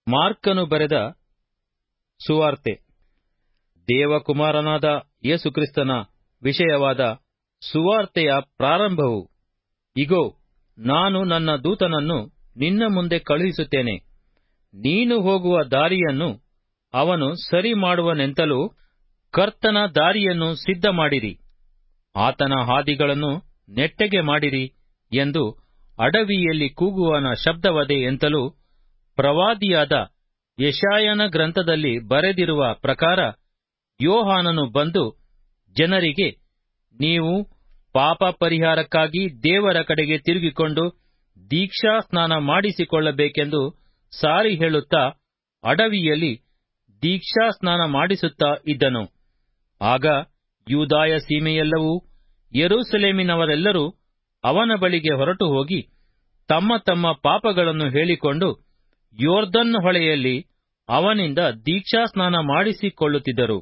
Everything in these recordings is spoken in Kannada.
ಮಾರ್ಕನು ಬರೆದ ಸುವಾರ್ತೆ ದೇವಕುಮಾರನಾದ ಯೇಸುಕ್ರಿಸ್ತನ ವಿಷಯವಾದ ಸುವಾರ್ತೆಯ ಪ್ರಾರಂಭವು ಇಗೋ ನಾನು ನನ್ನ ದೂತನನ್ನು ನಿನ್ನ ಮುಂದೆ ಕಳುಹಿಸುತ್ತೇನೆ ನೀನು ಹೋಗುವ ದಾರಿಯನ್ನು ಅವನು ಸರಿ ಮಾಡುವನೆಂತಲೂ ಕರ್ತನ ದಾರಿಯನ್ನು ಸಿದ್ಧ ಮಾಡಿರಿ ಆತನ ಹಾದಿಗಳನ್ನು ನೆಟ್ಟಗೆ ಮಾಡಿರಿ ಎಂದು ಅಡವಿಯಲ್ಲಿ ಕೂಗುವನ ಶಬ್ದವದೆ ಎಂತಲೂ ಪ್ರವಾದಿಯಾದ ಯಶಾಯನ ಗ್ರಂಥದಲ್ಲಿ ಬರೆದಿರುವ ಪ್ರಕಾರ ಯೋಹಾನನು ಬಂದು ಜನರಿಗೆ ನೀವು ಪಾಪ ಪರಿಹಾರಕ್ಕಾಗಿ ದೇವರ ಕಡೆಗೆ ತಿರುಗಿಕೊಂಡು ದೀಕ್ಷಾ ಸ್ನಾನ ಮಾಡಿಸಿಕೊಳ್ಳಬೇಕೆಂದು ಸಾರಿ ಹೇಳುತ್ತಾ ಅಡವಿಯಲ್ಲಿ ದೀಕ್ಷಾ ಸ್ನಾನ ಮಾಡಿಸುತ್ತಾ ಇದ್ದನು ಆಗ ಯೂದಾಯ ಸೀಮೆಯೆಲ್ಲವೂ ಯೆರೂಸಲೇಮಿನವರೆಲ್ಲರೂ ಅವನ ಬಳಿಗೆ ಹೊರಟು ಹೋಗಿ ತಮ್ಮ ತಮ್ಮ ಪಾಪಗಳನ್ನು ಹೇಳಿಕೊಂಡು ಯೋರ್ದನ್ ಹೊಳೆಯಲ್ಲಿ ಅವನಿಂದ ದೀಕ್ಷಾ ಸ್ನಾನ ಮಾಡಿಸಿಕೊಳ್ಳುತ್ತಿದ್ದರು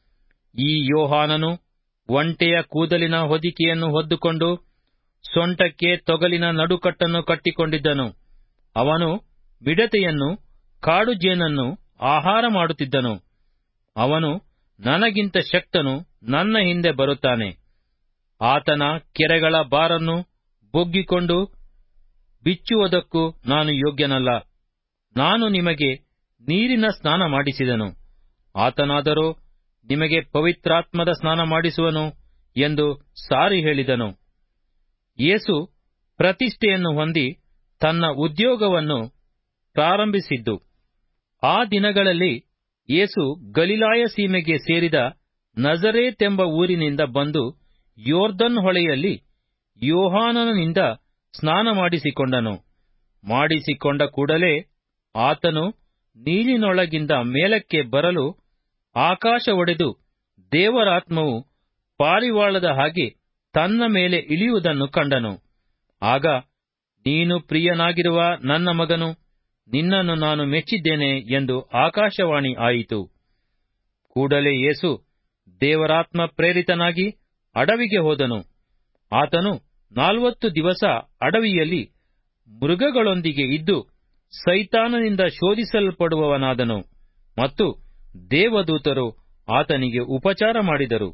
ಈ ಯೋಹಾನನು ಒಂಟೆಯ ಕೂದಲಿನ ಹೊದಿಕೆಯನ್ನು ಹೊದ್ದುಕೊಂಡು ಸೊಂಟಕ್ಕೆ ತೊಗಲಿನ ನಡುಕಟ್ಟನ್ನು ಕಟ್ಟಿಕೊಂಡಿದ್ದನು ಅವನು ಮಿಡತೆಯನ್ನು ಕಾಡು ಜೇನನ್ನು ಆಹಾರ ಮಾಡುತ್ತಿದ್ದನು ಅವನು ನನಗಿಂತ ಶಕ್ತನು ನನ್ನ ಹಿಂದೆ ಬರುತ್ತಾನೆ ಆತನ ಕೆರೆಗಳ ಬಾರನ್ನು ಬೊಗ್ಗಿಕೊಂಡು ಬಿಚ್ಚುವುದಕ್ಕೂ ನಾನು ಯೋಗ್ಯನಲ್ಲ ನಾನು ನಿಮಗೆ ನೀರಿನ ಸ್ನಾನ ಮಾಡಿಸಿದನು ಆತನಾದರೋ ನಿಮಗೆ ಪವಿತ್ರಾತ್ಮದ ಸ್ನಾನ ಮಾಡಿಸುವನು ಎಂದು ಸಾರಿ ಹೇಳಿದನು ಯೇಸು ಪ್ರತಿಷ್ಠೆಯನ್ನು ಹೊಂದಿ ತನ್ನ ಉದ್ಯೋಗವನ್ನು ಪ್ರಾರಂಭಿಸಿದ್ದು ಆ ದಿನಗಳಲ್ಲಿ ಯೇಸು ಗಲಿಲಾಯ ಸೀಮೆಗೆ ಸೇರಿದ ನಜರೇತೆಂಬ ಊರಿನಿಂದ ಬಂದು ಯೋರ್ದನ್ ಹೊಳೆಯಲ್ಲಿ ಯೋಹಾನನಿಂದ ಸ್ನಾನ ಮಾಡಿಸಿಕೊಂಡನು ಮಾಡಿಸಿಕೊಂಡ ಕೂಡಲೇ ಆತನು ನೀರಿನೊಳಗಿಂದ ಮೇಲಕ್ಕೆ ಬರಲು ಆಕಾಶ ಒಡೆದು ದೇವರಾತ್ಮವು ಪಾರಿವಾಳದ ಹಾಗೆ ತನ್ನ ಮೇಲೆ ಇಳಿಯುವುದನ್ನು ಕಂಡನು ಆಗ ನೀನು ಪ್ರಿಯನಾಗಿರುವ ನನ್ನ ಮಗನು ನಿನ್ನನ್ನು ನಾನು ಮೆಚ್ಚಿದ್ದೇನೆ ಎಂದು ಆಕಾಶವಾಣಿ ಆಯಿತು ಕೂಡಲೇ ಯೇಸು ದೇವರಾತ್ಮ ಪ್ರೇರಿತನಾಗಿ ಅಡವಿಗೆ ಹೋದನು ಆತನು ನಾಲ್ವತ್ತು ದಿವಸ ಅಡವಿಯಲ್ಲಿ ಮೃಗಗಳೊಂದಿಗೆ ಇದ್ದು ಸೈತಾನನಿಂದ ಶೋಧಿಸಲ್ಪಡುವವನಾದನು ಮತ್ತು ದೇವದೂತರು ಆತನಿಗೆ ಉಪಚಾರ ಮಾಡಿದರು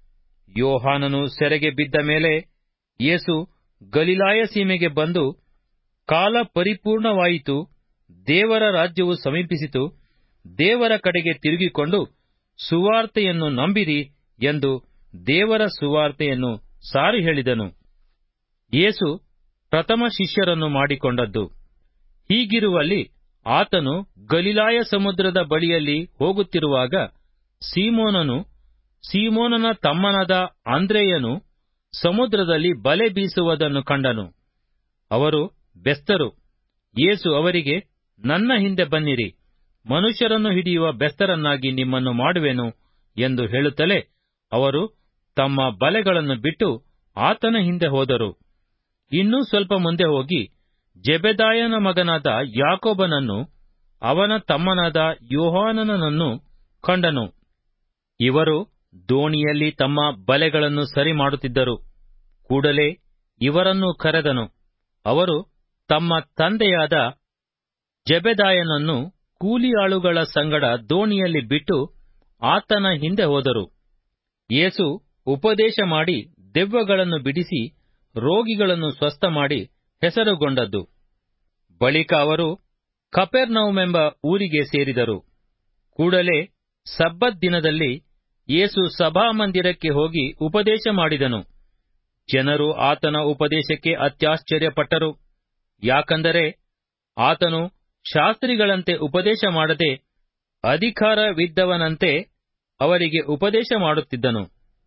ಯೋಹಾನನು ಸೆರೆಗೆ ಬಿದ್ದ ಮೇಲೆ ಯೇಸು ಗಲಿಲಾಯ ಸೀಮೆಗೆ ಬಂದು ಕಾಲ ಪರಿಪೂರ್ಣವಾಯಿತು ದೇವರ ರಾಜ್ಯವು ಸಮೀಪಿಸಿತು ದೇವರ ಕಡೆಗೆ ತಿರುಗಿಕೊಂಡು ಸುವಾರ್ತೆಯನ್ನು ನಂಬಿರಿ ಎಂದು ದೇವರ ಸುವಾರ್ತೆಯನ್ನು ಸಾರಿ ಹೇಳಿದನು ಯೇಸು ಪ್ರಥಮ ಶಿಷ್ಯರನ್ನು ಮಾಡಿಕೊಂಡದ್ದು ಹೀಗಿರುವಲ್ಲಿ ಆತನು ಗಲಿಲಾಯ ಸಮುದ್ರದ ಬಳಿಯಲ್ಲಿ ಹೋಗುತ್ತಿರುವಾಗ ಸೀಮೋನನು ಸೀಮೋನನ ತಮ್ಮನಾದ ಆಂದ್ರೇಯನು ಸಮುದ್ರದಲ್ಲಿ ಬಲೆ ಬೀಸುವುದನ್ನು ಕಂಡನು ಅವರು ಬೆಸ್ತರು ಯೇಸು ಅವರಿಗೆ ನನ್ನ ಹಿಂದೆ ಬನ್ನಿರಿ ಮನುಷ್ಯರನ್ನು ಹಿಡಿಯುವ ಬೆಸ್ತರನ್ನಾಗಿ ನಿಮ್ಮನ್ನು ಮಾಡುವೆನು ಎಂದು ಹೇಳುತ್ತಲೇ ಅವರು ತಮ್ಮ ಬಲೆಗಳನ್ನು ಬಿಟ್ಟು ಆತನ ಹಿಂದೆ ಹೋದರು ಇನ್ನೂ ಸ್ವಲ್ಪ ಮುಂದೆ ಹೋಗಿ ಜೆಬೆದಾಯನ ಮಗನಾದ ಯಾಕೋಬನನ್ನು ಅವನ ತಮ್ಮನಾದ ಯೋಹಾನನನ್ನು ಕಂಡನು ಇವರು ದೋಣಿಯಲ್ಲಿ ತಮ್ಮ ಬಲೆಗಳನ್ನು ಸರಿ ಮಾಡುತ್ತಿದ್ದರು ಕೂಡಲೇ ಇವರನ್ನು ಕರೆದನು ಅವರು ತಮ್ಮ ತಂದೆಯಾದ ಜೆಬೆದಾಯನನ್ನು ಕೂಲಿಯಾಳುಗಳ ಸಂಗಡ ದೋಣಿಯಲ್ಲಿ ಬಿಟ್ಟು ಆತನ ಹಿಂದೆ ಹೋದರು ಯೇಸು ಉಪದೇಶ ಮಾಡಿ ದೆವ್ವಗಳನ್ನು ಬಿಡಿಸಿ ರೋಗಿಗಳನ್ನು ಸ್ವಸ್ಥ ಮಾಡಿ ಹೆಸರುಗೊಂಡದ್ದು ಬಳಿಕ ಅವರು ಕಪೆರ್ನೌಮೆಂಬ ಊರಿಗೆ ಸೇರಿದರು ಕೂಡಲೇ ಸಬ್ಬತ್ ದಿನದಲ್ಲಿ ಯೇಸು ಸಭಾಮಂದಿರಕ್ಕೆ ಹೋಗಿ ಉಪದೇಶ ಮಾಡಿದನು ಜನರು ಆತನ ಉಪದೇಶಕ್ಕೆ ಅತ್ಯಾಶ್ಚರ್ಯಪಟ್ಟರು ಯಾಕಂದರೆ ಆತನು ಶಾಸ್ತ್ರಿಗಳಂತೆ ಉಪದೇಶ ಮಾಡದೆ ಅಧಿಕಾರವಿದ್ದವನಂತೆ ಅವರಿಗೆ ಉಪದೇಶ ಮಾಡುತ್ತಿದ್ದನು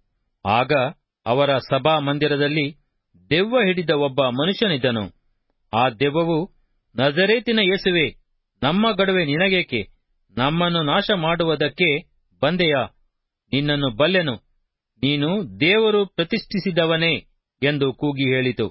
ಆಗ ಅವರ ಸಭಾ ಮಂದಿರದಲ್ಲಿ ದೆವ್ವ ಹಿಡಿದ ಒಬ್ಬ ಮನುಷ್ಯನಿದ್ದನು ಆ ದೆವ್ವವು ನಜರೇತಿನ ಯೇಸುವೆ ನಮ್ಮ ಗಡುವೆ ನಿನಗೇಕೆ ನಮ್ಮನ್ನು ನಾಶ ಮಾಡುವುದಕ್ಕೆ ಬಂದೆಯಾ ನಿನ್ನನ್ನು ಬಲ್ಲೆನು ನೀನು ದೇವರು ಪ್ರತಿಷ್ಠಿಸಿದವನೇ ಎಂದು ಕೂಗಿ ಹೇಳಿತು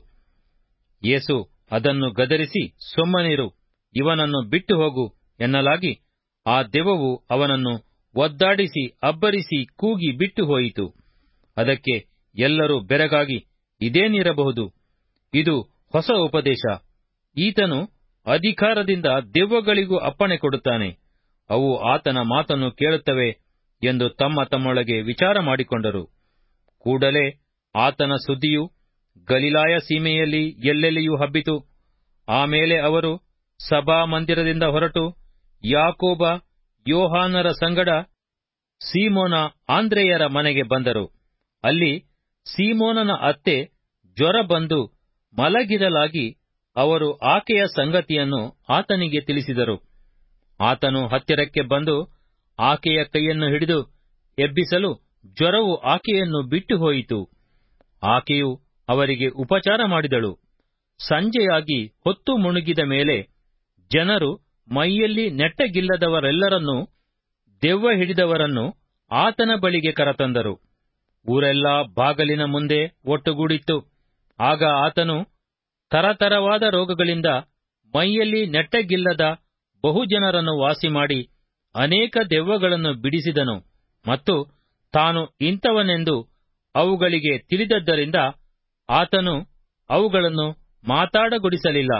ಯೇಸು ಅದನ್ನು ಗದರಿಸಿ ಸುಮ್ಮನಿರು ಇವನನ್ನು ಬಿಟ್ಟು ಹೋಗು ಎನ್ನಲಾಗಿ ಆ ದೆವ್ವವು ಅವನನ್ನು ಒದ್ದಾಡಿಸಿ ಅಬ್ಬರಿಸಿ ಕೂಗಿ ಬಿಟ್ಟು ಹೋಯಿತು ಅದಕ್ಕೆ ಎಲ್ಲರೂ ಬೆರಗಾಗಿ ಇದೇನಿರಬಹುದು ಇದು ಹೊಸ ಉಪದೇಶ ಈತನು ಅಧಿಕಾರದಿಂದ ದೆವ್ವಗಳಿಗೂ ಅಪ್ಪಣೆ ಕೊಡುತ್ತಾನೆ ಅವು ಆತನ ಮಾತನ್ನು ಕೇಳುತ್ತವೆ ಎಂದು ತಮ್ಮ ತಮ್ಮೊಳಗೆ ವಿಚಾರ ಮಾಡಿಕೊಂಡರು ಕೂಡಲೇ ಆತನ ಸುದ್ದಿಯು ಗಲಿಲಾಯ ಸೀಮೆಯಲ್ಲಿ ಎಲ್ಲೆಲ್ಲಿಯೂ ಹಬ್ಬಿತು ಆಮೇಲೆ ಅವರು ಸಭಾ ಮಂದಿರದಿಂದ ಹೊರಟು ಯಾಕೋಬ ಯೋಹಾನರ ಸಂಗಡ ಸೀಮೋನ ಆಂದ್ರೆಯರ ಮನೆಗೆ ಬಂದರು ಅಲ್ಲಿ ಸೀಮೋನನ ಅತ್ತೆ ಜ್ವರ ಬಂದು ಮಲಗಿರಲಾಗಿ ಅವರು ಆಕೆಯ ಸಂಗತಿಯನ್ನು ಆತನಿಗೆ ತಿಳಿಸಿದರು ಆತನು ಹತ್ತಿರಕ್ಕೆ ಬಂದು ಆಕೆಯ ಕೈಯನ್ನು ಹಿಡಿದು ಎಬ್ಬಿಸಲು ಜ್ವರವು ಆಕೆಯನ್ನು ಬಿಟ್ಟು ಹೋಯಿತು ಆಕೆಯು ಅವರಿಗೆ ಉಪಚಾರ ಮಾಡಿದಳು ಸಂಜೆಯಾಗಿ ಹೊತ್ತು ಮುಳುಗಿದ ಮೇಲೆ ಜನರು ಮೈಯಲ್ಲಿ ನೆಟ್ಟಗಿಲ್ಲದವರೆಲ್ಲರನ್ನೂ ದೆವ್ವ ಹಿಡಿದವರನ್ನು ಆತನ ಬಳಿಗೆ ಕರತಂದರು ಊರೆಲ್ಲಾ ಬಾಗಲಿನ ಮುಂದೆ ಒಟ್ಟುಗೂಡಿತ್ತು ಆಗ ಆತನು ತರತರವಾದ ರೋಗಗಳಿಂದ ಮೈಯಲ್ಲಿ ನೆಟ್ಟಗಿಲ್ಲದ ಬಹುಜನರನ್ನು ವಾಸಿಮಾಡಿ ಅನೇಕ ದೆವ್ವಗಳನ್ನು ಬಿಡಿಸಿದನು ಮತ್ತು ತಾನು ಇಂಥವನೆಂದು ಅವುಗಳಿಗೆ ತಿಳಿದದ್ದರಿಂದ ಆತನು ಅವುಗಳನ್ನು ಮಾತಾಡಗೊಡಿಸಲಿಲ್ಲ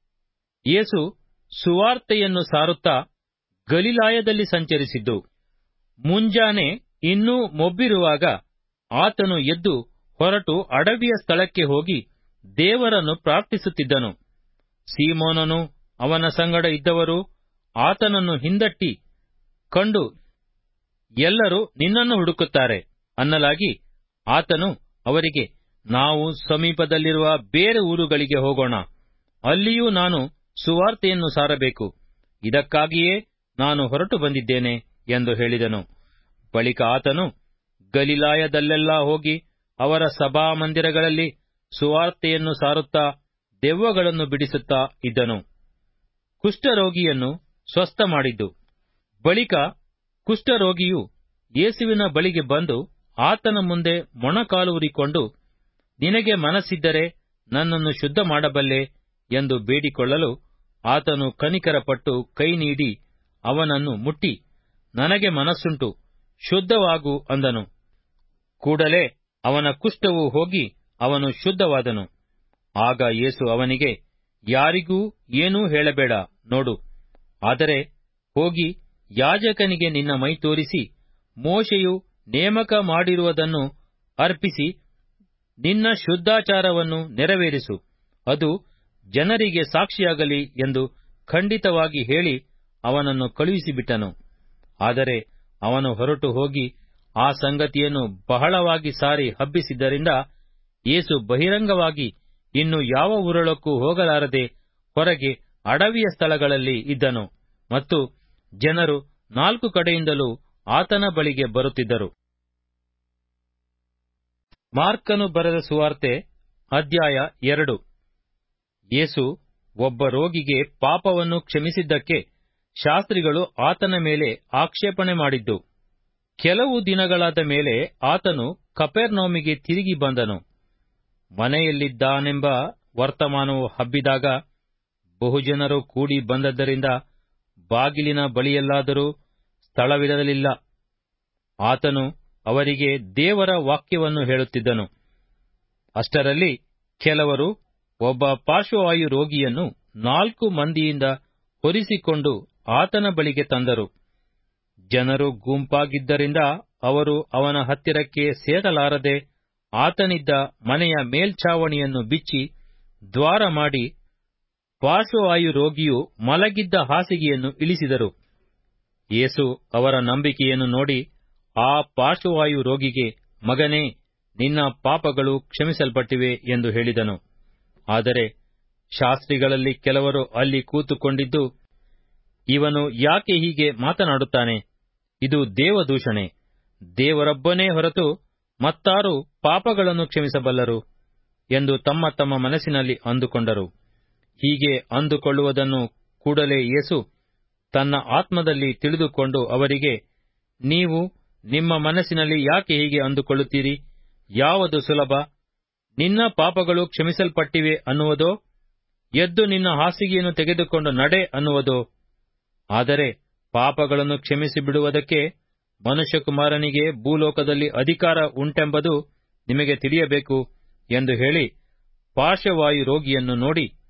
ಯೇಸು ಸುವಾರ್ತೆಯನ್ನು ಸಾರುತ್ತಾ ಗಲಿಲಾಯದಲ್ಲಿ ಸಂಚರಿಸಿದ್ದು ಮುಂಜಾನೆ ಇನ್ನೂ ಮೊಬ್ಬಿರುವಾಗ ಆತನು ಎದ್ದು ಹೊರಟು ಅಡವಿಯ ಸ್ಥಳಕ್ಕೆ ಹೋಗಿ ದೇವರನ್ನು ಪ್ರಾರ್ಥಿಸುತ್ತಿದ್ದನು ಸೀಮೋನನು ಅವನ ಸಂಗಡ ಇದ್ದವರು ಆತನನ್ನು ಹಿಂದಟ್ಟಿ ಕಂಡು ಎಲ್ಲರೂ ನಿನ್ನನ್ನು ಹುಡುಕುತ್ತಾರೆ ಅನ್ನಲಾಗಿ ಆತನು ಅವರಿಗೆ ನಾವು ಸಮೀಪದಲ್ಲಿರುವ ಬೇರೆ ಊರುಗಳಿಗೆ ಹೋಗೋಣ ಅಲ್ಲಿಯೂ ನಾನು ಸುವಾರ್ತೆಯನ್ನು ಸಾರಬೇಕು ಇದಕ್ಕಾಗಿಯೇ ನಾನು ಹೊರಟು ಬಂದಿದ್ದೇನೆ ಎಂದು ಹೇಳಿದನು ಬಳಿಕ ಆತನು ಗಲಿಲಾಯದಲ್ಲೆಲ್ಲಾ ಹೋಗಿ ಅವರ ಸಭಾಮಂದಿರಗಳಲ್ಲಿ ಸುವಾರ್ತೆಯನ್ನು ಸಾರುತ್ತಾ ದೆವ್ವಗಳನ್ನು ಬಿಡಿಸುತ್ತಾ ಇದ್ದನು ಕುಷ್ಠರೋಗಿಯನ್ನು ಸ್ವಸ್ಥ ಮಾಡಿದ್ದು ಬಳಿಕ ಕುಷ್ಠರೋಗಿಯು ಯೇಸುವಿನ ಬಳಿಗೆ ಬಂದು ಆತನ ಮುಂದೆ ಮೊಣಕಾಲೂರಿಕೊಂಡು ನಿನಗೆ ಮನಸ್ಸಿದ್ದರೆ ನನ್ನನ್ನು ಶುದ್ಧ ಮಾಡಬಲ್ಲೆ ಎಂದು ಬೇಡಿಕೊಳ್ಳಲು ಆತನು ಕನಿಕರಪಟ್ಟು ಕೈ ನೀಡಿ ಅವನನ್ನು ಮುಟ್ಟಿ ನನಗೆ ಮನಸ್ಸುಂಟು ಶುದ್ಧವಾಗು ಅಂದನು ಕೂಡಲೇ ಅವನ ಕುಷ್ಠವು ಹೋಗಿ ಅವನು ಶುದ್ಧವಾದನು ಆಗ ಯೇಸು ಅವನಿಗೆ ಯಾರಿಗೂ ಏನೂ ಹೇಳಬೇಡ ನೋಡು ಆದರೆ ಹೋಗಿ ಯಾಜಕನಿಗೆ ನಿನ್ನ ಮೈ ತೋರಿಸಿ ಮೋಶೆಯು ನೇಮಕ ಮಾಡಿರುವುದನ್ನು ಅರ್ಪಿಸಿ ನಿನ್ನ ಶುದ್ಧಾಚಾರವನ್ನು ನೆರವೇರಿಸು ಅದು ಜನರಿಗೆ ಸಾಕ್ಷಿಯಾಗಲಿ ಎಂದು ಖಂಡಿತವಾಗಿ ಹೇಳಿ ಅವನನ್ನು ಕಳುಹಿಸಿಬಿಟ್ಟನು ಆದರೆ ಅವನು ಹೊರಟು ಹೋಗಿ ಆ ಸಂಗತಿಯನ್ನು ಬಹಳವಾಗಿ ಸಾರಿ ಹಬ್ಬಿಸಿದ್ದರಿಂದ ಯೇಸು ಬಹಿರಂಗವಾಗಿ ಇನ್ನು ಯಾವ ಊರೊಳಕ್ಕೂ ಹೋಗಲಾರದೆ ಹೊರಗೆ ಅಡವಿಯ ಸ್ಥಳಗಳಲ್ಲಿ ಇದ್ದನು ಮತ್ತು ಜನರು ನಾಲ್ಕು ಕಡೆಯಿಂದಲೂ ಆತನ ಬಳಿಗೆ ಬರುತ್ತಿದ್ದರು ಮಾರ್ಕನು ಬರೆದ ಸುವಾರ್ತೆ ಅಧ್ಯಾಯ ಎರಡು ಯೇಸು ಒಬ್ಬ ರೋಗಿಗೆ ಪಾಪವನ್ನು ಕ್ಷಮಿಸಿದ್ದಕ್ಕೆ ಶಾಸ್ತ್ರಿಗಳು ಆತನ ಮೇಲೆ ಆಕ್ಷೇಪಣೆ ಮಾಡಿದ್ದು ಕೆಲವು ದಿನಗಳಾದ ಮೇಲೆ ಆತನು ಕಪೆರ್ನೌಮಿಗೆ ತಿರುಗಿ ಬಂದನು ಮನೆಯಲ್ಲಿದ್ದಾನೆಂಬ ವರ್ತಮಾನವು ಹಬ್ಬಿದಾಗ ಬಹುಜನರು ಕೂಡಿ ಬಂದದ್ದರಿಂದ ಬಾಗಿಲಿನ ಬಳಿಯಲ್ಲಾದರೂ ಸ್ಥಳವಿರಲಿಲ್ಲ ಆತನು ಅವರಿಗೆ ದೇವರ ವಾಕ್ಯವನ್ನು ಹೇಳುತ್ತಿದ್ದನು ಅಷ್ಟರಲ್ಲಿ ಕೆಲವರು ಒಬ್ಬ ಪಾರ್ಶ್ವವಾಯು ರೋಗಿಯನ್ನು ನಾಲ್ಕು ಮಂದಿಯಿಂದ ಹೊರಿಸಿಕೊಂಡು ಆತನ ಬಳಿಗೆ ತಂದರು ಜನರು ಗುಂಪಾಗಿದ್ದರಿಂದ ಅವರು ಅವನ ಹತ್ತಿರಕ್ಕೆ ಸೇರಲಾರದೆ ಆತನಿದ್ದ ಮನೆಯ ಮೇಲ್ಛಾವಣಿಯನ್ನು ಬಿಚ್ಚಿ ದ್ವಾರ ಮಾಡಿ ಪಾರ್ಶ್ವವಾಯು ರೋಗಿಯು ಮಲಗಿದ್ದ ಹಾಸಿಗೆಯನ್ನು ಇಳಿಸಿದರು ಯೇಸು ಅವರ ನಂಬಿಕೆಯನ್ನು ನೋಡಿ ಆ ಪಾರ್ಶ್ವವಾಯು ರೋಗಿಗೆ ಮಗನೇ ನಿನ್ನ ಪಾಪಗಳು ಕ್ಷಮಿಸಲ್ಪಟ್ಟಿವೆ ಎಂದು ಹೇಳಿದನು ಆದರೆ ಶಾಸ್ತ್ರಿಗಳಲ್ಲಿ ಕೆಲವರು ಅಲ್ಲಿ ಕೂತುಕೊಂಡಿದ್ದು ಇವನು ಯಾಕೆ ಹೀಗೆ ಮಾತನಾಡುತ್ತಾನೆ ಇದು ದೇವದೂಷಣೆ ದೇವರೊಬ್ಬನೇ ಹೊರತು ಮತ್ತಾರು ಪಾಪಗಳನ್ನು ಕ್ಷಮಿಸಬಲ್ಲರು ಎಂದು ತಮ್ಮ ತಮ್ಮ ಮನಸ್ಸಿನಲ್ಲಿ ಅಂದುಕೊಂಡರು ಹೀಗೆ ಅಂದುಕೊಳ್ಳುವುದನ್ನು ಕೂಡಲೇ ಯೇಸು ತನ್ನ ಆತ್ಮದಲ್ಲಿ ತಿಳಿದುಕೊಂಡು ಅವರಿಗೆ ನೀವು ನಿಮ್ಮ ಮನಸ್ಸಿನಲ್ಲಿ ಯಾಕೆ ಹೀಗೆ ಅಂದುಕೊಳ್ಳುತ್ತೀರಿ ಯಾವುದು ಸುಲಭ ನಿನ್ನ ಪಾಪಗಳು ಕ್ಷಮಿಸಲ್ಪಟ್ಟಿವೆ ಅನ್ನುವುದೋ ಎದ್ದು ನಿನ್ನ ಹಾಸಿಗೆಯನ್ನು ತೆಗೆದುಕೊಂಡು ನಡೆ ಅನ್ನುವುದೋ ಆದರೆ ಪಾಪಗಳನ್ನು ಕ್ಷಮಿಸಿ ಬಿಡುವುದಕ್ಕೆ ಮನುಷ್ಯಕುಮಾರನಿಗೆ ಭೂಲೋಕದಲ್ಲಿ ಅಧಿಕಾರ ಉಂಟೆಂಬುದು ನಿಮಗೆ ತಿಳಿಯಬೇಕು ಎಂದು ಹೇಳಿ ಪಾರ್ಶ್ವವಾಯು ರೋಗಿಯನ್ನು ನೋಡಿ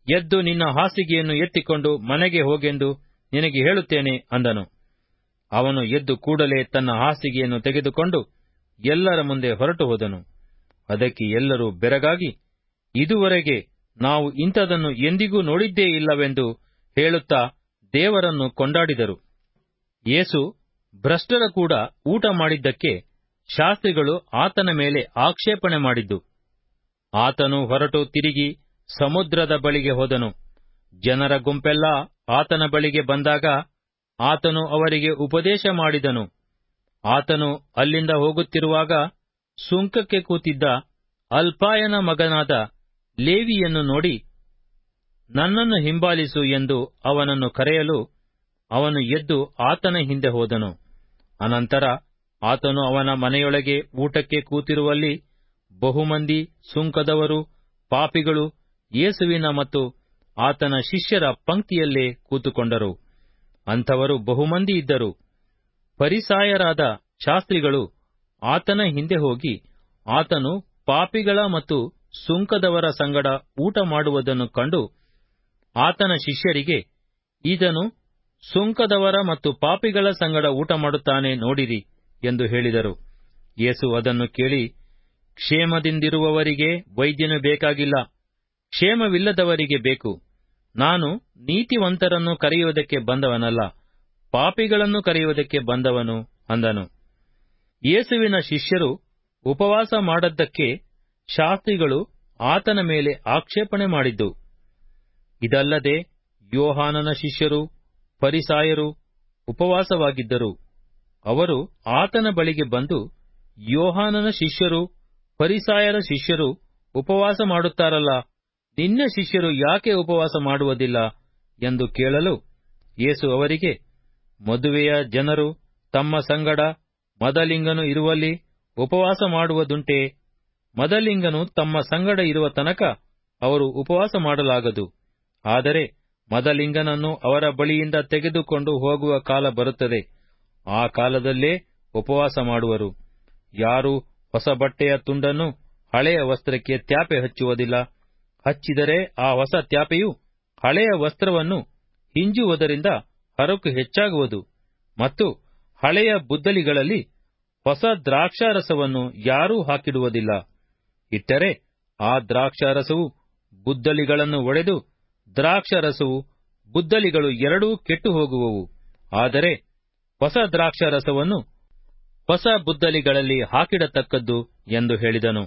ಎದ್ದು ನಿನ್ನ ಹಾಸಿಗೆಯನ್ನು ಎತ್ತಿಕೊಂಡು ಮನೆಗೆ ಹೋಗೆಂದು ನಿನಗೆ ಹೇಳುತ್ತೇನೆ ಅಂದನು ಅವನು ಎದ್ದು ಕೂಡಲೇ ತನ್ನ ಹಾಸಿಗೆಯನ್ನು ತೆಗೆದುಕೊಂಡು ಎಲ್ಲರ ಮುಂದೆ ಹೊರಟು ಹೋದನು ಅದಕ್ಕೆ ಎಲ್ಲರೂ ಬೆರಗಾಗಿ ಇದುವರೆಗೆ ನಾವು ಇಂಥದನ್ನು ಎಂದಿಗೂ ನೋಡಿದ್ದೇ ಇಲ್ಲವೆಂದು ಹೇಳುತ್ತಾ ದೇವರನ್ನು ಕೊಂಡಾಡಿದರು ಯೇಸು ಭ್ರಷ್ಟರ ಕೂಡ ಊಟ ಮಾಡಿದ್ದಕ್ಕೆ ಶಾಸ್ತ್ರಿಗಳು ಆತನ ಮೇಲೆ ಆಕ್ಷೇಪಣೆ ಮಾಡಿದ್ದು ಆತನು ಹೊರಟು ತಿರುಗಿ ಸಮುದ್ರದ ಬಳಿಗೆ ಹೋದನು ಜನರ ಗುಂಪೆಲ್ಲ ಆತನ ಬಳಿಗೆ ಬಂದಾಗ ಆತನು ಅವರಿಗೆ ಉಪದೇಶ ಮಾಡಿದನು ಆತನು ಅಲ್ಲಿಂದ ಹೋಗುತ್ತಿರುವಾಗ ಸುಂಕಕ್ಕೆ ಕೂತಿದ್ದ ಅಲ್ಪಾಯನ ಮಗನಾದ ಲೇವಿಯನ್ನು ನೋಡಿ ನನ್ನನ್ನು ಹಿಂಬಾಲಿಸು ಎಂದು ಅವನನ್ನು ಕರೆಯಲು ಅವನು ಎದ್ದು ಆತನ ಹಿಂದೆ ಹೋದನು ಅನಂತರ ಆತನು ಅವನ ಮನೆಯೊಳಗೆ ಊಟಕ್ಕೆ ಕೂತಿರುವಲ್ಲಿ ಬಹುಮಂದಿ ಸುಂಕದವರು ಪಾಪಿಗಳು ಯೇಸುವಿನ ಮತ್ತು ಆತನ ಶಿಷ್ಯರ ಪಂಕ್ತಿಯಲ್ಲೇ ಕೂತುಕೊಂಡರು ಅಂಥವರು ಬಹುಮಂದಿ ಇದ್ದರು ಪರಿಸಾಯರಾದ ಶಾಸ್ತ್ರಿಗಳು ಆತನ ಹಿಂದೆ ಹೋಗಿ ಆತನು ಪಾಪಿಗಳ ಮತ್ತು ಸುಂಕದವರ ಸಂಗಡ ಊಟ ಮಾಡುವುದನ್ನು ಕಂಡು ಆತನ ಶಿಷ್ಯರಿಗೆ ಈತನು ಸುಂಕದವರ ಮತ್ತು ಪಾಪಿಗಳ ಸಂಗಡ ಊಟ ಮಾಡುತ್ತಾನೆ ನೋಡಿರಿ ಎಂದು ಹೇಳಿದರು ಯೇಸು ಅದನ್ನು ಕೇಳಿ ಕ್ಷೇಮದಿಂದಿರುವವರಿಗೆ ವೈದ್ಯನು ಬೇಕಾಗಿಲ್ಲ ಕ್ಷೇಮವಿಲ್ಲದವರಿಗೆ ಬೇಕು ನಾನು ನೀತಿವಂತರನ್ನು ಕರೆಯುವುದಕ್ಕೆ ಬಂದವನಲ್ಲ ಪಾಪಿಗಳನ್ನು ಕರೆಯುವುದಕ್ಕೆ ಬಂದವನು ಅಂದನು ಯೇಸುವಿನ ಶಿಷ್ಯರು ಉಪವಾಸ ಮಾಡದ್ದಕ್ಕೆ ಶಾಸ್ತ್ರಿಗಳು ಆತನ ಮೇಲೆ ಆಕ್ಷೇಪಣೆ ಮಾಡಿದ್ದು ಇದಲ್ಲದೆ ಯೋಹಾನನ ಶಿಷ್ಯರು ಪರಿಸಾಯರು ಉಪವಾಸವಾಗಿದ್ದರು ಅವರು ಆತನ ಬಳಿಗೆ ಬಂದು ಯೋಹಾನನ ಶಿಷ್ಯರು ಪರಿಸಾಯರ ಶಿಷ್ಯರು ಉಪವಾಸ ಮಾಡುತ್ತಾರಲ್ಲ ನಿನ್ನ ಶಿಷ್ಯರು ಯಾಕೆ ಉಪವಾಸ ಮಾಡುವುದಿಲ್ಲ ಎಂದು ಕೇಳಲು ಯೇಸು ಅವರಿಗೆ ಮದುವೆಯ ಜನರು ತಮ್ಮ ಸಂಗಡ ಮದಲಿಂಗನು ಇರುವಲ್ಲಿ ಉಪವಾಸ ಮಾಡುವುದುಂಟೆ ಮದಲಿಂಗನು ತಮ್ಮ ಸಂಗಡ ಇರುವ ತನಕ ಅವರು ಉಪವಾಸ ಮಾಡಲಾಗದು ಆದರೆ ಮದಲಿಂಗನನ್ನು ಅವರ ಬಳಿಯಿಂದ ತೆಗೆದುಕೊಂಡು ಹೋಗುವ ಕಾಲ ಬರುತ್ತದೆ ಆ ಕಾಲದಲ್ಲೇ ಉಪವಾಸ ಮಾಡುವರು ಯಾರು ಹೊಸ ಬಟ್ಟೆಯ ತುಂಡನ್ನು ಹಳೆಯ ವಸ್ತ್ರಕ್ಕೆ ತ್ಯಾಪೆ ಹಚ್ಚುವುದಿಲ್ಲ ಹಚ್ಚಿದರೆ ಆ ಹೊಸ ತ್ಯಾಪೆಯು ಹಳೆಯ ವಸ್ತ್ರವನ್ನು ಹಿಂಜುವುದರಿಂದ ಹರಕು ಹೆಚ್ಚಾಗುವುದು ಮತ್ತು ಹಳೆಯ ಬುದ್ದಲಿಗಳಲ್ಲಿ ಹೊಸ ದ್ರಾಕ್ಷಾರಸವನ್ನು ಯಾರೂ ಹಾಕಿಡುವುದಿಲ್ಲ ಇಟ್ಟರೆ ಆ ದ್ರಾಕ್ಷಾರಸವು ಬುದ್ದಲಿಗಳನ್ನು ಒಡೆದು ದ್ರಾಕ್ಷಾರಸವು ಬುದ್ದಲಿಗಳು ಎರಡೂ ಕೆಟ್ಟು ಹೋಗುವವು ಆದರೆ ಹೊಸ ದ್ರಾಕ್ಷಾರಸವನ್ನು ಹೊಸ ಬುದ್ದಲಿಗಳಲ್ಲಿ ಹಾಕಿಡತಕ್ಕದ್ದು ಎಂದು ಹೇಳಿದನು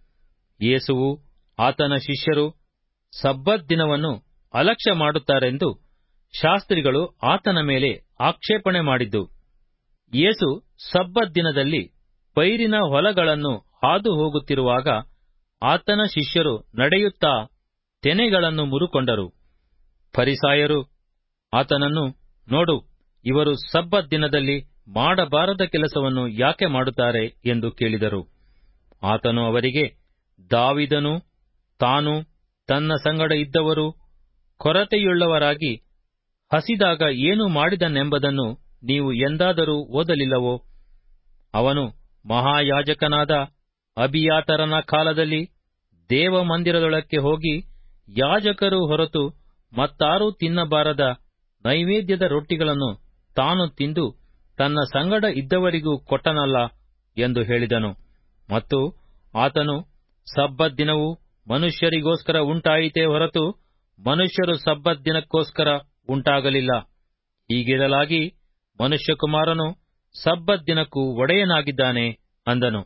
ಯೇಸುವು ಆತನ ಶಿಷ್ಯರು ಸಬ್ಬತ್ ದಿನವನ್ನು ಅಲಕ್ಷ್ಯ ಮಾಡುತ್ತಾರೆಂದು ಶಾಸ್ತ್ರಿಗಳು ಆತನ ಮೇಲೆ ಆಕ್ಷೇಪಣೆ ಮಾಡಿದ್ದು ಯೇಸು ಸಬ್ಬತ್ ದಿನದಲ್ಲಿ ಪೈರಿನ ಹೊಲಗಳನ್ನು ಹಾದು ಹೋಗುತ್ತಿರುವಾಗ ಆತನ ಶಿಷ್ಯರು ನಡೆಯುತ್ತಾ ತೆನೆಗಳನ್ನು ಮುರುಕೊಂಡರು ಫರಿಸಾಯರು ಆತನನ್ನು ನೋಡು ಇವರು ಸಬ್ಬತ್ ದಿನದಲ್ಲಿ ಮಾಡಬಾರದ ಕೆಲಸವನ್ನು ಯಾಕೆ ಮಾಡುತ್ತಾರೆ ಎಂದು ಕೇಳಿದರು ಆತನು ಅವರಿಗೆ ದಾವಿದನು ತಾನು ತನ್ನ ಸಂಗಡ ಇದ್ದವರು ಕೊರತೆಯುಳ್ಳವರಾಗಿ ಹಸಿದಾಗ ಏನು ಮಾಡಿದನೆಂಬುದನ್ನು ನೀವು ಎಂದಾದರೂ ಓದಲಿಲ್ಲವೋ ಅವನು ಮಹಾಯಾಜಕನಾದ ಅಬಿಯಾತರನ ಕಾಲದಲ್ಲಿ ದೇವಮಂದಿರದೊಳಕ್ಕೆ ಹೋಗಿ ಯಾಜಕರು ಹೊರತು ಮತ್ತಾರೂ ತಿನ್ನಬಾರದ ನೈವೇದ್ಯದ ರೊಟ್ಟಿಗಳನ್ನು ತಾನು ತಿಂದು ತನ್ನ ಸಂಗಡ ಇದ್ದವರಿಗೂ ಕೊಟ್ಟನಲ್ಲ ಎಂದು ಹೇಳಿದನು ಮತ್ತು ಆತನು ಸಬ್ಬತ್ ದಿನವು ಮನುಷ್ಯರಿಗೋಸ್ಕರ ಉಂಟಾಯಿತೇ ಹೊರತು ಮನುಷ್ಯರು ಸಬ್ಬತ್ ದಿನಕ್ಕೋಸ್ಕರ ಉಂಟಾಗಲಿಲ್ಲ ಹೀಗಿರಲಾಗಿ ಮನುಷ್ಯಕುಮಾರನು ಸಬ್ಬತ್ ದಿನಕ್ಕೂ ಒಡೆಯನಾಗಿದ್ದಾನೆ ಅಂದನು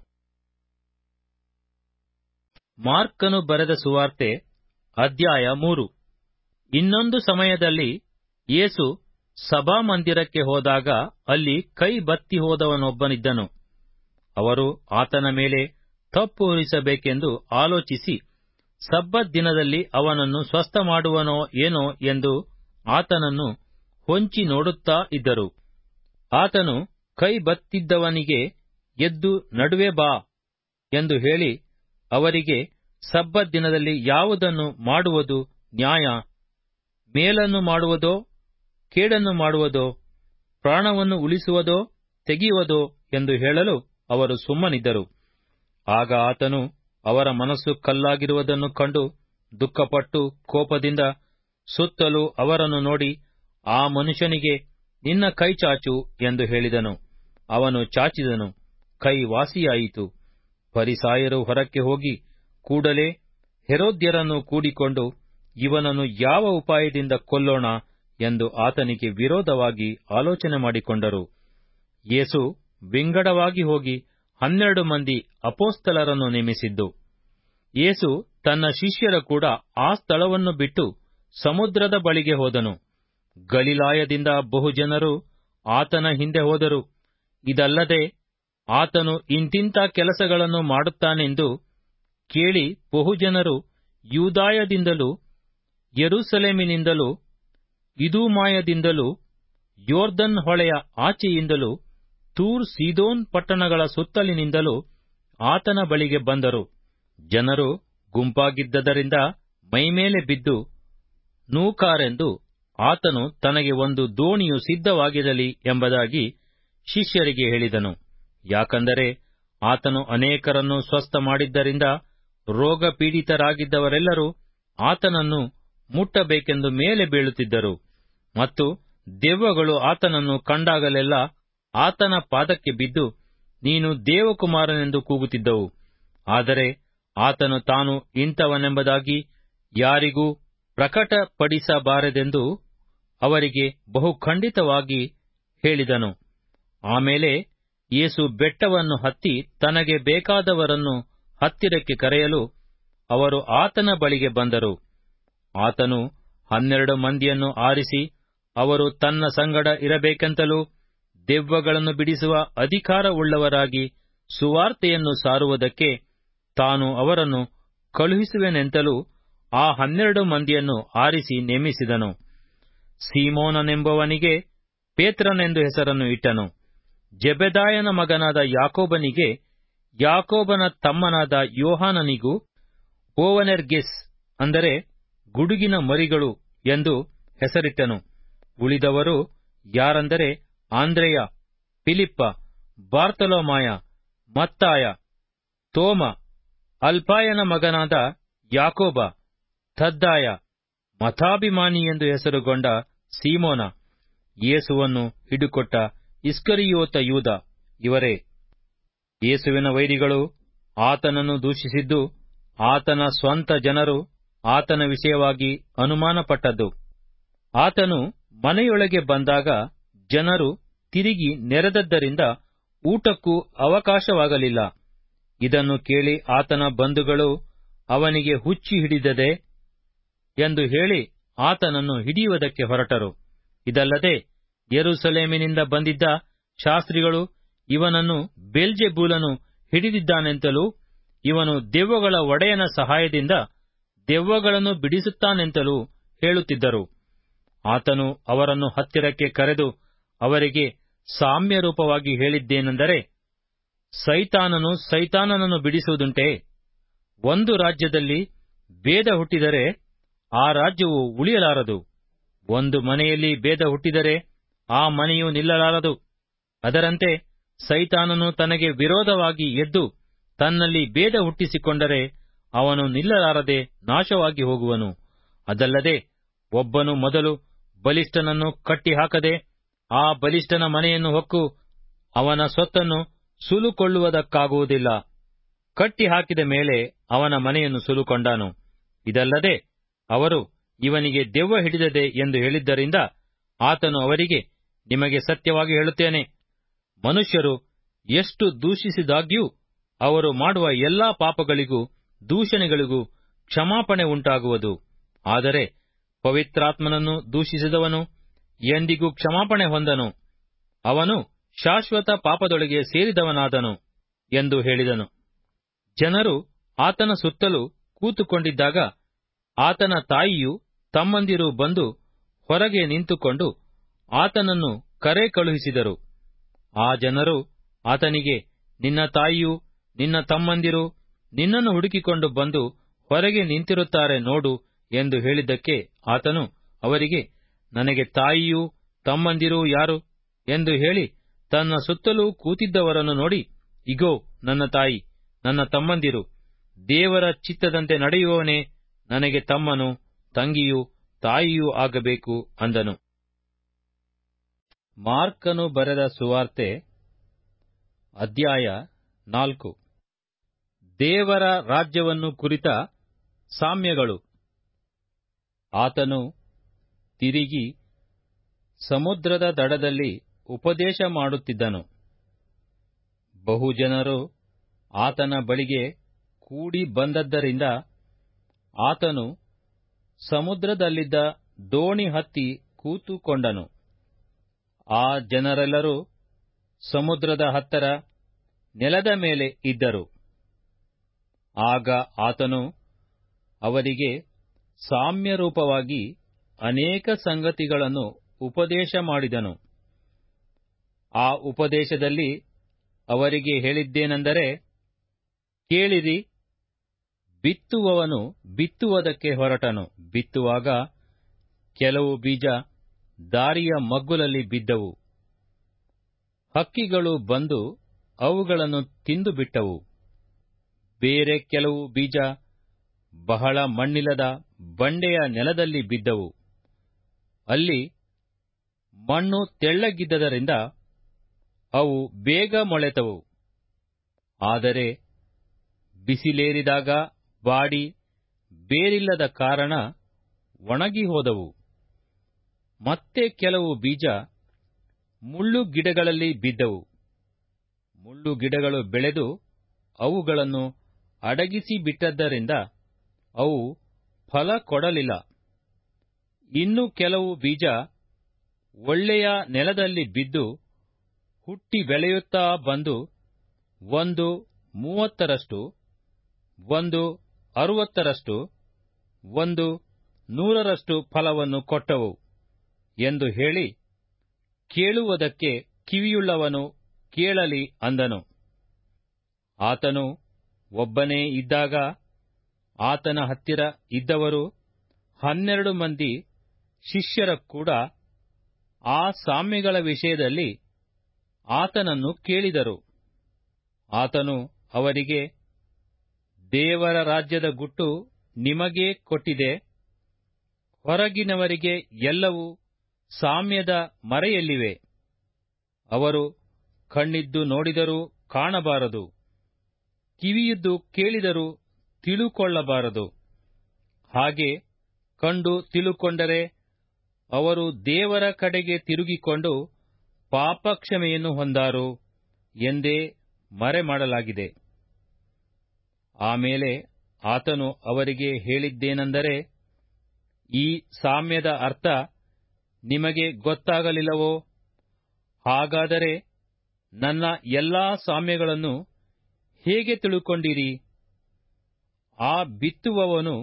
ಮಾರ್ಕನು ಬರೆದ ಸುವಾರ್ತೆ ಅಧ್ಯಾಯ ಮೂರು ಇನ್ನೊಂದು ಸಮಯದಲ್ಲಿ ಯೇಸು ಸಭಾಮಂದಿರಕ್ಕೆ ಹೋದಾಗ ಅಲ್ಲಿ ಕೈ ಬತ್ತಿ ಹೋದವನೊಬ್ಬನಿದ್ದನು ಅವರು ಆತನ ಮೇಲೆ ತಪ್ಪು ಹೊರಿಸಬೇಕೆಂದು ಆಲೋಚಿಸಿ ಸಬ್ಬತ್ ದಿನದಲ್ಲಿ ಅವನನ್ನು ಸ್ವಸ್ಥ ಮಾಡುವನೋ ಏನೋ ಎಂದು ಆತನನ್ನು ಹೊಂಚಿ ನೋಡುತ್ತಾ ಇದ್ದರು ಆತನು ಕೈ ಬತ್ತಿದ್ದವನಿಗೆ ಎದ್ದು ನಡುವೆ ಬಾ ಎಂದು ಹೇಳಿ ಅವರಿಗೆ ಸಬ್ಬತ್ ದಿನದಲ್ಲಿ ಯಾವುದನ್ನು ಮಾಡುವುದು ನ್ಯಾಯ ಮೇಲನ್ನು ಮಾಡುವುದೋ ಕೇಡನ್ನು ಮಾಡುವುದೋ ಪ್ರಾಣವನ್ನು ಉಳಿಸುವುದೋ ತೆಗೆಯುವುದೋ ಎಂದು ಹೇಳಲು ಅವರು ಸುಮ್ಮನಿದ್ದರು ಆಗ ಆತನು ಅವರ ಮನಸ್ಸು ಕಲ್ಲಾಗಿರುವುದನ್ನು ಕಂಡು ದುಃಖಪಟ್ಟು ಕೋಪದಿಂದ ಸುತ್ತಲೂ ಅವರನ್ನು ನೋಡಿ ಆ ಮನುಷ್ಯನಿಗೆ ನಿನ್ನ ಕೈ ಚಾಚು ಎಂದು ಹೇಳಿದನು ಅವನು ಚಾಚಿದನು ಕೈ ವಾಸಿಯಾಯಿತು ಪರಿಸಾಯರು ಹೊರಕ್ಕೆ ಹೋಗಿ ಕೂಡಲೇ ಹೆರೋದ್ಯರನ್ನು ಕೂಡಿಕೊಂಡು ಇವನನ್ನು ಯಾವ ಉಪಾಯದಿಂದ ಕೊಲ್ಲೋಣ ಎಂದು ಆತನಿಗೆ ವಿರೋಧವಾಗಿ ಆಲೋಚನೆ ಮಾಡಿಕೊಂಡರು ಯೇಸು ವಿಂಗಡವಾಗಿ ಹೋಗಿ ಹನ್ನೆರಡು ಮಂದಿ ಅಪೋಸ್ತಲರನ್ನು ನೇಮಿಸಿದ್ದು ಯೇಸು ತನ್ನ ಶಿಷ್ಯರ ಕೂಡ ಆ ಸ್ಥಳವನ್ನು ಬಿಟ್ಟು ಸಮುದ್ರದ ಬಳಿಗೆ ಹೋದನು ಗಲಿಲಾಯದಿಂದ ಬಹುಜನರು ಆತನ ಹಿಂದೆ ಹೋದರು ಇದಲ್ಲದೆ ಆತನು ಇಂತಿಂಥ ಕೆಲಸಗಳನ್ನು ಮಾಡುತ್ತಾನೆಂದು ಕೇಳಿ ಬಹುಜನರು ಯೂದಾಯದಿಂದಲೂ ಯೆರೂಸಲೇಮಿನಿಂದಲೂ ಇದೂಮಾಯದಿಂದಲೂ ಯೋರ್ದನ್ ಹೊಳೆಯ ಆಚೆಯಿಂದಲೂ ತೂರ್ ಸೀದೋನ್ ಪಟ್ಟಣಗಳ ಸುತ್ತಲಿನಿಂದಲೂ ಆತನ ಬಳಿಗೆ ಬಂದರು ಜನರು ಗುಂಪಾಗಿದ್ದರಿಂದ ಮೈಮೇಲೆ ಬಿದ್ದು ನೂಕಾರೆಂದು ಆತನು ತನಗೆ ಒಂದು ದೋಣಿಯು ಸಿದ್ಧವಾಗಿರಲಿ ಎಂಬುದಾಗಿ ಶಿಷ್ಯರಿಗೆ ಹೇಳಿದನು ಯಾಕಂದರೆ ಆತನು ಅನೇಕರನ್ನು ಸ್ವಸ್ಥ ಮಾಡಿದ್ದರಿಂದ ರೋಗ ಪೀಡಿತರಾಗಿದ್ದವರೆಲ್ಲರೂ ಆತನನ್ನು ಮುಟ್ಟಬೇಕೆಂದು ಮೇಲೆ ಬೀಳುತ್ತಿದ್ದರು ಮತ್ತು ದೆವ್ವಗಳು ಆತನನ್ನು ಕಂಡಾಗಲೆಲ್ಲ ಆತನ ಪಾದಕ್ಕೆ ಬಿದ್ದು ನೀನು ದೇವಕುಮಾರನೆಂದು ಕೂಗುತ್ತಿದ್ದವು ಆದರೆ ಆತನು ತಾನು ಇಂಥವನೆಂಬುದಾಗಿ ಯಾರಿಗೂ ಪ್ರಕಟಪಡಿಸಬಾರದೆಂದು ಅವರಿಗೆ ಬಹು ಖಂಡಿತವಾಗಿ ಹೇಳಿದನು ಆಮೇಲೆ ಯೇಸು ಬೆಟ್ಟವನ್ನು ಹತ್ತಿ ತನಗೆ ಬೇಕಾದವರನ್ನು ಹತ್ತಿರಕ್ಕೆ ಕರೆಯಲು ಅವರು ಆತನ ಬಳಿಗೆ ಬಂದರು ಆತನು ಹನ್ನೆರಡು ಮಂದಿಯನ್ನು ಆರಿಸಿ ಅವರು ತನ್ನ ಸಂಗಡ ಇರಬೇಕೆಂತಲೂ ದೆವ್ವಗಳನ್ನು ಬಿಡಿಸುವ ಅಧಿಕಾರವುಳ್ಳವರಾಗಿ ಸುವಾರ್ತೆಯನ್ನು ಸಾರುವುದಕ್ಕೆ ತಾನು ಅವರನ್ನು ಕಳುಹಿಸುವೆನೆಂತಲೂ ಆ ಹನ್ನೆರಡು ಮಂದಿಯನ್ನು ಆರಿಸಿ ನೇಮಿಸಿದನು ಸೀಮೋನನೆಂಬವನಿಗೆ ಪೇತ್ರನೆಂದು ಹೆಸರನ್ನು ಇಟ್ಟನು ಜೆಬೆದಾಯನ ಮಗನಾದ ಯಾಕೋಬನಿಗೆ ಯಾಕೋಬನ ತಮ್ಮನಾದ ಯೋಹಾನನಿಗೂ ಓವನೆರ್ಗೆಸ್ ಅಂದರೆ ಗುಡುಗಿನ ಮರಿಗಳು ಎಂದು ಹೆಸರಿಟ್ಟನು ಉಳಿದವರು ಯಾರಂದರೆ ಆಂದ್ರೆಯ ಫಿಲಿಪ್ಪ ಬಾರ್ತಲೋಮಾಯ ಮತ್ತಾಯ ತೋಮ ಅಲ್ಪಾಯನ ಮಗನಾದ ಯಾಕೋಬ ಥದ್ದಾಯ ಮಥಾಭಿಮಾನಿ ಎಂದು ಹೆಸರುಗೊಂಡ ಸೀಮೋನ ಯೇಸುವನ್ನು ಹಿಡುಕೊಟ್ಟ ಇಸ್ಕರಿಯೋತ ಯೂದ ಇವರೇ ಯೇಸುವಿನ ವೈರಿಗಳು ಆತನನ್ನು ದೂಷಿಸಿದ್ದು ಆತನ ಸ್ವಂತ ಜನರು ಆತನ ವಿಷಯವಾಗಿ ಅನುಮಾನಪಟ್ಟದ್ದು ಆತನು ಮನೆಯೊಳಗೆ ಬಂದಾಗ ಜನರು ತಿರುಗಿ ನೆರೆದದ್ದರಿಂದ ಊಟಕ್ಕೂ ಅವಕಾಶವಾಗಲಿಲ್ಲ ಇದನ್ನು ಕೇಳಿ ಆತನ ಬಂಧುಗಳು ಅವನಿಗೆ ಹುಚ್ಚಿ ಹಿಡಿದದೆ ಎಂದು ಹೇಳಿ ಆತನನ್ನು ಹಿಡಿಯುವುದಕ್ಕೆ ಹೊರಟರು ಇದಲ್ಲದೆ ಯೆರೂಸಲೇಮಿನಿಂದ ಬಂದಿದ್ದ ಶಾಸ್ತ್ರಿಗಳು ಇವನನ್ನು ಬೆಲ್ಜೆಬೂಲನು ಹಿಡಿದಿದ್ದಾನೆಂತಲೂ ಇವನು ದೆವ್ವಗಳ ಒಡೆಯನ ಸಹಾಯದಿಂದ ದೆವ್ವಗಳನ್ನು ಬಿಡಿಸುತ್ತಾನೆಂತಲೂ ಹೇಳುತ್ತಿದ್ದರು ಆತನು ಅವರನ್ನು ಹತ್ತಿರಕ್ಕೆ ಕರೆದು ಅವರಿಗೆ ಸಾಮ್ಯ ರೂಪವಾಗಿ ಹೇಳಿದ್ದೇನೆಂದರೆ ಸೈತಾನನು ಸೈತಾನನನ್ನು ಬಿಡಿಸುವುದುಂಟೆ ಒಂದು ರಾಜ್ಯದಲ್ಲಿ ಭೇದ ಹುಟ್ಟಿದರೆ ಆ ರಾಜ್ಯವು ಉಳಿಯಲಾರದು ಒಂದು ಮನೆಯಲ್ಲಿ ಭೇದ ಹುಟ್ಟಿದರೆ ಆ ಮನೆಯು ನಿಲ್ಲಲಾರದು ಅದರಂತೆ ಸೈತಾನನು ತನಗೆ ವಿರೋಧವಾಗಿ ಎದ್ದು ತನ್ನಲ್ಲಿ ಭೇದ ಹುಟ್ಟಿಸಿಕೊಂಡರೆ ಅವನು ನಿಲ್ಲಲಾರದೆ ನಾಶವಾಗಿ ಹೋಗುವನು ಅದಲ್ಲದೆ ಒಬ್ಬನು ಮೊದಲು ಬಲಿಷ್ಠನನ್ನು ಕಟ್ಟಿಹಾಕದೆ ಆ ಬಲಿಷ್ಠನ ಮನೆಯನ್ನು ಹೊಕ್ಕು ಅವನ ಸೊತ್ತನ್ನು ಸುಲುಕೊಳ್ಳುವುದಕ್ಕಾಗುವುದಿಲ್ಲ ಕಟ್ಟಿ ಹಾಕಿದ ಮೇಲೆ ಅವನ ಮನೆಯನ್ನು ಸುಲುಕೊಂಡಾನು ಇದಲ್ಲದೆ ಅವರು ಇವನಿಗೆ ದೆವ್ವ ಹಿಡಿದದೆ ಎಂದು ಹೇಳಿದ್ದರಿಂದ ಆತನು ಅವರಿಗೆ ನಿಮಗೆ ಸತ್ಯವಾಗಿ ಹೇಳುತ್ತೇನೆ ಮನುಷ್ಯರು ಎಷ್ಟು ದೂಷಿಸಿದಾಗ್ಯೂ ಅವರು ಮಾಡುವ ಎಲ್ಲಾ ಪಾಪಗಳಿಗೂ ದೂಷಣೆಗಳಿಗೂ ಕ್ಷಮಾಪಣೆ ಉಂಟಾಗುವುದು ಆದರೆ ಪವಿತ್ರಾತ್ಮನನ್ನು ದೂಷಿಸಿದವನು ಎಂದಿಗೂ ಕ್ಷಮಾಪಣೆ ಹೊಂದನು ಅವನು ಶಾಶ್ವತ ಪಾಪದೊಳಗೆ ಸೇರಿದವನಾದನು ಎಂದು ಹೇಳಿದನು ಜನರು ಆತನ ಸುತ್ತಲೂ ಕೂತುಕೊಂಡಿದ್ದಾಗ ಆತನ ತಾಯಿಯು ತಮ್ಮಂದಿರು ಬಂದು ಹೊರಗೆ ನಿಂತುಕೊಂಡು ಆತನನ್ನು ಕರೆ ಕಳುಹಿಸಿದರು ಆ ಜನರು ಆತನಿಗೆ ನಿನ್ನ ತಾಯಿಯು ನಿನ್ನ ತಮ್ಮಂದಿರು ನಿನ್ನನ್ನು ಹುಡುಕಿಕೊಂಡು ಬಂದು ಹೊರಗೆ ನಿಂತಿರುತ್ತಾರೆ ನೋಡು ಎಂದು ಹೇಳಿದ್ದಕ್ಕೆ ಆತನು ಅವರಿಗೆ ನನಗೆ ತಾಯಿಯೂ ತಮ್ಮಂದಿರೂ ಯಾರು ಎಂದು ಹೇಳಿ ತನ್ನ ಸುತ್ತಲೂ ಕೂತಿದ್ದವರನ್ನು ನೋಡಿ ಇಗೋ ನನ್ನ ತಾಯಿ ನನ್ನ ತಮ್ಮಂದಿರು ದೇವರ ಚಿತ್ತದಂತೆ ನಡೆಯುವವನೇ ನನಗೆ ತಮ್ಮನು ತಂಗಿಯೂ ತಾಯಿಯೂ ಆಗಬೇಕು ಅಂದನು ಮಾರ್ಕನು ಬರೆದ ಸುವಾರ್ತೆ ಅಧ್ಯಾಯ ನಾಲ್ಕು ದೇವರ ರಾಜ್ಯವನ್ನು ಕುರಿತ ಸಾಮ್ಯಗಳು ಆತನು ತಿರುಗಿ ಸಮುದ್ರದ ದಡದಲ್ಲಿ ಉಪದೇಶ ಮಾಡುತ್ತಿದ್ದನು ಬಹುಜನರು ಆತನ ಬಳಿಗೆ ಕೂಡಿ ಬಂದದ್ದರಿಂದ ಆತನು ಸಮುದ್ರದಲ್ಲಿದ್ದ ದೋಣಿ ಹತ್ತಿ ಕೂತುಕೊಂಡನು ಆ ಜನರೆಲ್ಲರೂ ಸಮುದ್ರದ ಹತ್ತರ ನೆಲದ ಮೇಲೆ ಇದ್ದರು ಆಗ ಆತನು ಅವರಿಗೆ ಸಾಮ್ಯರೂಪವಾಗಿ ಅನೇಕ ಸಂಗತಿಗಳನ್ನು ಉಪದೇಶ ಮಾಡಿದನು ಆ ಉಪದೇಶದಲ್ಲಿ ಅವರಿಗೆ ಹೇಳಿದ್ದೇನೆಂದರೆ ಕೇಳಿರಿ ಬಿತ್ತುವವನು ಬಿತ್ತುವುದಕ್ಕೆ ಹೊರಟನು ಬಿತ್ತುವಾಗ ಕೆಲವು ಬೀಜ ದಾರಿಯ ಮಗ್ಗುಲಲ್ಲಿ ಬಿದ್ದವು ಹಕ್ಕಿಗಳು ಬಂದು ಅವುಗಳನ್ನು ತಿಂದು ಬಿಟ್ಟವು ಬೇರೆ ಕೆಲವು ಬೀಜ ಬಹಳ ಮಣ್ಣಿಲ್ಲದ ಬಂಡೆಯ ನೆಲದಲ್ಲಿ ಬಿದ್ದವು ಅಲ್ಲಿ ಮಣ್ಣು ತೆಳ್ಳಗಿದ್ದರಿಂದ ಅವು ಬೇಗ ಮೊಳೆತವು ಆದರೆ ಬಿಸಿಲೇರಿದಾಗ ಬಾಡಿ ಬೇರಿಲ್ಲದ ಕಾರಣ ಒಣಗಿ ಹೋದವು ಮತ್ತೆ ಕೆಲವು ಬೀಜ ಮುಳ್ಳು ಗಿಡಗಳಲ್ಲಿ ಬಿದ್ದವು ಮುಳ್ಳು ಗಿಡಗಳು ಬೆಳೆದು ಅವುಗಳನ್ನು ಅಡಗಿಸಿ ಬಿಟ್ಟದ್ದರಿಂದ ಅವು ಫಲ ಕೊಡಲಿಲ್ಲ ಇನ್ನು ಕೆಲವು ಬೀಜ ಒಳ್ಳೆಯ ನೆಲದಲ್ಲಿ ಬಿದ್ದು ಹುಟ್ಟಿ ಬೆಳೆಯುತ್ತಾ ಬಂದು ಒಂದು ಮೂವತ್ತರಷ್ಟು ಒಂದು ಅರುವತ್ತರಷ್ಟು ಒಂದು ನೂರರಷ್ಟು ಫಲವನ್ನು ಕೊಟ್ಟವು ಎಂದು ಹೇಳಿ ಕೇಳುವುದಕ್ಕೆ ಕಿವಿಯುಳ್ಳವನು ಕೇಳಲಿ ಅಂದನು ಆತನು ಒಬ್ಬನೇ ಇದ್ದಾಗ ಆತನ ಹತ್ತಿರ ಇದ್ದವರು ಹನ್ನೆರಡು ಮಂದಿ ಶಿಷ್ಯರ ಕೂಡ ಆ ಸಾಮ್ಯಗಳ ವಿಷಯದಲ್ಲಿ ಆತನನ್ನು ಕೇಳಿದರು ಆತನು ಅವರಿಗೆ ದೇವರ ರಾಜ್ಯದ ಗುಟ್ಟು ನಿಮಗೇ ಕೊಟ್ಟಿದೆ ಹೊರಗಿನವರಿಗೆ ಎಲ್ಲವೂ ಸಾಮ್ಯದ ಮರೆಯಲ್ಲಿವೆ ಅವರು ಕಣ್ಣಿದ್ದು ನೋಡಿದರೂ ಕಾಣಬಾರದು ಕಿವಿಯಿದ್ದು ಕೇಳಿದರೂ ತಿಳುಕೊಳ್ಳಬಾರದು ಹಾಗೆ ಕಂಡು ತಿಳುಕೊಂಡರೆ ಅವರು ದೇವರ ಕಡೆಗೆ ತಿರುಗಿಕೊಂಡು ಪಾಪಕ್ಷಮೆಯನ್ನು ಹೊಂದಾರು ಎಂದೇ ಮರೆಮಾಡಲಾಗಿದೆ ಆಮೇಲೆ ಆತನು ಅವರಿಗೆ ಹೇಳಿದ್ದೇನೆಂದರೆ ಈ ಸಾಮ್ಯದ ಅರ್ಥ ನಿಮಗೆ ಗೊತ್ತಾಗಲಿಲ್ಲವೋ ಹಾಗಾದರೆ ನನ್ನ ಎಲ್ಲಾ ಸಾಮ್ಯಗಳನ್ನು ಹೇಗೆ ತಿಳುಕೊಂಡಿರಿ ಆ ಬಿತ್ತುವವನು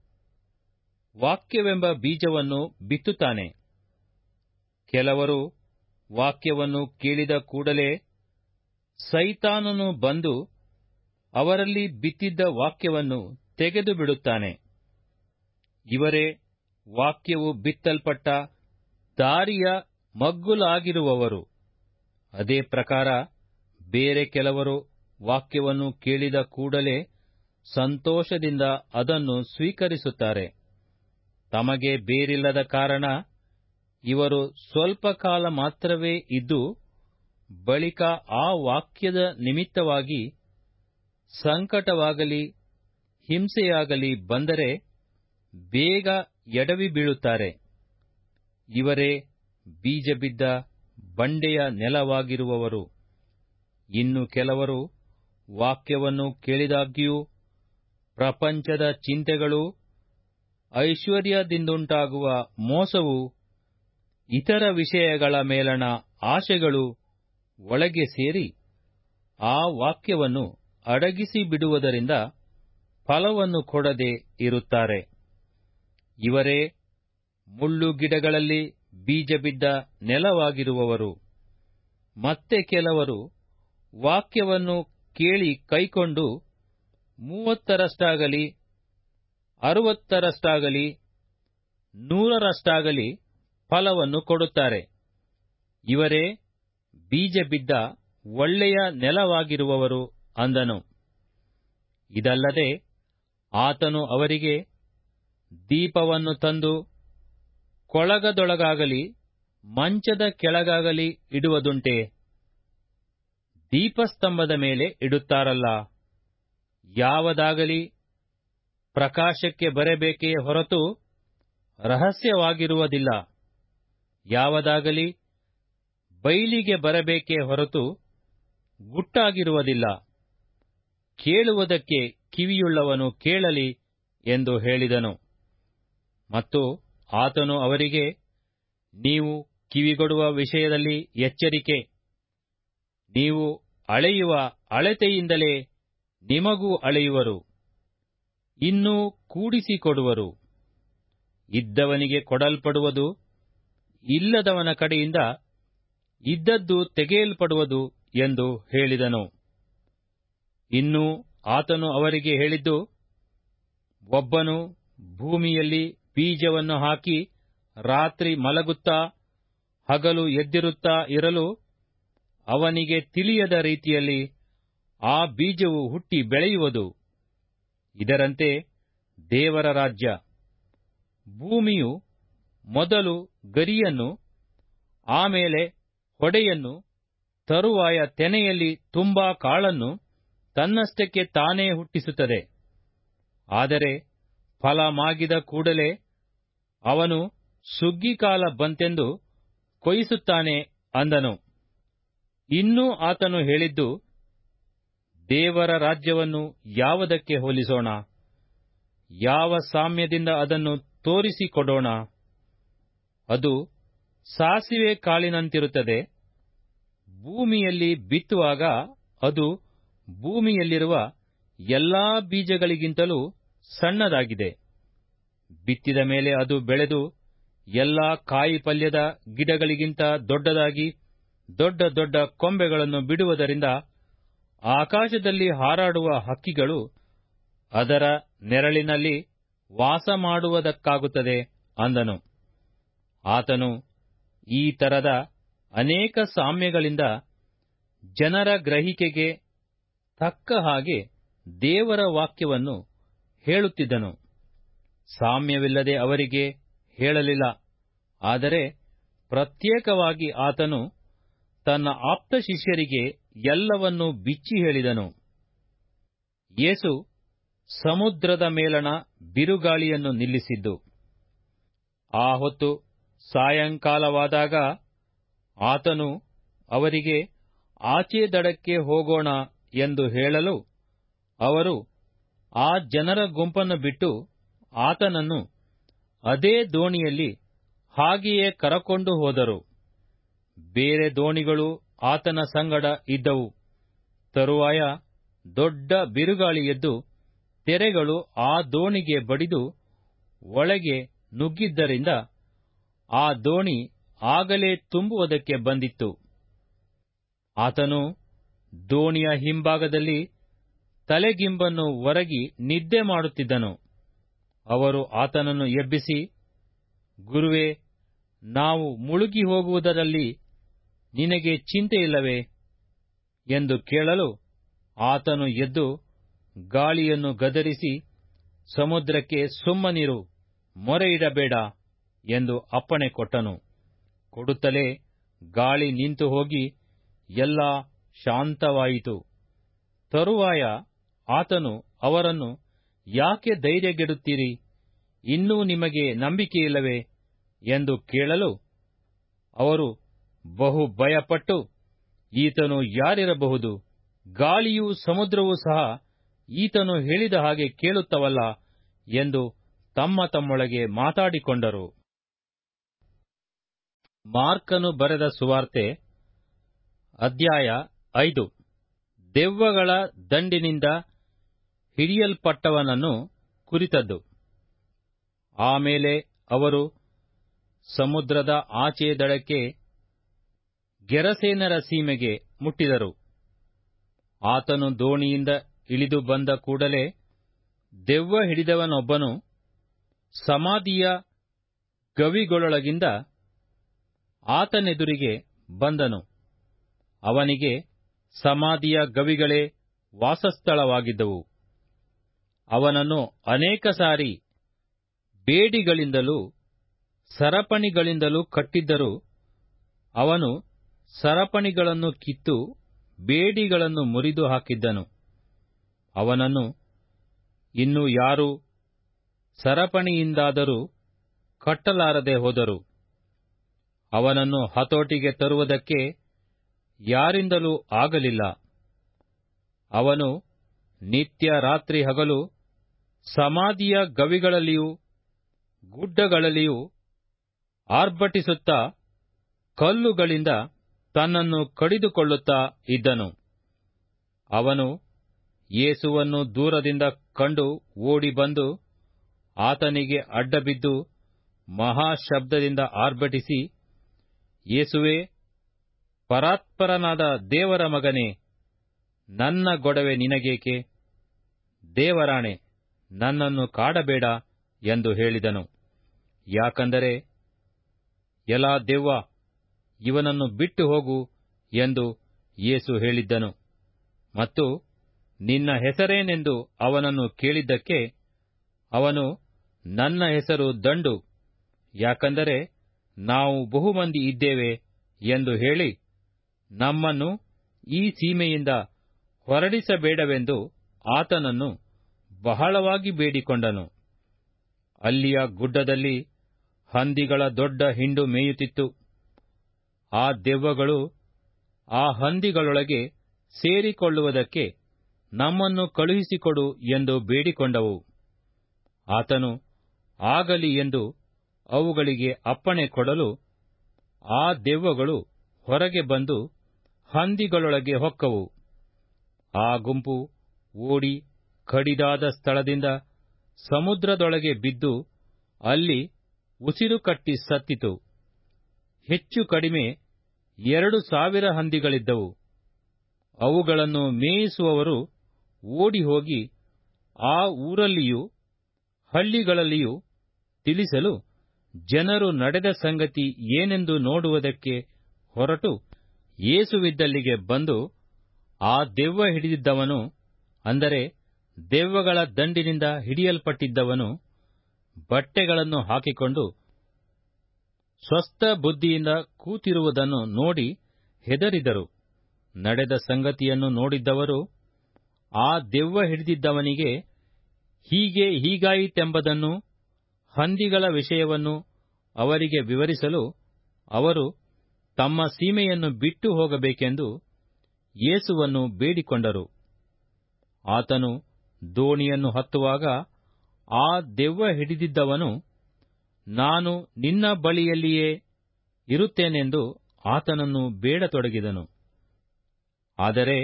ವಾಕ್ಯವೆಂಬ ಬೀಜವನ್ನು ಬಿತ್ತುತ್ತಾನೆ ಕೆಲವರು ವಾಕ್ಯವನ್ನು ಕೇಳಿದ ಕೂಡಲೇ ಸೈತಾನನು ಬಂದು ಅವರಲ್ಲಿ ಬಿತ್ತಿದ್ದ ವಾಕ್ಯವನ್ನು ತೆಗೆದು ಬಿಡುತ್ತಾನೆ ಇವರೇ ವಾಕ್ಯವು ಬಿತ್ತಲ್ಪಟ್ಟ ದಾರಿಯ ಮಗ್ಗುಲಾಗಿರುವವರು ಅದೇ ಪ್ರಕಾರ ಬೇರೆ ಕೆಲವರು ವಾಕ್ಯವನ್ನು ಕೇಳಿದ ಕೂಡಲೇ ಸಂತೋಷದಿಂದ ಅದನ್ನು ಸ್ವೀಕರಿಸುತ್ತಾರೆ ತಮಗೆ ಬೇರಿಲ್ಲದ ಕಾರಣ ಇವರು ಸ್ವಲ್ಪ ಕಾಲ ಮಾತ್ರವೇ ಇದ್ದು ಬಳಿಕ ಆ ವಾಕ್ಯದ ನಿಮಿತ್ತವಾಗಿ ಸಂಕಟವಾಗಲಿ ಹಿಂಸೆಯಾಗಲಿ ಬಂದರೆ ಬೇಗ ಎಡವಿ ಬೀಳುತ್ತಾರೆ ಇವರೇ ಬೀಜ ಬಿದ್ದ ಬಂಡೆಯ ನೆಲವಾಗಿರುವವರು ಇನ್ನು ಕೆಲವರು ವಾಕ್ಯವನ್ನು ಕೇಳಿದಾಗ್ಯೂ ಪ್ರಪಂಚದ ಚಿಂತೆಗಳು ಐಶ್ವರ್ಯದಿಂದುಂಟಾಗುವ ಮೋಸವು ಇತರ ವಿಷಯಗಳ ಮೇಲಣ ಆಶೆಗಳು ಒಳಗೆ ಸೇರಿ ಆ ವಾಕ್ಯವನ್ನು ಅಡಗಿಸಿ ಬಿಡುವುದರಿಂದ ಫಲವನ್ನು ಕೊಡದೆ ಇರುತ್ತಾರೆ ಇವರೇ ಮುಳ್ಳು ಗಿಡಗಳಲ್ಲಿ ಬೀಜ ಬಿದ್ದ ನೆಲವಾಗಿರುವವರು ಮತ್ತೆ ಕೆಲವರು ವಾಕ್ಯವನ್ನು ಕೇಳಿ ಕೈಕೊಂಡು ಮೂವತ್ತರಷ್ಟಾಗಲಿ ಅರುವತ್ತರಷ್ಟಾಗಲಿ ನೂರರಷ್ಟಾಗಲಿ ಫಲವನ್ನು ಕೊಡುತ್ತಾರೆ ಇವರೇ ಬೀಜ ಬಿದ್ದ ಒಳ್ಳೆಯ ನೆಲವಾಗಿರುವವರು ಅಂದನು ಇದಲ್ಲದೆ ಆತನು ಅವರಿಗೆ ದೀಪವನ್ನು ತಂದು ಕೊಳಗದೊಳಗಾಗಲಿ ಮಂಚದ ಕೆಳಗಾಗಲಿ ಇಡುವುದುಂಟೆ ದೀಪಸ್ತಂಭದ ಮೇಲೆ ಇಡುತ್ತಾರಲ್ಲ ಯಾವದಾಗಲಿ ಪ್ರಕಾಶಕ್ಕೆ ಬರಬೇಕೇ ಹೊರತು ರಹಸ್ಯವಾಗಿರುವುದಿಲ್ಲ ಯಾವದಾಗಲಿ ಬೈಲಿಗೆ ಬರಬೇಕೇ ಹೊರತು ಗುಟ್ಟಾಗಿರುವುದಿಲ್ಲ ಕೇಳುವುದಕ್ಕೆ ಕಿವಿಯುಳ್ಳವನು ಕೇಳಲಿ ಎಂದು ಹೇಳಿದನು ಮತ್ತು ಆತನು ಅವರಿಗೆ ನೀವು ಕಿವಿಗೊಡುವ ವಿಷಯದಲ್ಲಿ ಎಚ್ಚರಿಕೆ ನೀವು ಅಳೆಯುವ ಅಳತೆಯಿಂದಲೇ ನಿಮಗೂ ಅಳೆಯುವರು ಇನ್ನೂ ಕೂಡಿಸಿಕೊಡುವರು ಇದ್ದವನಿಗೆ ಕೊಡಲ್ಪಡುವುದು ಇಲ್ಲದವನ ಕಡೆಯಿಂದ ಇದ್ದದ್ದು ತೆಗೆಯಲ್ಪಡುವುದು ಎಂದು ಹೇಳಿದನು ಇನ್ನೂ ಆತನು ಅವರಿಗೆ ಹೇಳಿದ್ದು ಒಬ್ಬನು ಭೂಮಿಯಲ್ಲಿ ಬೀಜವನ್ನು ಹಾಕಿ ರಾತ್ರಿ ಮಲಗುತ್ತಾ ಹಗಲು ಎದ್ದಿರುತ್ತಾ ಇರಲು ಅವನಿಗೆ ತಿಳಿಯದ ರೀತಿಯಲ್ಲಿ ಆ ಬೀಜವು ಹುಟ್ಟಿ ಬೆಳೆಯುವುದು ಇದರಂತೆ ದೇವರ ರಾಜ್ಯ ಭೂಮಿಯು ಮೊದಲು ಗರಿಯನ್ನು ಆಮೇಲೆ ಹೊಡೆಯನ್ನು ತರುವಾಯ ತೆನೆಯಲ್ಲಿ ತುಂಬಾ ಕಾಳನ್ನು ತನ್ನಷ್ಟಕ್ಕೆ ತಾನೇ ಹುಟ್ಟಿಸುತ್ತದೆ ಆದರೆ ಫಲ ಮಾಗಿದ ಕೂಡಲೇ ಅವನು ಸುಗ್ಗಿಕಾಲ ಬಂತೆಂದು ಕೊಯ್ಸುತ್ತಾನೆ ಅಂದನು ಇನ್ನೂ ಆತನು ಹೇಳಿದ್ದು ದೇವರ ರಾಜ್ಯವನ್ನು ಯಾವುದಕ್ಕೆ ಹೋಲಿಸೋಣ ಯಾವ ಸಾಮ್ಯದಿಂದ ಅದನ್ನು ತೋರಿಸಿಕೊಡೋಣ ಅದು ಸಾಸಿವೆ ಕಾಳಿನಂತಿರುತ್ತದೆ ಭೂಮಿಯಲ್ಲಿ ಬಿತ್ತುವಾಗ ಅದು ಭೂಮಿಯಲ್ಲಿರುವ ಎಲ್ಲಾ ಬೀಜಗಳಿಗಿಂತಲೂ ಸಣ್ಣದಾಗಿದೆ ಬಿತ್ತಿದ ಮೇಲೆ ಅದು ಬೆಳೆದು ಎಲ್ಲಾ ಕಾಯಿ ಪಲ್ಯದ ಗಿಡಗಳಿಗಿಂತ ದೊಡ್ಡದಾಗಿ ದೊಡ್ಡ ದೊಡ್ಡ ಕೊಂಬೆಗಳನ್ನು ಬಿಡುವುದರಿಂದ ಆಕಾಶದಲ್ಲಿ ಹಾರಾಡುವ ಹಕ್ಕಿಗಳು ಅದರ ನೆರಳಿನಲ್ಲಿ ವಾಸ ಮಾಡುವುದಕ್ಕಾಗುತ್ತದೆ ಅಂದನು ಆತನು ಈ ತರದ ಅನೇಕ ಸಾಮ್ಯಗಳಿಂದ ಜನರ ಗ್ರಹಿಕೆಗೆ ತಕ್ಕ ಹಾಗೆ ದೇವರ ವಾಕ್ಯವನ್ನು ಹೇಳುತ್ತಿದ್ದನು ಸಾಮ್ಯವಿಲ್ಲದೆ ಅವರಿಗೆ ಹೇಳಲಿಲ್ಲ ಆದರೆ ಪ್ರತ್ಯೇಕವಾಗಿ ಆತನು ತನ್ನ ಆಪ್ತ ಶಿಷ್ಯರಿಗೆ ಎಲ್ಲವನ್ನೂ ಬಿಚ್ಚಿ ಹೇಳಿದನು ಯೇಸು ಸಮುದ್ರದ ಮೇಲಣ ಬಿರುಗಾಳಿಯನ್ನು ನಿಲ್ಲಿಸಿದ್ದು ಆ ಹೊತ್ತು ಸಾಯಂಕಾಲವಾದಾಗ ಆತನು ಅವರಿಗೆ ಆಚೆ ದಡಕ್ಕೆ ಹೋಗೋಣ ಎಂದು ಹೇಳಲು ಅವರು ಆ ಜನರ ಗುಂಪನ್ನು ಬಿಟ್ಟು ಆತನನ್ನು ಅದೇ ದೋಣಿಯಲ್ಲಿ ಹಾಗೆಯೇ ಕರಕೊಂಡು ಹೋದರು ಬೇರೆ ದೋಣಿಗಳು ಆತನ ಸಂಗಡ ಇದ್ದವು ತರುವಾಯ ದೊಡ್ಡ ಬಿರುಗಾಳಿ ಎದ್ದು ತೆರೆಗಳು ಆ ದೋಣಿಗೆ ಬಡಿದು ಒಳಗೆ ನುಗ್ಗಿದ್ದರಿಂದ ಆ ದೋಣಿ ಆಗಲೇ ತುಂಬುವುದಕ್ಕೆ ಬಂದಿತ್ತು ಆತನು ದೋಣಿಯ ಹಿಂಭಾಗದಲ್ಲಿ ತಲೆಗಿಂಬನ್ನು ಒರಗಿ ನಿದ್ದೆ ಮಾಡುತ್ತಿದ್ದನು ಅವರು ಆತನನ್ನು ಎಬ್ಬಿಸಿ ಗುರುವೇ ನಾವು ಮುಳುಗಿ ಹೋಗುವುದರಲ್ಲಿ ನಿನಗೆ ಚಿಂತೆಯಿಲ್ಲವೇ ಎಂದು ಕೇಳಲು ಆತನು ಎದ್ದು ಗಾಳಿಯನ್ನು ಗದರಿಸಿ ಸಮುದ್ರಕ್ಕೆ ಸುಮ್ಮನಿರು ಮೊರೆಯಿಡಬೇಡ ಎಂದು ಅಪ್ಪಣೆ ಕೊಟ್ಟನು ಕೊಡುತ್ತಲೇ ಗಾಳಿ ನಿಂತು ಹೋಗಿ ಎಲ್ಲ ಶಾಂತವಾಯಿತು ತರುವಾಯ ಆತನು ಅವರನ್ನು ಯಾಕೆ ಧೈರ್ಯಗೆಡುತ್ತೀರಿ ಇನ್ನೂ ನಿಮಗೆ ನಂಬಿಕೆಯಿಲ್ಲವೇ ಎಂದು ಕೇಳಲು ಅವರು ಬಹು ಭಯಪಟ್ಟು ಈತನು ಯಾರಿರಬಹುದು ಗಾಳಿಯೂ ಸಮುದ್ರವೂ ಸಹ ಈತನು ಹೇಳಿದ ಹಾಗೆ ಕೇಳುತ್ತವಲ್ಲ ಎಂದು ತಮ್ಮ ತಮ್ಮೊಳಗೆ ಮಾತಾಡಿಕೊಂಡರು ಮಾರ್ಕನು ಬರೆದ ಸುವಾರ್ತೆ ಅಧ್ಯಾಯ ಐದು ದೆವ್ವಗಳ ದಂಡಿನಿಂದ ಹಿಡಿಯಲ್ಪಟ್ಟವನನ್ನು ಕುರಿತದ್ದು ಆಮೇಲೆ ಅವರು ಸಮುದ್ರದ ಆಚೆ ದಡಕ್ಕೆ ಗೆರಸೇನರ ಸೀಮೆಗೆ ಮುಟ್ಟಿದರು ಆತನು ದೋಣಿಯಿಂದ ಇಳಿದು ಬಂದ ಕೂಡಲೇ ದೆವ್ವ ಹಿಡಿದವನೊಬ್ಬನು ಸಮಾಧಿಯ ಗವಿಗಳೊಳಗಿಂದ ಆತನೆದುರಿಗೆ ಬಂದನು ಅವನಿಗೆ ಸಮಾಧಿಯ ಗವಿಗಳೇ ವಾಸಸ್ಥಳವಾಗಿದ್ದವು ಅವನನ್ನು ಅನೇಕ ಸಾರಿ ಬೇಡಿಗಳಿಂದಲೂ ಸರಪಣಿಗಳಿಂದಲೂ ಕಟ್ಟಿದ್ದರೂ ಅವನು ಸರಪಣಿಗಳನ್ನು ಕಿತ್ತು ಬೇಡಿಗಳನ್ನು ಮುರಿದು ಹಾಕಿದ್ದನು ಅವನನ್ನು ಇನ್ನು ಯಾರೂ ಸರಪಣಿಯಿಂದಾದರೂ ಕಟ್ಟಲಾರದೆ ಹೋದರು ಅವನನ್ನು ಹತೋಟಿಗೆ ತರುವುದಕ್ಕೆ ಯಾರಿಂದಲೂ ಆಗಲಿಲ್ಲ ಅವನು ನಿತ್ಯ ರಾತ್ರಿ ಹಗಲು ಸಮಾಧಿಯ ಗವಿಗಳಲ್ಲಿಯೂ ಗುಡ್ಡಗಳಲ್ಲಿಯೂ ಆರ್ಭಟಿಸುತ್ತಾ ಕಲ್ಲುಗಳಿಂದ ತನ್ನನ್ನು ಕಡಿದುಕೊಳ್ಳುತ್ತಾ ಇದ್ದನು ಅವನು ಯೇಸುವನ್ನು ದೂರದಿಂದ ಕಂಡು ಓಡಿ ಬಂದು ಆತನಿಗೆ ಅಡ್ಡಬಿದ್ದು ಮಹಾಶಬ್ದದಿಂದ ಆರ್ಭಟಿಸಿ ಯೇಸುವೇ ಪರಾತ್ಪರನಾದ ದೇವರ ಮಗನೇ ನನ್ನ ಗೊಡವೆ ನಿನಗೇಕೆ ದೇವರಾಣೆ ನನ್ನನ್ನು ಕಾಡಬೇಡ ಎಂದು ಹೇಳಿದನು ಯಾಕಂದರೆ ಎಲಾ ದೆವ್ವ ಇವನನ್ನು ಬಿಟ್ಟು ಹೋಗು ಎಂದು ಯೇಸು ಹೇಳಿದ್ದನು ಮತ್ತು ನಿನ್ನ ಹೆಸರೇನೆಂದು ಅವನನ್ನು ಕೇಳಿದ್ದಕ್ಕೆ ಅವನು ನನ್ನ ಹೆಸರು ದಂಡು ಯಾಕಂದರೆ ನಾವು ಬಹುಮಂದಿ ಇದ್ದೇವೆ ಎಂದು ಹೇಳಿ ನಮ್ಮನ್ನು ಈ ಸೀಮೆಯಿಂದ ಹೊರಡಿಸಬೇಡವೆಂದು ಆತನನ್ನು ಬಹಳವಾಗಿ ಬೇಡಿಕೊಂಡನು ಅಲ್ಲಿಯ ಗುಡ್ಡದಲ್ಲಿ ಹಂದಿಗಳ ದೊಡ್ಡ ಹಿಂಡು ಮೇಯುತ್ತಿತ್ತು ಆ ದೆವ್ವಗಳು ಆ ಹಂದಿಗಳೊಳಗೆ ಸೇರಿಕೊಳ್ಳುವುದಕ್ಕೆ ನಮ್ಮನ್ನು ಕಳುಹಿಸಿಕೊಡು ಎಂದು ಬೇಡಿಕೊಂಡವು ಆತನು ಆಗಲಿ ಎಂದು ಅವುಗಳಿಗೆ ಅಪ್ಪಣೆ ಕೊಡಲು ಆ ದೆವ್ವಗಳು ಹೊರಗೆ ಬಂದು ಹಂದಿಗಳೊಳಗೆ ಹೊಕ್ಕವು ಆ ಗುಂಪು ಓಡಿ ಕಡಿದಾದ ಸ್ಥಳದಿಂದ ಸಮುದ್ರದೊಳಗೆ ಬಿದ್ದು ಅಲ್ಲಿ ಉಸಿರುಕಟ್ಟಿ ಸತ್ತಿತು ಹೆಚ್ಚು ಕಡಿಮೆ ಎರಡು ಸಾವಿರ ಹಂದಿಗಳಿದ್ದವು ಅವುಗಳನ್ನು ಮೇಯಿಸುವವರು ಓಡಿ ಹೋಗಿ ಆ ಊರಲ್ಲಿಯೂ ಹಳ್ಳಿಗಳಲ್ಲಿಯೂ ತಿಳಿಸಲು ಜನರು ನಡೆದ ಸಂಗತಿ ಏನೆಂದು ನೋಡುವುದಕ್ಕೆ ಹೊರಟು ಯೇಸುವಿದ್ದಲ್ಲಿಗೆ ಬಂದು ಆ ದೆವ್ವ ಹಿಡಿದಿದ್ದವನು ಅಂದರೆ ದೆವ್ವಗಳ ದಂಡಿನಿಂದ ಹಿಡಿಯಲ್ಪಟ್ಟಿದ್ದವನು ಬಟ್ಟೆಗಳನ್ನು ಹಾಕಿಕೊಂಡು ಸ್ವಸ್ಥ ಬುದ್ಧಿಯಿಂದ ಕೂತಿರುವುದನ್ನು ನೋಡಿ ಹೆದರಿದರು ನಡೆದ ಸಂಗತಿಯನ್ನು ನೋಡಿದ್ದವರು ಆ ದೆವ್ವ ಹಿಡಿದಿದ್ದವನಿಗೆ ಹೀಗೆ ಹೀಗಾಯಿತೆಂಬುದನ್ನು ಹಂದಿಗಳ ವಿಷಯವನ್ನು ಅವರಿಗೆ ವಿವರಿಸಲು ಅವರು ತಮ್ಮ ಸೀಮೆಯನ್ನು ಬಿಟ್ಟು ಹೋಗಬೇಕೆಂದು ಯೇಸುವನ್ನು ಬೇಡಿಕೊಂಡರು ಆತನು ದೋಣಿಯನ್ನು ಹತ್ತುವಾಗ ಆ ದೆವ್ವ ಹಿಡಿದಿದ್ದವನು ನಾನು ನಿನ್ನ ಬಳಿಯಲ್ಲಿಯೇ ಇರುತ್ತೇನೆಂದು ಆತನನ್ನು ಬೇಡತೊಡಗಿದನು ಆದರೆ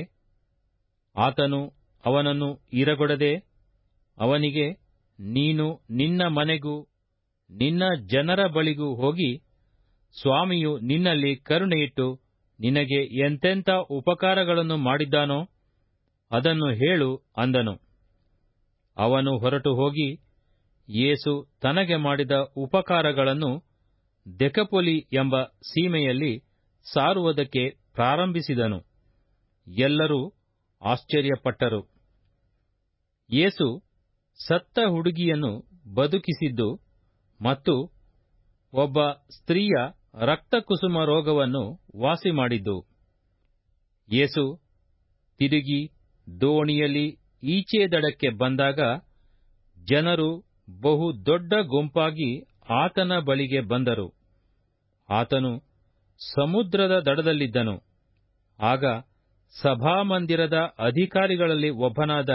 ಆತನು ಅವನನ್ನು ಇರಗೊಡದೆ ಅವನಿಗೆ ನೀನು ನಿನ್ನ ಮನೆಗೂ ನಿನ್ನ ಜನರ ಬಳಿಗೂ ಹೋಗಿ ಸ್ವಾಮಿಯು ನಿನ್ನಲ್ಲಿ ಕರುಣೆಯಿಟ್ಟು ನಿನಗೆ ಎಂತೆಂಥ ಉಪಕಾರಗಳನ್ನು ಮಾಡಿದ್ದಾನೋ ಅದನ್ನು ಹೇಳು ಅಂದನು ಅವನು ಹೊರಟು ಹೋಗಿ ಯೇಸು ತನಗೆ ಮಾಡಿದ ಉಪಕಾರಗಳನ್ನು ದೆಕಪೊಲಿ ಎಂಬ ಸೀಮೆಯಲ್ಲಿ ಸಾರುವುದಕ್ಕೆ ಪ್ರಾರಂಭಿಸಿದನು ಎಲ್ಲರೂ ಆಶ್ಚರ್ಯಪಟ್ಟರು ಯೇಸು ಸತ್ತ ಹುಡುಗಿಯನ್ನು ಬದುಕಿಸಿದ್ದು ಮತ್ತು ಒಬ್ಬ ಸ್ತ್ರೀಯ ರಕ್ತಕುಸುಮ ರೋಗವನ್ನು ವಾಸಿಮಾಡಿದ್ದು ಯೇಸು ತಿರುಗಿ ದೋಣಿಯಲ್ಲಿ ಈಚೆ ದಡಕ್ಕೆ ಬಂದಾಗ ಜನರು ಬಹು ದೊಡ್ಡ ಗುಂಪಾಗಿ ಆತನ ಬಳಿಗೆ ಬಂದರು ಆತನು ಸಮುದ್ರದ ದಡದಲ್ಲಿದ್ದನು ಆಗ ಸಭಾಮಂದಿರದ ಅಧಿಕಾರಿಗಳಲ್ಲಿ ಒಬ್ಬನಾದ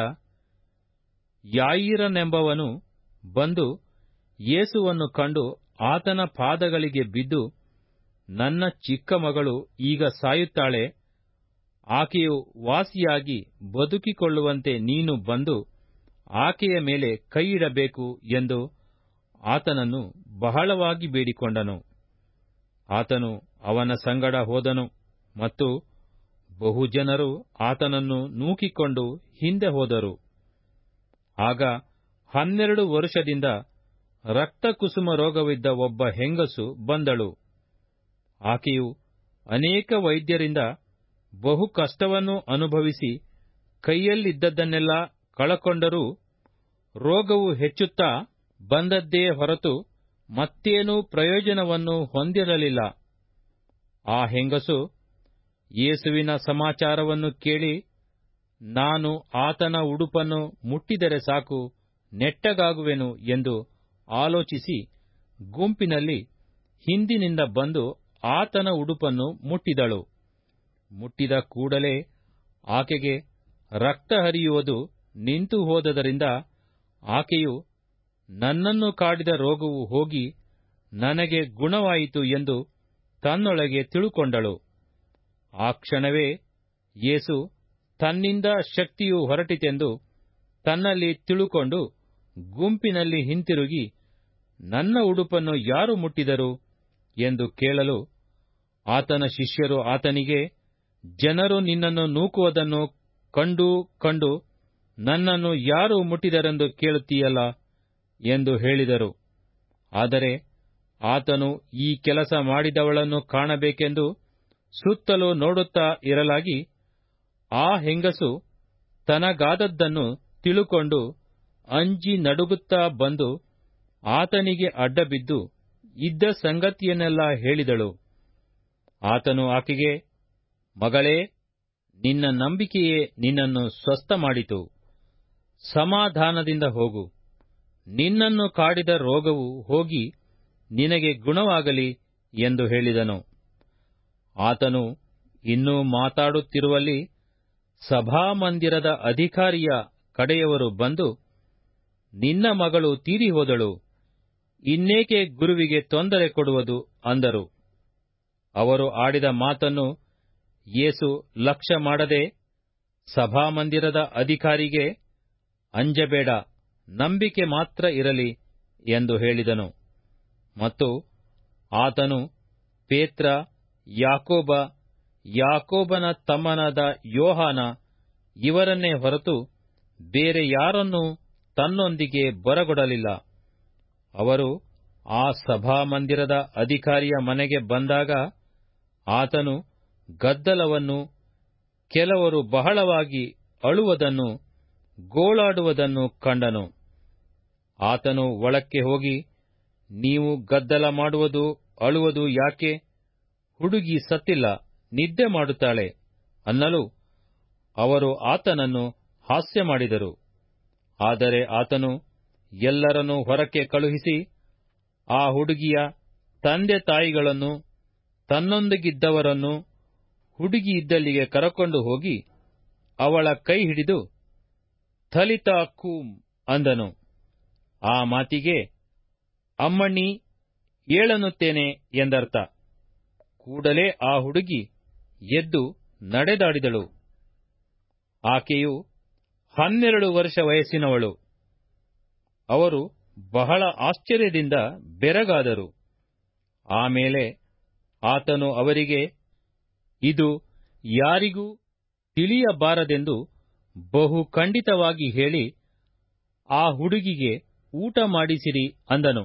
ಯಾಯಿರನೆಂಬವನು ಬಂದು ಯೇಸುವನ್ನು ಕಂಡು ಆತನ ಪಾದಗಳಿಗೆ ಬಿದ್ದು ನನ್ನ ಚಿಕ್ಕ ಮಗಳು ಈಗ ಸಾಯುತ್ತಾಳೆ ಆಕೆಯು ವಾಸಿಯಾಗಿ ಬದುಕಿಕೊಳ್ಳುವಂತೆ ನೀನು ಬಂದು ಆಕೆಯ ಮೇಲೆ ಕೈಯಿಡಬೇಕು ಎಂದು ಆತನನ್ನು ಬಹಳವಾಗಿ ಬೇಡಿಕೊಂಡನು ಆತನು ಅವನ ಸಂಗಡ ಹೋದನು ಮತ್ತು ಬಹುಜನರು ಆತನನ್ನು ನೂಕಿಕೊಂಡು ಹಿಂದೆ ಹೋದರು ಆಗ ಹನ್ನೆರಡು ವರುಷದಿಂದ ರಕ್ತಕುಸುಮ ರೋಗವಿದ್ದ ಒಬ್ಬ ಹೆಂಗಸು ಬಂದಳು ಆಕೆಯು ಅನೇಕ ವೈದ್ಯರಿಂದ ಬಹು ಕಷ್ಟವನ್ನು ಅನುಭವಿಸಿ ಕೈಯಲ್ಲಿದ್ದದ್ದನ್ನೆಲ್ಲ ಕಳಕೊಂಡರೂ ರೋಗವು ಹೆಚ್ಚುತ್ತಾ ಬಂದದ್ದೇ ಹೊರತು ಮತ್ತೇನೂ ಪ್ರಯೋಜನವನ್ನು ಹೊಂದಿರಲಿಲ್ಲ ಆ ಹೆಂಗಸು ಯೇಸುವಿನ ಸಮಾಚಾರವನ್ನು ಕೇಳಿ ನಾನು ಆತನ ಉಡುಪನ್ನು ಮುಟ್ಟಿದರೆ ಸಾಕು ನೆಟ್ಟಗಾಗುವೆನು ಎಂದು ಆಲೋಚಿಸಿ ಗುಂಪಿನಲ್ಲಿ ಹಿಂದಿನಿಂದ ಬಂದು ಆತನ ಉಡುಪನ್ನು ಮುಟ್ಟಿದಳು ಮುಟ್ಟಿದ ಕೂಡಲೇ ಆಕೆಗೆ ರಕ್ತ ಹರಿಯುವುದು ನಿಂತು ಹೋದದರಿಂದ ಆಕೆಯು ನನ್ನನ್ನು ಕಾಡಿದ ರೋಗವು ಹೋಗಿ ನನಗೆ ಗುಣವಾಯಿತು ಎಂದು ತನ್ನೊಳಗೆ ತಿಳುಕೊಂಡಳು ಆ ಕ್ಷಣವೇ ಯೇಸು ತನ್ನಿಂದ ಶಕ್ತಿಯು ಹೊರಟಿತೆಂದು ತನ್ನಲ್ಲಿ ತಿಳುಕೊಂಡು ಗುಂಪಿನಲ್ಲಿ ಹಿಂತಿರುಗಿ ನನ್ನ ಉಡುಪನ್ನು ಯಾರು ಮುಟ್ಟಿದರು ಎಂದು ಕೇಳಲು ಆತನ ಶಿಷ್ಯರು ಆತನಿಗೆ ಜನರು ನಿನ್ನನ್ನು ನೂಕುವುದನ್ನು ಕಂಡು ಕಂಡು ನನ್ನನ್ನು ಯಾರು ಮುಟ್ಟಿದರೆಂದು ಕೇಳುತ್ತೀಯಲ್ಲ ಎಂದು ಹೇಳಿದರು ಆದರೆ ಆತನು ಈ ಕೆಲಸ ಮಾಡಿದವಳನ್ನು ಕಾಣಬೇಕೆಂದು ಸುತ್ತಲೂ ನೋಡುತ್ತಾ ಇರಲಾಗಿ ಆ ಹೆಂಗಸು ತನಗಾದದ್ದನ್ನು ತಿಳುಕೊಂಡು ಅಂಜಿ ನಡುಗುತ್ತಾ ಬಂದು ಆತನಿಗೆ ಅಡ್ಡಬಿದ್ದು ಇದ್ದ ಸಂಗತಿಯನ್ನೆಲ್ಲ ಹೇಳಿದಳು ಆತನು ಆಕೆಗೆ ಮಗಳೇ ನಿನ್ನ ನಂಬಿಕೆಯೇ ನಿನ್ನನ್ನು ಸ್ವಸ್ಥ ಮಾಡಿತು ಸಮಾಧಾನದಿಂದ ಹೋಗು ನಿನ್ನನ್ನು ಕಾಡಿದ ರೋಗವು ಹೋಗಿ ನಿನಗೆ ಗುಣವಾಗಲಿ ಎಂದು ಹೇಳಿದನು ಆತನು ಇನ್ನೂ ಮಾತಾಡುತ್ತಿರುವಲ್ಲಿ ಸಭಾಮಂದಿರದ ಅಧಿಕಾರಿಯ ಕಡೆಯವರು ಬಂದು ನಿನ್ನ ಮಗಳು ತೀರಿ ಹೋದಳು ಇನ್ನೇಕೆ ಗುರುವಿಗೆ ತೊಂದರೆ ಕೊಡುವುದು ಅಂದರು ಅವರು ಆಡಿದ ಮಾತನ್ನು ಯೇಸು ಲಕ್ಷ್ಯ ಮಾಡದೆ ಸಭಾಮಂದಿರದ ಅಧಿಕಾರಿಗೆ ಅಂಜಬೇಡ ನಂಬಿಕೆ ಮಾತ್ರ ಇರಲಿ ಎಂದು ಹೇಳಿದನು ಮತ್ತು ಆತನು ಪೇತ್ರ ಯಾಕೋಬ ಯಾಕೋಬನ ತಮ್ಮನಾದ ಯೋಹಾನ ಇವರನ್ನೇ ಹೊರತು ಬೇರೆ ಯಾರನ್ನೂ ತನ್ನೊಂದಿಗೆ ಬರಗೊಡಲಿಲ್ಲ ಅವರು ಆ ಸಭಾಮಂದಿರದ ಅಧಿಕಾರಿಯ ಮನೆಗೆ ಬಂದಾಗ ಆತನು ಗದ್ದಲವನ್ನು ಕೆಲವರು ಬಹಳವಾಗಿ ಅಳುವುದನ್ನು ಗೋಳಾಡುವುದನ್ನು ಕಂಡನು ಆತನು ಒಳಕ್ಕೆ ಹೋಗಿ ನೀವು ಗದ್ದಲ ಮಾಡುವುದು ಅಳುವುದು ಯಾಕೆ ಹುಡುಗಿ ಸತ್ತಿಲ್ಲ ನಿದ್ದೆ ಮಾಡುತ್ತಾಳೆ ಅನ್ನಲು ಅವರು ಆತನನ್ನು ಹಾಸ್ಯ ಮಾಡಿದರು ಆದರೆ ಆತನು ಎಲ್ಲರನ್ನೂ ಹೊರಕ್ಕೆ ಕಳುಹಿಸಿ ಆ ಹುಡುಗಿಯ ತಂದೆ ತಾಯಿಗಳನ್ನು ತನ್ನೊಂದಿಗಿದ್ದವರನ್ನು ಹುಡುಗಿ ಇದ್ದಲ್ಲಿಗೆ ಕರಕೊಂಡು ಹೋಗಿ ಅವಳ ಕೈ ಹಿಡಿದು ಥಲಿತಾ ಕೂಮ್ ಅಂದನು ಆ ಮಾತಿಗೆ ಅಮ್ಮಣ್ಣಿ ಏಳನ್ನುತ್ತೇನೆ ಎಂದರ್ಥ ಕೂಡಲೇ ಆ ಹುಡುಗಿ ಎದ್ದು ನಡೆದಾಡಿದಳು ಆಕೆಯು ಹನ್ನೆರಡು ವರ್ಷ ವಯಸ್ಸಿನವಳು ಅವರು ಬಹಳ ಆಶ್ಚರ್ಯದಿಂದ ಬೆರಗಾದರು ಆಮೇಲೆ ಆತನು ಅವರಿಗೆ ಇದು ಯಾರಿಗೂ ತಿಳಿಯಬಾರದೆಂದು ಬಹು ಖಂಡಿತವಾಗಿ ಹೇಳಿ ಆ ಹುಡುಗಿಗೆ ಊಟ ಮಾಡಿಸಿರಿ ಅಂದನು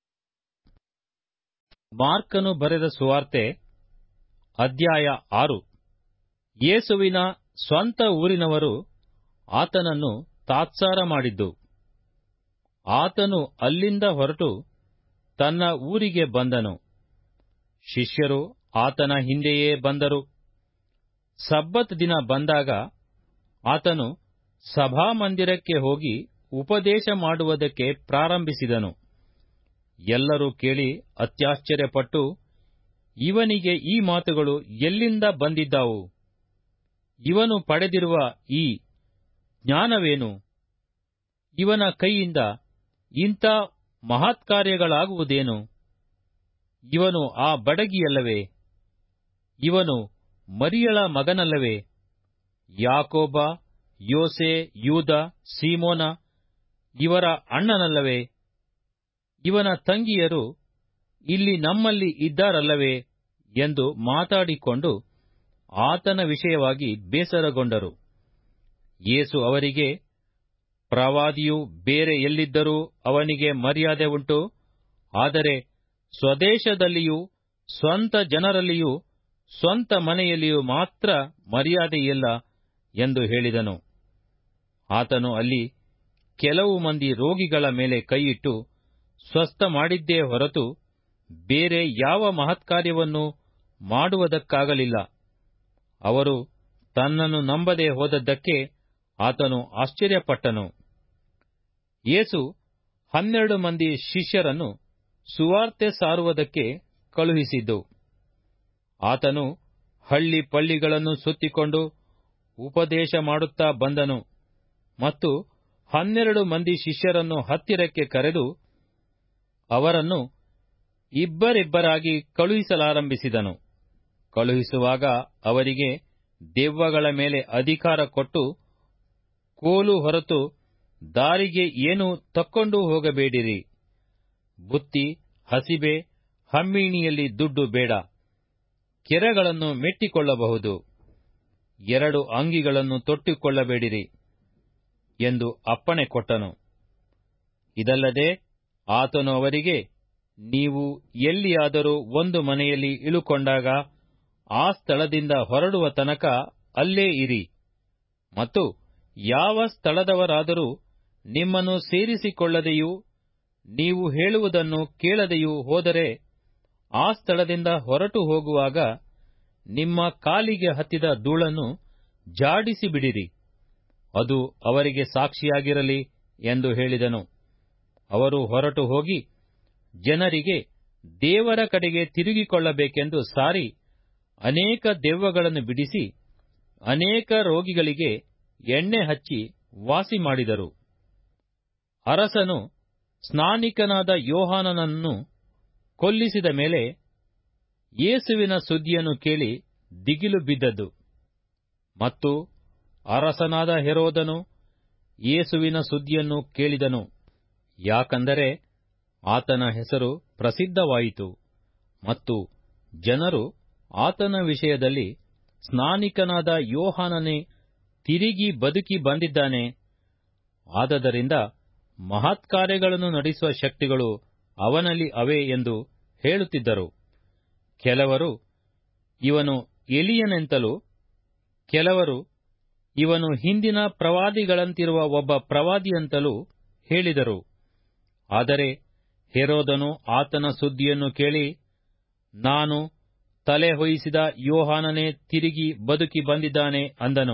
ಮಾರ್ಕನು ಬರೆದ ಸುವಾರ್ತೆ ಅಧ್ಯಾಯ ಆರು ಯೇಸುವಿನ ಸ್ವಂತ ಊರಿನವರು ಆತನನ್ನು ತಾತ್ಸಾರ ಮಾಡಿದ್ದು ಆತನು ಅಲ್ಲಿಂದ ಹೊರಟು ತನ್ನ ಊರಿಗೆ ಬಂದನು ಶಿಷ್ಯರು ಆತನ ಹಿಂದೆಯೇ ಬಂದರು ಸಬ್ಬತ್ ದಿನ ಬಂದಾಗ ಆತನು ಸಭಾಮಂದಿರಕ್ಕೆ ಹೋಗಿ ಉಪದೇಶ ಮಾಡುವುದಕ್ಕೆ ಪ್ರಾರಂಭಿಸಿದನು ಎಲ್ಲರೂ ಕೇಳಿ ಅತ್ಯಾಶ್ಚರ್ಯಪಟ್ಟು ಇವನಿಗೆ ಈ ಮಾತುಗಳು ಎಲ್ಲಿಂದ ಬಂದಿದ್ದಾವು ಇವನು ಪಡೆದಿರುವ ಈ ಜ್ಞಾನವೇನು ಇವನ ಕೈಯಿಂದ ಇಂಥ ಮಹತ್ಕಾರ್ಯಗಳಾಗುವುದೇನು ಇವನು ಆ ಬಡಗಿಯಲ್ಲವೇ ಇವನು ಮರಿಯಳ ಮಗನಲ್ಲವೇ ಯಾಕೋಬ ಯೋಸೆ ಯೂದ ಸೀಮೋನ ಇವರ ಅಣ್ಣನಲ್ಲವೇ ಇವನ ತಂಗಿಯರು ಇಲ್ಲಿ ನಮ್ಮಲ್ಲಿ ಇದ್ದಾರಲ್ಲವೇ ಎಂದು ಮಾತಾಡಿಕೊಂಡು ಆತನ ವಿಷಯವಾಗಿ ಬೇಸರಗೊಂಡರು ಯೇಸು ಅವರಿಗೆ ಪ್ರವಾದಿಯು ಬೇರೆ ಎಲ್ಲಿದ್ದರೂ ಅವನಿಗೆ ಮರ್ಯಾದೆ ಉಂಟು ಆದರೆ ಸ್ವದೇಶದಲ್ಲಿಯೂ ಸ್ವಂತ ಜನರಲ್ಲಿಯೂ ಸ್ವಂತ ಮನೆಯಲ್ಲಿಯೂ ಮಾತ್ರ ಮರ್ಯಾದೆಯಿಲ್ಲ ಎಂದು ಹೇಳಿದನು ಆತನು ಅಲ್ಲಿ ಕೆಲವು ಮಂದಿ ರೋಗಿಗಳ ಮೇಲೆ ಕೈಯಿಟ್ಟು ಸ್ವಸ್ಥ ಮಾಡಿದ್ದೇ ಹೊರತು ಬೇರೆ ಯಾವ ಮಹತ್ಕಾರ್ಯವನ್ನು ಮಾಡುವುದಕ್ಕಾಗಲಿಲ್ಲ ಅವರು ತನ್ನನ್ನು ನಂಬದೆ ಹೋದದ್ದಕ್ಕೆ ಆತನು ಆಶ್ಚರ್ಯಪಟ್ಟನು ಯೇಸು ಹನ್ನೆರಡು ಮಂದಿ ಶಿಷ್ಯರನ್ನು ಸುವಾರ್ತೆ ಸಾರುವುದಕ್ಕೆ ಕಳುಹಿಸಿದ್ದು ಆತನು ಹಳ್ಳಿ ಪಳ್ಳಿಗಳನ್ನು ಸುತ್ತಿಕೊಂಡು ಉಪದೇಶ ಮಾಡುತ್ತಾ ಬಂದನು ಮತ್ತು ಹನ್ನೆರಡು ಮಂದಿ ಶಿಷ್ಯರನ್ನು ಹತ್ತಿರಕ್ಕೆ ಕರೆದು ಅವರನ್ನು ಇಬ್ಬರಿಬ್ಬರಾಗಿ ಕಳುಹಿಸಲಾರಂಭಿಸಿದನು ಕಳುಹಿಸುವಾಗ ಅವರಿಗೆ ದೆವ್ವಗಳ ಮೇಲೆ ಅಧಿಕಾರ ಕೊಟ್ಟು ಕೋಲು ಹೊರತು ದಾರಿಗೆ ಏನೂ ತಕ್ಕೊಂಡು ಹೋಗಬೇಡಿರಿ ಬುತ್ತಿ ಹಸಿಬೆ ಹಮ್ಮಿಣಿಯಲ್ಲಿ ದುಡ್ಡು ಬೇಡ ಕೆರೆಗಳನ್ನು ಮೆಟ್ಟಿಕೊಳ್ಳಬಹುದು ಎರಡು ಅಂಗಿಗಳನ್ನು ತೊಟ್ಟುಕೊಳ್ಳಬೇಡಿರಿ ಎಂದು ಅಪ್ಪಣೆ ಕೊಟ್ಟನು ಇದಲ್ಲದೆ ಆತನು ಅವರಿಗೆ ನೀವು ಎಲ್ಲಿಯಾದರೂ ಒಂದು ಮನೆಯಲ್ಲಿ ಇಳುಕೊಂಡಾಗ ಆ ಸ್ಥಳದಿಂದ ಹೊರಡುವ ತನಕ ಅಲ್ಲೇ ಇರಿ ಮತ್ತು ಯಾವ ಸ್ಥಳದವರಾದರೂ ನಿಮ್ಮನ್ನು ಸೇರಿಸಿಕೊಳ್ಳದೆಯೂ ನೀವು ಹೇಳುವುದನ್ನು ಕೇಳದೆಯೂ ಹೋದರೆ ಆ ಸ್ಥಳದಿಂದ ಹೊರಟು ಹೋಗುವಾಗ ನಿಮ್ಮ ಕಾಲಿಗೆ ಹತ್ತಿದ ಧೂಳನ್ನು ಜಾಡಿಸಿ ಬಿಡಿರಿ ಅದು ಅವರಿಗೆ ಸಾಕ್ಷಿಯಾಗಿರಲಿ ಎಂದು ಹೇಳಿದನು ಅವರು ಹೊರಟು ಹೋಗಿ ಜನರಿಗೆ ದೇವರ ಕಡೆಗೆ ತಿರುಗಿಕೊಳ್ಳಬೇಕೆಂದು ಸಾರಿ ಅನೇಕ ದೆವ್ವಗಳನ್ನು ಬಿಡಿಸಿ ಅನೇಕ ರೋಗಿಗಳಿಗೆ ಎಣ್ಣೆ ಹಚ್ಚಿ ವಾಸಿ ಮಾಡಿದರು ಅರಸನು ಸ್ನಾನಿಕನಾದ ಯೋಹಾನನನ್ನು ಕೊಲ್ಲಿಸಿದ ಮೇಲೆ ಯೇಸುವಿನ ಸುದ್ದಿಯನ್ನು ಕೇಳಿ ದಿಗಿಲು ಬಿದ್ದದ್ದು ಮತ್ತು ಅರಸನಾದ ಹೆರೋದನು ಯೇಸುವಿನ ಸುದ್ದಿಯನ್ನು ಕೇಳಿದನು ಯಾಕಂದರೆ ಆತನ ಹೆಸರು ಪ್ರಸಿದ್ಧವಾಯಿತು ಮತ್ತು ಜನರು ಆತನ ವಿಷಯದಲ್ಲಿ ಸ್ನಾನಿಕನಾದ ಯೋಹಾನನೇ ತಿರುಗಿ ಬದುಕಿ ಬಂದಿದ್ದಾನೆ ಆದದರಿಂದ ಮಹತ್ಕಾರ್ಯಗಳನ್ನು ನಡೆಸುವ ಶಕ್ತಿಗಳು ಅವನಲ್ಲಿ ಅವೆ ಎಂದು ಹೇಳುತ್ತಿದ್ದರು ಕೆಲವರು ಇವನು ಎಲಿಯನೆಂತಲೂ ಕೆಲವರು ಇವನು ಹಿಂದಿನ ಪ್ರವಾದಿಗಳಂತಿರುವ ಒಬ್ಬ ಪ್ರವಾದಿಯಂತಲೂ ಹೇಳಿದರು ಆದರೆ ಹೆರೋದನು ಆತನ ಸುದ್ದಿಯನ್ನು ಕೇಳಿ ನಾನು ತಲೆ ಹೊಯಿಸಿದ ಯೋಹಾನನೇ ತಿರುಗಿ ಬದುಕಿ ಬಂದಿದ್ದಾನೆ ಅಂದನು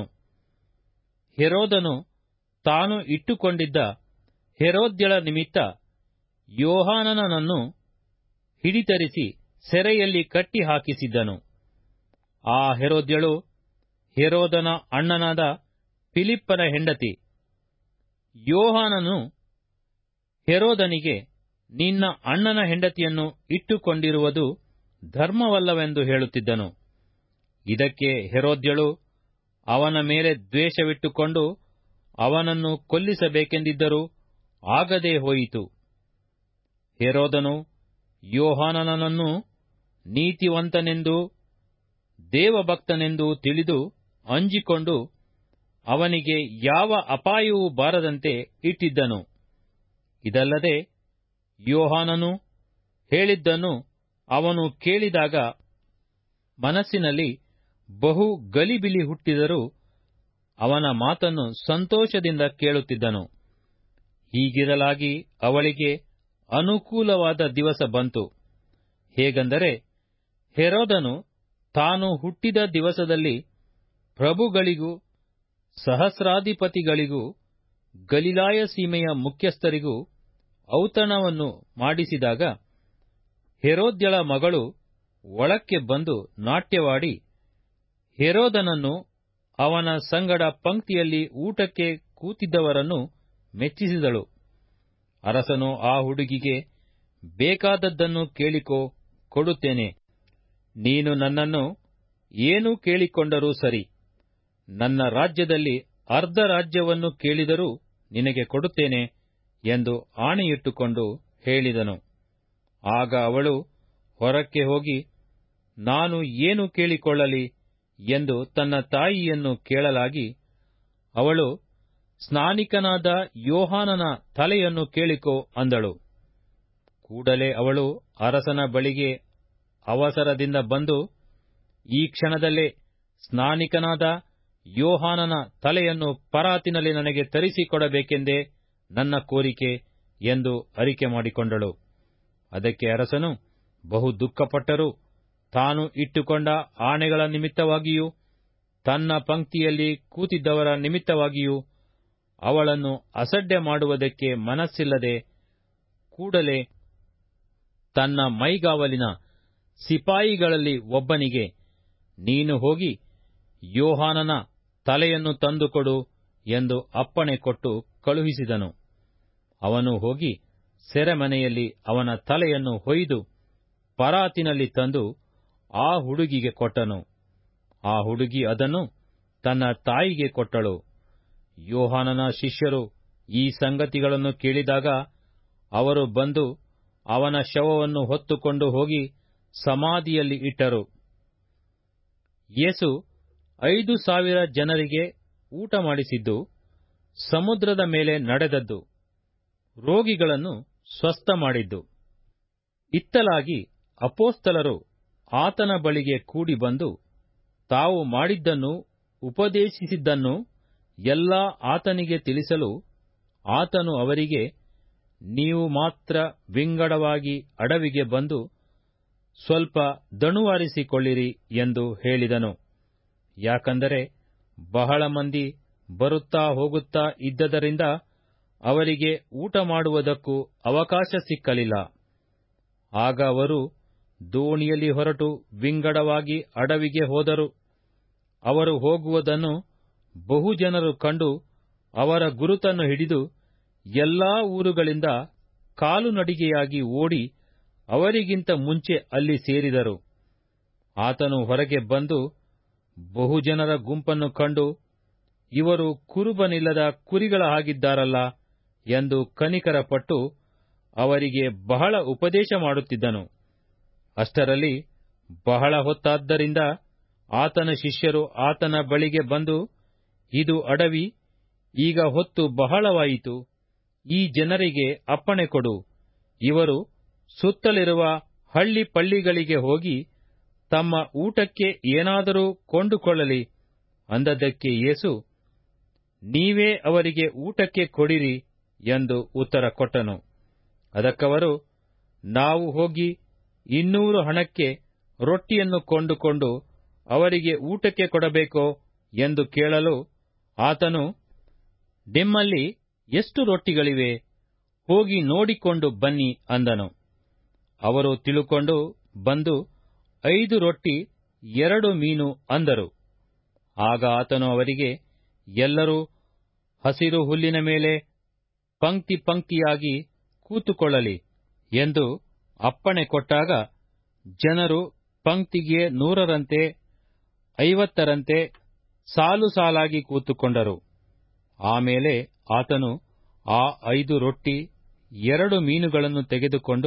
ಹೆರೋದನು ತಾನು ಇಟ್ಟುಕೊಂಡಿದ್ದ ಹೆರೋದ್ಯಳ ನಿಮಿತ್ತ ಯೋಹಾನನನ್ನು ಹಿಡಿತರಿಸಿ ಸೆರೆಯಲ್ಲಿ ಕಟ್ಟಿ ಹಾಕಿಸಿದ್ದನು ಆ ಹೆರೋದ್ಯಳು ಹೆರೋದನ ಅಣ್ಣನಾದ ಫಿಲಿಪ್ಪನ ಹೆಂಡತಿ ಯೋಹಾನನು ಹೆರೋದನಿಗೆ ನಿನ್ನ ಅಣ್ಣನ ಹೆಂಡತಿಯನ್ನು ಇಟ್ಟುಕೊಂಡಿರುವುದು ಧರ್ಮವಲ್ಲವೆಂದು ಹೇಳುತ್ತಿದ್ದನು ಇದಕ್ಕೆ ಹೆರೋದ್ಯಳು ಅವನ ಮೇಲೆ ದ್ವೇಷವಿಟ್ಟುಕೊಂಡು ಅವನನ್ನು ಕೊಲ್ಲಿಸಬೇಕೆಂದಿದ್ದರೂ ಆಗದೆ ಹೋಯಿತು ಹೆರೋದನು ಯೋಹಾನನನ್ನು ನೀತಿವಂತನೆಂದೂ ದೇವಭಕ್ತನೆಂದೂ ತಿಳಿದು ಅಂಜಿಕೊಂಡು ಅವನಿಗೆ ಯಾವ ಅಪಾಯವೂ ಬಾರದಂತೆ ಇಟ್ಟಿದ್ದನು ಇದಲ್ಲದೆ ಯೋಹಾನನು ಹೇಳಿದ್ದನ್ನು ಅವನು ಕೇಳಿದಾಗ ಮನಸ್ಸಿನಲ್ಲಿ ಬಹು ಗಲಿಬಿಲಿ ಹುಟ್ಟಿದರೂ ಅವನ ಮಾತನ್ನು ಸಂತೋಷದಿಂದ ಕೇಳುತ್ತಿದ್ದನು ಹೀಗಿರಲಾಗಿ ಅವಳಿಗೆ ಅನುಕೂಲವಾದ ದಿವಸ ಬಂತು ಹೇಗೆಂದರೆ ಹೆರೋದನು ತಾನು ಹುಟ್ಟಿದ ದಿವಸದಲ್ಲಿ ಪ್ರಭುಗಳಿಗೂ ಸಹಸ್ರಾಧಿಪತಿಗಳಿಗೂ ಗಲಿಲಾಯ ಸೀಮೆಯ ಮುಖ್ಯಸ್ಥರಿಗೂ ಔತಣವನ್ನು ಮಾಡಿಸಿದಾಗ ಹೆರೋದ್ಯಳ ಮಗಳು ಒಳಕ್ಕೆ ಬಂದು ನಾಟ್ಯವಾಡಿ ಹೆರೋದನನ್ನು ಅವನ ಸಂಗಡ ಪಂಕ್ತಿಯಲ್ಲಿ ಊಟಕ್ಕೆ ಕೂತಿದ್ದವರನ್ನು ಮೆಚ್ಚಿಸಿದಳು ಅರಸನು ಆ ಹುಡುಗಿಗೆ ಬೇಕಾದದ್ದನ್ನು ಕೇಳಿಕೋ ಕೊಡುತ್ತೇನೆ ನೀನು ನನ್ನನ್ನು ಏನು ಕೇಳಿಕೊಂಡರೂ ಸರಿ ನನ್ನ ರಾಜ್ಯದಲ್ಲಿ ಅರ್ಧ ರಾಜ್ಯವನ್ನು ಕೇಳಿದರೂ ನಿನಗೆ ಕೊಡುತ್ತೇನೆ ಎಂದು ಆಣೆಯಿಟ್ಟುಕೊಂಡು ಹೇಳಿದನು ಆಗ ಅವಳು ಹೊರಕ್ಕೆ ಹೋಗಿ ನಾನು ಏನು ಕೇಳಿಕೊಳ್ಳಲಿ ಎಂದು ತನ್ನ ತಾಯಿಯನ್ನು ಕೇಳಲಾಗಿ ಅವಳು ಸ್ನಾನಿಕನಾದ ಯೋಹಾನನ ತಲೆಯನ್ನು ಕೇಳಿಕೋ ಅಂದಳು ಕೂಡಲೇ ಅವಳು ಅರಸನ ಬಳಿಗೆ ಅವಸರದಿಂದ ಬಂದು ಈ ಕ್ಷಣದಲ್ಲೇ ಸ್ನಾನಿಕನಾದ ಯೋಹಾನನ ತಲೆಯನ್ನು ಪರಾತಿನಲ್ಲಿ ನನಗೆ ತರಿಸಿಕೊಡಬೇಕೆಂದೇ ನನ್ನ ಕೋರಿಕೆ ಎಂದು ಅರಿಕೆ ಮಾಡಿಕೊಂಡಳು ಅದಕ್ಕೆ ಅರಸನು ಬಹು ದುಃಖಪಟ್ಟರೂ ತಾನು ಇಟ್ಟುಕೊಂಡ ಆಣೆಗಳ ನಿಮಿತ್ತವಾಗಿಯೂ ತನ್ನ ಪಂಕ್ತಿಯಲ್ಲಿ ಕೂತಿದ್ದವರ ನಿಮಿತ್ತವಾಗಿಯೂ ಅವಳನ್ನು ಅಸಡ್ಡೆ ಮಾಡುವುದಕ್ಕೆ ಮನಸ್ಸಿಲ್ಲದೆ ಕೂಡಲೇ ತನ್ನ ಮೈಗಾವಲಿನ ಸಿಪಾಯಿಗಳಲ್ಲಿ ಒಬ್ಬನಿಗೆ ನೀನು ಹೋಗಿ ಯೋಹಾನನ ತಲೆಯನ್ನು ತಂದುಕೊಡು ಎಂದು ಅಪ್ಪಣೆ ಕೊಟ್ಟು ಕಳುಹಿಸಿದನು ಅವನು ಹೋಗಿ ಸೆರೆಮನೆಯಲ್ಲಿ ಅವನ ತಲೆಯನ್ನು ಹೊಯ್ದು ಪರಾತಿನಲ್ಲಿ ತಂದು ಆ ಹುಡುಗಿಗೆ ಕೊಟ್ಟನು ಆ ಹುಡುಗಿ ಅದನ್ನು ತನ್ನ ತಾಯಿಗೆ ಕೊಟ್ಟಳು ಯೋಹಾನನ ಶಿಷ್ಯರು ಈ ಸಂಗತಿಗಳನ್ನು ಕೇಳಿದಾಗ ಅವರು ಬಂದು ಅವನ ಶವವನ್ನು ಹೊತ್ತುಕೊಂಡು ಹೋಗಿ ಸಮಾಧಿಯಲ್ಲಿ ಇಟ್ಟರು ಯೇಸು ಐದು ಸಾವಿರ ಜನರಿಗೆ ಊಟ ಮಾಡಿಸಿದ್ದು ಸಮುದ್ರದ ಮೇಲೆ ನಡೆದದ್ದು ರೋಗಿಗಳನ್ನು ಸ್ವಸ್ಥ ಮಾಡಿದ್ದು ಇತ್ತಲಾಗಿ ಅಪೋಸ್ತಲರು ಆತನ ಬಳಿಗೆ ಕೂಡಿ ಬಂದು ತಾವು ಮಾಡಿದ್ದನ್ನು ಉಪದೇಶಿಸಿದ್ದನ್ನು ಎಲ್ಲ ಆತನಿಗೆ ತಿಳಿಸಲು ಆತನು ಅವರಿಗೆ ನೀವು ಮಾತ್ರ ವಿಂಗಡವಾಗಿ ಅಡವಿಗೆ ಬಂದು ಸ್ವಲ್ಪ ದಣುವಾರಿಸಿಕೊಳ್ಳಿರಿ ಎಂದು ಹೇಳಿದನು ಯಾಕಂದರೆ ಬಹಳ ಮಂದಿ ಬರುತ್ತಾ ಹೋಗುತ್ತಾ ಇದ್ದದರಿಂದ ಅವರಿಗೆ ಊಟ ಮಾಡುವುದಕ್ಕೂ ಅವಕಾಶ ಸಿಕ್ಕಲಿಲ್ಲ ಆಗ ಅವರು ದೋಣಿಯಲ್ಲಿ ಹೊರಟು ವಿಂಗಡವಾಗಿ ಅಡವಿಗೆ ಹೋದರು ಅವರು ಹೋಗುವುದನ್ನು ಬಹುಜನರು ಕಂಡು ಅವರ ಗುರುತನ್ನು ಹಿಡಿದು ಎಲ್ಲಾ ಊರುಗಳಿಂದ ಕಾಲುನಡಿಗೆಯಾಗಿ ಓಡಿ ಅವರಿಗಿಂತ ಮುಂಚೆ ಅಲ್ಲಿ ಸೇರಿದರು ಆತನು ಹೊರಗೆ ಬಂದು ಬಹುಜನರ ಗುಂಪನ್ನು ಕಂಡು ಇವರು ಕುರುಬನಿಲ್ಲದ ಕುರಿಗಳ ಹಾಗಿದ್ದಾರಲ್ಲ ಎಂದು ಕನಿಕರಪಟ್ಟು ಅವರಿಗೆ ಬಹಳ ಉಪದೇಶ ಮಾಡುತ್ತಿದ್ದನು ಅಷ್ಟರಲ್ಲಿ ಬಹಳ ಹೊತ್ತಾದ್ದರಿಂದ ಆತನ ಶಿಷ್ಯರು ಆತನ ಬಳಿಗೆ ಬಂದು ಇದು ಅಡವಿ ಈಗ ಹೊತ್ತು ಬಹಳವಾಯಿತು ಈ ಜನರಿಗೆ ಅಪ್ಪಣೆ ಕೊಡು ಇವರು ಸುತ್ತಲಿರುವ ಹಳ್ಳಿ ಪಳ್ಳಿಗಳಿಗೆ ಹೋಗಿ ತಮ್ಮ ಊಟಕ್ಕೆ ಏನಾದರೂ ಕೊಂಡುಕೊಳ್ಳಲಿ ಅಂದದ್ದಕ್ಕೆ ಯೇಸು ನೀವೇ ಅವರಿಗೆ ಊಟಕ್ಕೆ ಕೊಡಿರಿ ಎಂದು ಉತ್ತರ ಕೊಟ್ಟನು ಅದಕ್ಕವರು ನಾವು ಹೋಗಿ ಇನ್ನೂರು ಹಣಕ್ಕೆ ರೊಟ್ಟಿಯನ್ನು ಕೊಂಡುಕೊಂಡು ಅವರಿಗೆ ಊಟಕ್ಕೆ ಕೊಡಬೇಕೋ ಎಂದು ಕೇಳಲು ಆತನು ನಿಮ್ಮಲ್ಲಿ ಎಷ್ಟು ರೊಟ್ಟಿಗಳಿವೆ ಹೋಗಿ ನೋಡಿಕೊಂಡು ಬನ್ನಿ ಅಂದನು ಅವರು ತಿಳುಕೊಂಡು ಬಂದು ಐದು ರೊಟ್ಟಿ ಎರಡು ಮೀನು ಅಂದರು ಆಗ ಆತನು ಅವರಿಗೆ ಎಲ್ಲರೂ ಹಸಿರು ಹುಲ್ಲಿನ ಮೇಲೆ ಪಂಕ್ತಿ ಪಂಕ್ತಿಯಾಗಿ ಕೂತುಕೊಳ್ಳಲಿ ಎಂದು ಅಪ್ಪಣೆ ಕೊಟ್ಟಾಗ ಜನರು ಪಂಕ್ತಿಗೆ ನೂರರಂತೆ ಐವತ್ತರಂತೆ ಸಾಲು ಸಾಲಾಗಿ ಕೂತುಕೊಂಡರು ಆಮೇಲೆ ಆತನು ಆ ಐದು ರೊಟ್ಟಿ ಎರಡು ಮೀನುಗಳನ್ನು ತೆಗೆದುಕೊಂಡು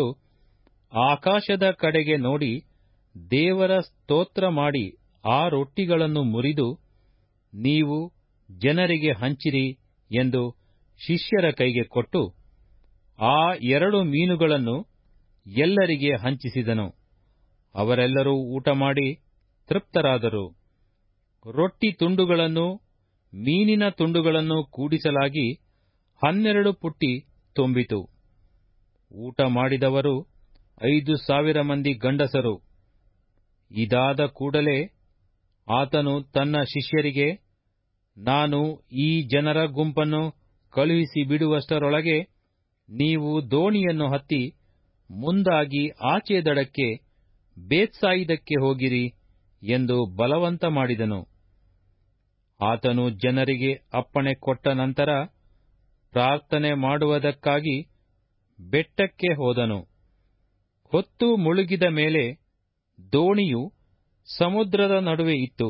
ಆಕಾಶದ ಕಡೆಗೆ ನೋಡಿ ದೇವರ ಸ್ತೋತ್ರ ಮಾಡಿ ಆ ರೊಟ್ಟಿಗಳನ್ನು ಮುರಿದು ನೀವು ಜನರಿಗೆ ಹಂಚಿರಿ ಎಂದು ಶಿಷ್ಯರ ಕೈಗೆ ಕೊಟ್ಟು ಆ ಎರಡು ಮೀನುಗಳನ್ನು ಎಲ್ಲರಿಗೆ ಹಂಚಿಸಿದನು ಅವರೆಲ್ಲರೂ ಊಟ ಮಾಡಿ ತೃಪ್ತರಾದರು ರೊಟ್ಟಿ ತುಂಡುಗಳನ್ನು ಮೀನಿನ ತುಂಡುಗಳನ್ನು ಕೂಡಿಸಲಾಗಿ ಹನ್ನೆರಡು ಪುಟ್ಟಿ ತುಂಬಿತು ಊಟ ಮಾಡಿದವರು ಐದು ಸಾವಿರ ಮಂದಿ ಗಂಡಸರು ಇದಾದ ಕೂಡಲೇ ಆತನು ತನ್ನ ಶಿಷ್ಯರಿಗೆ ನಾನು ಈ ಜನರ ಗುಂಪನ್ನು ಕಳುಹಿಸಿ ಬಿಡುವಷ್ಟರೊಳಗೆ ನೀವು ದೋಣಿಯನ್ನು ಹತ್ತಿ ಮುಂದಾಗಿ ಆಚೆ ದಡಕ್ಕೆ ಬೇತ್ಸಾಯಿದಕ್ಕೆ ಹೋಗಿರಿ ಎಂದು ಬಲವಂತ ಮಾಡಿದನು ಆತನು ಜನರಿಗೆ ಅಪ್ಪಣೆ ಕೊಟ್ಟ ನಂತರ ಪ್ರಾರ್ಥನೆ ಮಾಡುವುದಕ್ಕಾಗಿ ಬೆಟ್ಟಕ್ಕೆ ಹೋದನು ಹೊತ್ತು ಮುಳುಗಿದ ಮೇಲೆ ದೋಣಿಯು ಸಮುದ್ರದ ನಡುವೆ ಇತ್ತು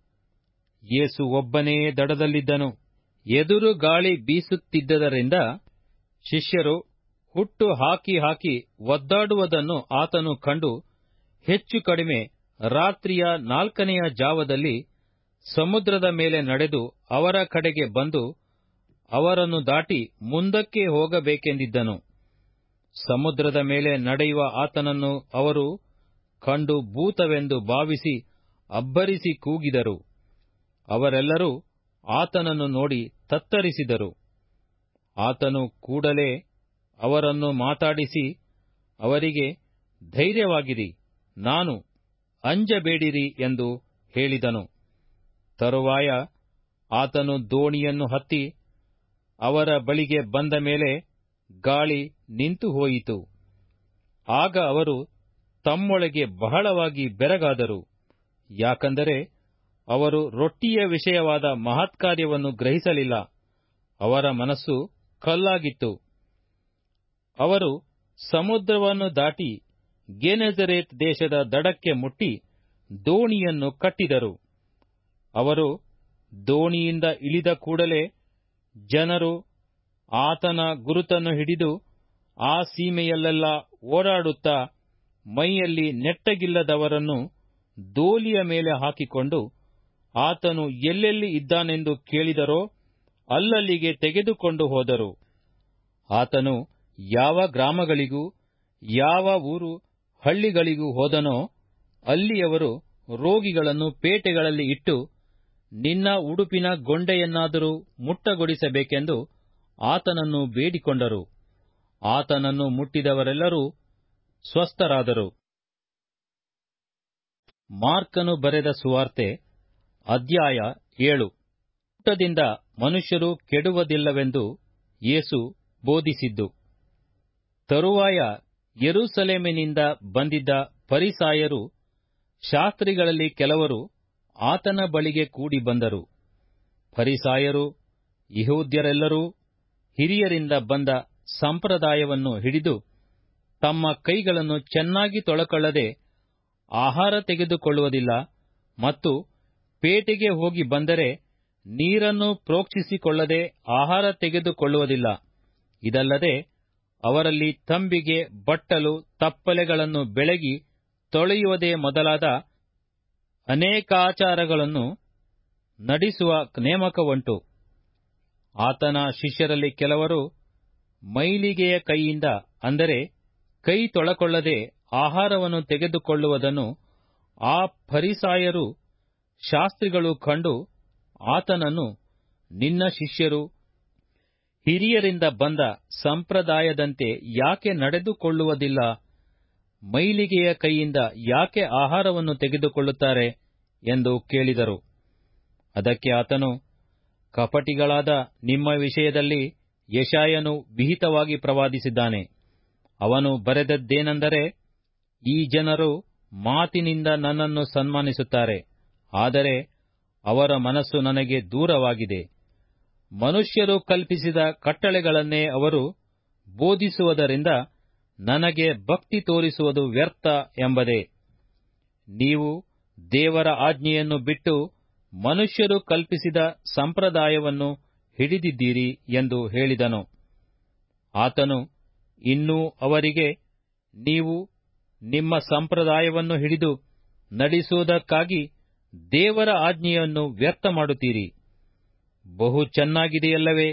ಯೇಸು ಒಬ್ಬನೇ ದಡದಲ್ಲಿದ್ದನು ಎದುರು ಗಾಳಿ ಬೀಸುತ್ತಿದ್ದರಿಂದ ಶಿಷ್ಯರು ಹುಟ್ಟು ಹಾಕಿ ಹಾಕಿ ಒದ್ದಾಡುವುದನ್ನು ಆತನು ಕಂಡು ಹೆಚ್ಚು ಕಡಿಮೆ ರಾತ್ರಿಯ ನಾಲ್ಕನೆಯ ಜಾವದಲ್ಲಿ ಸಮುದ್ರದ ಮೇಲೆ ನಡೆದು ಅವರ ಕಡೆಗೆ ಬಂದು ಅವರನ್ನು ದಾಟಿ ಮುಂದಕ್ಕೆ ಹೋಗಬೇಕೆಂದಿದ್ದನು ಸಮುದ್ರದ ಮೇಲೆ ನಡೆಯುವ ಆತನನ್ನು ಅವರು ಕಂಡು ಭೂತವೆಂದು ಭಾವಿಸಿ ಅಬ್ಬರಿಸಿ ಕೂಗಿದರು ಅವರೆಲ್ಲರೂ ಆತನನ್ನು ನೋಡಿ ತತ್ತರಿಸಿದರು ಆತನು ಕೂಡಲೇ ಅವರನ್ನು ಮಾತಾಡಿಸಿ ಅವರಿಗೆ ಧೈರ್ಯವಾಗಿರಿ ನಾನು ಅಂಜಬೇಡಿರಿ ಎಂದು ಹೇಳಿದನು ತರುವಾಯ ಆತನು ದೋಣಿಯನ್ನು ಹತ್ತಿ ಅವರ ಬಳಿಗೆ ಬಂದ ಮೇಲೆ ಗಾಳಿ ನಿಂತು ಹೋಯಿತು ಆಗ ಅವರು ತಮ್ಮೊಳಗೆ ಬಹಳವಾಗಿ ಬೆರಗಾದರು ಯಾಕಂದರೆ ಅವರು ರೊಟ್ಟಿಯ ವಿಷಯವಾದ ಮಹತ್ಕಾರ್ಯವನ್ನು ಗ್ರಹಿಸಲಿಲ್ಲ ಅವರ ಮನಸ್ಸು ಕಲ್ಲಾಗಿತ್ತು ಅವರು ಸಮುದ್ರವನ್ನು ದಾಟಿ ಗೆನೆಜರೇತ್ ದೇಶದ ದಡಕ್ಕೆ ಮುಟ್ಟಿ ದೋಣಿಯನ್ನು ಕಟ್ಟಿದರು ಅವರು ದೋಣಿಯಿಂದ ಇಳಿದ ಕೂಡಲೇ ಜನರು ಆತನ ಗುರುತನ್ನು ಹಿಡಿದು ಆ ಸೀಮೆಯಲ್ಲೆಲ್ಲ ಓಡಾಡುತ್ತಾ ಮೈಯಲ್ಲಿ ನೆಟ್ಟಗಿಲ್ಲದವರನ್ನು ದೋಲಿಯ ಮೇಲೆ ಹಾಕಿಕೊಂಡು ಆತನು ಎಲ್ಲೆಲ್ಲಿ ಇದ್ದಾನೆಂದು ಕೇಳಿದರೋ ಅಲ್ಲಲ್ಲಿಗೆ ತೆಗೆದುಕೊಂಡು ಹೋದರು ಆತನು ಯಾವ ಗ್ರಾಮಗಳಿಗೂ ಯಾವ ಊರು ಹಳ್ಳಿಗಳಿಗೂ ಹೋದನೋ ಅಲ್ಲಿಯವರು ರೋಗಿಗಳನ್ನು ಪೇಟೆಗಳಲ್ಲಿ ಇಟ್ಟು ನಿನ್ನ ಉಡುಪಿನ ಗೊಂಡೆಯನ್ನಾದರೂ ಮುಟ್ಟಗೊಡಿಸಬೇಕೆಂದು ಆತನನ್ನು ಬೇಡಿಕೊಂಡರು ಆತನನ್ನು ಮುಟ್ಟಿದವರೆಲ್ಲರೂ ಸ್ವಸ್ಥರಾದರು ಮಾರ್ಕನು ಬರೆದ ಸುವಾರ್ತೆ ಅಧ್ಯಾಯ ಏಳು ಊಟದಿಂದ ಮನುಷ್ಯರು ಕೆಡುವುದಿಲ್ಲವೆಂದು ಯೇಸು ಬೋಧಿಸಿದ್ದು ತರುವಾಯ ಯೆರೂಸಲೇಮಿನಿಂದ ಬಂದಿದ್ದ ಪರಿಸಾಯರು ಶಾಸ್ತ್ರಿಗಳಲ್ಲಿ ಕೆಲವರು ಆತನ ಬಳಿಗೆ ಕೂಡಿ ಬಂದರು ಫರಿಸಾಯರು ಯಹೂದ್ಯರೆಲ್ಲರೂ ಹಿರಿಯರಿಂದ ಬಂದ ಸಂಪ್ರದಾಯವನ್ನು ಹಿಡಿದು ತಮ್ಮ ಕೈಗಳನ್ನು ಚೆನ್ನಾಗಿ ತೊಳಕೊಳ್ಳದೆ ಆಹಾರ ತೆಗೆದುಕೊಳ್ಳುವುದಿಲ್ಲ ಮತ್ತು ಪೇಟೆಗೆ ಹೋಗಿ ಬಂದರೆ ನೀರನ್ನು ಪ್ರೋಕ್ಷಿಸಿಕೊಳ್ಳದೆ ಆಹಾರ ತೆಗೆದುಕೊಳ್ಳುವುದಿಲ್ಲ ಇದಲ್ಲದೆ ಅವರಲ್ಲಿ ತಂಬಿಗೆ ಬಟ್ಟಲು ತಪ್ಪಲೆಗಳನ್ನು ಬೆಳಗಿ ತೊಳೆಯುವುದೇ ಮೊದಲಾದ ಅನೇಕಾಚಾರಗಳನ್ನು ನಡೆಸುವ ನೇಮಕವುಂಟು ಆತನ ಶಿಷ್ಯರಲ್ಲಿ ಕೆಲವರು ಮೈಲಿಗೆಯ ಕೈಯಿಂದ ಅಂದರೆ ಕೈ ತೊಳಕೊಳ್ಳದೆ ಆಹಾರವನ್ನು ತೆಗೆದುಕೊಳ್ಳುವುದನ್ನು ಆ ಫರಿಸಾಯರು ಶಾಸ್ತ್ರಿಗಳು ಕಂಡು ಆತನನ್ನು ನಿನ್ನ ಶಿಷ್ಯರು ಹಿರಿಯರಿಂದ ಬಂದ ಸಂಪ್ರದಾಯದಂತೆ ಯಾಕೆ ನಡೆದುಕೊಳ್ಳುವುದಿಲ್ಲ ಮೈಲಿಗೆಯ ಕೈಯಿಂದ ಯಾಕೆ ಆಹಾರವನ್ನು ತೆಗೆದುಕೊಳ್ಳುತ್ತಾರೆ ಎಂದು ಕೇಳಿದರು ಅದಕ್ಕೆ ಆತನು ಕಪಟಿಗಳಾದ ನಿಮ್ಮ ವಿಷಯದಲ್ಲಿ ಯಶಾಯನು ವಿಹಿತವಾಗಿ ಪ್ರವಾದಿಸಿದ್ದಾನೆ ಅವನು ಬರೆದದ್ದೇನೆಂದರೆ ಈ ಜನರು ಮಾತಿನಿಂದ ನನ್ನನ್ನು ಸನ್ಮಾನಿಸುತ್ತಾರೆ ಆದರೆ ಅವರ ಮನಸ್ಸು ನನಗೆ ದೂರವಾಗಿದೆ ಮನುಷ್ಯರು ಕಲ್ಪಿಸಿದ ಕಟ್ಟಳೆಗಳನ್ನೇ ಅವರು ಬೋಧಿಸುವುದರಿಂದ ನನಗೆ ಭಕ್ತಿ ತೋರಿಸುವುದು ವ್ಯರ್ಥ ಎಂಬುದೇ ನೀವು ದೇವರ ಆಜ್ಞೆಯನ್ನು ಬಿಟ್ಟು ಮನುಷ್ಯರು ಕಲ್ಪಿಸಿದ ಸಂಪ್ರದಾಯವನ್ನು ಹಿಡಿದಿದ್ದೀರಿ ಎಂದು ಹೇಳಿದನು ಆತನು ಇನ್ನೂ ಅವರಿಗೆ ನೀವು ನಿಮ್ಮ ಸಂಪ್ರದಾಯವನ್ನು ಹಿಡಿದು ನಡೆಸುವುದಕ್ಕಾಗಿ ದೇವರ ಆಜ್ಞೆಯನ್ನು ವ್ಯರ್ಥ ಮಾಡುತ್ತೀರಿ ಬಹು ಚೆನ್ನಾಗಿದೆಯಲ್ಲವೇ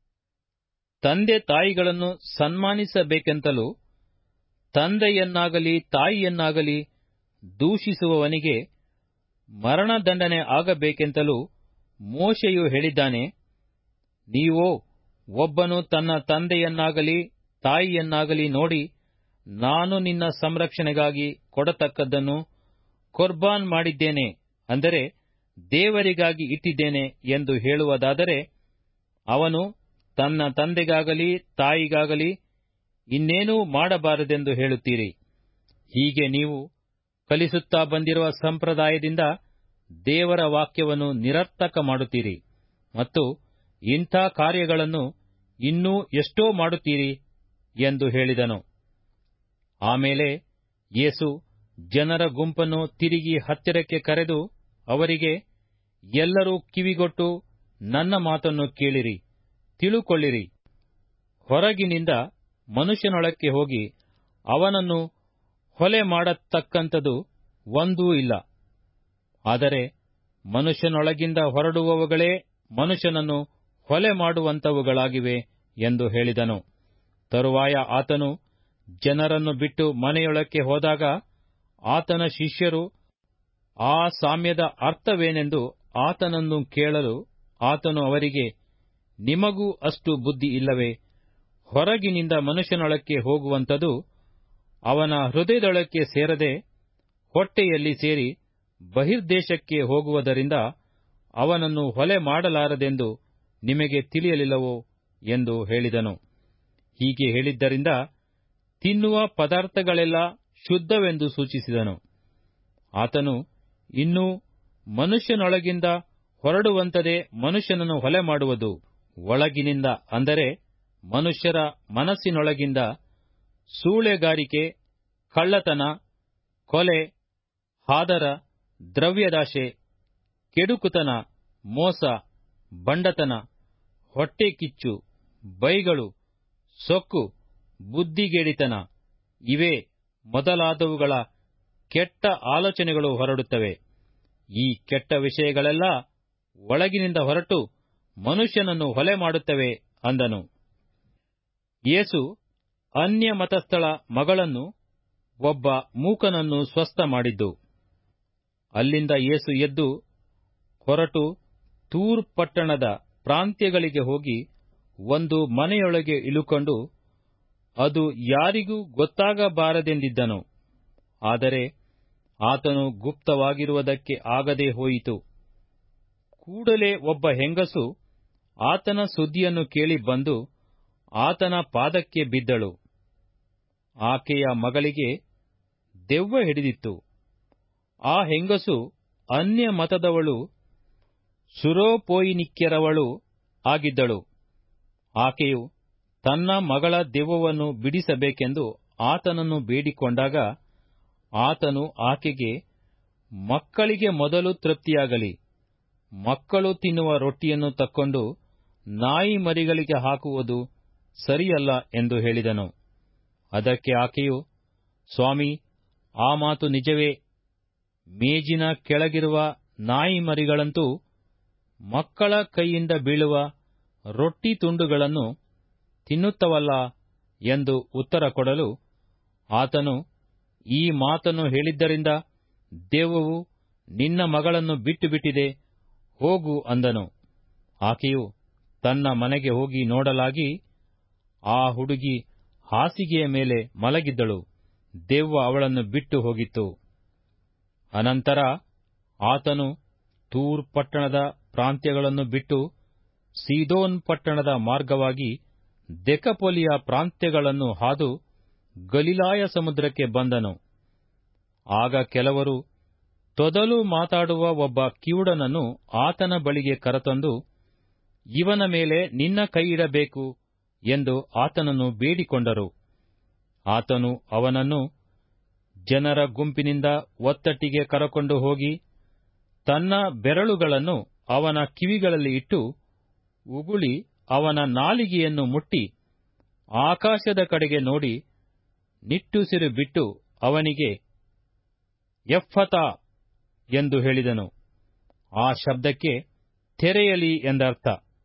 ತಂದೆ ತಾಯಿಗಳನ್ನು ಸನ್ಮಾನಿಸಬೇಕೆಂತಲೂ ತಂದೆಯನ್ನಾಗಲಿ ತಾಯಿಯನ್ನಾಗಲಿ ದೂಷಿಸುವವನಿಗೆ ಮರಣದಂಡನೆ ಆಗಬೇಕೆಂತಲೂ ಮೋಶೆಯು ಹೇಳಿದ್ದಾನೆ ನೀವೋ ಒಬ್ಬನು ತನ್ನ ತಂದೆಯನ್ನಾಗಲಿ ತಾಯಿಯನ್ನಾಗಲಿ ನೋಡಿ ನಾನು ನಿನ್ನ ಸಂರಕ್ಷಣೆಗಾಗಿ ಕೊಡತಕ್ಕದ್ದನ್ನು ಕೊರ್ಬಾನ್ ಮಾಡಿದ್ದೇನೆ ಅಂದರೆ ದೇವರಿಗಾಗಿ ಇಟ್ಟಿದ್ದೇನೆ ಎಂದು ಹೇಳುವುದಾದರೆ ಅವನು ತನ್ನ ತಂದೆಗಾಗಲಿ ತಾಯಿಗಾಗಲಿ ಇನ್ನೇನೂ ಮಾಡಬಾರದೆಂದು ಹೇಳುತ್ತೀರಿ ಹೀಗೆ ನೀವು ಕಲಿಸುತ್ತಾ ಬಂದಿರುವ ಸಂಪ್ರದಾಯದಿಂದ ದೇವರ ವಾಕ್ಯವನ್ನು ನಿರರ್ಥಕ ಮಾಡುತ್ತೀರಿ ಮತ್ತು ಇಂಥ ಕಾರ್ಯಗಳನ್ನು ಇನ್ನೂ ಎಷ್ಟೋ ಮಾಡುತ್ತೀರಿ ಎಂದು ಹೇಳಿದನು ಆಮೇಲೆ ಯೇಸು ಜನರ ಗುಂಪನ್ನು ತಿರುಗಿ ಹತ್ತಿರಕ್ಕೆ ಕರೆದು ಅವರಿಗೆ ಎಲ್ಲರೂ ಕಿವಿಗೊಟ್ಟು ನನ್ನ ಮಾತನ್ನು ಕೇಳಿರಿ ತಿಳುಕೊಳ್ಳಿರಿ ಹೊರಗಿನಿಂದ ಮನುಷ್ಯನೊಳಕ್ಕೆ ಹೋಗಿ ಅವನನ್ನು ಹೊಲೆ ಮಾಡತಕ್ಕಂಥದ್ದು ಒಂದೂ ಇಲ್ಲ ಆದರೆ ಮನುಷ್ಯನೊಳಗಿಂದ ಹೊರಡುವವುಗಳೇ ಮನುಷ್ಯನನ್ನು ಹೊಲೆ ಮಾಡುವಂಥವುಗಳಾಗಿವೆ ಎಂದು ಹೇಳಿದನು ತರುವಾಯ ಆತನು ಜನರನ್ನು ಬಿಟ್ಟು ಮನೆಯೊಳಕ್ಕೆ ಹೋದಾಗ ಆತನ ಶಿಷ್ಯರು ಆ ಸಾಮ್ಯದ ಅರ್ಥವೇನೆಂದು ಆತನನ್ನು ಕೇಳಲು ಆತನು ಅವರಿಗೆ ನಿಮಗೂ ಅಷ್ಟು ಬುದ್ಧಿ ಇಲ್ಲವೇ ಹೊರಗಿನಿಂದ ಮನುಷ್ಯನೊಳಕ್ಕೆ ಹೋಗುವಂಥದು ಅವನ ಹೃದಯದೊಳಕ್ಕೆ ಸೇರದೆ ಹೊಟ್ಟೆಯಲ್ಲಿ ಸೇರಿ ಬಹಿರ್ದೇಶಕ್ಕೆ ಹೋಗುವುದರಿಂದ ಅವನನ್ನು ಹೊಲೆ ಮಾಡಲಾರದೆಂದು ನಿಮಗೆ ತಿಳಿಯಲಿಲ್ಲವೋ ಎಂದು ಹೇಳಿದನು ಹೀಗೆ ಹೇಳಿದ್ದರಿಂದ ತಿನ್ನುವ ಪದಾರ್ಥಗಳೆಲ್ಲ ಶುದ್ಧವೆಂದು ಸೂಚಿಸಿದನು ಆತನು ಇನ್ನೂ ಮನುಷ್ಯನೊಳಗಿಂದ ಹೊರಡುವಂತದೇ ಮನುಷ್ಯನನ್ನು ಹೊಲೆ ಮಾಡುವುದು ಒಳಗಿನಿಂದ ಅಂದರೆ ಮನುಷ್ಯರ ಮನಸ್ಸಿನೊಳಗಿಂದ ಸೂಳೆಗಾರಿಕೆ ಕಳ್ಳತನ ಕೊಲೆ ಹಾದರ ದ್ರವ್ಯದಾಶೆ ಕೆಡುಕುತನ ಮೋಸ ಬಂಡತನ ಹೊಟ್ಟೆಕಿಚ್ಚು ಬೈಗಳು ಸೊಕ್ಕು ಬುದ್ಧಿಗೇಡಿತನ ಇವೇ ಮೊದಲಾದವುಗಳ ಕೆಟ್ಟ ಆಲೋಚನೆಗಳು ಹೊರಡುತ್ತವೆ ಈ ಕೆಟ್ಟ ವಿಷಯಗಳೆಲ್ಲ ಒಳಗಿನಿಂದ ಹೊರಟು ಮನುಷ್ಯನನ್ನು ಹೊಲೆ ಮಾಡುತ್ತವೆ ಅಂದನು ಯೇಸು ಅನ್ಯ ಮತಸ್ಥಳ ಮಗಳನ್ನು ಒಬ್ಬ ಮೂಕನನ್ನು ಸ್ವಸ್ಥ ಮಾಡಿದ್ದು ಅಲ್ಲಿಂದ ಯೇಸು ಎದ್ದು ಹೊರಟು ತೂರ್ ಪಟ್ಟಣದ ಪ್ರಾಂತ್ಯಗಳಿಗೆ ಹೋಗಿ ಒಂದು ಮನೆಯೊಳಗೆ ಇಳುಕೊಂಡು ಅದು ಯಾರಿಗೂ ಗೊತ್ತಾಗಬಾರದೆಂದಿದ್ದನು ಆದರೆ ಆತನು ಗುಪ್ತವಾಗಿರುವುದಕ್ಕೆ ಆಗದೆ ಹೋಯಿತು ಕೂಡಲೇ ಒಬ್ಬ ಹೆಂಗಸು ಆತನ ಸುದ್ದಿಯನ್ನು ಕೇಳಿ ಬಂದು ಆತನ ಪಾದಕ್ಕೆ ಬಿದ್ದಳು ಆಕೆಯ ಮಗಳಿಗೆ ದೆವ್ವ ಹಿಡಿದಿತ್ತು ಆ ಹೆಂಗಸು ಅನ್ಯ ಮತದವಳು ಸುರೋಪೋಯಿನಿಕ್ಯರವಳು ಆಗಿದ್ದಳು ಆಕೆಯು ತನ್ನ ಮಗಳ ದೆವ್ವವನ್ನು ಬಿಡಿಸಬೇಕೆಂದು ಆತನನ್ನು ಬೇಡಿಕೊಂಡಾಗ ಆತನು ಆಕೆಗೆ ಮಕ್ಕಳಿಗೆ ಮೊದಲು ತೃಪ್ತಿಯಾಗಲಿ ಮಕ್ಕಳು ತಿನ್ನುವ ರೊಟ್ಟಿಯನ್ನು ತಕ್ಕೊಂಡು ನಾಯಿ ಮರಿಗಳಿಗೆ ಹಾಕುವುದು ಸರಿಯಲ್ಲ ಎಂದು ಹೇಳಿದನು ಅದಕ್ಕೆ ಆಕೆಯು ಸ್ವಾಮಿ ಆ ಮಾತು ನಿಜವೇ ಮೇಜಿನ ಕೆಳಗಿರುವ ನಾಯಿ ಮರಿಗಳಂತೂ ಮಕ್ಕಳ ಕೈಯಿಂದ ಬೀಳುವ ರೊಟ್ಟಿ ತುಂಡುಗಳನ್ನು ತಿನ್ನುತ್ತವಲ್ಲ ಎಂದು ಉತ್ತರ ಕೊಡಲು ಆತನು ಈ ಮಾತನ್ನು ಹೇಳಿದ್ದರಿಂದ ದೆವ್ವವು ನಿನ್ನ ಮಗಳನ್ನು ಬಿಟ್ಟು ಬಿಟ್ಟಿದೆ ಹೋಗು ಅಂದನು ಆಕೆಯು ತನ್ನ ಮನೆಗೆ ಹೋಗಿ ನೋಡಲಾಗಿ ಆ ಹುಡುಗಿ ಹಾಸಿಗೆಯ ಮೇಲೆ ಮಲಗಿದ್ದಳು ದೆವ್ವ ಅವಳನ್ನು ಬಿಟ್ಟು ಹೋಗಿತ್ತು ಅನಂತರ ಆತನು ತೂರ್ ಪಟ್ಟಣದ ಪ್ರಾಂತ್ಯಗಳನ್ನು ಬಿಟ್ಟು ಸೀದೋನ್ ಪಟ್ಟಣದ ಮಾರ್ಗವಾಗಿ ದೆಕಪೊಲಿಯ ಪ್ರಾಂತ್ಯಗಳನ್ನು ಹಾದು ಗಲಿಲಾಯ ಸಮುದ್ರಕ್ಕೆ ಬಂದನು ಆಗ ಕೆಲವರು ತೊದಲು ಮಾತಾಡುವ ಒಬ್ಬ ಕಿವುಡನನ್ನು ಆತನ ಬಳಿಗೆ ಕರೆತಂದು ಇವನ ಮೇಲೆ ನಿನ್ನ ಕೈಯಿಡಬೇಕು ಎಂದು ಆತನನ್ನು ಬೇಡಿಕೊಂಡರು ಆತನು ಅವನನ್ನು ಜನರ ಗುಂಪಿನಿಂದ ಒತ್ತಟ್ಟಿಗೆ ಕರಕೊಂಡು ಹೋಗಿ ತನ್ನ ಬೆರಳುಗಳನ್ನು ಅವನ ಕಿವಿಗಳಲ್ಲಿ ಇಟ್ಟು ಉಗುಳಿ ಅವನ ನಾಲಿಗೆಯನ್ನು ಮುಟ್ಟಿ ಆಕಾಶದ ಕಡೆಗೆ ನೋಡಿ ನಿಟ್ಟುಸಿರು ಬಿಟ್ಟು ಅವನಿಗೆ ಎಫ್ಫತಾ ಎಂದು ಹೇಳಿದನು ಆ ಶಬ್ದಕ್ಕೆ ತೆರೆಯಲಿ ಎಂದರ್ಥ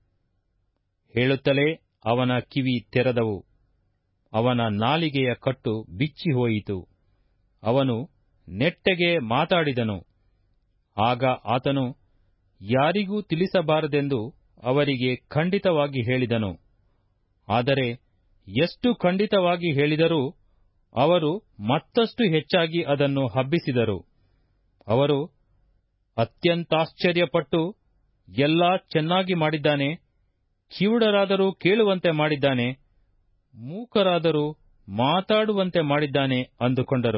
ಹೇಳುತ್ತಲೇ ಅವನ ಕಿವಿ ತೆರೆದವು ಅವನ ನಾಲಿಗೆಯ ಕಟ್ಟು ಬಿಚ್ಚಿ ಹೋಯಿತು ಅವನು ನೆಟ್ಟಗೆ ಮಾತಾಡಿದನು ಆಗ ಆತನು ಯಾರಿಗೂ ತಿಳಿಸಬಾರದೆಂದು ಅವರಿಗೆ ಖಂಡಿತವಾಗಿ ಹೇಳಿದನು ಆದರೆ ಎಷ್ಟು ಖಂಡಿತವಾಗಿ ಹೇಳಿದರೂ ಅವರು ಮತ್ತಷ್ಟು ಹೆಚ್ಚಾಗಿ ಅದನ್ನು ಹಬ್ಬಿಸಿದರು ಅವರು ಅತ್ಯಂತಾಶ್ಚರ್ಯಪಟ್ಟು ಎಲ್ಲಾ ಚೆನ್ನಾಗಿ ಮಾಡಿದ್ದಾನೆ ಕಿವುಡರಾದರೂ ಕೇಳುವಂತೆ ಮಾಡಿದ್ದಾನೆ ಮೂಕರಾದರೂ ಮಾತಾಡುವಂತೆ ಮಾಡಿದ್ದಾನೆ ಅಂದುಕೊಂಡರು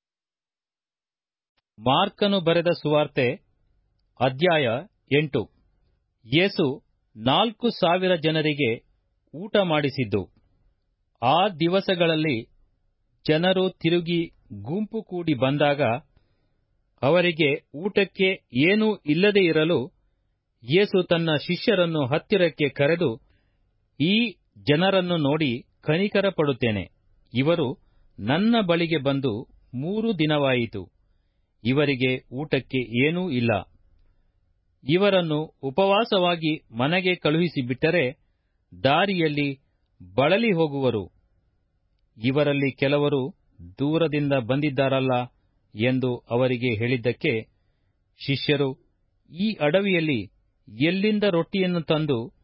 ಮಾರ್ಕನು ಬರೆದ ಸುವಾರ್ತೆ ಅಧ್ಯಾಯ ಎಂಟು ಯೇಸು ನಾಲ್ಕು ಸಾವಿರ ಜನರಿಗೆ ಊಟ ಮಾಡಿಸಿದ್ದು ಆ ದಿವಸಗಳಲ್ಲಿ ಜನರು ತಿರುಗಿ ಗುಂಪು ಕೂಡಿ ಬಂದಾಗ ಅವರಿಗೆ ಊಟಕ್ಕೆ ಏನೂ ಇಲ್ಲದೆ ಇರಲು ಯೇಸು ತನ್ನ ಶಿಷ್ಯರನ್ನು ಹತ್ತಿರಕ್ಕೆ ಕರೆದು ಈ ಜನರನ್ನು ನೋಡಿ ಕನಿಕರ ಪಡುತ್ತೇನೆ ಇವರು ನನ್ನ ಬಳಿಗೆ ಬಂದು ಮೂರು ದಿನವಾಯಿತು ಇವರಿಗೆ ಊಟಕ್ಕೆ ಏನೂ ಇಲ್ಲ ಇವರನ್ನು ಉಪವಾಸವಾಗಿ ಮನೆಗೆ ಕಳುಹಿಸಿಬಿಟ್ಟರೆ ದಾರಿಯಲ್ಲಿ ಬಳಲಿ ಹೋಗುವರು ಇವರಲ್ಲಿ ಕೆಲವರು ದೂರದಿಂದ ಬಂದಿದ್ದಾರಲ್ಲ ಎಂದು ಅವರಿಗೆ ಹೇಳಿದ್ದಕ್ಕೆ ಶಿಷ್ಯರು ಈ ಅಡವಿಯಲ್ಲಿ ಎಲ್ಲಿಂದ ರೊಟ್ಟಿಯನ್ನು ತಂದು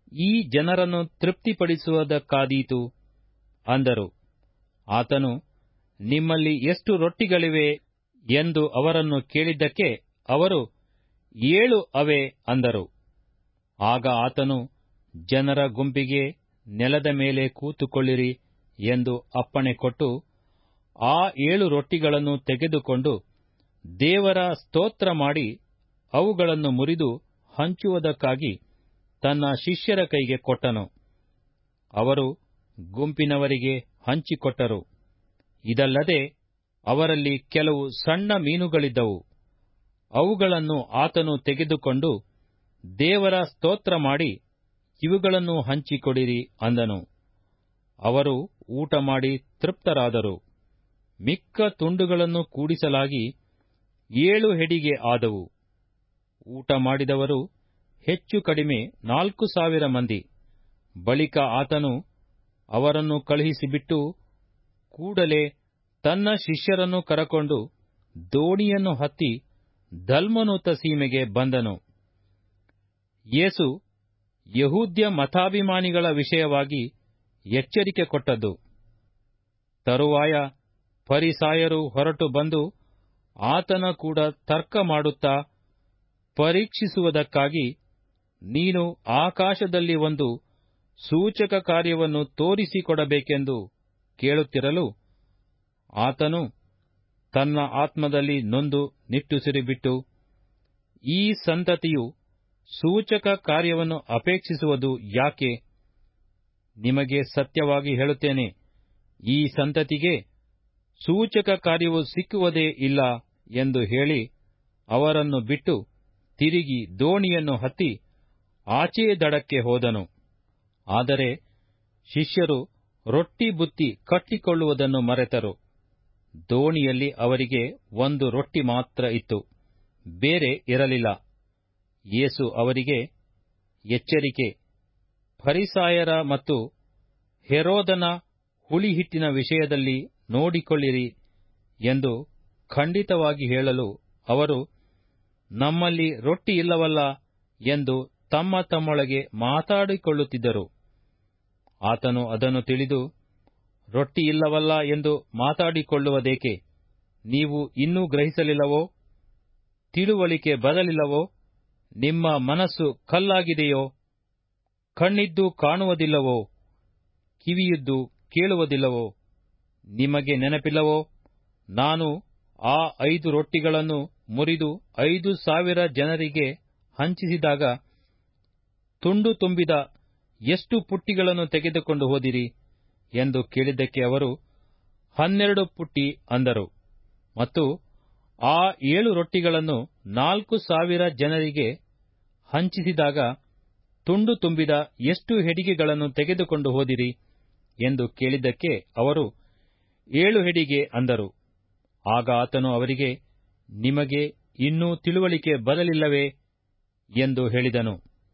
ಈ ಜನರನ್ನು ತೃಪ್ತಿಪಡಿಸುವುದಕ್ಕಾದೀತು ಅಂದರು ಆತನು ನಿಮ್ಮಲ್ಲಿ ಎಷ್ಟು ರೊಟ್ಟಿಗಳಿವೆ ಎಂದು ಅವರನ್ನು ಕೇಳಿದ್ದಕ್ಕೆ ಅವರು ಏಳು ಅವೆ ಅಂದರು ಆಗ ಆತನು ಜನರ ಗುಂಪಿಗೆ ನೆಲದ ಮೇಲೆ ಕೂತುಕೊಳ್ಳಿರಿ ಎಂದು ಅಪ್ಪಣೆ ಕೊಟ್ಟು ಆ ಏಳು ರೊಟ್ಟಿಗಳನ್ನು ತೆಗೆದುಕೊಂಡು ದೇವರ ಸ್ತೋತ್ರ ಮಾಡಿ ಅವುಗಳನ್ನು ಮುರಿದು ಹಂಚುವುದಕ್ಕಾಗಿ ತನ್ನ ಶಿಷ್ಯರ ಕೈಗೆ ಕೊಟ್ಟನು ಅವರು ಗುಂಪಿನವರಿಗೆ ಹಂಚಿಕೊಟ್ಟರು ಇದಲ್ಲದೆ ಅವರಲ್ಲಿ ಕೆಲವು ಸಣ್ಣ ಮೀನುಗಳಿದ್ದವು ಅವುಗಳನ್ನು ಆತನು ತೆಗೆದುಕೊಂಡು ದೇವರ ಸ್ತೋತ್ರ ಮಾಡಿ ಇವುಗಳನ್ನು ಹಂಚಿಕೊಡಿರಿ ಅಂದನು ಅವರು ಊಟ ಮಾಡಿ ತೃಪ್ತರಾದರು ಮಿಕ್ಕ ತುಂಡುಗಳನ್ನು ಕೂಡಿಸಲಾಗಿ ಏಳು ಹೆಡಿಗೆ ಆದವು ಊಟ ಮಾಡಿದವರು ಹೆಚ್ಚು ಕಡಿಮೆ ನಾಲ್ಕು ಸಾವಿರ ಮಂದಿ ಬಳಿಕ ಆತನು ಅವರನ್ನು ಕಳುಹಿಸಿಬಿಟ್ಟು ಕೂಡಲೇ ತನ್ನ ಶಿಷ್ಯರನ್ನು ಕರಕೊಂಡು ದೋಣಿಯನ್ನು ಹತ್ತಿ ದಲ್ಮನೂತ ಸೀಮೆಗೆ ಬಂದನು ಯೇಸು ಯಹೂದ್ಯ ಮತಾಭಿಮಾನಿಗಳ ವಿಷಯವಾಗಿ ಎಚ್ಚರಿಕೆ ಕೊಟ್ಟದ್ದು ತರುವಾಯ ಫರಿಸಾಯರು ಹೊರಟು ಬಂದು ಆತನ ಕೂಡ ತರ್ಕ ಮಾಡುತ್ತಾ ಪರೀಕ್ಷಿಸುವುದಕ್ಕಾಗಿ ನೀನು ಆಕಾಶದಲ್ಲಿ ಒಂದು ಸೂಚಕ ಕಾರ್ಯವನ್ನು ತೋರಿಸಿಕೊಡಬೇಕೆಂದು ಕೇಳುತ್ತಿರಲು ಆತನು ತನ್ನ ಆತ್ಮದಲ್ಲಿ ನೊಂದು ನಿಟ್ಟುಸಿರಿಬಿಟ್ಟು ಈ ಸಂತತಿಯು ಸೂಚಕ ಕಾರ್ಯವನ್ನು ಅಪೇಕ್ಷಿಸುವುದು ಯಾಕೆ ನಿಮಗೆ ಸತ್ಯವಾಗಿ ಹೇಳುತ್ತೇನೆ ಈ ಸಂತತಿಗೆ ಸೂಚಕ ಕಾರ್ಯವು ಸಿಕ್ಕುವುದೇ ಇಲ್ಲ ಎಂದು ಹೇಳಿ ಅವರನ್ನು ಬಿಟ್ಟು ತಿರುಗಿ ದೋಣಿಯನ್ನು ಹತ್ತಿ ಆಚೆ ದಡಕ್ಕೆ ಹೋದನು ಆದರೆ ಶಿಷ್ಯರು ರೊಟ್ಟಿ ಬುತ್ತಿ ಕಟ್ಟಿಕೊಳ್ಳುವುದನ್ನು ಮರೆತರು ದೋಣಿಯಲ್ಲಿ ಅವರಿಗೆ ಒಂದು ರೊಟ್ಟಿ ಮಾತ್ರ ಇತ್ತು ಬೇರೆ ಇರಲಿಲ್ಲ ಯೇಸು ಅವರಿಗೆ ಎಚ್ಚರಿಕೆ ಫರಿಸಾಯರ ಮತ್ತು ಹೆರೋದನ ಹುಳಿಹಿಟ್ಟಿನ ವಿಷಯದಲ್ಲಿ ನೋಡಿಕೊಳ್ಳಿರಿ ಎಂದು ಖಂಡಿತವಾಗಿ ಹೇಳಲು ಅವರು ನಮ್ಮಲ್ಲಿ ರೊಟ್ಟಿ ಇಲ್ಲವಲ್ಲ ಎಂದು ತಮ್ಮ ತಮ್ಮೊಳಗೆ ಮಾತಾಡಿಕೊಳ್ಳುತ್ತಿದ್ದರು ಆತನು ಅದನ್ನು ತಿಳಿದು ರೊಟ್ಟಿ ಇಲ್ಲವಲ್ಲ ಎಂದು ಮಾತಾಡಿಕೊಳ್ಳುವುದೇಕೆ ನೀವು ಇನ್ನೂ ಗ್ರಹಿಸಲಿಲ್ಲವೋ ತಿಳುವಳಿಕೆ ಬರಲಿಲ್ಲವೋ ನಿಮ್ಮ ಮನಸ್ಸು ಕಲ್ಲಾಗಿದೆಯೋ ಕಣ್ಣಿದ್ದು ಕಾಣುವುದಿಲ್ಲವೋ ಕಿವಿಯಿದ್ದು ಕೇಳುವುದಿಲ್ಲವೋ ನಿಮಗೆ ನೆನಪಿಲ್ಲವೋ ನಾನು ಆ ಐದು ರೊಟ್ಟಿಗಳನ್ನು ಮುರಿದು ಐದು ಸಾವಿರ ಜನರಿಗೆ ಹಂಚಿಸಿದಾಗ ತುಂಡು ತುಂಬಿದ ಎಷ್ಟು ಪುಟ್ಟಿಗಳನ್ನು ತೆಗೆದುಕೊಂಡು ಹೋದಿರಿ ಎಂದು ಕೇಳಿದ್ದಕ್ಕೆ ಅವರು ಹನ್ನೆರಡು ಪುಟ್ಟಿ ಅಂದರು ಮತ್ತು ಆ ಏಳು ರೊಟ್ಟಿಗಳನ್ನು ನಾಲ್ಕು ಸಾವಿರ ಜನರಿಗೆ ಹಂಚಿಸಿದಾಗ ತುಂಡು ತುಂಬಿದ ಎಷ್ಟು ಹೆಡಿಗೆಗಳನ್ನು ತೆಗೆದುಕೊಂಡು ಹೋದಿರಿ ಎಂದು ಕೇಳಿದ್ದಕ್ಕೆ ಅವರು ಏಳು ಹೆಡಿಗೆ ಅಂದರು ಆಗ ಆತನು ಅವರಿಗೆ ನಿಮಗೆ ಇನ್ನೂ ತಿಳುವಳಿಕೆ ಬರಲಿಲ್ಲವೇ ಎಂದು ಹೇಳಿದನು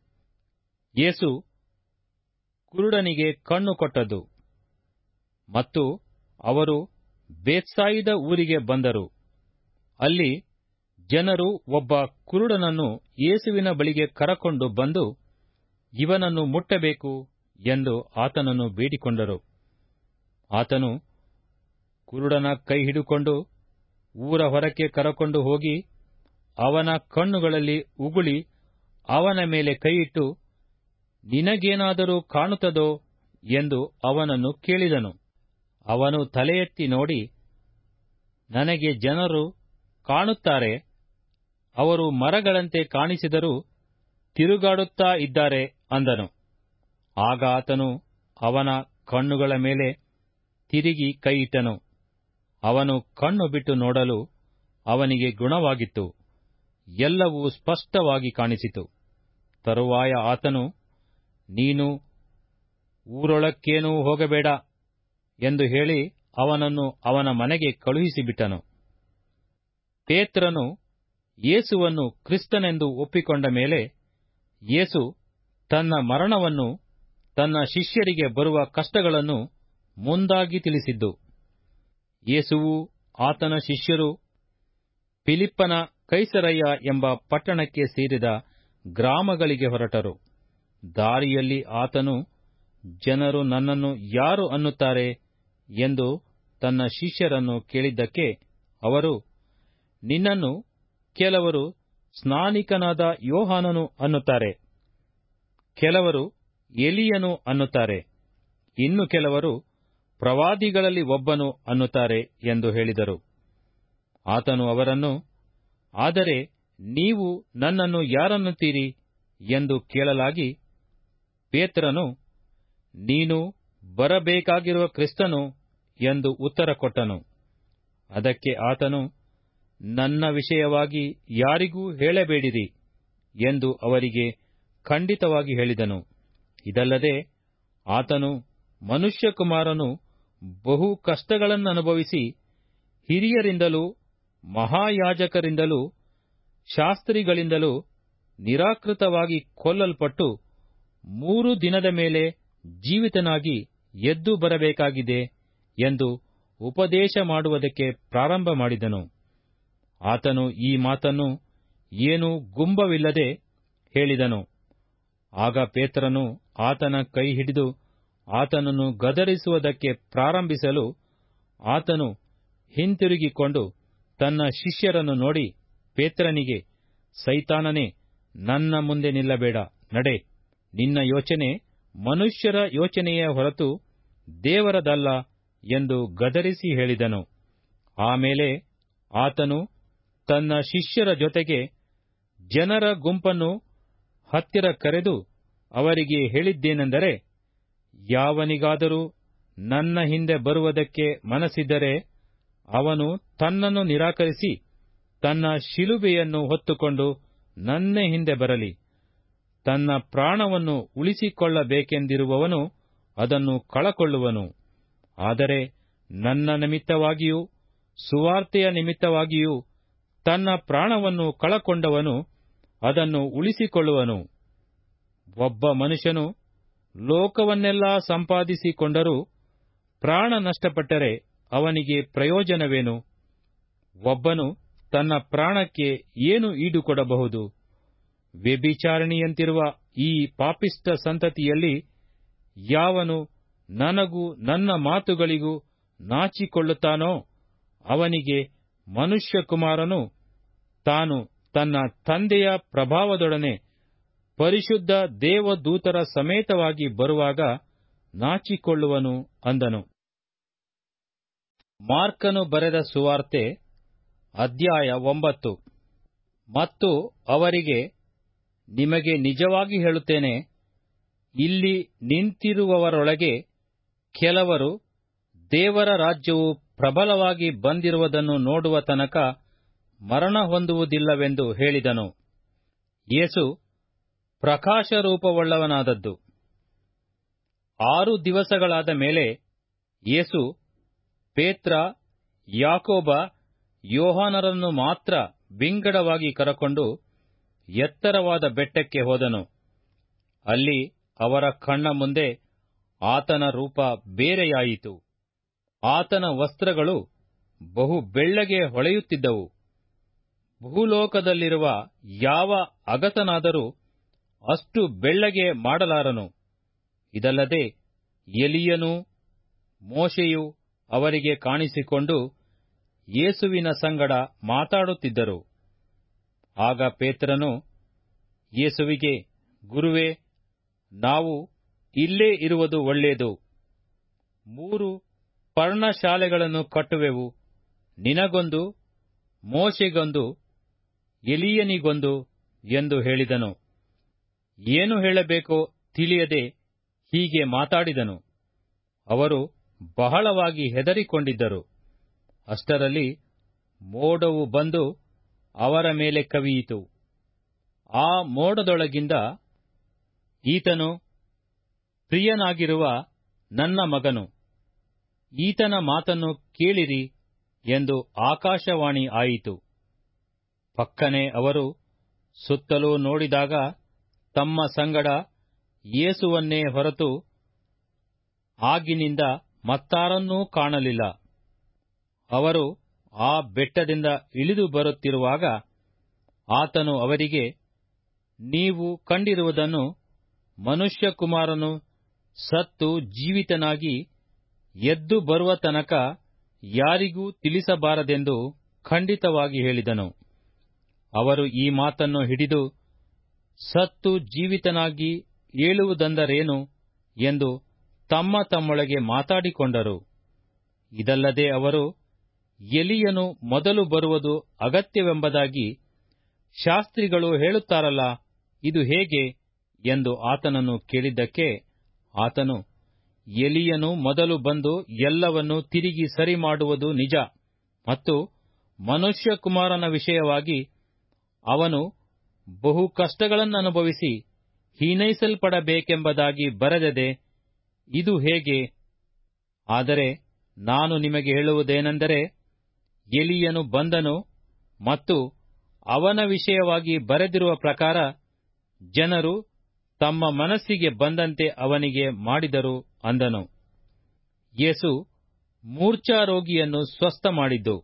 ಯೇಸು ಕುರುಡನಿಗೆ ಕಣ್ಣು ಕೊಟ್ಟದ್ದು ಮತ್ತು ಅವರು ಬೇತ್ಸಾಯಿದ ಊರಿಗೆ ಬಂದರು ಅಲ್ಲಿ ಜನರು ಒಬ್ಬ ಕುರುಡನನ್ನು ಯೇಸುವಿನ ಬಳಿಗೆ ಕರಕೊಂಡು ಬಂದು ಇವನನ್ನು ಮುಟ್ಟಬೇಕು ಎಂದು ಆತನನ್ನು ಬೇಡಿಕೊಂಡರು ಆತನು ಕುರುಡನ ಕೈ ಹಿಡುಕೊಂಡು ಊರ ಹೊರಕ್ಕೆ ಕರಕೊಂಡು ಹೋಗಿ ಅವನ ಕಣ್ಣುಗಳಲ್ಲಿ ಉಗುಳಿ ಅವನ ಮೇಲೆ ಕೈಯಿಟ್ಟು ನಿನಗೇನಾದರೂ ಕಾಣುತ್ತದೋ ಎಂದು ಅವನನ್ನು ಕೇಳಿದನು ಅವನು ತಲೆ ಎತ್ತಿ ನೋಡಿ ನನಗೆ ಜನರು ಕಾಣುತ್ತಾರೆ ಅವರು ಮರಗಳಂತೆ ಕಾಣಿಸಿದರೂ ತಿರುಗಾಡುತ್ತಾ ಇದ್ದಾರೆ ಅಂದನು ಆಗ ಆತನು ಅವನ ಕಣ್ಣುಗಳ ಮೇಲೆ ತಿರುಗಿ ಕೈಯಿಟ್ಟನು ಅವನು ಕಣ್ಣು ಬಿಟ್ಟು ನೋಡಲು ಅವನಿಗೆ ಗುಣವಾಗಿತ್ತು ಎಲ್ಲವೂ ಸ್ಪಷ್ಟವಾಗಿ ಕಾಣಿಸಿತು ತರುವಾಯ ಆತನು ನೀನು ಊರೊಳಕ್ಕೇನೂ ಹೋಗಬೇಡ ಎಂದು ಹೇಳಿ ಅವನನ್ನು ಅವನ ಮನೆಗೆ ಕಳುಹಿಸಿಬಿಟ್ಟನು ಪೇತ್ರನು ಯೇಸುವನ್ನು ಕ್ರಿಸ್ತನೆಂದು ಒಪ್ಪಿಕೊಂಡ ಮೇಲೆ ಯೇಸು ತನ್ನ ಮರಣವನ್ನು ತನ್ನ ಶಿಷ್ಯರಿಗೆ ಬರುವ ಕಷ್ಟಗಳನ್ನು ಮುಂದಾಗಿ ತಿಳಿಸಿದ್ದು ಯೇಸುವು ಆತನ ಶಿಷ್ಯರು ಫಿಲಿಪ್ಪನ ಕೈಸರಯ್ಯ ಎಂಬ ಪಟ್ಟಣಕ್ಕೆ ಸೇರಿದ ಗ್ರಾಮಗಳಿಗೆ ಹೊರಟರು ದಾರಿಯಲ್ಲಿ ಆತನು ಜನರು ನನ್ನನ್ನು ಯಾರು ಅನ್ನುತ್ತಾರೆ ಎಂದು ತನ್ನ ಶಿಷ್ಯರನ್ನು ಕೇಳಿದ್ದಕ್ಕೆ ಅವರು ನಿನ್ನನ್ನು ಕೆಲವರು ಸ್ನಾನಿಕನಾದ ಯೋಹಾನನು ಅನ್ನುತ್ತಾರೆ ಕೆಲವರು ಎಲಿಯನು ಅನ್ನುತ್ತಾರೆ ಇನ್ನು ಕೆಲವರು ಪ್ರವಾದಿಗಳಲ್ಲಿ ಒಬ್ಬನು ಅನ್ನುತ್ತಾರೆ ಎಂದು ಹೇಳಿದರು ಆತನು ಅವರನ್ನು ಆದರೆ ನೀವು ನನ್ನನ್ನು ಯಾರನ್ನುತ್ತೀರಿ ಎಂದು ಕೇಳಲಾಗಿ ಪೇತ್ರನು ನೀನು ಬರಬೇಕಾಗಿರುವ ಕ್ರಿಸ್ತನು ಎಂದು ಉತ್ತರ ಕೊಟ್ಟನು ಅದಕ್ಕೆ ಆತನು ನನ್ನ ವಿಷಯವಾಗಿ ಯಾರಿಗೂ ಹೇಳಬೇಡಿರಿ ಎಂದು ಅವರಿಗೆ ಖಂಡಿತವಾಗಿ ಹೇಳಿದನು ಇದಲ್ಲದೆ ಆತನು ಮನುಷ್ಯಕುಮಾರನು ಬಹು ಕಷ್ಟಗಳನ್ನನುಭವಿಸಿ ಹಿರಿಯರಿಂದಲೂ ಮಹಾಯಾಜಕರಿಂದಲೂ ಶಾಸ್ತ್ರಿಗಳಿಂದಲೂ ನಿರಾಕೃತವಾಗಿ ಕೊಲ್ಲಲ್ಪಟ್ಟು ಮೂರು ದಿನದ ಮೇಲೆ ಜೀವಿತನಾಗಿ ಎದ್ದು ಬರಬೇಕಾಗಿದೆ ಎಂದು ಉಪದೇಶ ಮಾಡುವುದಕ್ಕೆ ಪ್ರಾರಂಭ ಮಾಡಿದನು ಆತನು ಈ ಮಾತನ್ನು ಏನೂ ಗುಂಬವಿಲ್ಲದೆ ಹೇಳಿದನು ಆಗ ಪೇತ್ರನು ಆತನ ಕೈ ಹಿಡಿದು ಆತನನ್ನು ಗದರಿಸುವುದಕ್ಕೆ ಪ್ರಾರಂಭಿಸಲು ಆತನು ಹಿಂತಿರುಗಿಕೊಂಡು ತನ್ನ ಶಿಷ್ಯರನ್ನು ನೋಡಿ ಪೇತ್ರನಿಗೆ ಸೈತಾನನೇ ನನ್ನ ಮುಂದೆ ನಿಲ್ಲಬೇಡ ನಡೆ ನಿನ್ನ ಯೋಚನೆ ಮನುಷ್ಯರ ಯೋಚನೆಯ ಹೊರತು ದೇವರದಲ್ಲ ಎಂದು ಗದರಿಸಿ ಹೇಳಿದನು ಆಮೇಲೆ ಆತನು ತನ್ನ ಶಿಷ್ಯರ ಜೊತೆಗೆ ಜನರ ಗುಂಪನ್ನು ಹತ್ತಿರ ಕರೆದು ಅವರಿಗೆ ಹೇಳಿದ್ದೇನೆಂದರೆ ಯಾವನಿಗಾದರೂ ನನ್ನ ಹಿಂದೆ ಬರುವುದಕ್ಕೆ ಮನಸ್ಸಿದ್ದರೆ ಅವನು ತನ್ನನ್ನು ನಿರಾಕರಿಸಿ ತನ್ನ ಶಿಲುಬೆಯನ್ನು ಹೊತ್ತುಕೊಂಡು ನನ್ನ ಹಿಂದೆ ಬರಲಿ ತನ್ನ ಪ್ರಾಣವನ್ನು ಉಳಿಸಿಕೊಳ್ಳಬೇಕೆಂದಿರುವವನು ಅದನ್ನು ಕಳಕೊಳ್ಳುವನು ಆದರೆ ನನ್ನ ನಿಮಿತ್ತವಾಗಿಯೂ ಸುವಾರ್ತೆಯ ನಿಮಿತ್ತವಾಗಿಯೂ ತನ್ನ ಪ್ರಾಣವನ್ನು ಕಳಕೊಂಡವನು ಅದನ್ನು ಉಳಿಸಿಕೊಳ್ಳುವನು ಒಬ್ಬ ಮನುಷ್ಯನು ಲೋಕವನ್ನೆಲ್ಲಾ ಸಂಪಾದಿಸಿಕೊಂಡರೂ ಪ್ರಾಣ ನಷ್ಟಪಟ್ಟರೆ ಅವನಿಗೆ ಪ್ರಯೋಜನವೇನು ಒಬ್ಬನು ತನ್ನ ಪ್ರಾಣಕ್ಕೆ ಏನು ಈಡುಕೊಡಬಹುದು ವ್ಯಭಿಚಾರಿಣಿಯಂತಿರುವ ಈ ಪಾಪಿಷ್ಟ ಸಂತತಿಯಲ್ಲಿ ಯಾವನು ನನಗೂ ನನ್ನ ಮಾತುಗಳಿಗೂ ನಾಚಿಕೊಳ್ಳುತ್ತಾನೋ ಅವನಿಗೆ ಮನುಷ್ಯಕುಮಾರನು ತಾನು ತನ್ನ ತಂದೆಯ ಪ್ರಭಾವದೊಡನೆ ಪರಿಶುದ್ಧ ದೇವದೂತರ ಸಮೇತವಾಗಿ ಬರುವಾಗ ನಾಚಿಕೊಳ್ಳುವನು ಅಂದನು ಮಾರ್ಕನು ಬರೆದ ಸುವಾರ್ತೆ ಅಧ್ಯಾಯ ಒಂಬತ್ತು ಮತ್ತು ಅವರಿಗೆ ನಿಮಗೆ ನಿಜವಾಗಿ ಹೇಳುತ್ತೇನೆ ಇಲ್ಲಿ ನಿಂತಿರುವವರೊಳಗೆ ಕೆಲವರು ದೇವರ ರಾಜ್ಯವು ಪ್ರಬಲವಾಗಿ ಬಂದಿರುವುದನ್ನು ನೋಡುವ ತನಕ ಮರಣ ಹೊಂದುವುದಿಲ್ಲವೆಂದು ಹೇಳಿದನು ಯೇಸು ಪ್ರಕಾಶರೂಪವುಳ್ಳವನಾದದ್ದು ಆರು ದಿವಸಗಳಾದ ಮೇಲೆ ಯೇಸು ಪೇತ್ರ ಯಾಕೋಬ ಯೋಹಾನರನ್ನು ಮಾತ್ರ ವಿಂಗಡವಾಗಿ ಕರಕೊಂಡು ಎತ್ತರವಾದ ಬೆಟ್ಟಕ್ಕೆ ಹೋದನು ಅಲ್ಲಿ ಅವರ ಕಣ್ಣ ಮುಂದೆ ಆತನ ರೂಪ ಬೇರೆಯಾಯಿತು ಆತನ ವಸ್ತ್ರಗಳು ಬಹು ಬೆಳ್ಳಗೆ ಹೊಳೆಯುತ್ತಿದ್ದವು ಭೂಲೋಕದಲ್ಲಿರುವ ಯಾವ ಅಗತನಾದರೂ ಅಷ್ಟು ಬೆಳ್ಳಗೆ ಮಾಡಲಾರನು ಇದಲ್ಲದೆ ಎಲಿಯನೂ ಮೋಶೆಯು ಅವರಿಗೆ ಕಾಣಿಸಿಕೊಂಡು ಯೇಸುವಿನ ಸಂಗಡ ಮಾತಾಡುತ್ತಿದ್ದರು ಆಗ ಪೇತ್ರನು ಯೇಸುವಿಗೆ ಗುರುವೇ ನಾವು ಇಲ್ಲೇ ಇರುವುದು ಒಳ್ಳೆಯದು ಮೂರು ಪರ್ಣಶಾಲೆಗಳನ್ನು ಕಟ್ಟುವೆವು ನಿನಗೊಂದು ಮೋಶೆಗೊಂದು ಎಲಿಯನಿಗೊಂದು ಎಂದು ಹೇಳಿದನು ಏನು ಹೇಳಬೇಕೋ ತಿಳಿಯದೆ ಹೀಗೆ ಮಾತಾಡಿದನು ಅವರು ಬಹಳವಾಗಿ ಹೆದರಿಕೊಂಡಿದ್ದರು ಅಷ್ಟರಲ್ಲಿ ಮೋಡವು ಬಂದು ಅವರ ಮೇಲೆ ಕವಿಯಿತು ಆ ಮೋಡದೊಳಗಿಂದ ಈತನು ಪ್ರಿಯನಾಗಿರುವ ನನ್ನ ಮಗನು ಈತನ ಮಾತನ್ನು ಕೇಳಿರಿ ಎಂದು ಆಕಾಶವಾಣಿ ಆಯಿತು ಪಕ್ಕನೆ ಅವರು ಸುತ್ತಲೂ ನೋಡಿದಾಗ ತಮ್ಮ ಸಂಗಡ ಯೇಸುವನ್ನೇ ಹೊರತು ಆಗಿನಿಂದ ಮತ್ತಾರನ್ನೂ ಕಾಣಲಿಲ್ಲ ಅವರು ಆ ಬೆಟ್ಟದಿಂದ ಇಳಿದು ಬರುತ್ತಿರುವಾಗ ಆತನು ಅವರಿಗೆ ನೀವು ಕಂಡಿರುವುದನ್ನು ಮನುಷ್ಯಕುಮಾರನು ಸತ್ತು ಜೀವಿತನಾಗಿ ಎದ್ದು ಬರುವ ತನಕ ಯಾರಿಗೂ ತಿಳಿಸಬಾರದೆಂದು ಖಂಡಿತವಾಗಿ ಹೇಳಿದನು ಅವರು ಈ ಮಾತನ್ನು ಹಿಡಿದು ಸತ್ತು ಜೀವಿತನಾಗಿ ಏಳುವುದೆಂದರೇನು ಎಂದು ತಮ್ಮ ತಮ್ಮೊಳಗೆ ಮಾತಾಡಿಕೊಂಡರು ಇದಲ್ಲದೆ ಅವರು ಎಲಿಯನು ಮೊದಲು ಬರುವುದು ಅಗತ್ಯವೆಂಬುದಾಗಿ ಶಾಸ್ತ್ರಿಗಳು ಹೇಳುತ್ತಾರಲ್ಲ ಇದು ಹೇಗೆ ಎಂದು ಆತನನ್ನು ಕೇಳಿದ್ದಕ್ಕೆ ಆತನು ಎಲಿಯನು ಮೊದಲು ಬಂದು ಎಲ್ಲವನ್ನು ತಿರುಗಿ ಸರಿ ಮಾಡುವುದು ನಿಜ ಮತ್ತು ಮನುಷ್ಯಕುಮಾರನ ವಿಷಯವಾಗಿ ಅವನು ಬಹು ಕಷ್ಟಗಳನ್ನನುಭವಿಸಿ ಹೀನೈಸಲ್ಪಡಬೇಕೆಂಬುದಾಗಿ ಬರೆದದೆ ಇದು ಹೇಗೆ ಆದರೆ ನಾನು ನಿಮಗೆ ಹೇಳುವುದೇನೆಂದರೆ ಎಲಿಯನು ಬಂದನು ಮತ್ತು ಅವನ ವಿಷಯವಾಗಿ ಬರೆದಿರುವ ಪ್ರಕಾರ ಜನರು ತಮ್ಮ ಮನಸ್ಸಿಗೆ ಬಂದಂತೆ ಅವನಿಗೆ ಮಾಡಿದರು ಅಂದನು ಯೇಸು ಮೂರ್ಛಾರೋಗಿಯನ್ನು ಸ್ವಸ್ಥ ಮಾಡಿದ್ದು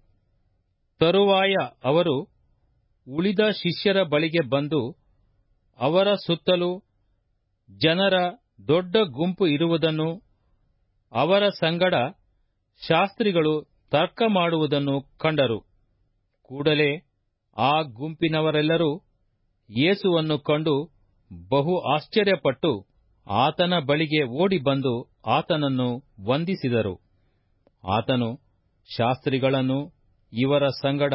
ತರುವಾಯ ಅವರು ಉಳಿದ ಶಿಷ್ಯರ ಬಳಿಗೆ ಬಂದು ಅವರ ಸುತ್ತಲೂ ಜನರ ದೊಡ್ಡ ಗುಂಪು ಇರುವುದನ್ನು ಅವರ ಸಂಗಡ ಶಾಸ್ತ್ರಿಗಳು ತರ್ಕ ಮಾಡುವುದನ್ನು ಕಂಡರು ಕೂಡಲೇ ಆ ಗುಂಪಿನವರೆಲ್ಲರೂ ಯೇಸುವನ್ನು ಕಂಡು ಬಹು ಆಶ್ಚರ್ಯಪಟ್ಟು ಆತನ ಬಳಿಗೆ ಓಡಿ ಬಂದು ಆತನನ್ನು ವಂದಿಸಿದರು ಆತನು ಶಾಸ್ತ್ರಿಗಳನ್ನು ಇವರ ಸಂಗಡ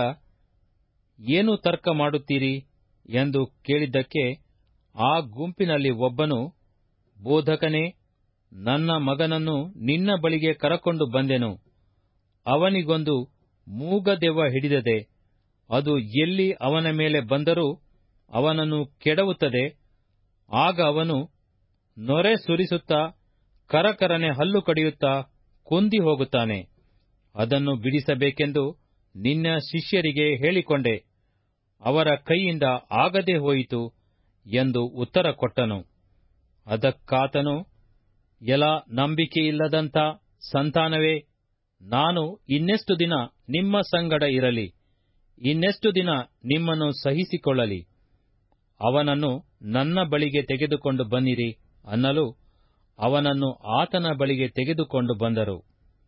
ಏನು ತರ್ಕ ಮಾಡುತ್ತೀರಿ ಎಂದು ಕೇಳಿದ್ದಕ್ಕೆ ಆ ಗುಂಪಿನಲ್ಲಿ ಒಬ್ಬನು ಬೋಧಕನೇ ನನ್ನ ಮಗನನ್ನು ನಿನ್ನ ಬಳಿಗೆ ಕರಕೊಂಡು ಬಂದೆನು ಅವನಿಗೊಂದು ಮೂಗದೆವ್ವ ಹಿಡಿದದೆ ಅದು ಎಲ್ಲಿ ಅವನ ಮೇಲೆ ಬಂದರೂ ಅವನನ್ನು ಕೆಡವುತ್ತದೆ ಆಗ ಅವನು ನೊರೆ ಸುರಿಸುತ್ತಾ ಕರಕರನೆ ಹಲ್ಲು ಕಡಿಯುತ್ತಾ ಕುಂದಿ ಹೋಗುತ್ತಾನೆ ಅದನ್ನು ಬಿಡಿಸಬೇಕೆಂದು ನಿನ್ನ ಶಿಷ್ಯರಿಗೆ ಹೇಳಿಕೊಂಡೆ ಅವರ ಕೈಯಿಂದ ಆಗದೆ ಹೋಯಿತು ಎಂದು ಉತ್ತರ ಕೊಟ್ಟನು ಅದಕ್ಕಾತನು ಎಲ ನಂಬಿಕೆಯಿಲ್ಲದಂಥ ಸಂತಾನವೇ ನಾನು ಇನ್ನೆಷ್ಟು ದಿನ ನಿಮ್ಮ ಸಂಗಡ ಇರಲಿ ಇನ್ನೆಷ್ಟು ದಿನ ನಿಮ್ಮನ್ನು ಸಹಿಸಿಕೊಳ್ಳಲಿ ಅವನನ್ನು ನನ್ನ ಬಳಿಗೆ ತೆಗೆದುಕೊಂಡು ಬನ್ನಿರಿ ಅನ್ನಲು ಅವನನ್ನು ಆತನ ಬಳಿಗೆ ತೆಗೆದುಕೊಂಡು ಬಂದರು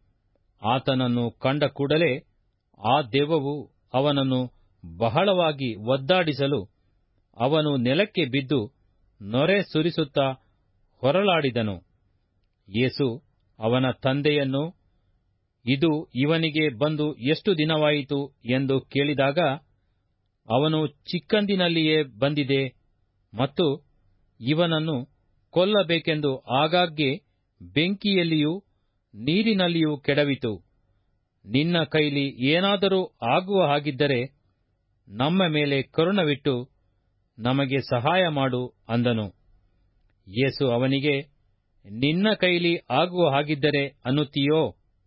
ಆತನನ್ನು ಕಂಡ ಕೂಡಲೇ ಆ ದೆವ್ವವು ಅವನನ್ನು ಬಹಳವಾಗಿ ಒದ್ದಾಡಿಸಲು ಅವನು ನೆಲಕ್ಕೆ ಬಿದ್ದು ನೊರೆ ಸುರಿಸುತ್ತಾ ಹೊರಳಾಡಿದನು ಯೇಸು ಅವನ ತಂದೆಯನ್ನು ಇದು ಇವನಿಗೆ ಬಂದು ಎಷ್ಟು ದಿನವಾಯಿತು ಎಂದು ಕೇಳಿದಾಗ ಅವನು ಚಿಕ್ಕಂದಿನಲ್ಲಿಯೇ ಬಂದಿದೆ ಮತ್ತು ಇವನನ್ನು ಕೊಲ್ಲಬೇಕೆಂದು ಆಗಾಗ್ಗೆ ಬೆಂಕಿಯಲ್ಲಿಯೂ ನೀರಿನಲ್ಲಿಯೂ ಕೆಡವಿತು ನಿನ್ನ ಕೈಲಿ ಏನಾದರೂ ಆಗುವ ಹಾಗಿದ್ದರೆ ನಮ್ಮ ಮೇಲೆ ಕರುಣವಿಟ್ಟು ನಮಗೆ ಸಹಾಯ ಮಾಡು ಅಂದನು ಯೇಸು ಅವನಿಗೆ ನಿನ್ನ ಕೈಲಿ ಆಗುವ ಹಾಗಿದ್ದರೆ ಅನ್ನುತ್ತೀಯೋ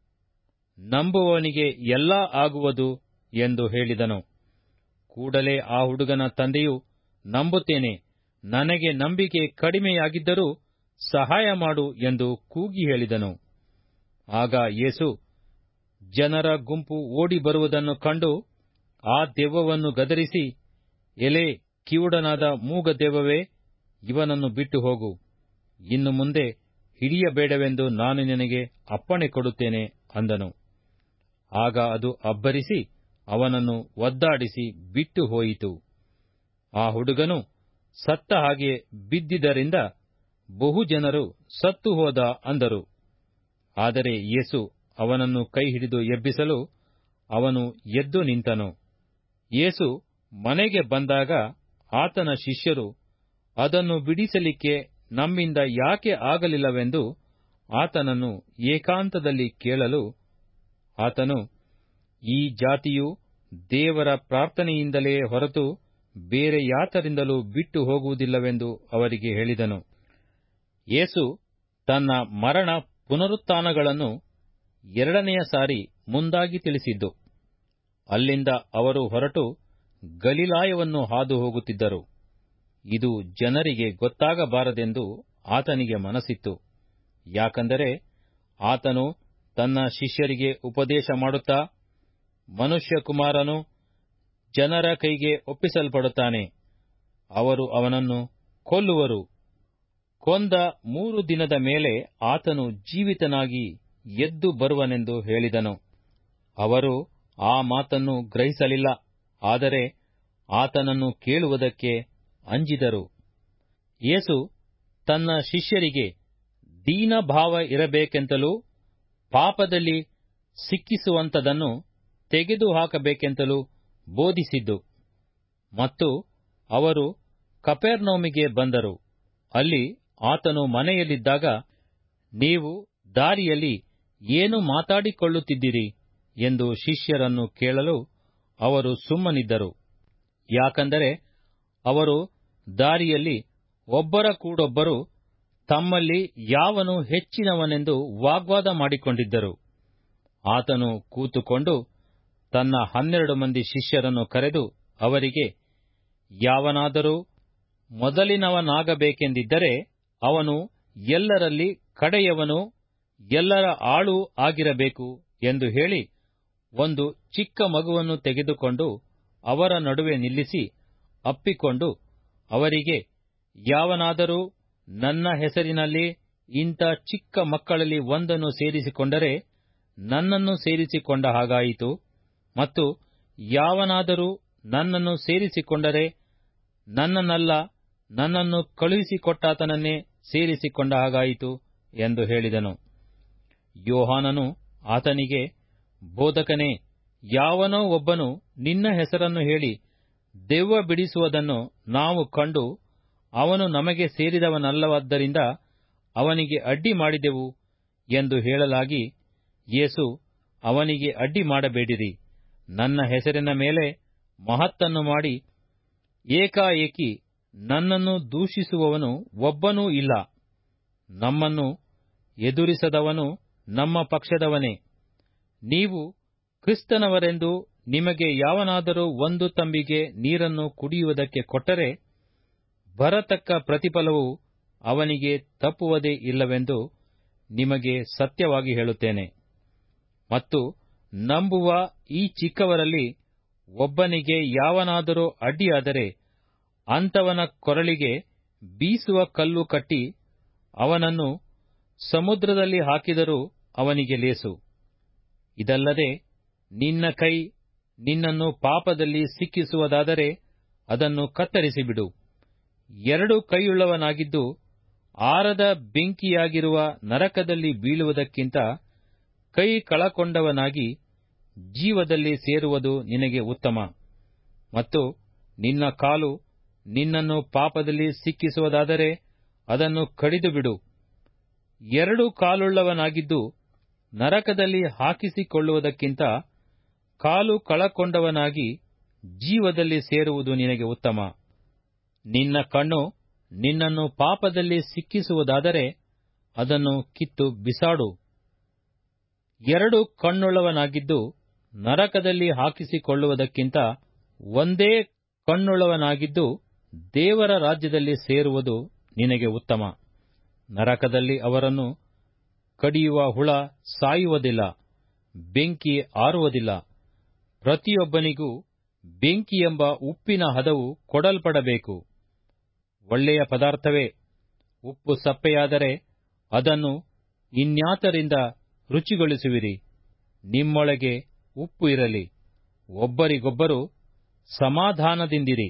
ನಂಬುವವನಿಗೆ ಎಲ್ಲಾ ಆಗುವುದು ಎಂದು ಹೇಳಿದನು ಕೂಡಲೇ ಆ ಹುಡುಗನ ತಂದೆಯು ನಂಬುತ್ತೇನೆ ನನಗೆ ನಂಬಿಕೆ ಕಡಿಮೆಯಾಗಿದ್ದರೂ ಸಹಾಯ ಮಾಡು ಎಂದು ಕೂಗಿ ಹೇಳಿದನು ಆಗ ಯೇಸು ಜನರ ಗುಂಪು ಓಡಿ ಬರುವುದನ್ನು ಕಂಡು ಆ ದೆವ್ವವನ್ನು ಗದರಿಸಿ ಎಲೆ ಕಿವುಡನಾದ ಮೂಗ ದೆವ್ವವೇ ಇವನನ್ನು ಬಿಟ್ಟು ಹೋಗು ಇನ್ನು ಮುಂದೆ ಹಿಡಿಯಬೇಡವೆಂದು ನಾನು ನಿನಗೆ ಅಪ್ಪಣೆ ಕೊಡುತ್ತೇನೆ ಅಂದನು ಆಗ ಅದು ಅಬ್ಬರಿಸಿ ಅವನನ್ನು ಒದ್ದಾಡಿಸಿ ಬಿಟ್ಟು ಹೋಯಿತು ಆ ಹುಡುಗನು ಸತ್ತ ಹಾಗೆ ಬಿದ್ದಿದ್ದರಿಂದ ಬಹುಜನರು ಸತ್ತು ಹೋದ ಅಂದರು ಆದರೆ ಯೇಸು ಅವನನ್ನು ಕೈ ಹಿಡಿದು ಎಬ್ಬಿಸಲು ಅವನು ಎದ್ದು ನಿಂತನು ಯೇಸು ಮನೆಗೆ ಬಂದಾಗ ಆತನ ಶಿಷ್ಯರು ಅದನ್ನು ಬಿಡಿಸಲಿಕ್ಕೆ ನಮ್ಮಿಂದ ಯಾಕೆ ಆಗಲಿಲ್ಲವೆಂದು ಆತನನ್ನು ಏಕಾಂತದಲ್ಲಿ ಕೇಳಲು ಆತನು ಈ ಜಾತಿಯು ದೇವರ ಪ್ರಾರ್ಥನೆಯಿಂದಲೇ ಹೊರತು ಬೇರೆ ಯಾತರಿಂದಲೂ ಬಿಟ್ಟು ಹೋಗುವುದಿಲ್ಲವೆಂದು ಅವರಿಗೆ ಹೇಳಿದನು ಯೇಸು ತನ್ನ ಮರಣ ಪುನರುತ್ಥಾನಗಳನ್ನು ಎರಡನೆಯ ಸಾರಿ ಮುಂದಾಗಿ ತಿಳಿಸಿದ್ದು ಅಲ್ಲಿಂದ ಅವರು ಹೊರಟು ಗಲಿಲಾಯವನ್ನು ಹಾದು ಹೋಗುತ್ತಿದ್ದರು ಇದು ಜನರಿಗೆ ಗೊತ್ತಾಗಬಾರದೆಂದು ಆತನಿಗೆ ಮನಸ್ಸಿತ್ತು ಯಾಕಂದರೆ ಆತನು ತನ್ನ ಶಿಷ್ಯರಿಗೆ ಉಪದೇಶ ಮಾಡುತ್ತಾ ಮನುಷ್ಯಕುಮಾರನು ಜನರ ಕೈಗೆ ಒಪ್ಪಿಸಲ್ಪಡುತ್ತಾನೆ ಅವರು ಅವನನ್ನು ಕೊಲ್ಲುವರು ಕೊಂದ ಮೂರು ದಿನದ ಮೇಲೆ ಆತನು ಜೀವಿತನಾಗಿ ಎದ್ದು ಬರುವನೆಂದು ಹೇಳಿದನು ಅವರು ಆ ಮಾತನ್ನು ಗ್ರಹಿಸಲಿಲ್ಲ ಆದರೆ ಆತನನ್ನು ಕೇಳುವುದಕ್ಕೆ ಅಂಜಿದರು ಯೇಸು ತನ್ನ ಶಿಷ್ಯರಿಗೆ ದೀನಭಾವ ಇರಬೇಕೆಂತಲೂ ಪಾಪದಲ್ಲಿ ಸಿಕ್ಕಿಸುವಂತದನ್ನು ತೆಗೆದುಹಾಕಬೇಕೆಂತಲೂ ಬೋಧಿಸಿದ್ದು ಮತ್ತು ಅವರು ಕಪೆರ್ನೌಮಿಗೆ ಬಂದರು ಅಲ್ಲಿ ಆತನು ಮನೆಯಲ್ಲಿದ್ದಾಗ ನೀವು ದಾರಿಯಲ್ಲಿ ಏನು ಮಾತಾಡಿಕೊಳ್ಳುತ್ತಿದ್ದಿರಿ ಎಂದು ಶಿಷ್ಯರನ್ನು ಕೇಳಲು ಅವರು ಸುಮ್ಮನಿದ್ದರು ಯಾಕಂದರೆ ಅವರು ದಾರಿಯಲ್ಲಿ ಒಬ್ಬರ ಕೂಡೊಬ್ಬರು ತಮ್ಮಲ್ಲಿ ಯಾವನು ಹೆಚ್ಚಿನವನೆಂದು ವಾಗ್ವಾದ ಮಾಡಿಕೊಂಡಿದ್ದರು ಆತನು ಕೂತುಕೊಂಡು ತನ್ನ ಹನ್ನೆರಡು ಮಂದಿ ಶಿಷ್ಯರನ್ನು ಕರೆದು ಅವರಿಗೆ ಯಾವನಾದರೂ ಮೊದಲಿನವನಾಗಬೇಕೆಂದಿದ್ದರೆ ಅವನು ಎಲ್ಲರಲ್ಲಿ ಕಡೆಯವನು ಎಲ್ಲರ ಆಳು ಆಗಿರಬೇಕು ಎಂದು ಹೇಳಿ ಒಂದು ಚಿಕ್ಕ ಮಗುವನ್ನು ತೆಗೆದುಕೊಂಡು ಅವರ ನಡುವೆ ನಿಲ್ಲಿಸಿ ಅಪ್ಪಿಕೊಂಡು ಅವರಿಗೆ ಯಾವನಾದರೂ ನನ್ನ ಹೆಸರಿನಲ್ಲಿ ಇಂಥ ಚಿಕ್ಕ ಮಕ್ಕಳಲ್ಲಿ ಒಂದನ್ನು ಸೇರಿಸಿಕೊಂಡರೆ ನನ್ನನ್ನು ಸೇರಿಸಿಕೊಂಡ ಹಾಗಾಯಿತು ಮತ್ತು ಯಾವನಾದರೂ ನನ್ನನ್ನು ಸೇರಿಸಿಕೊಂಡರೆ ನನ್ನನ್ನಲ್ಲ ನನ್ನನ್ನು ಕಳುಹಿಸಿಕೊಟ್ಟಾತನನ್ನೇ ಸೇರಿಸಿಕೊಂಡ ಹಾಗಾಯಿತು ಎಂದು ಹೇಳಿದನು ಯೋಹಾನನು ಆತನಿಗೆ ಬೋಧಕನೇ ಯಾವನೋ ಒಬ್ಬನು ನಿನ್ನ ಹೆಸರನ್ನು ಹೇಳಿ ದೆವ್ವ ಬಿಡಿಸುವುದನ್ನು ನಾವು ಕಂಡು ಅವನು ನಮಗೆ ಸೇರಿದವನಲ್ಲವಾದ್ದರಿಂದ ಅವನಿಗೆ ಅಡ್ಡಿ ಮಾಡಿದೆವು ಎಂದು ಹೇಳಲಾಗಿ ಯೇಸು ಅವನಿಗೆ ಅಡ್ಡಿ ಮಾಡಬೇಡಿರಿ ನನ್ನ ಹೆಸರಿನ ಮೇಲೆ ಮಹತ್ತನ್ನು ಮಾಡಿ ಏಕಾಏಕಿ ನನ್ನನ್ನು ದೂಷಿಸುವವನು ಒಬ್ಬನೂ ಇಲ್ಲ ನಮ್ಮನ್ನು ಎದುರಿಸದವನು ನಮ್ಮ ಪಕ್ಷದವನೇ ನೀವು ಕ್ರಿಸ್ತನವರೆಂದು ನಿಮಗೆ ಯಾವನಾದರೂ ಒಂದು ತಂಬಿಗೆ ನೀರನ್ನು ಕುಡಿಯುವುದಕ್ಕೆ ಕೊಟ್ಟರೆ ಬರತಕ್ಕ ಪ್ರತಿಫಲವು ಅವನಿಗೆ ತಪ್ಪುವುದೇ ಇಲ್ಲವೆಂದು ನಿಮಗೆ ಸತ್ಯವಾಗಿ ಹೇಳುತ್ತೇನೆ ಮತ್ತು ನಂಬುವ ಈ ಚಿಕ್ಕವರಲ್ಲಿ ಒಬ್ಬನಿಗೆ ಯಾವನಾದರೂ ಅಡ್ಡಿಯಾದರೆ ಅಂಥವನ ಕೊರಳಿಗೆ ಬೀಸುವ ಕಲ್ಲು ಕಟ್ಟಿ ಅವನನ್ನು ಸಮುದ್ರದಲ್ಲಿ ಹಾಕಿದರೂ ಅವನಿಗೆ ಲೇಸು ಇದಲ್ಲದೆ ನಿನ್ನ ಕೈ ನಿನ್ನನ್ನು ಪಾಪದಲ್ಲಿ ಸಿಕ್ಕಿಸುವುದಾದರೆ ಅದನ್ನು ಕತ್ತರಿಸಿಬಿಡು ಎರಡು ಕೈಯುಳ್ಳವನಾಗಿದ್ದು ಆರದ ಬೆಂಕಿಯಾಗಿರುವ ನರಕದಲ್ಲಿ ಬೀಳುವುದಕ್ಕಿಂತ ಕೈ ಕಳಕೊಂಡವನಾಗಿ ಜೀವದಲ್ಲಿ ಸೇರುವುದು ನಿನಗೆ ಉತ್ತಮ ಮತ್ತು ನಿನ್ನ ಕಾಲು ನಿನ್ನನ್ನು ಪಾಪದಲ್ಲಿ ಸಿಕ್ಕಿಸುವುದಾದರೆ ಅದನ್ನು ಕಡಿದುಬಿಡು ಎರಡು ಕಾಲುಳ್ಳವನಾಗಿದ್ದು ನರಕದಲ್ಲಿ ಹಾಕಿಸಿಕೊಳ್ಳುವುದಕ್ಕಿಂತ ಕಾಲು ಕಳಕೊಂಡವನಾಗಿ ಜೀವದಲ್ಲಿ ಸೇರುವುದು ನಿನಗೆ ಉತ್ತಮ ನಿನ್ನ ಕಣ್ಣು ನಿನ್ನನ್ನು ಪಾಪದಲ್ಲಿ ಸಿಕ್ಕಿಸುವುದಾದರೆ ಅದನ್ನು ಕಿತ್ತು ಬಿಸಾಡು ಎರಡು ಕಣ್ಣುಳ್ಳವನಾಗಿದ್ದು ನರಕದಲ್ಲಿ ಹಾಕಿಸಿಕೊಳ್ಳುವುದಕ್ಕಿಂತ ಒಂದೇ ಕಣ್ಣುಳ್ಳವನಾಗಿದ್ದು ದೇವರ ರಾಜ್ಯದಲ್ಲಿ ಸೇರುವುದು ನಿನಗೆ ಉತ್ತಮ ನರಕದಲ್ಲಿ ಅವರನ್ನು ಕಡಿಯುವ ಹುಳ ಸಾಯುವುದಿಲ್ಲ ಬೆಂಕಿ ಆರುವುದಿಲ್ಲ ಪ್ರತಿಯೊಬ್ಬನಿಗೂ ಬೆಂಕಿ ಎಂಬ ಉಪ್ಪಿನ ಹದವು ಕೊಡಲ್ಪಡಬೇಕು ಒಳ್ಳೆಯ ಪದಾರ್ಥವೇ ಉಪ್ಪು ಸಪ್ಪೆಯಾದರೆ ಅದನ್ನು ಇನ್ಯಾತರಿಂದ ರುಚಿಗೊಳಿಸುವಿರಿ ನಿಮ್ಮೊಳಗೆ ಉಪ್ಪು ಇರಲಿ ಒಬ್ಬರಿಗೊಬ್ಬರು ಸಮಾಧಾನದಿಂದಿರಿ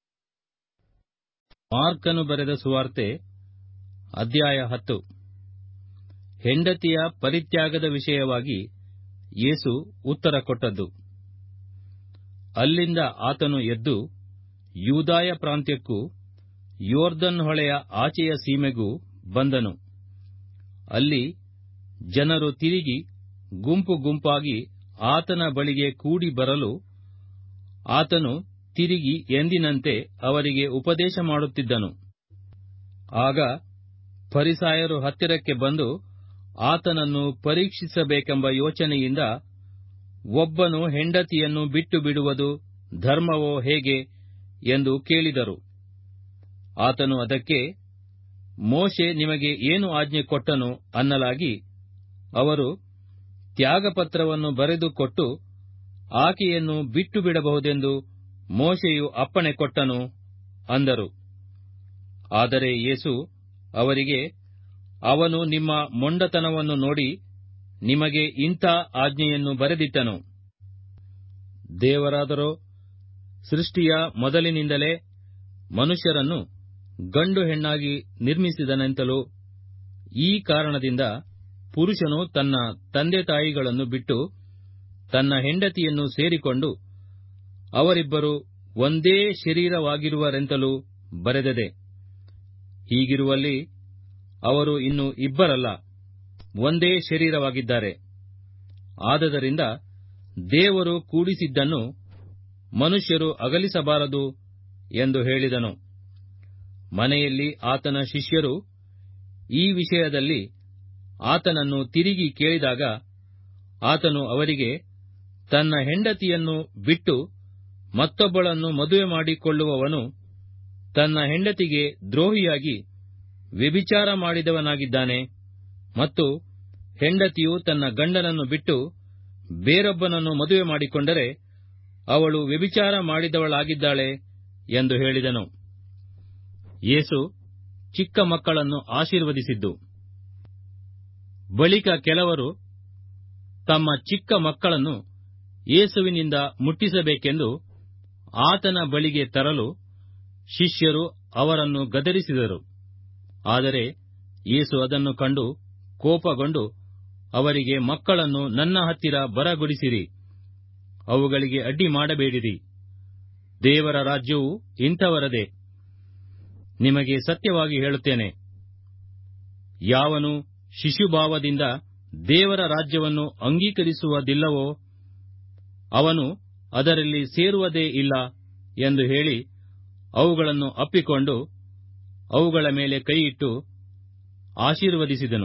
ಮಾರ್ಕನು ಬರೆದ ಸುವಾರ್ತೆ ಅಧ್ಯಾಯ ಹತ್ತು ಹೆಂಡತಿಯ ಪರಿತ್ಯಾಗದ ವಿಷಯವಾಗಿ ಯೇಸು ಉತ್ತರ ಕೊಟ್ಟದ್ದು ಅಲ್ಲಿಂದ ಆತನು ಎದ್ದು ಯೂದಾಯ ಪ್ರಾಂತ್ಯಕ್ಕೂ ಯೋರ್ದನ್ ಹೊಳೆಯ ಆಚೆಯ ಸೀಮೆಗೂ ಬಂದನು ಅಲ್ಲಿ ಜನರು ತಿರುಗಿ ಗುಂಪು ಗುಂಪಾಗಿ ಆತನ ಬಳಿಗೆ ಕೂಡಿ ಬರಲು ಆತನು ತಿರುಗಿ ಎಂದಿನಂತೆ ಅವರಿಗೆ ಉಪದೇಶ ಮಾಡುತ್ತಿದ್ದನು ಆಗ ಫರಿಸಾಯರು ಹತ್ತಿರಕ್ಕೆ ಬಂದು ಆತನನ್ನು ಪರೀಕ್ಷಿಸಬೇಕೆಂಬ ಯೋಚನೆಯಿಂದ ಒಬ್ಬನು ಹೆಂಡತಿಯನ್ನು ಬಿಟ್ಟು ಬಿಡುವುದು ಧರ್ಮವೋ ಹೇಗೆ ಎಂದು ಕೇಳಿದರು ಆತನು ಅದಕ್ಕೆ ಮೋಶೆ ನಿಮಗೆ ಏನು ಆಜ್ಞೆ ಕೊಟ್ಟನು ಅನ್ನಲಾಗಿ ಅವರು ತ್ಯಾಗಪತ್ರವನ್ನು ಬರೆದು ಕೊಟ್ಟು ಆಕೆಯನ್ನು ಬಿಟ್ಟು ಬಿಡಬಹುದೆಂದು ಮೋಶೆಯು ಅಪ್ಪಣೆ ಕೊಟ್ಟನು ಅಂದರು ಆದರೆ ಯೇಸು ಅವರಿಗೆ ಅವನು ನಿಮ್ಮ ಮೊಂಡತನವನ್ನು ನೋಡಿ ನಿಮಗೆ ಇಂಥ ಆಜ್ಞೆಯನ್ನು ಬರೆದಿಟ್ಟನು ದೇವರಾದರೋ ಸೃಷ್ಟಿಯ ಮೊದಲಿನಿಂದಲೇ ಮನುಷ್ಯರನ್ನು ಗಂಡು ಹೆಣ್ಣಾಗಿ ನಿರ್ಮಿಸಿದನೆಂತಲೂ ಈ ಕಾರಣದಿಂದ ಪುರುಷನು ತನ್ನ ತಂದೆ ತಾಯಿಗಳನ್ನು ಬಿಟ್ಟು ತನ್ನ ಹೆಂಡತಿಯನ್ನು ಸೇರಿಕೊಂಡು ಅವರಿಬ್ಬರು ಒಂದೇ ಶರೀರವಾಗಿರುವರೆಂತಲೂ ಬರೆದದೆ ಹೀಗಿರುವಲ್ಲಿ ಅವರು ಇನ್ನು ಇಬ್ಬರಲ್ಲ ಒಂದೇ ಶರೀರವಾಗಿದ್ದಾರೆ ಆದದರಿಂದ ದೇವರು ಕೂಡಿಸಿದ್ದನ್ನು ಮನುಷ್ಯರು ಅಗಲಿಸಬಾರದು ಎಂದು ಹೇಳಿದನು ಮನೆಯಲ್ಲಿ ಆತನ ಶಿಷ್ಯರು ಈ ವಿಷಯದಲ್ಲಿ ಆತನನ್ನು ತಿರುಗಿ ಕೇಳಿದಾಗ ಆತನು ಅವರಿಗೆ ತನ್ನ ಹೆಂಡತಿಯನ್ನು ಬಿಟ್ಟು ಮತ್ತೊಬ್ಬಳನ್ನು ಮದುವೆ ಮಾಡಿಕೊಳ್ಳುವವನು ತನ್ನ ಹೆಂಡತಿಗೆ ದ್ರೋಹಿಯಾಗಿ ವ್ಯಭಿಚಾರ ಮಾಡಿದವನಾಗಿದ್ದಾನೆ ಮತ್ತು ಹೆಂಡತಿಯು ತನ್ನ ಗಂಡನನ್ನು ಬಿಟ್ಟು ಬೇರೊಬ್ಬನನ್ನು ಮದುವೆ ಮಾಡಿಕೊಂಡರೆ ಅವಳು ವ್ಯಭಿಚಾರ ಮಾಡಿದವಳಾಗಿದ್ದಾಳೆ ಎಂದು ಹೇಳಿದನು ಯೇಸು ಚಿಕ್ಕ ಮಕ್ಕಳನ್ನು ಆಶೀರ್ವದಿಸಿದ್ದು ಬಳಿಕ ಕೆಲವರು ತಮ್ಮ ಚಿಕ್ಕ ಮಕ್ಕಳನ್ನು ಯೇಸುವಿನಿಂದ ಮುಟ್ಟಿಸಬೇಕೆಂದು ಆತನ ಬಳಿಗೆ ತರಲು ಶಿಷ್ಯರು ಅವರನ್ನು ಗದರಿಸಿದರು ಆದರೆ ಯೇಸು ಅದನ್ನು ಕಂಡು ಕೋಪಗೊಂಡು ಅವರಿಗೆ ಮಕ್ಕಳನ್ನು ನನ್ನ ಹತ್ತಿರ ಬರಗೊಡಿಸಿರಿ ಅವುಗಳಿಗೆ ಅಡ್ಡಿ ಮಾಡಬೇಡಿರಿ ದೇವರ ರಾಜ್ಯವು ಇಂಥವರದೇ ನಿಮಗೆ ಸತ್ಯವಾಗಿ ಹೇಳುತ್ತೇನೆ ಯಾವನು ಶಿಶುಭಾವದಿಂದ ದೇವರ ರಾಜ್ಯವನ್ನು ಅಂಗೀಕರಿಸುವುದಿಲ್ಲವೋ ಅವನು ಅದರಲ್ಲಿ ಸೇರುವುದೇ ಇಲ್ಲ ಎಂದು ಹೇಳಿ ಅವುಗಳನ್ನು ಅಪ್ಪಿಕೊಂಡು ಅವುಗಳ ಮೇಲೆ ಕೈಯಿಟ್ಟು ಆಶೀರ್ವದಿಸಿದನು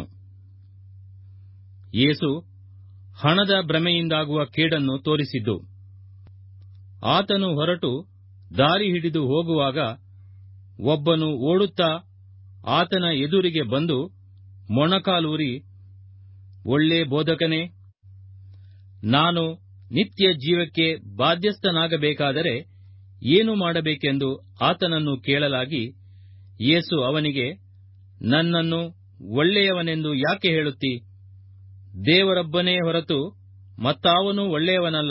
ಯೇಸು ಹಣದ ಭ್ರಮೆಯಿಂದಾಗುವ ಕೇಡನ್ನು ತೋರಿಸಿದ್ದು ಆತನು ಹೊರಟು ದಾರಿ ಹಿಡಿದು ಹೋಗುವಾಗ ಒಬ್ಬನು ಓಡುತ್ತಾ ಆತನ ಎದುರಿಗೆ ಬಂದು ಮೊಣಕಾಲೂರಿ ಒಳ್ಳೆ ಬೋಧಕನೇ ನಾನು ನಿತ್ಯ ಜೀವಕ್ಕೆ ಬಾಧ್ಯಸ್ಥನಾಗಬೇಕಾದರೆ ಏನು ಮಾಡಬೇಕೆಂದು ಆತನನ್ನು ಕೇಳಲಾಗಿ ಯೇಸು ಅವನಿಗೆ ನನ್ನನ್ನು ಒಳ್ಳೆಯವನೆಂದು ಯಾಕೆ ಹೇಳುತ್ತಿ ದೇವರೊಬ್ಬನೇ ಹೊರತು ಮತ್ತಾವನೂ ಒಳ್ಳೆಯವನಲ್ಲ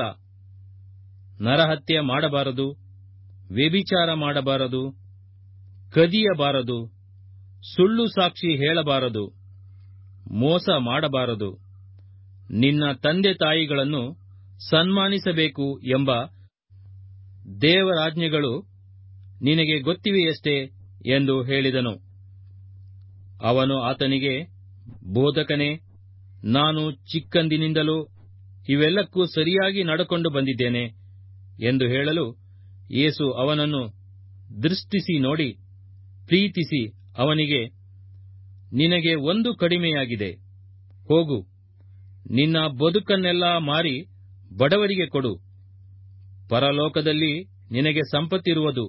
ನರಹತ್ಯೆ ಮಾಡಬಾರದು ವ್ಯಭಿಚಾರ ಮಾಡಬಾರದು ಕದಿಯಬಾರದು ಸುಳ್ಳು ಸಾಕ್ಷಿ ಹೇಳಬಾರದು ಮೋಸ ಮಾಡಬಾರದು ನಿನ್ನ ತಂದೆ ತಾಯಿಗಳನ್ನು ಸನ್ಮಾನಿಸಬೇಕು ಎಂಬ ದೇವರಾಜ್ಞೆಗಳು ನಿನಗೆ ಗೊತ್ತಿವೆಯಷ್ಟೇ ಎಂದು ಹೇಳಿದನು ಅವನು ಆತನಿಗೆ ಬೋಧಕನೇ ನಾನು ಚಿಕ್ಕಂದಿನಿಂದಲೂ ಇವೆಲ್ಲಕ್ಕೂ ಸರಿಯಾಗಿ ನಡಕೊಂಡು ಬಂದಿದ್ದೇನೆ ಎಂದು ಹೇಳಲು ಯೇಸು ಅವನನ್ನು ದೃಷ್ಟಿಸಿ ನೋಡಿ ಪ್ರೀತಿಸಿ ಅವನಿಗೆ ನಿನಗೆ ಒಂದು ಕಡಿಮೆಯಾಗಿದೆ ಹೋಗು ನಿನ್ನ ಬದುಕನ್ನೆಲ್ಲ ಮಾರಿ ಬಡವರಿಗೆ ಕೊಡು ಪರಲೋಕದಲ್ಲಿ ನಿನಗೆ ಸಂಪತ್ತಿರುವುದು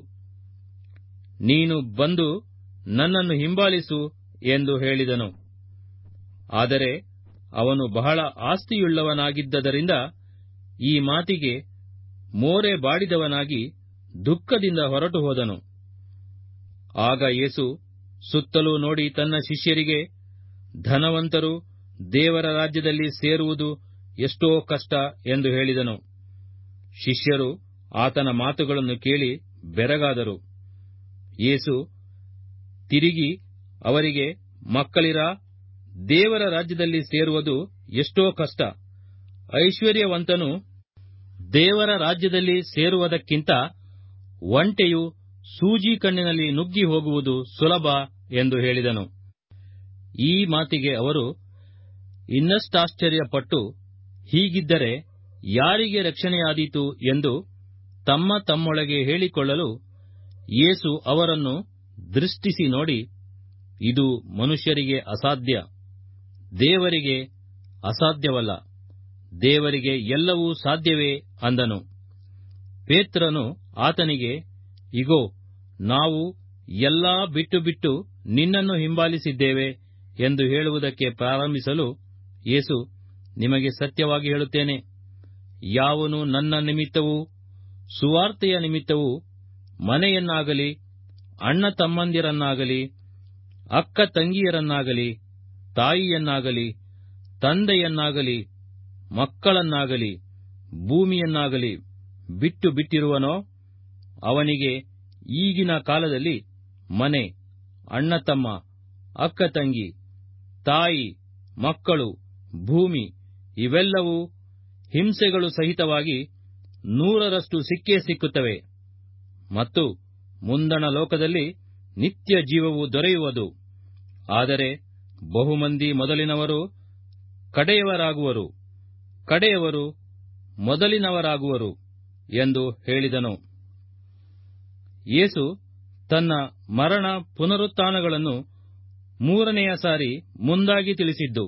ನೀನು ಬಂದು ನನ್ನನ್ನು ಹಿಂಬಾಲಿಸು ಎಂದು ಹೇಳಿದನು ಆದರೆ ಅವನು ಬಹಳ ಆಸ್ತಿಯುಳ್ಳವನಾಗಿದ್ದರಿಂದ ಈ ಮಾತಿಗೆ ಮೋರೆ ಬಾಡಿದವನಾಗಿ ದುಃಖದಿಂದ ಹೊರಟು ಹೋದನು ಆಗ ಯೇಸು ಸುತ್ತಲೂ ನೋಡಿ ತನ್ನ ಶಿಷ್ಯರಿಗೆ ಧನವಂತರು ದೇವರ ರಾಜ್ಯದಲ್ಲಿ ಸೇರುವುದು ಎಷ್ಟೋ ಕಷ್ಟ ಎಂದು ಹೇಳಿದನು ಶಿಷ್ಯರು ಆತನ ಮಾತುಗಳನ್ನು ಕೇಳಿ ಬೆರಗಾದರು ಯೇಸು ತಿರುಗಿ ಅವರಿಗೆ ಮಕ್ಕಳಿರ ದೇವರ ರಾಜ್ಯದಲ್ಲಿ ಸೇರುವುದು ಎಷ್ಟೋ ಕಷ್ಟ ಐಶ್ವರ್ಯವಂತನು ದೇವರ ರಾಜ್ಯದಲ್ಲಿ ಸೇರುವುದಕ್ಕಿಂತ ಒಂಟೆಯು ಸೂಜಿ ಕಣ್ಣಿನಲ್ಲಿ ನುಗ್ಗಿ ಹೋಗುವುದು ಸುಲಭ ಎಂದು ಹೇಳಿದನು ಈ ಮಾತಿಗೆ ಅವರು ಇನ್ನಷ್ಟಾಶ್ಚರ್ಯಪಟ್ಟು ಹೀಗಿದ್ದರೆ ಯಾರಿಗೆ ರಕ್ಷಣೆಯಾದೀತು ಎಂದು ತಮ್ಮ ತಮ್ಮೊಳಗೆ ಹೇಳಿಕೊಳ್ಳಲು ಯೇಸು ಅವರನ್ನು ದೃಷ್ಟಿಸಿ ನೋಡಿ ಇದು ಮನುಷ್ಯರಿಗೆ ಅಸಾಧ್ಯ ದೇವರಿಗೆ ಅಸಾಧ್ಯವಲ್ಲ ದೇವರಿಗೆ ಎಲ್ಲವೂ ಸಾಧ್ಯವೇ ಅಂದನು ಪೇತ್ರನು ಆತನಿಗೆ ಇಗೋ ನಾವು ಎಲ್ಲಾ ಬಿಟ್ಟು ಬಿಟ್ಟು ನಿನ್ನನ್ನು ಹಿಂಬಾಲಿಸಿದ್ದೇವೆ ಎಂದು ಹೇಳುವುದಕ್ಕೆ ಪ್ರಾರಂಭಿಸಲು ಯೇಸು ನಿಮಗೆ ಸತ್ಯವಾಗಿ ಹೇಳುತ್ತೇನೆ ಯಾವನು ನನ್ನ ನಿಮಿತ್ತವೂ ಸುವಾರ್ತೆಯ ನಿಮಿತ್ತವೂ ಮನೆಯನ್ನಾಗಲಿ ಅಣ್ಣ ತಮ್ಮಂದಿರನ್ನಾಗಲಿ ಅಕ್ಕ ತಂಗಿಯರನ್ನಾಗಲಿ ತಾಯಿಯನ್ನಾಗಲಿ ತಂದೆಯನ್ನಾಗಲಿ ಮಕ್ಕಳನ್ನಾಗಲಿ ಭೂಮಿಯನ್ನಾಗಲಿ ಬಿಟ್ಟು ಬಿಟ್ಟಿರುವನೋ ಅವನಿಗೆ ಈಗಿನ ಕಾಲದಲ್ಲಿ ಮನೆ ಅಣ್ಣ ತಮ್ಮ ಅಕ್ಕ ತಂಗಿ ತಾಯಿ ಮಕ್ಕಳು ಭೂಮಿ ಇವೆಲ್ಲವೂ ಹಿಂಸೆಗಳು ಸಹಿತವಾಗಿ ನೂರರಷ್ಟು ಸಿಕ್ಕೇ ಸಿಕ್ಕುತ್ತವೆ ಮತ್ತು ಮುಂದಣ ಲೋಕದಲ್ಲಿ ನಿತ್ಯ ಜೀವವು ದೊರೆಯುವುದು ಆದರೆ ಬಹುಮಂದಿ ಮೊದಲಿನವರು ಕಡೆಯವರಾಗುವರು ಕಡೆಯವರು ಮೊದಲಿನವರಾಗುವರು ಎಂದು ಹೇಳಿದನು ಯೇಸು ತನ್ನ ಮರಣ ಪುನರುತ್ಥಾನಗಳನ್ನು ಮೂರನೆಯ ಸಾರಿ ಮುಂದಾಗಿ ತಿಳಿಸಿದ್ದು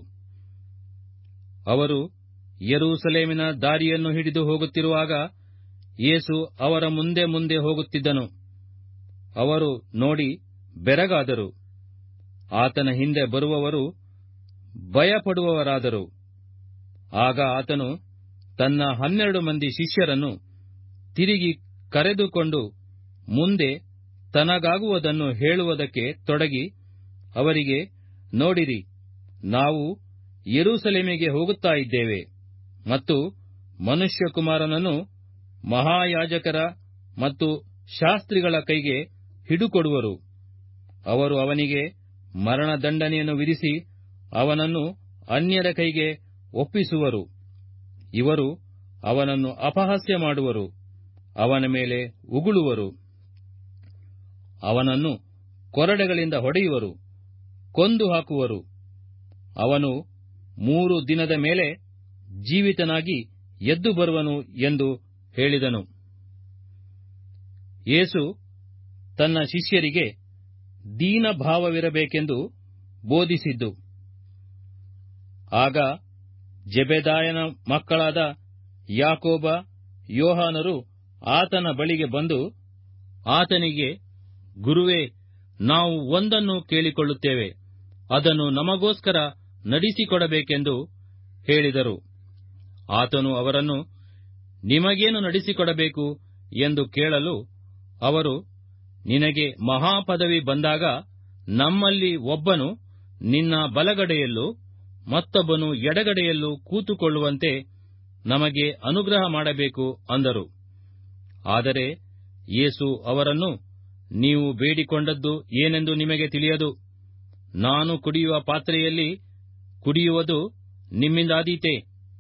ಅವರು ಯೆರೂಸಲೇಮಿನ ದಾರಿಯನ್ನು ಹಿಡಿದು ಹೋಗುತ್ತಿರುವಾಗ ಯೇಸು ಅವರ ಮುಂದೆ ಮುಂದೆ ಹೋಗುತ್ತಿದ್ದನು ಅವರು ನೋಡಿ ಬೆರಗಾದರು ಆತನ ಹಿಂದೆ ಬರುವವರು ಭಯಪಡುವವರಾದರು ಆಗ ಆತನು ತನ್ನ ಹನ್ನೆರಡು ಮಂದಿ ಶಿಷ್ಯರನ್ನು ತಿರುಗಿ ಕರೆದುಕೊಂಡು ಮುಂದೆ ತನಗಾಗುವುದನ್ನು ಹೇಳುವುದಕ್ಕೆ ತೊಡಗಿ ಅವರಿಗೆ ನೋಡಿರಿ ನಾವು ಯೆರೂಸಲೇಮಿಗೆ ಹೋಗುತ್ತಾ ಇದ್ದೇವೆ ಮತ್ತು ಮನುಷ್ಯಕುಮಾರನನ್ನು ಮಹಾಯಾಜಕರ ಮತ್ತು ಶಾಸ್ತ್ರಿಗಳ ಕೈಗೆ ಹಿಡುಕೊಡುವರು ಅವರು ಅವನಿಗೆ ಮರಣದಂಡನೆಯನ್ನು ವಿಧಿಸಿ ಅವನನ್ನು ಅನ್ಯರ ಕೈಗೆ ಒಪ್ಪಿಸುವರು ಇವರು ಅವನನ್ನು ಅಪಹಾಸ್ಯ ಮಾಡುವರು ಅವನ ಮೇಲೆ ಉಗುಳುವರು ಅವನನ್ನು ಕೊರಡೆಗಳಿಂದ ಹೊಡೆಯುವರು ಕೊಂದು ಹಾಕುವರು ಅವನು ಮೂರು ದಿನದ ಮೇಲೆ ಜೀವಿತನಾಗಿ ಎದ್ದು ಬರುವನು ಎಂದು ಹೇಳಿದನು ಯೇಸು ತನ್ನ ಶಿಷ್ಯರಿಗೆ ದೀನಭಾವವಿರಬೇಕೆಂದು ಬೋಧಿಸಿದ್ದು ಆಗ ಜೆಬೆದಾಯನ ಮಕ್ಕಳಾದ ಯಾಕೋಬ ಯೋಹಾನರು ಆತನ ಬಳಿಗೆ ಬಂದು ಆತನಿಗೆ ಗುರುವೇ ನಾವು ಒಂದನ್ನು ಕೇಳಿಕೊಳ್ಳುತ್ತೇವೆ ಅದನ್ನು ನಮಗೋಸ್ಕರ ನಡೆಸಿಕೊಡಬೇಕೆಂದು ಹೇಳಿದರು ಆತನು ಅವರನ್ನು ನಿಮಗೇನು ನಡೆಸಿಕೊಡಬೇಕು ಎಂದು ಕೇಳಲು ಅವರು ನಿನಗೆ ಮಹಾಪದವಿ ಬಂದಾಗ ನಮ್ಮಲ್ಲಿ ಒಬ್ಬನು ನಿನ್ನ ಬಲಗಡೆಯಲ್ಲೂ ಮತ್ತೊಬ್ಬನು ಎಡಗಡೆಯಲ್ಲೂ ಕೂತುಕೊಳ್ಳುವಂತೆ ನಮಗೆ ಅನುಗ್ರಹ ಮಾಡಬೇಕು ಅಂದರು ಆದರೆ ಯೇಸು ಅವರನ್ನು ನೀವು ಬೇಡಿಕೊಂಡದ್ದು ಏನೆಂದು ನಿಮಗೆ ತಿಳಿಯದು ನಾನು ಕುಡಿಯುವ ಪಾತ್ರೆಯಲ್ಲಿ ಕುಡಿಯುವುದು ನಿಮ್ಮಿಂದಾದೀತೆ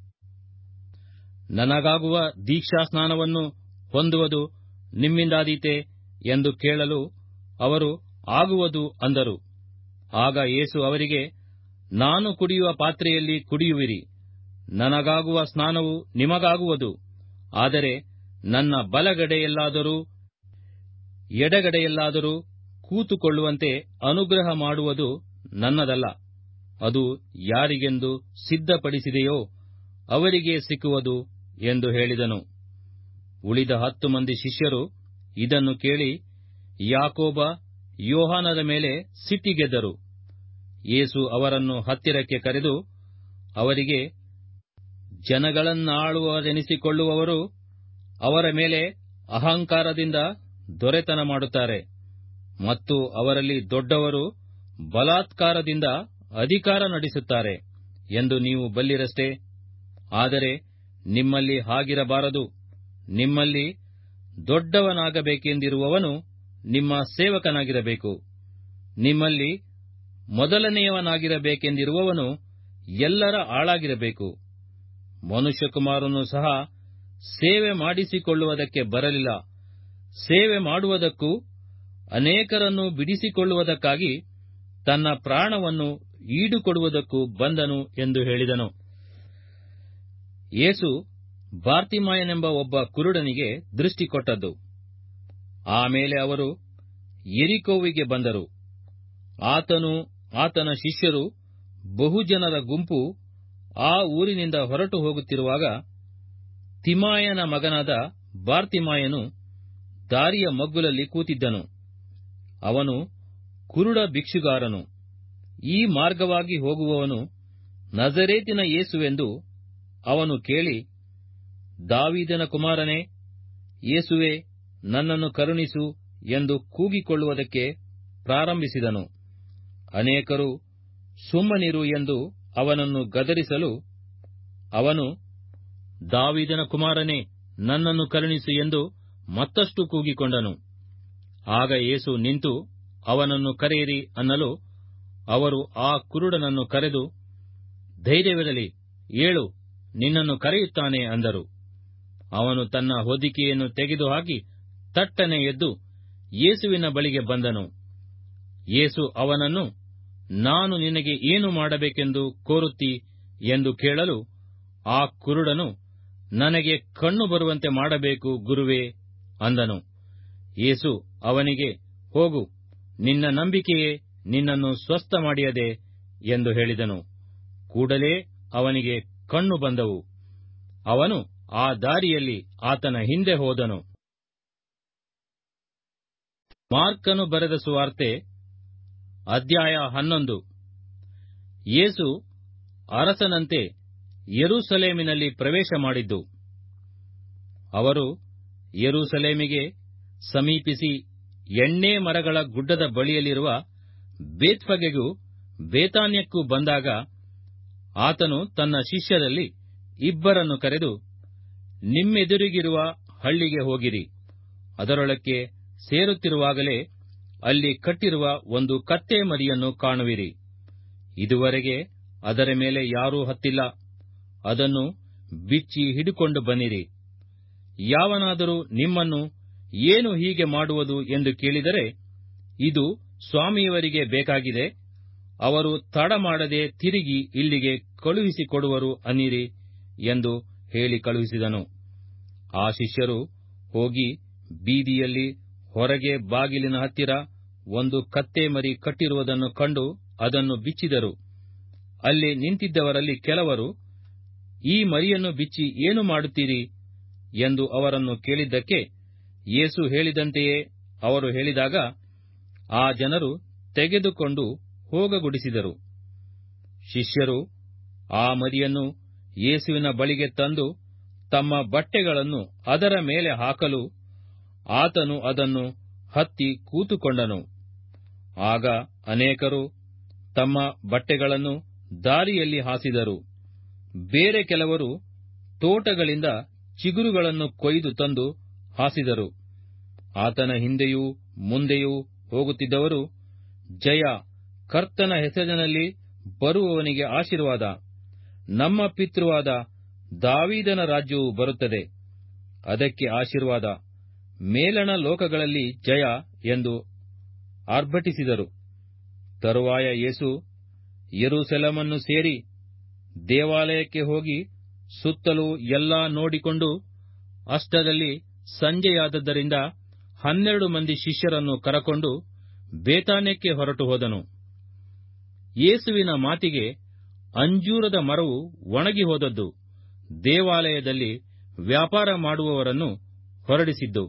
ನನಗಾಗುವ ದೀಕ್ಷಾಸ್ನಾನವನ್ನು ಹೊಂದುವುದು ನಿಮ್ಮಿಂದಾದೀತೆ ಎಂದು ಕೇಳಲು ಅವರು ಆಗುವುದು ಅಂದರು ಆಗ ಯೇಸು ಅವರಿಗೆ ನಾನು ಕುಡಿಯುವ ಪಾತ್ರೆಯಲ್ಲಿ ಕುಡಿಯುವಿರಿ ನನಗಾಗುವ ಸ್ನಾನವು ನಿಮಗಾಗುವುದು ಆದರೆ ನನ್ನ ಬಲಗಡೆಯಲ್ಲಾದರೂ ಎಡಗಡೆಯಲ್ಲಾದರೂ ಕೂತುಕೊಳ್ಳುವಂತೆ ಅನುಗ್ರಹ ಮಾಡುವುದು ನನ್ನದಲ್ಲ ಅದು ಯಾರಿಗೆಂದು ಸಿದ್ಧಪಡಿಸಿದೆಯೋ ಅವರಿಗೆ ಸಿಕ್ಕುವುದು ಎಂದು ಹೇಳಿದನು ಉಳಿದ ಹತ್ತು ಮಂದಿ ಶಿಷ್ಯರು ಇದನ್ನು ಕೇಳಿ ಯಾಕೋಬ ಯೋಹಾನರ ಮೇಲೆ ಸಿಟ್ಟಿಗೆದ್ದರು ಯೇಸು ಅವರನ್ನು ಹತ್ತಿರಕ್ಕೆ ಕರೆದು ಅವರಿಗೆ ಜನಗಳನ್ನಾಳುವರೆನಿಸಿಕೊಳ್ಳುವವರು ಅವರ ಮೇಲೆ ಅಹಂಕಾರದಿಂದ ದೊರೆತನ ಮಾಡುತ್ತಾರೆ ಮತ್ತು ಅವರಲ್ಲಿ ದೊಡ್ಡವರು ಬಲಾತ್ಕಾರದಿಂದ ಅಧಿಕಾರ ನಡೆಸುತ್ತಾರೆ ಎಂದು ನೀವು ಬಲ್ಲಿರಷ್ಟೇ ಆದರೆ ನಿಮ್ಮಲ್ಲಿ ಹಾಗಿರಬಾರದು ನಿಮ್ಮಲ್ಲಿ ದೊಡ್ಡವನಾಗಬೇಕೆಂದಿರುವವನು ನಿಮ್ಮ ಸೇವಕನಾಗಿರಬೇಕು ನಿಮ್ಮಲ್ಲಿ ಮೊದಲನೆಯವನಾಗಿರಬೇಕೆಂದಿರುವವನು ಎಲ್ಲರ ಆಳಾಗಿರಬೇಕು ಮನುಷ್ಯಕುಮಾರನು ಸಹ ಸೇವೆ ಮಾಡಿಸಿಕೊಳ್ಳುವುದಕ್ಕೆ ಬರಲಿಲ್ಲ ಸೇವೆ ಮಾಡುವುದಕ್ಕೂ ಅನೇಕರನ್ನು ಬಿಡಿಸಿಕೊಳ್ಳುವುದಕ್ಕಾಗಿ ತನ್ನ ಪ್ರಾಣವನ್ನು ಈಡುಕೊಡುವುದಕ್ಕೂ ಬಂದನು ಎಂದು ಹೇಳಿದನು ಯೇಸು ಬಾರ್ತಿಮಾಯನೆಂಬ ಒಬ್ಬ ಕುರುಡನಿಗೆ ದೃಷ್ಟಿ ಕೊಟ್ಟದ್ದು ಆಮೇಲೆ ಅವರು ಎರಿಕೋವಿಗೆ ಬಂದರು ಆತನು ಆತನ ಶಿಷ್ಯರು ಬಹುಜನರ ಗುಂಪು ಆ ಊರಿನಿಂದ ಹೊರಟು ಹೋಗುತ್ತಿರುವಾಗ ತಿಮಾಯನ ಮಗನಾದ ಬಾರ್ತಿಮಾಯನು ದಾರಿಯ ಮಗ್ಗುಲಲ್ಲಿ ಕೂತಿದ್ದನು ಅವನು ಕುರುಡ ಭಿಕ್ಷುಗಾರನು ಈ ಮಾರ್ಗವಾಗಿ ಹೋಗುವವನು ನಜರೇತಿನ ಯೇಸುವೆಂದು ಅವನು ಕೇಳಿ ದಾವೀದನ ಕುಮಾರನೇ ಯೇಸುವೆ ನನ್ನನ್ನು ಕರುಣಿಸು ಎಂದು ಕೂಗಿಕೊಳ್ಳುವುದಕ್ಕೆ ಪ್ರಾರಂಭಿಸಿದನು ಅನೇಕರು ಸುಮ್ಮನಿರು ಎಂದು ಅವನನ್ನು ಗದರಿಸಲು ಅವನು ದಾವಿದನ ಕುಮಾರನೇ ನನ್ನನ್ನು ಕರುಣಿಸು ಎಂದು ಮತ್ತಷ್ಟು ಕೂಗಿಕೊಂಡನು ಆಗ ಯೇಸು ನಿಂತು ಅವನನ್ನು ಕರೆಯಿರಿ ಅನ್ನಲು ಅವರು ಆ ಕುರುಡನನ್ನು ಕರೆದು ಧೈರ್ಯವಿರಲಿ ಏಳು ನಿನ್ನನ್ನು ಕರೆಯುತ್ತಾನೆ ಅಂದರು ಅವನು ತನ್ನ ಹೊದಿಕೆಯನ್ನು ತೆಗೆದುಹಾಕಿ ತಟ್ಟನೆ ಎದ್ದು ಯೇಸುವಿನ ಬಳಿಗೆ ಬಂದನು ಯೇಸು ಅವನನ್ನು ನಾನು ನಿನಗೆ ಏನು ಮಾಡಬೇಕೆಂದು ಕೋರುತ್ತಿ ಎಂದು ಕೇಳಲು ಆ ಕುರುಡನು ನನಗೆ ಕಣ್ಣು ಬರುವಂತೆ ಮಾಡಬೇಕು ಗುರುವೇ ಅಂದನು ಯೇಸು ಅವನಿಗೆ ಹೋಗು ನಿನ್ನ ನಂಬಿಕೆಯೇ ನಿನ್ನನ್ನು ಸ್ವಸ್ಥ ಮಾಡಿಯದೆ ಎಂದು ಹೇಳಿದನು ಕೂಡಲೇ ಅವನಿಗೆ ಕಣ್ಣು ಬಂದವು ಅವನು ಆ ದಾರಿಯಲ್ಲಿ ಆತನ ಹಿಂದೆ ಹೋದನು ಮಾರ್ಕನು ಬರೆದ ಸುವಾರ್ತೆ ಅಧ್ಯಾಯ ಹನ್ನೊಂದು ಯೇಸು ಅರಸನಂತೆ ಯೆರೂಸಲೇಮಿನಲ್ಲಿ ಪ್ರವೇಶ ಮಾಡಿದ್ದು ಅವರು ಯೆರೂಸಲೇಮಿಗೆ ಸಮೀಪಿಸಿ ಎಣ್ಣೆ ಮರಗಳ ಗುಡ್ಡದ ಬಳಿಯಲ್ಲಿರುವ ಬೇತ್ಫಗೆಗೂ ಬೇತಾನ್ಯಕ್ಕೂ ಬಂದಾಗ ಆತನು ತನ್ನ ಶಿಷ್ಯರಲ್ಲಿ ಇಬ್ಬರನ್ನು ಕರೆದು ನಿಮ್ಮೆದುರಿಗಿರುವ ಹಳ್ಳಿಗೆ ಹೋಗಿರಿ ಅದರೊಳಕ್ಕೆ ಸೇರುತ್ತಿರುವಾಗಲೇ ಅಲ್ಲಿ ಕಟ್ಟಿರುವ ಒಂದು ಕತ್ತೆ ಮರಿಯನ್ನು ಕಾಣುವಿರಿ ಇದುವರೆಗೆ ಅದರ ಮೇಲೆ ಯಾರೂ ಹತ್ತಿಲ್ಲ ಅದನ್ನು ಬಿಚ್ಚಿ ಹಿಡಿಕೊಂಡು ಬನ್ನಿರಿ ಯಾವನಾದರೂ ನಿಮ್ಮನ್ನು ಏನು ಹೀಗೆ ಮಾಡುವುದು ಎಂದು ಕೇಳಿದರೆ ಇದು ಸ್ವಾಮಿಯವರಿಗೆ ಬೇಕಾಗಿದೆ ಅವರು ತಡ ಮಾಡದೆ ತಿರುಗಿ ಇಲ್ಲಿಗೆ ಕಳುಹಿಸಿಕೊಡುವರು ಅನ್ನಿರಿ ಎಂದು ಹೇಳಿ ಕಳುಹಿಸಿದನು ಆ ಶಿಷ್ಯರು ಹೋಗಿ ಬೀದಿಯಲ್ಲಿ ಹೊರಗೆ ಬಾಗಿಲಿನ ಹತ್ತಿರ ಒಂದು ಕತ್ತೆ ಮರಿ ಕಟ್ಟಿರುವುದನ್ನು ಕಂಡು ಅದನ್ನು ಬಿಚ್ಚಿದರು ಅಲ್ಲಿ ನಿಂತಿದ್ದವರಲ್ಲಿ ಕೆಲವರು ಈ ಮರಿಯನ್ನು ಬಿಚ್ಚಿ ಏನು ಮಾಡುತ್ತೀರಿ ಎಂದು ಅವರನ್ನು ಕೇಳಿದ್ದಕ್ಕೆ ಯೇಸು ಹೇಳಿದಂತೆಯೇ ಅವರು ಹೇಳಿದಾಗ ಆ ಜನರು ತೆಗೆದುಕೊಂಡು ಹೋಗಗೊಡಿಸಿದರು ಶಿಷ್ಯರು ಆ ಮರಿಯನ್ನು ಯೇಸುವಿನ ಬಳಿಗೆ ತಂದು ತಮ್ಮ ಬಟ್ಟೆಗಳನ್ನು ಅದರ ಮೇಲೆ ಹಾಕಲು ಆತನು ಅದನ್ನು ಹತ್ತಿ ಕೂತುಕೊಂಡನು ಆಗ ಅನೇಕರು ತಮ್ಮ ಬಟ್ಟೆಗಳನ್ನು ದಾರಿಯಲ್ಲಿ ಹಾಸಿದರು ಬೇರೆ ಕೆಲವರು ತೋಟಗಳಿಂದ ಚಿಗುರುಗಳನ್ನು ಕೊಯ್ದು ತಂದು ಹಾಸಿದರು ಆತನ ಹಿಂದೆಯೂ ಮುಂದೆಯೂ ಹೋಗುತ್ತಿದ್ದವರು ಜಯ ಕರ್ತನ ಹೆಸರಿನಲ್ಲಿ ಬರುವವನಿಗೆ ಆಶೀರ್ವಾದ ನಮ್ಮ ಪಿತೃವಾದ ದಾವೀದನ ರಾಜ್ಯವು ಬರುತ್ತದೆ ಅದಕ್ಕೆ ಆಶೀರ್ವಾದ ಮೇಲಣ ಲೋಕಗಳಲ್ಲಿ ಜಯ ಎಂದು ಆರ್ಭಟಿಸಿದರು ತರುವಾಯ ಯೇಸು ಯೆರೂಸಲೇಮನ್ನು ಸೇರಿ ದೇವಾಲಯಕ್ಕೆ ಹೋಗಿ ಸುತ್ತಲೂ ಎಲ್ಲಾ ನೋಡಿಕೊಂಡು ಅಷ್ಟರಲ್ಲಿ ಸಂಜೆಯಾದದ್ದರಿಂದ ಹನ್ನೆರಡು ಮಂದಿ ಶಿಷ್ಯರನ್ನು ಕರಕೊಂಡು ಬೇತಾನ್ಯಕ್ಕೆ ಹೊರಟು ಹೋದನು ಯೇಸುವಿನ ಮಾತಿಗೆ ಅಂಜೂರದ ಮರವು ಒಣಗಿ ಹೋದದ್ದು ದೇವಾಲಯದಲ್ಲಿ ವ್ಯಾಪಾರ ಮಾಡುವವರನ್ನು ಹೊರಡಿಸಿದ್ದು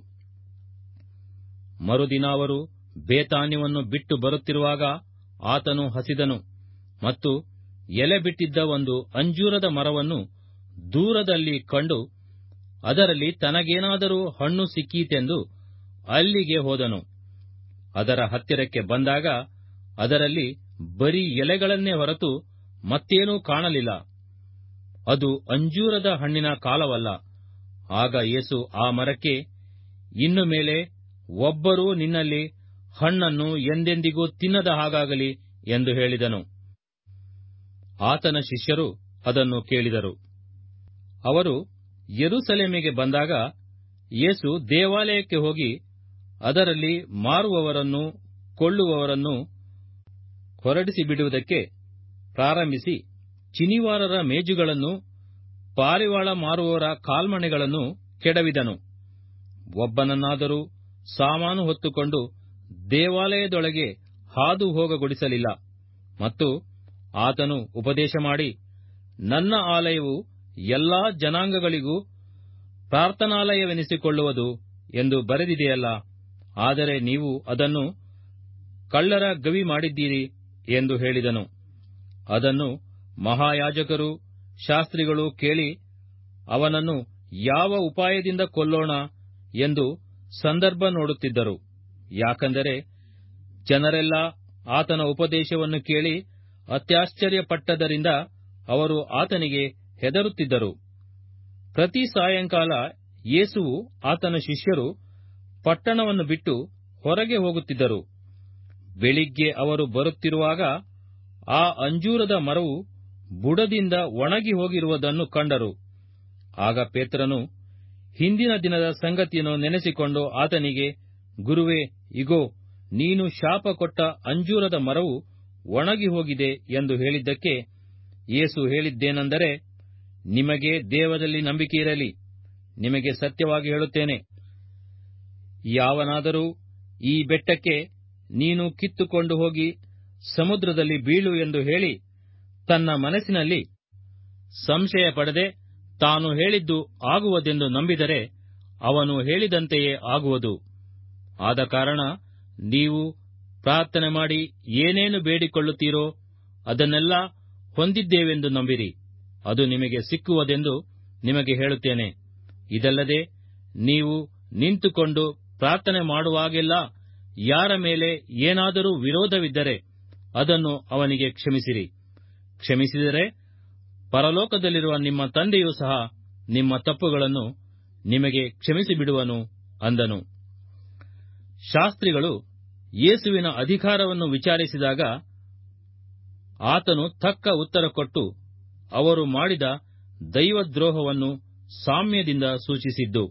ಮರುದಿನ ಅವರು ಬೇತಾನ್ಯವನ್ನು ಬಿಟ್ಟು ಬರುತ್ತಿರುವಾಗ ಆತನು ಹಸಿದನು ಮತ್ತು ಎಲೆ ಬಿಟ್ಟಿದ್ದ ಒಂದು ಅಂಜೂರದ ಮರವನ್ನು ದೂರದಲ್ಲಿ ಕಂಡು ಅದರಲ್ಲಿ ತನಗೇನಾದರೂ ಹಣ್ಣು ಸಿಕ್ಕೀತೆಂದು ಅಲ್ಲಿಗೆ ಹೋದನು ಅದರ ಹತ್ತಿರಕ್ಕೆ ಬಂದಾಗ ಅದರಲ್ಲಿ ಬರೀ ಎಲೆಗಳನ್ನೇ ಹೊರತು ಮತ್ತೇನೂ ಕಾಣಲಿಲ್ಲ ಅದು ಅಂಜೂರದ ಹಣ್ಣಿನ ಕಾಲವಲ್ಲ ಆಗ ಯೇಸು ಆ ಮರಕ್ಕೆ ಇನ್ನು ಮೇಲೆ ಒಬ್ಬರೂ ನಿನ್ನಲ್ಲಿ ಹಣ್ಣನ್ನು ಎಂದೆಂದಿಗೂ ತಿನ್ನದ ಹಾಗಾಗಲಿ ಎಂದು ಹೇಳಿದನು ಆತನ ಶಿಷ್ಯರು ಅದನ್ನು ಕೇಳಿದರು ಅವರು ಯೆರೂಸಲೇಮಿಗೆ ಬಂದಾಗ ಯೇಸು ದೇವಾಲಯಕ್ಕೆ ಹೋಗಿ ಅದರಲ್ಲಿ ಮಾರುವವರನ್ನು ಕೊಳ್ಳುವವರನ್ನು ಹೊರಡಿಸಿ ಬಿಡುವುದಕ್ಕೆ ಪ್ರಾರಂಭಿಸಿ ಚಿನಿವಾರರ ಮೇಜುಗಳನ್ನು ಪಾರಿವಾಳ ಮಾರುವವರ ಕಾಲ್ಮಣೆಗಳನ್ನು ಕೆಡವಿದನು ಒಬ್ಬನನ್ನಾದರೂ ಸಾಮಾನು ಹೊತ್ತುಕೊಂಡು ದೇವಾಲಯದೊಳಗೆ ಹಾದು ಹೋಗಗೊಡಿಸಲಿಲ್ಲ ಮತ್ತು ಆತನು ಉಪದೇಶ ಮಾಡಿ ನನ್ನ ಆಲಯವು ಎಲ್ಲಾ ಜನಾಂಗಗಳಿಗೂ ಪ್ರಾರ್ಥನಾಲಯವೆನಿಸಿಕೊಳ್ಳುವುದು ಎಂದು ಬರೆದಿದೆಯಲ್ಲ ಆದರೆ ನೀವು ಅದನ್ನು ಕಳ್ಳರ ಗವಿ ಮಾಡಿದ್ದೀರಿ ಎಂದು ಹೇಳಿದನು ಅದನ್ನು ಮಹಾಯಾಜಕರು ಶಾಸ್ತ್ರಿಗಳು ಕೇಳಿ ಅವನನ್ನು ಯಾವ ಉಪಾಯದಿಂದ ಕೊಲ್ಲೋಣ ಎಂದು ಸಂದರ್ಭ ನೋಡುತ್ತಿದ್ದರು ಯಾಕಂದರೆ ಜನರೆಲ್ಲ ಆತನ ಉಪದೇಶವನ್ನು ಕೇಳಿ ಅತ್ಯಾಶ್ಚರ್ಯಪಟ್ಟದರಿಂದ ಅವರು ಆತನಿಗೆ ಹೆದರುತ್ತಿದ್ದರು ಪ್ರತಿ ಸಾಯಂಕಾಲ ಯೇಸುವು ಆತನ ಶಿಷ್ಯರು ಪಟ್ಟಣವನ್ನು ಬಿಟ್ಟು ಹೊರಗೆ ಹೋಗುತ್ತಿದ್ದರು ಬೆಳಿಗ್ಗೆ ಅವರು ಬರುತ್ತಿರುವಾಗ ಆ ಅಂಜೂರದ ಮರವು ಬುಡದಿಂದ ಒಣಗಿ ಹೋಗಿರುವುದನ್ನು ಕಂಡರು ಆಗ ಪೇತ್ರನು ಹಿಂದಿನ ದಿನದ ಸಂಗತಿಯನ್ನು ನೆನೆಸಿಕೊಂಡು ಆತನಿಗೆ ಗುರುವೇ ಇಗೋ ನೀನು ಶಾಪ ಕೊಟ್ಟ ಅಂಜೂರದ ಮರವು ಒಣಗಿ ಹೋಗಿದೆ ಎಂದು ಹೇಳಿದ್ದಕ್ಕೆ ಯೇಸು ಹೇಳಿದ್ದೇನೆಂದರೆ ನಿಮಗೆ ದೇವರಲ್ಲಿ ನಂಬಿಕೆ ಇರಲಿ ನಿಮಗೆ ಸತ್ಯವಾಗಿ ಹೇಳುತ್ತೇನೆ ಯಾವನಾದರೂ ಈ ಬೆಟ್ಟಕ್ಕೆ ನೀನು ಕಿತ್ತುಕೊಂಡು ಹೋಗಿ ಸಮುದ್ರದಲ್ಲಿ ಬೀಳು ಎಂದು ಹೇಳಿ ತನ್ನ ಮನಸ್ಸಿನಲ್ಲಿ ಸಂಶಯ ಪಡದೆ ತಾನು ಹೇಳಿದ್ದು ಆಗುವುದೆಂದು ನಂಬಿದರೆ ಅವನು ಹೇಳಿದಂತೆಯೇ ಆಗುವುದು ಆದ ಕಾರಣ ನೀವು ಪ್ರಾರ್ಥನೆ ಮಾಡಿ ಏನೇನು ಬೇಡಿಕೊಳ್ಳುತ್ತೀರೋ ಅದನ್ನೆಲ್ಲ ಹೊಂದಿದ್ದೇವೆಂದು ನಂಬಿರಿ ಅದು ನಿಮಗೆ ಸಿಕ್ಕುವುದೆಂದು ನಿಮಗೆ ಹೇಳುತ್ತೇನೆ ಇದಲ್ಲದೆ ನೀವು ನಿಂತುಕೊಂಡು ಪ್ರಾರ್ಥನೆ ಮಾಡುವಾಗೆಲ್ಲ ಯಾರ ಮೇಲೆ ಏನಾದರೂ ವಿರೋಧವಿದ್ದರೆ ಅದನ್ನು ಅವನಿಗೆ ಕ್ಷಮಿಸಿರಿ ಕ್ಷಮಿಸಿದರೆ ಪರಲೋಕದಲ್ಲಿರುವ ನಿಮ್ಮ ತಂದೆಯೂ ಸಹ ನಿಮ್ಮ ತಪ್ಪುಗಳನ್ನು ನಿಮಗೆ ಕ್ಷಮಿಸಿಬಿಡುವನು ಅಂದನು ಶಾಸ್ತ್ರಿಗಳು ಯೇಸುವಿನ ಅಧಿಕಾರವನ್ನು ವಿಚಾರಿಸಿದಾಗ ಆತನು ತಕ್ಕ ಉತ್ತರ ಕೊಟ್ಟು ಅವರು ಮಾಡಿದ ದೈವದ್ರೋಹವನ್ನು ಸಾಮ್ಯದಿಂದ ಸೂಚಿಸಿದ್ದು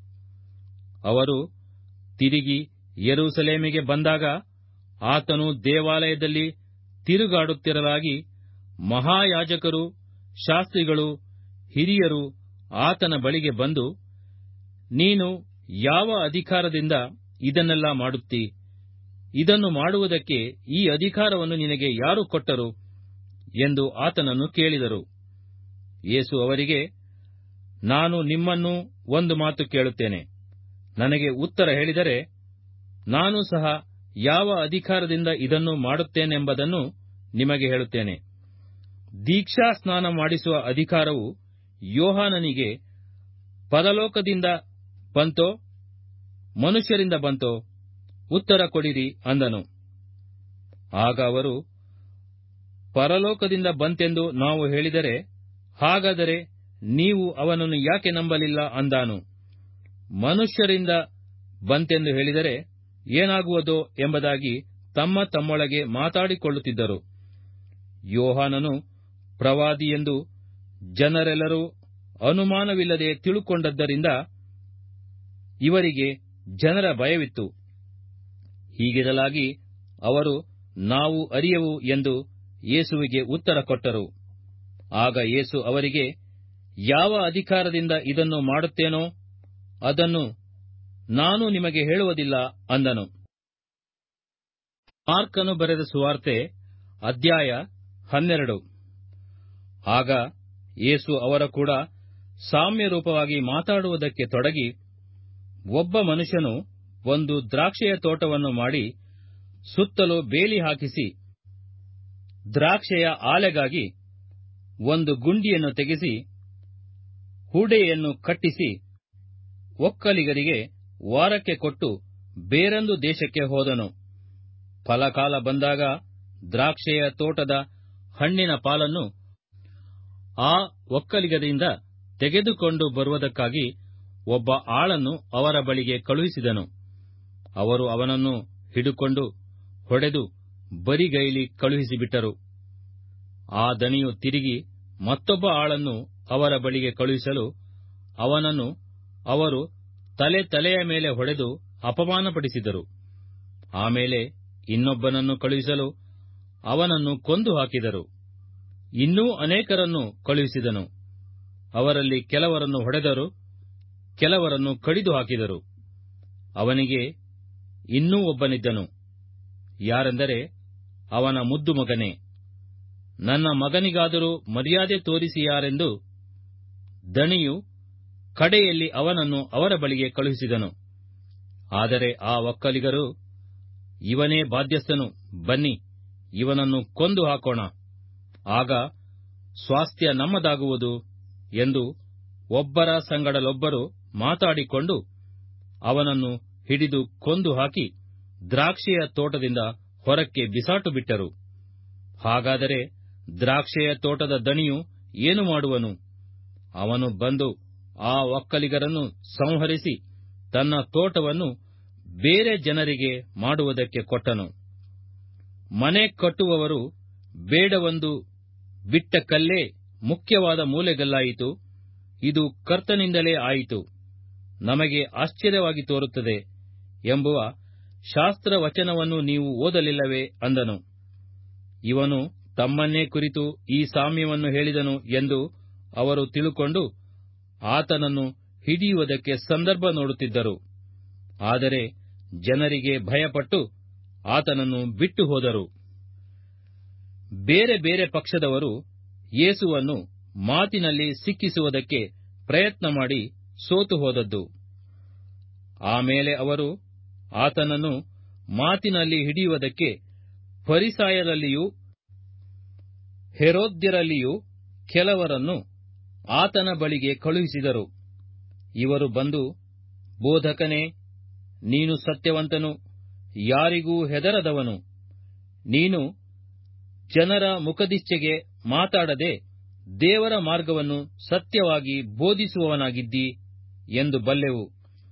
ಅವರು ತಿರುಗಿ ಯೆರೂಸಲೇಮಿಗೆ ಬಂದಾಗ ಆತನು ದೇವಾಲಯದಲ್ಲಿ ತಿರುಗಾಡುತ್ತಿರಲಾಗಿ ಮಹಾಯಾಜಕರು ಶಾಸ್ತ್ರಿಗಳು ಹಿರಿಯರು ಆತನ ಬಳಿಗೆ ಬಂದು ನೀನು ಯಾವ ಅಧಿಕಾರದಿಂದ ಇದನ್ನೆಲ್ಲ ಮಾಡುತ್ತಿ ಇದನ್ನು ಮಾಡುವುದಕ್ಕೆ ಈ ಅಧಿಕಾರವನ್ನು ನಿನಗೆ ಯಾರು ಕೊಟ್ಟರು ಎಂದು ಆತನನ್ನು ಕೇಳಿದರು ಯೇಸು ಅವರಿಗೆ ನಾನು ನಿಮ್ಮನ್ನು ಒಂದು ಮಾತು ಕೇಳುತ್ತೇನೆ ನನಗೆ ಉತ್ತರ ಹೇಳಿದರೆ ನಾನು ಸಹ ಯಾವ ಅಧಿಕಾರದಿಂದ ಇದನ್ನು ಮಾಡುತ್ತೇನೆಂಬುದನ್ನು ನಿಮಗೆ ಹೇಳುತ್ತೇನೆ ದೀಕ್ಷಾ ಸ್ನಾನ ಮಾಡಿಸುವ ಅಧಿಕಾರವು ಯೋಹಾನನಿಗೆ ಪರಲೋಕದಿಂದ ಬಂತೋ ಮನುಷ್ಯರಿಂದ ಬಂತೋ ಉತ್ತರ ಕೊಡಿರಿ ಅಂದನು ಆಗ ಅವರು ಪರಲೋಕದಿಂದ ಬಂತೆಂದು ನಾವು ಹೇಳಿದರೆ ಹಾಗಾದರೆ ನೀವು ಅವನನ್ನು ಯಾಕೆ ನಂಬಲಿಲ್ಲ ಅಂದಾನು ಮನುಷ್ಯರಿಂದ ಬಂತೆಂದು ಹೇಳಿದರೆ ಏನಾಗುವುದೋ ಎಂಬುದಾಗಿ ತಮ್ಮ ತಮ್ಮೊಳಗೆ ಮಾತಾಡಿಕೊಳ್ಳುತ್ತಿದ್ದರು ಯೋಹಾನನು ಪ್ರವಾದಿಯೆಂದು ಜನರೆಲ್ಲರೂ ಅನುಮಾನವಿಲ್ಲದೆ ತಿಳುಕೊಂಡದ್ದರಿಂದ ಇವರಿಗೆ ಜನರ ಭಯವಿತ್ತು ಹೀಗಿರಲಾಗಿ ಅವರು ನಾವು ಅರಿಯವು ಎಂದು ಯೇಸುವಿಗೆ ಉತ್ತರ ಕೊಟ್ಟರು ಆಗ ಯೇಸು ಅವರಿಗೆ ಯಾವ ಅಧಿಕಾರದಿಂದ ಇದನ್ನು ಮಾಡುತ್ತೇನೋ ಅದನ್ನು ನಾನು ನಿಮಗೆ ಹೇಳುವುದಿಲ್ಲ ಅಂದನು ಮಾರ್ಕನು ಬರೆದ ಸುವಾರ್ತೆ ಅಧ್ಯಾಯ ಹನ್ನೆರಡು ಆಗ ಯೇಸು ಅವರ ಕೂಡ ಸಾಮ್ಯ ರೂಪವಾಗಿ ಮಾತಾಡುವುದಕ್ಕೆ ತೊಡಗಿ ಒಬ್ಬ ಮನುಷ್ಯನು ಒಂದು ದ್ರಾಕ್ಷೆಯ ತೋಟವನ್ನು ಮಾಡಿ ಸುತ್ತಲೂ ಬೇಲಿ ಹಾಕಿಸಿ ದ್ರಾಕ್ಷೆಯ ಆಲೆಗಾಗಿ ಒಂದು ಗುಂಡಿಯನ್ನು ತೆಗೆಸಿ ಹೂಡೆಯನ್ನು ಕಟ್ಟಿಸಿ ಒಕ್ಕಲಿಗರಿಗೆ ವಾರಕ್ಕೆ ಕೊಟ್ಟು ಬೇರೊಂದು ದೇಶಕ್ಕೆ ಹೋದನು ಫಲಕಾಲ ಬಂದಾಗ ದ್ರಾಕ್ಷೆಯ ತೋಟದ ಹಣ್ಣಿನ ಪಾಲನ್ನು ಆ ಒಕ್ಕಲಿಗರಿಂದ ತೆಗೆದುಕೊಂಡು ಬರುವುದಕ್ಕಾಗಿ ಒಬ್ಬ ಆಳನ್ನು ಅವರ ಬಳಿಗೆ ಕಳುಹಿಸಿದನು ಅವರು ಅವನನ್ನು ಹಿಡುಕೊಂಡು ಹೊಡೆದು ಬರಿಗೈಲಿ ಕಳುಹಿಸಿಬಿಟ್ಟರು ಆ ದಣಿಯು ತಿರುಗಿ ಮತ್ತೊಬ್ಬ ಆಳನ್ನು ಅವರ ಬಳಿಗೆ ಕಳುಹಿಸಲು ಅವನನ್ನು ಅವರು ತಲೆ ತಲೆಯ ಮೇಲೆ ಹೊಡೆದು ಅಪಮಾನಪಡಿಸಿದರು ಆಮೇಲೆ ಇನ್ನೊಬ್ಬನನ್ನು ಕಳುಹಿಸಲು ಅವನನ್ನು ಕೊಂದು ಹಾಕಿದರು ಇನ್ನೂ ಅನೇಕರನ್ನು ಕಳುಹಿಸಿದನು ಅವರಲ್ಲಿ ಕೆಲವರನ್ನು ಹೊಡೆದರು ಕೆಲವರನ್ನು ಕಡಿದು ಹಾಕಿದರು ಅವನಿಗೆ ಇನ್ನೂ ಒಬ್ಬನಿದ್ದನು ಯಾರೆಂದರೆ ಅವನ ಮುದ್ದು ಮಗನೇ ನನ್ನ ಮಗನಿಗಾದರೂ ಮರ್ಯಾದೆ ತೋರಿಸಿಯಾರೆಂದು ದಣಿಯು ಕಡೆಯಲ್ಲಿ ಅವನನ್ನು ಅವರ ಬಳಿಗೆ ಕಳುಹಿಸಿದನು ಆದರೆ ಆ ಒಕ್ಕಲಿಗರು ಇವನೇ ಬಾಧ್ಯಸ್ಥನು ಬನ್ನಿ ಇವನನ್ನು ಕೊಂದು ಹಾಕೋಣ ಆಗ ಸ್ವಾಸ್ಥ್ಯ ನಮ್ಮದಾಗುವುದು ಎಂದು ಒಬ್ಬರ ಸಂಗಡಲೊಬ್ಬರು ಮಾತಾಡಿಕೊಂಡು ಅವನನ್ನು ಹಿಡಿದು ಕೊಂದು ಹಾಕಿ ದ್ರಾಕ್ಷಿಯ ತೋಟದಿಂದ ಹೊರಕ್ಕೆ ಬಿಸಾಟು ಬಿಟ್ಟರು ಹಾಗಾದರೆ ದ್ರಾಕ್ಷೆಯ ತೋಟದ ದಣಿಯು ಏನು ಮಾಡುವನು ಅವನು ಬಂದು ಆ ಒಕ್ಕಲಿಗರನ್ನು ಸಂಹರಿಸಿ ತನ್ನ ತೋಟವನ್ನು ಬೇರೆ ಜನರಿಗೆ ಮಾಡುವುದಕ್ಕೆ ಕೊಟ್ಟನು ಮನೆ ಕಟ್ಟುವವರು ಬೇಡವೊಂದು ಬಿಟ್ಟ ಕಲ್ಲೇ ಮುಖ್ಯವಾದ ಮೂಲೆಗಲ್ಲಾಯಿತು ಇದು ಕರ್ತನಿಂದಲೇ ಆಯಿತು ನಮಗೆ ಆಶ್ಚರ್ಯವಾಗಿ ತೋರುತ್ತದೆ ಎಂಬುವ ಶಾಸ್ತ್ರವಚನವನ್ನು ನೀವು ಓದಲಿಲ್ಲವೇ ಅಂದನು ಇವನು ತಮ್ಮನ್ನೇ ಕುರಿತು ಈ ಸಾಮ್ಯವನ್ನು ಹೇಳಿದನು ಎಂದು ಅವರು ತಿಳುಕೊಂಡು ಆತನನ್ನು ಹಿಡಿಯುವುದಕ್ಕೆ ಸಂದರ್ಭ ನೋಡುತ್ತಿದ್ದರು ಆದರೆ ಜನರಿಗೆ ಭಯಪಟ್ಟು ಆತನನ್ನು ಬಿಟ್ಟು ಹೋದರು ಬೇರೆ ಬೇರೆ ಪಕ್ಷದವರು ಯೇಸುವನ್ನು ಮಾತಿನಲ್ಲಿ ಸಿಕ್ಕಿಸುವುದಕ್ಕೆ ಪ್ರಯತ್ನ ಮಾಡಿ ಸೋತು ಹೋದದ್ದು ಆಮೇಲೆ ಅವರು ಆತನನ್ನು ಮಾತಿನಲ್ಲಿ ಹಿಡಿಯುವುದಕ್ಕೆ ಫರಿಸಾಯರಲ್ಲಿಯೂ ಹೆರೋದ್ಯರಲ್ಲಿಯೂ ಕೆಲವರನ್ನು ಆತನ ಬಳಿಗೆ ಕಳುಹಿಸಿದರು ಇವರು ಬಂದು ಬೋಧಕನೇ ನೀನು ಸತ್ಯವಂತನು ಯಾರಿಗೂ ಹೆದರದವನು ನೀನು ಜನರ ಮುಖದಿಚ್ಛೆಗೆ ಮಾತಾಡದೆ ದೇವರ ಮಾರ್ಗವನ್ನು ಸತ್ಯವಾಗಿ ಬೋಧಿಸುವವನಾಗಿದ್ದೀ ಎಂದು ಬಲ್ಲೆವು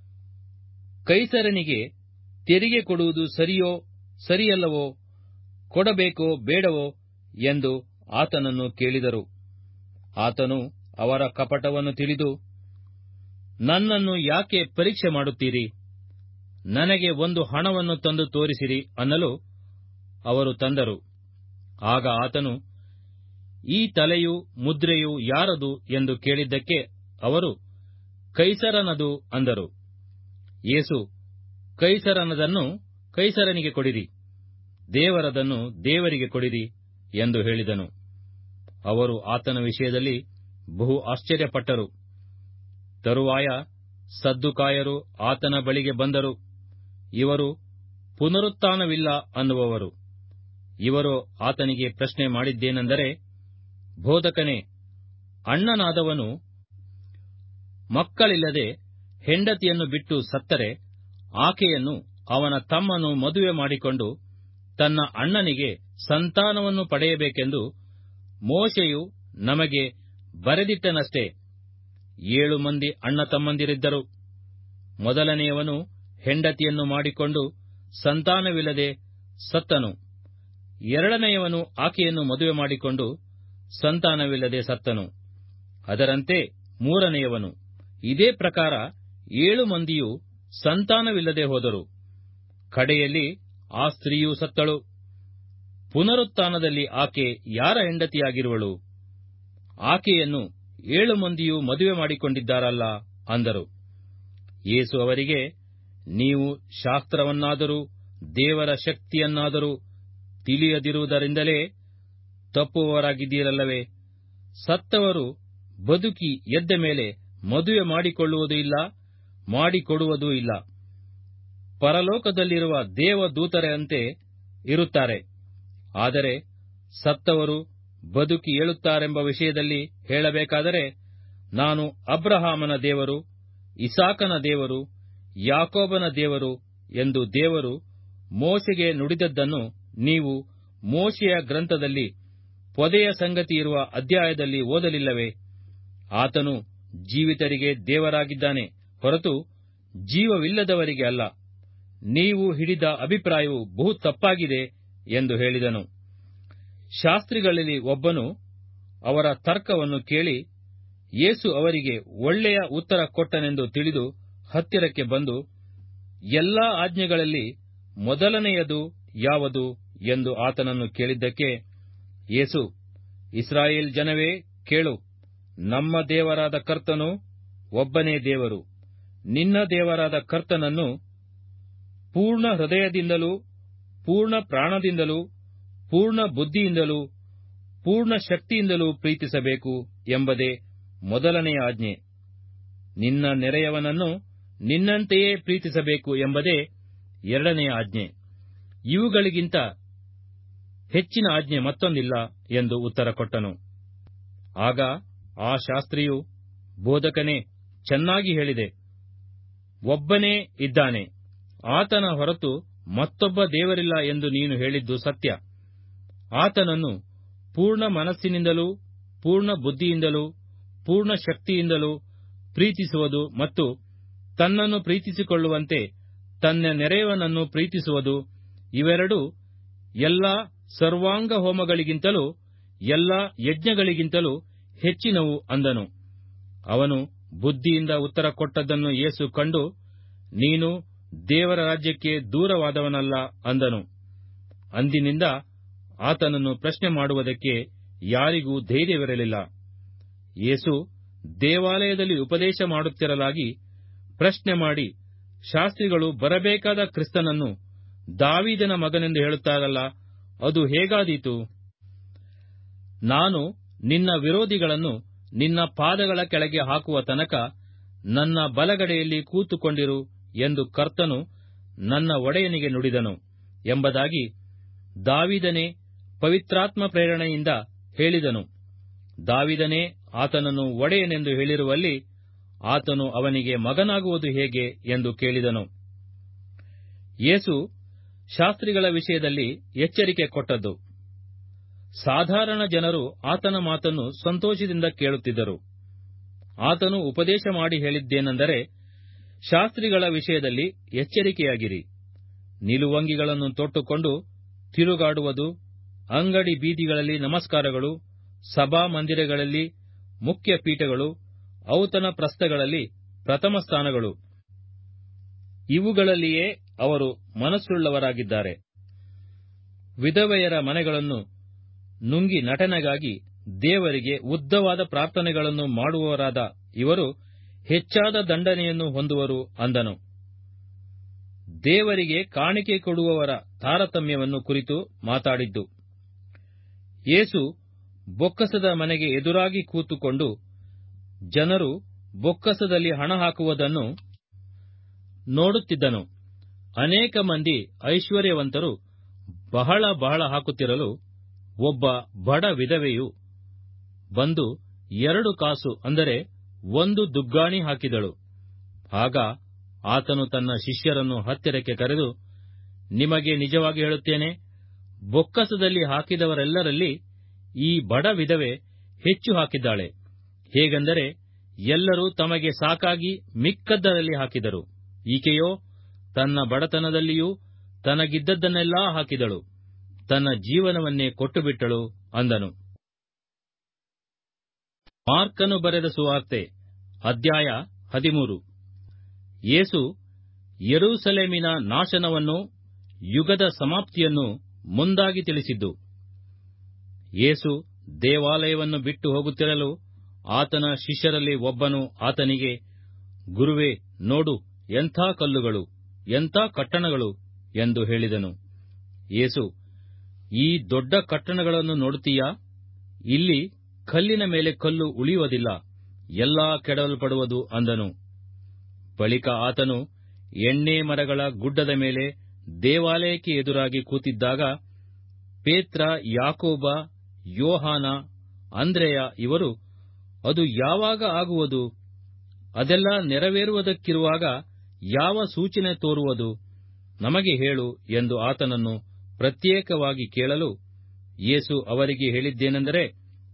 ಕೈಸರನಿಗೆ ತೆರಿಗೆ ಕೊಡುವುದು ಸರಿಯೋ ಸರಿಯಲ್ಲವೋ ಕೊಡಬೇಕೋ ಬೇಡವೋ ಎಂದು ಆತನನ್ನು ಕೇಳಿದರು ಆತನು ಅವರ ಕಪಟವನ್ನು ತಿಳಿದು ನನ್ನನ್ನು ಯಾಕೆ ಪರೀಕ್ಷೆ ಮಾಡುತ್ತೀರಿ ನನಗೆ ಒಂದು ಹಣವನ್ನು ತಂದು ತೋರಿಸಿರಿ ಅನ್ನಲು ಅವರು ತಂದರು ಆಗ ಆತನು ಈ ತಲೆಯು ಮುದ್ರೆಯು ಯಾರದು ಎಂದು ಕೇಳಿದ್ದಕ್ಕೆ ಅವರು ಕೈಸರನದು ಅಂದರು ಯೇಸು ಕೈಸರನದನ್ನು ಕೈಸರನಿಗೆ ಕೊಡಿರಿ ದೇವರದನ್ನು ದೇವರಿಗೆ ಕೊಡಿರಿ ಎಂದು ಹೇಳಿದನು ಅವರು ಆತನ ವಿಷಯದಲ್ಲಿ ಬಹು ಆಶ್ಚರ್ಯಪಟ್ಟರು ತರುವಾಯ ಸದ್ದುಕಾಯರು ಆತನ ಬಳಿಗೆ ಬಂದರು ಇವರು ಪುನರುತ್ಥಾನವಿಲ್ಲ ಅನ್ನುವವರು ಇವರು ಆತನಿಗೆ ಪ್ರಶ್ನೆ ಮಾಡಿದ್ದೇನೆಂದರೆ ಬೋಧಕನೇ ಅಣ್ಣನಾದವನು ಮಕ್ಕಳಿಲ್ಲದೆ ಹೆಂಡತಿಯನ್ನು ಬಿಟ್ಟು ಸತ್ತರೆ ಆಕೆಯನ್ನು ಅವನ ತಮ್ಮನು ಮದುವೆ ಮಾಡಿಕೊಂಡು ತನ್ನ ಅಣ್ಣನಿಗೆ ಸಂತಾನವನ್ನು ಪಡೆಯಬೇಕೆಂದು ಮೋಶೆಯು ನಮಗೆ ಬರೆದಿಟ್ಟನಷ್ಟೇ ಏಳು ಮಂದಿ ಅಣ್ಣ ತಮ್ಮಂದಿರಿದ್ದರು ಮೊದಲನೆಯವನು ಹೆಂಡತಿಯನ್ನು ಮಾಡಿಕೊಂಡು ಸಂತಾನವಿಲ್ಲದೆ ಸತ್ತನು ಎರಡನೆಯವನು ಆಕೆಯನ್ನು ಮದುವೆ ಮಾಡಿಕೊಂಡು ಸಂತಾನವಿಲ್ಲದೆ ಸತ್ತನು ಅದರಂತೆ ಮೂರನೆಯವನು ಇದೇ ಪ್ರಕಾರ ಏಳು ಮಂದಿಯೂ ಸಂತಾನವಿಲ್ಲದೆ ಹೋದರು ಕಡೆಯಲ್ಲಿ ಆ ಸ್ತ್ರೀಯೂ ಸತ್ತಳು ಪುನರುತ್ಥಾನದಲ್ಲಿ ಆಕೆ ಯಾರ ಹೆಂಡತಿಯಾಗಿರುವಳು ಆಕೆಯನ್ನು ಏಳು ಮಂದಿಯೂ ಮದುವೆ ಮಾಡಿಕೊಂಡಿದ್ದಾರಲ್ಲ ಅಂದರು ಯೇಸು ಅವರಿಗೆ ನೀವು ಶಾಸ್ತ್ರವನ್ನಾದರೂ ದೇವರ ಶಕ್ತಿಯನ್ನಾದರೂ ತಿಳಿಯದಿರುವುದರಿಂದಲೇ ತಪ್ಪುವವರಾಗಿದ್ದೀರಲ್ಲವೇ ಸತ್ತವರು ಬದುಕಿ ಎದ್ದ ಮೇಲೆ ಮದುವೆ ಮಾಡಿಕೊಳ್ಳುವುದೂ ಇಲ್ಲ ಮಾಡಿಕೊಡುವುದೂ ಇಲ್ಲ ಪರಲೋಕದಲ್ಲಿರುವ ದೇವದೂತರಂತೆ ಇರುತ್ತಾರೆ ಆದರೆ ಸತ್ತವರು ಬದುಕಿ ಏಳುತ್ತಾರೆಂಬ ವಿಷಯದಲ್ಲಿ ಹೇಳಬೇಕಾದರೆ ನಾನು ಅಬ್ರಹಾಮನ ದೇವರು ಇಸಾಕನ ದೇವರು ಯಾಕೋಬನ ದೇವರು ಎಂದು ದೇವರು ಮೋಶೆಗೆ ನುಡಿದದ್ದನ್ನು ನೀವು ಮೋಶೆಯ ಗ್ರಂಥದಲ್ಲಿ ಪೊದೆಯ ಸಂಗತಿ ಇರುವ ಅಧ್ಯಾಯದಲ್ಲಿ ಓದಲಿಲ್ಲವೇ ಆತನು ಜೀವಿತರಿಗೆ ದೇವರಾಗಿದ್ದಾನೆ ಹೊರತು ಜೀವವಿಲ್ಲದವರಿಗೆ ಅಲ್ಲ ನೀವು ಹಿಡಿದ ಅಭಿಪ್ರಾಯವು ಬಹು ತಪ್ಪಾಗಿದೆ ಎಂದು ಹೇಳಿದನು ಶಾಸ್ತ್ರಿಗಳಲ್ಲಿ ಒಬ್ಬನು ಅವರ ತರ್ಕವನ್ನು ಕೇಳಿ ಯೇಸು ಅವರಿಗೆ ಒಳ್ಳೆಯ ಉತ್ತರ ಕೊಟ್ಟನೆಂದು ತಿಳಿದು ಹತ್ತಿರಕ್ಕೆ ಬಂದು ಎಲ್ಲಾ ಆಜ್ಞೆಗಳಲ್ಲಿ ಮೊದಲನೆಯದು ಯಾವುದು ಎಂದು ಆತನನ್ನು ಕೇಳಿದ್ದಕ್ಕೆ ಯೇಸು ಇಸ್ರಾಯೇಲ್ ಜನವೇ ಕೇಳು ನಮ್ಮ ದೇವರಾದ ಕರ್ತನು ಒಬ್ಬನೇ ದೇವರು ನಿನ್ನ ದೇವರಾದ ಕರ್ತನನ್ನು ಪೂರ್ಣ ಹೃದಯದಿಂದಲೂ ಪೂರ್ಣ ಪ್ರಾಣದಿಂದಲೂ ಪೂರ್ಣ ಬುದ್ಧಿಯಿಂದಲೂ ಪೂರ್ಣ ಶಕ್ತಿಯಿಂದಲೂ ಪ್ರೀತಿಸಬೇಕು ಎಂಬುದೇ ಮೊದಲನೆಯ ಆಜ್ಞೆ ನಿನ್ನ ನೆರೆಯವನನ್ನು ನಿನ್ನಂತೆಯೇ ಪ್ರೀತಿಸಬೇಕು ಎಂಬುದೇ ಎರಡನೆಯ ಆಜ್ಞೆ ಇವುಗಳಿಗಿಂತ ಹೆಚ್ಚಿನ ಆಜ್ಞೆ ಮತ್ತೊಂದಿಲ್ಲ ಎಂದು ಉತ್ತರ ಕೊಟ್ಟನು ಆಗ ಆ ಶಾಸ್ತ್ರಿಯು ಬೋಧಕನೇ ಚೆನ್ನಾಗಿ ಹೇಳಿದೆ ಒಬ್ಬನೇ ಇದ್ದಾನೆ ಆತನ ಹೊರತು ಮತ್ತೊಬ್ಬ ದೇವರಿಲ್ಲ ಎಂದು ನೀನು ಹೇಳಿದ್ದು ಸತ್ಯ ಆತನನ್ನು ಪೂರ್ಣ ಮನಸ್ಸಿನಿಂದಲೂ ಪೂರ್ಣ ಬುದ್ಧಿಯಿಂದಲೂ ಪೂರ್ಣ ಶಕ್ತಿಯಿಂದಲೂ ಪ್ರೀತಿಸುವುದು ಮತ್ತು ತನ್ನನ್ನು ಪ್ರೀತಿಸಿಕೊಳ್ಳುವಂತೆ ತನ್ನ ನೆರೆಯವನನ್ನು ಪ್ರೀತಿಸುವುದು ಇವೆರಡೂ ಎಲ್ಲಾ ಸರ್ವಾಂಗ ಹೋಮಗಳಿಗಿಂತಲೂ ಎಲ್ಲಾ ಯಜ್ಞಗಳಿಗಿಂತಲೂ ಹೆಚ್ಚಿನವು ಅಂದನು ಅವನು ಬುದ್ಧಿಯಿಂದ ಉತ್ತರ ಕೊಟ್ಟದ್ದನ್ನು ಯೇಸು ಕಂಡು ನೀನು ದೇವರ ರಾಜ್ಯಕ್ಕೆ ದೂರವಾದವನಲ್ಲ ಅಂದನು ಅಂದಿನಿಂದ ಆತನನ್ನು ಪ್ರಶ್ನೆ ಮಾಡುವುದಕ್ಕೆ ಯಾರಿಗೂ ಧೈರ್ಯವಿರಲಿಲ್ಲ ಯೇಸು ದೇವಾಲಯದಲ್ಲಿ ಉಪದೇಶ ಮಾಡುತ್ತಿರಲಾಗಿ ಪ್ರಶ್ನೆ ಮಾಡಿ ಶಾಸ್ತ್ರಿಗಳು ಬರಬೇಕಾದ ಕ್ರಿಸ್ತನನ್ನು ದಾವೀದನ ಮಗನೆಂದು ಹೇಳುತ್ತಾರಲ್ಲ ಅದು ಹೇಗಾದೀತು ನಾನು ನಿನ್ನ ವಿರೋಧಿಗಳನ್ನು ನಿನ್ನ ಪಾದಗಳ ಕೆಳಗೆ ಹಾಕುವ ತನಕ ನನ್ನ ಬಲಗಡೆಯಲ್ಲಿ ಕೂತುಕೊಂಡಿರು ಎಂದು ಕರ್ತನು ನನ್ನ ಒಡೆಯನಿಗೆ ನುಡಿದನು ಎಂಬುದಾಗಿ ದಾವಿದನೇ ಪವಿತ್ರಾತ್ಮ ಪ್ರೇರಣೆಯಿಂದ ಹೇಳಿದನು ದಾವಿದನೇ ಆತನನ್ನು ಒಡೆಯನೆಂದು ಹೇಳಿರುವಲ್ಲಿ ಆತನು ಅವನಿಗೆ ಮಗನಾಗುವುದು ಹೇಗೆ ಎಂದು ಕೇಳಿದನು ಯೇಸು ಶಾಸ್ತ್ರಿಗಳ ವಿಷಯದಲ್ಲಿ ಎಚ್ಚರಿಕೆ ಕೊಟ್ಟದ್ದು ಸಾಧಾರಣ ಜನರು ಆತನ ಮಾತನ್ನು ಸಂತೋಷದಿಂದ ಕೇಳುತ್ತಿದ್ದರು ಆತನು ಉಪದೇಶ ಮಾಡಿ ಹೇಳಿದ್ದೇನೆಂದರೆ ಶಾಸ್ತ್ರಿಗಳ ವಿಷಯದಲ್ಲಿ ಎಚ್ಚರಿಕೆಯಾಗಿರಿ ನಿಲುವಂಗಿಗಳನ್ನು ತೊಟ್ಟುಕೊಂಡು ತಿರುಗಾಡುವುದು ಅಂಗಡಿ ಬೀದಿಗಳಲ್ಲಿ ನಮಸ್ಕಾರಗಳು ಸಭಾ ಮಂದಿರಗಳಲ್ಲಿ ಮುಖ್ಯ ಪೀಠಗಳು ಔತಣ ಪ್ರಸ್ಥಗಳಲ್ಲಿ ಪ್ರಥಮ ಸ್ಥಾನಗಳು ಇವುಗಳಲ್ಲಿಯೇ ಅವರು ಮನಸ್ಸುಳ್ಳವರಾಗಿದ್ದಾರೆ ವಿಧವೆಯರ ಮನೆಗಳನ್ನು ನುಂಗಿ ನಟನೆಗಾಗಿ ದೇವರಿಗೆ ಉದ್ದವಾದ ಪ್ರಾರ್ಥನೆಗಳನ್ನು ಮಾಡುವವರಾದ ಇವರು ಹೆಚ್ಚಾದ ದಂಡನೆಯನ್ನು ಹೊಂದುವರು ಅಂದನು ದೇವರಿಗೆ ಕಾಣಿಕೆ ಕೊಡುವವರ ತಾರತಮ್ಯವನ್ನು ಕುರಿತು ಮಾತಾಡಿದ್ದು ಯೇಸು ಬೊಕ್ಕಸದ ಮನೆಗೆ ಎದುರಾಗಿ ಕೂತುಕೊಂಡು ಜನರು ಬೊಕ್ಕಸದಲ್ಲಿ ಹಣ ಹಾಕುವುದನ್ನು ನೋಡುತ್ತಿದ್ದನು ಅನೇಕ ಮಂದಿ ಐಶ್ವರ್ಯವಂತರು ಬಹಳ ಬಹಳ ಹಾಕುತ್ತಿರಲು ಒಬ್ಬ ಬಡ ವಿಧವೆಯು ಬಂದು ಎರಡು ಕಾಸು ಅಂದರೆ ಒಂದು ದುಗ್ಗಾಣಿ ಹಾಕಿದಳು ಆಗ ಆತನು ತನ್ನ ಶಿಷ್ಯರನ್ನು ಹತ್ತಿರಕ್ಕೆ ಕರೆದು ನಿಮಗೆ ನಿಜವಾಗಿ ಹೇಳುತ್ತೇನೆ ಬೊಕ್ಕಸದಲ್ಲಿ ಹಾಕಿದವರೆಲ್ಲರಲ್ಲಿ ಈ ಬಡ ವಿಧವೆ ಹೆಚ್ಚು ಹಾಕಿದ್ದಾಳೆ ಹೇಗೆಂದರೆ ಎಲ್ಲರೂ ತಮಗೆ ಸಾಕಾಗಿ ಮಿಕ್ಕದ್ದರಲ್ಲಿ ಹಾಕಿದರು ಈಕೆಯೋ ತನ್ನ ಬಡತನದಲ್ಲಿಯೂ ತನಗಿದ್ದದ್ದನ್ನೆಲ್ಲಾ ಹಾಕಿದಳು ತನ್ನ ಜೀವನವನ್ನೇ ಕೊಟ್ಟುಬಿಟ್ಟಳು ಅಂದನು ಮಾರ್ಕನು ಬರೆದ ಸುವಾರ್ತೆ ಅಧ್ಯಾಯ ಹದಿಮೂರು ಯೇಸು ಯೆರೂಸಲೇಮಿನ ನಾಶನವನ್ನು ಯುಗದ ಸಮಾಪ್ತಿಯನ್ನು ಮುಂದಾಗಿ ತಿಳಿಸಿದ್ದು ಯೇಸು ದೇವಾಲಯವನ್ನು ಬಿಟ್ಟು ಹೋಗುತ್ತಿರಲು ಆತನ ಶಿಷ್ಯರಲ್ಲಿ ಒಬ್ಬನು ಆತನಿಗೆ ಗುರುವೇ ನೋಡು ಎಂಥ ಕಲ್ಲುಗಳು ಎಂಥ ಕಟ್ಟಣಗಳು ಎಂದು ಹೇಳಿದನು ಯೇಸು ಈ ದೊಡ್ಡ ಕಟ್ಟಣಗಳನ್ನು ನೋಡುತ್ತೀಯಾ ಇಲ್ಲಿ ಕಲ್ಲಿನ ಮೇಲೆ ಕಲ್ಲು ಉಳಿಯುವುದಿಲ್ಲ ಎಲ್ಲಾ ಕೆಡವಲ್ಪಡುವುದು ಅಂದನು ಬಳಿಕ ಆತನು ಎಣ್ಣೆ ಮರಗಳ ಗುಡ್ಡದ ಮೇಲೆ ದೇವಾಲಯಕ್ಕೆ ಎದುರಾಗಿ ಕೂತಿದ್ದಾಗ ಪೇತ್ರ ಯಾಕೋಬ ಯೋಹಾನ ಅಂದ್ರೆಯ ಇವರು ಅದು ಯಾವಾಗ ಆಗುವುದು ಅದೆಲ್ಲ ನೆರವೇರುವುದಕ್ಕಿರುವಾಗ ಯಾವ ಸೂಚನೆ ತೋರುವುದು ನಮಗೆ ಹೇಳು ಎಂದು ಆತನನ್ನು ಪ್ರತ್ಯೇಕವಾಗಿ ಕೇಳಲು ಯೇಸು ಅವರಿಗೆ ಹೇಳಿದ್ದೇನೆಂದರೆ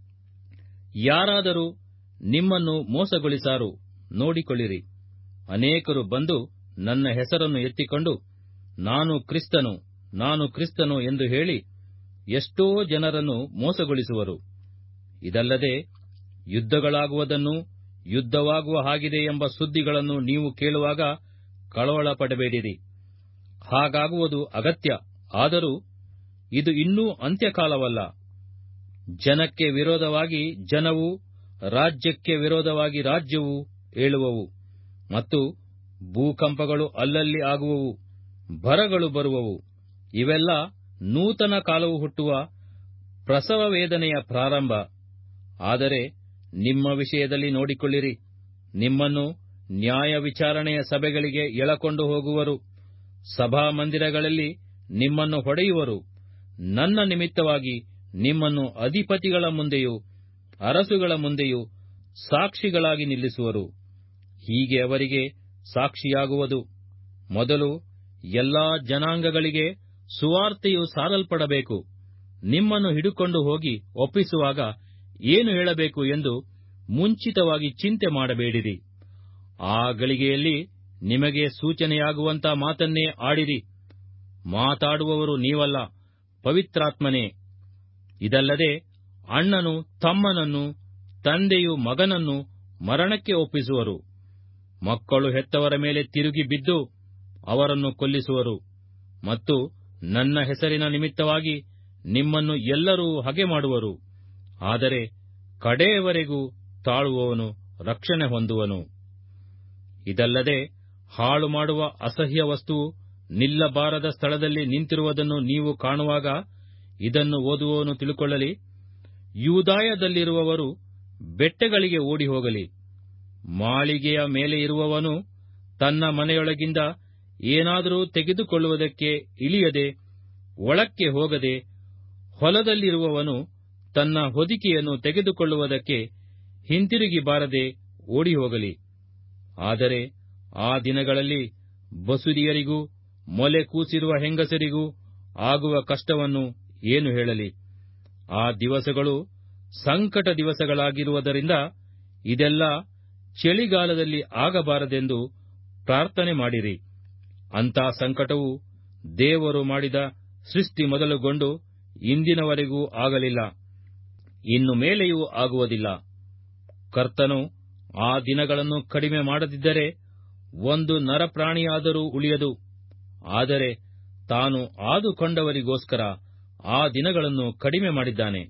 ಯಾರಾದರೂ ನಿಮ್ಮನ್ನು ಮೋಸಗೊಳಿಸಾರು ನೋಡಿಕೊಳ್ಳಿರಿ ಅನೇಕರು ಬಂದು ನನ್ನ ಹೆಸರನ್ನು ಎತ್ತಿಕೊಂಡು ನಾನು ಕ್ರಿಸ್ತನು ನಾನು ಕ್ರಿಸ್ತನು ಎಂದು ಹೇಳಿ ಎಷ್ಟೋ ಜನರನ್ನು ಮೋಸಗೊಳಿಸುವರು ಇದಲ್ಲದೆ ಯುದ್ಧಗಳಾಗುವುದನ್ನು ಯುದ್ಧವಾಗುವ ಹಾಗಿದೆ ಎಂಬ ಸುದ್ದಿಗಳನ್ನು ನೀವು ಕೇಳುವಾಗ ಕಳವಳ ಪಡಬೇಡಿರಿ ಹಾಗಾಗುವುದು ಅಗತ್ಯ ಆದರೂ ಇದು ಇನ್ನೂ ಅಂತ್ಯಕಾಲವಲ್ಲ ಜನಕ್ಕೆ ವಿರೋಧವಾಗಿ ಜನವು ರಾಜ್ಯಕ್ಕೆ ವಿರೋಧವಾಗಿ ರಾಜ್ಯವು ಏಳುವವು ಮತ್ತು ಭೂಕಂಪಗಳು ಅಲ್ಲಲ್ಲಿ ಆಗುವವು ಬರಗಳು ಬರುವವು ಇವೆಲ್ಲ ನೂತನ ಕಾಲವು ಹುಟ್ಟುವ ಪ್ರಸವ ವೇದನೆಯ ಪ್ರಾರಂಭ ಆದರೆ ನಿಮ್ಮ ವಿಷಯದಲ್ಲಿ ನೋಡಿಕೊಳ್ಳಿರಿ ನಿಮ್ಮನ್ನು ನ್ಯಾಯ ವಿಚಾರಣೆಯ ಸಭೆಗಳಿಗೆ ಎಳಕೊಂಡು ಹೋಗುವರು ಸಭಾಮಂದಿರಗಳಲ್ಲಿ ನಿಮ್ಮನ್ನು ಹೊಡೆಯುವರು ನನ್ನ ನಿಮಿತ್ತವಾಗಿ ನಿಮ್ಮನ್ನು ಅಧಿಪತಿಗಳ ಮುಂದೆಯೂ ಅರಸುಗಳ ಮುಂದೆಯೂ ಸಾಕ್ಷಿಗಳಾಗಿ ನಿಲ್ಲಿಸುವರು ಹೀಗೆ ಅವರಿಗೆ ಸಾಕ್ಷಿಯಾಗುವುದು ಮೊದಲು ಎಲ್ಲಾ ಜನಾಂಗಗಳಿಗೆ ಸುವಾರ್ತೆಯು ಸಾರಲ್ಪಡಬೇಕು ನಿಮ್ಮನ್ನು ಹಿಡುಕೊಂಡು ಹೋಗಿ ಒಪ್ಪಿಸುವಾಗ ಏನು ಹೇಳಬೇಕು ಎಂದು ಮುಂಚಿತವಾಗಿ ಚಿಂತೆ ಮಾಡಬೇಡಿರಿ ಆ ಗಳಿಗೆಯಲ್ಲಿ ನಿಮಗೆ ಸೂಚನೆಯಾಗುವಂತ ಮಾತನ್ನೇ ಆಡಿರಿ ಮಾತಾಡುವವರು ನೀವಲ್ಲ ಪವಿತ್ರಾತ್ಮನೇ ಇದಲ್ಲದೆ ಅಣ್ಣನು ತಮ್ಮನನ್ನು ತಂದೆಯು ಮಗನನ್ನು ಮರಣಕ್ಕೆ ಒಪ್ಪಿಸುವರು ಮಕ್ಕಳು ಹೆತ್ತವರ ಮೇಲೆ ತಿರುಗಿ ಬಿದ್ದು ಅವರನ್ನು ಕೊಲ್ಲಿಸುವರು ಮತ್ತು ನನ್ನ ಹೆಸರಿನ ನಿಮಿತ್ತವಾಗಿ ನಿಮ್ಮನ್ನು ಎಲ್ಲರೂ ಹಗೆ ಮಾಡುವರು ಆದರೆ ಕಡೆಯವರೆಗೂ ತಾಳುವವನು ರಕ್ಷಣೆ ಹೊಂದುವನು ಇದಲ್ಲದೆ ಹಾಳು ಮಾಡುವ ಅಸಹ್ಯ ವಸ್ತುವು ನಿಲ್ಲಬಾರದ ಸ್ಥಳದಲ್ಲಿ ನಿಂತಿರುವುದನ್ನು ನೀವು ಕಾಣುವಾಗ ಇದನ್ನು ಓದುವವನು ತಿಳುಕೊಳ್ಳಲಿ ಯೂದಾಯದಲ್ಲಿರುವವರು ಬೆಟ್ಟಗಳಿಗೆ ಓಡಿ ಹೋಗಲಿ ಮಾಳಿಗೆಯ ಮೇಲೆ ಇರುವವನು ತನ್ನ ಮನೆಯೊಳಗಿಂದ ಏನಾದರೂ ತೆಗೆದುಕೊಳ್ಳುವುದಕ್ಕೆ ಇಳಿಯದೆ ಒಳಕ್ಕೆ ಹೋಗದೆ ಹೊಲದಲ್ಲಿರುವವನು ತನ್ನ ಹೊದಿಕೆಯನ್ನು ತೆಗೆದುಕೊಳ್ಳುವುದಕ್ಕೆ ಹಿಂತಿರುಗಿ ಬಾರದೆ ಓಡಿ ಹೋಗಲಿ ಆದರೆ ಆ ದಿನಗಳಲ್ಲಿ ಬಸುರಿಯರಿಗೂ ಮೊಲೆ ಕೂಸಿರುವ ಹೆಂಗಸರಿಗೂ ಆಗುವ ಕಷ್ಟವನ್ನು ಏನು ಹೇಳಲಿ ಆ ದಿವಸಗಳು ಸಂಕಟ ದಿವಸಗಳಾಗಿರುವುದರಿಂದ ಇದೆಲ್ಲ ಚಳಿಗಾಲದಲ್ಲಿ ಆಗಬಾರದೆಂದು ಪ್ರಾರ್ಥನೆ ಮಾಡಿರಿ ಅಂಥ ಸಂಕಟವು ದೇವರು ಮಾಡಿದ ಸೃಷ್ಟಿ ಮೊದಲುಗೊಂಡು ಇಂದಿನವರೆಗೂ ಆಗಲಿಲ್ಲ ಇನ್ನು ಮೇಲೆಯೂ ಆಗುವುದಿಲ್ಲ ಕರ್ತನು ಆ ದಿನಗಳನ್ನು ಕಡಿಮೆ ಮಾಡದಿದ್ದರೆ ಒಂದು ನರಪ್ರಾಣಿಯಾದರೂ ಉಳಿಯದು ಆದರೆ ತಾನು ಆದುಕೊಂಡವರಿಗೋಸ್ಕರ ಆ ದಿನಗಳನ್ನು ಕಡಿಮೆ ಮಾಡಿದ್ದಾನೆ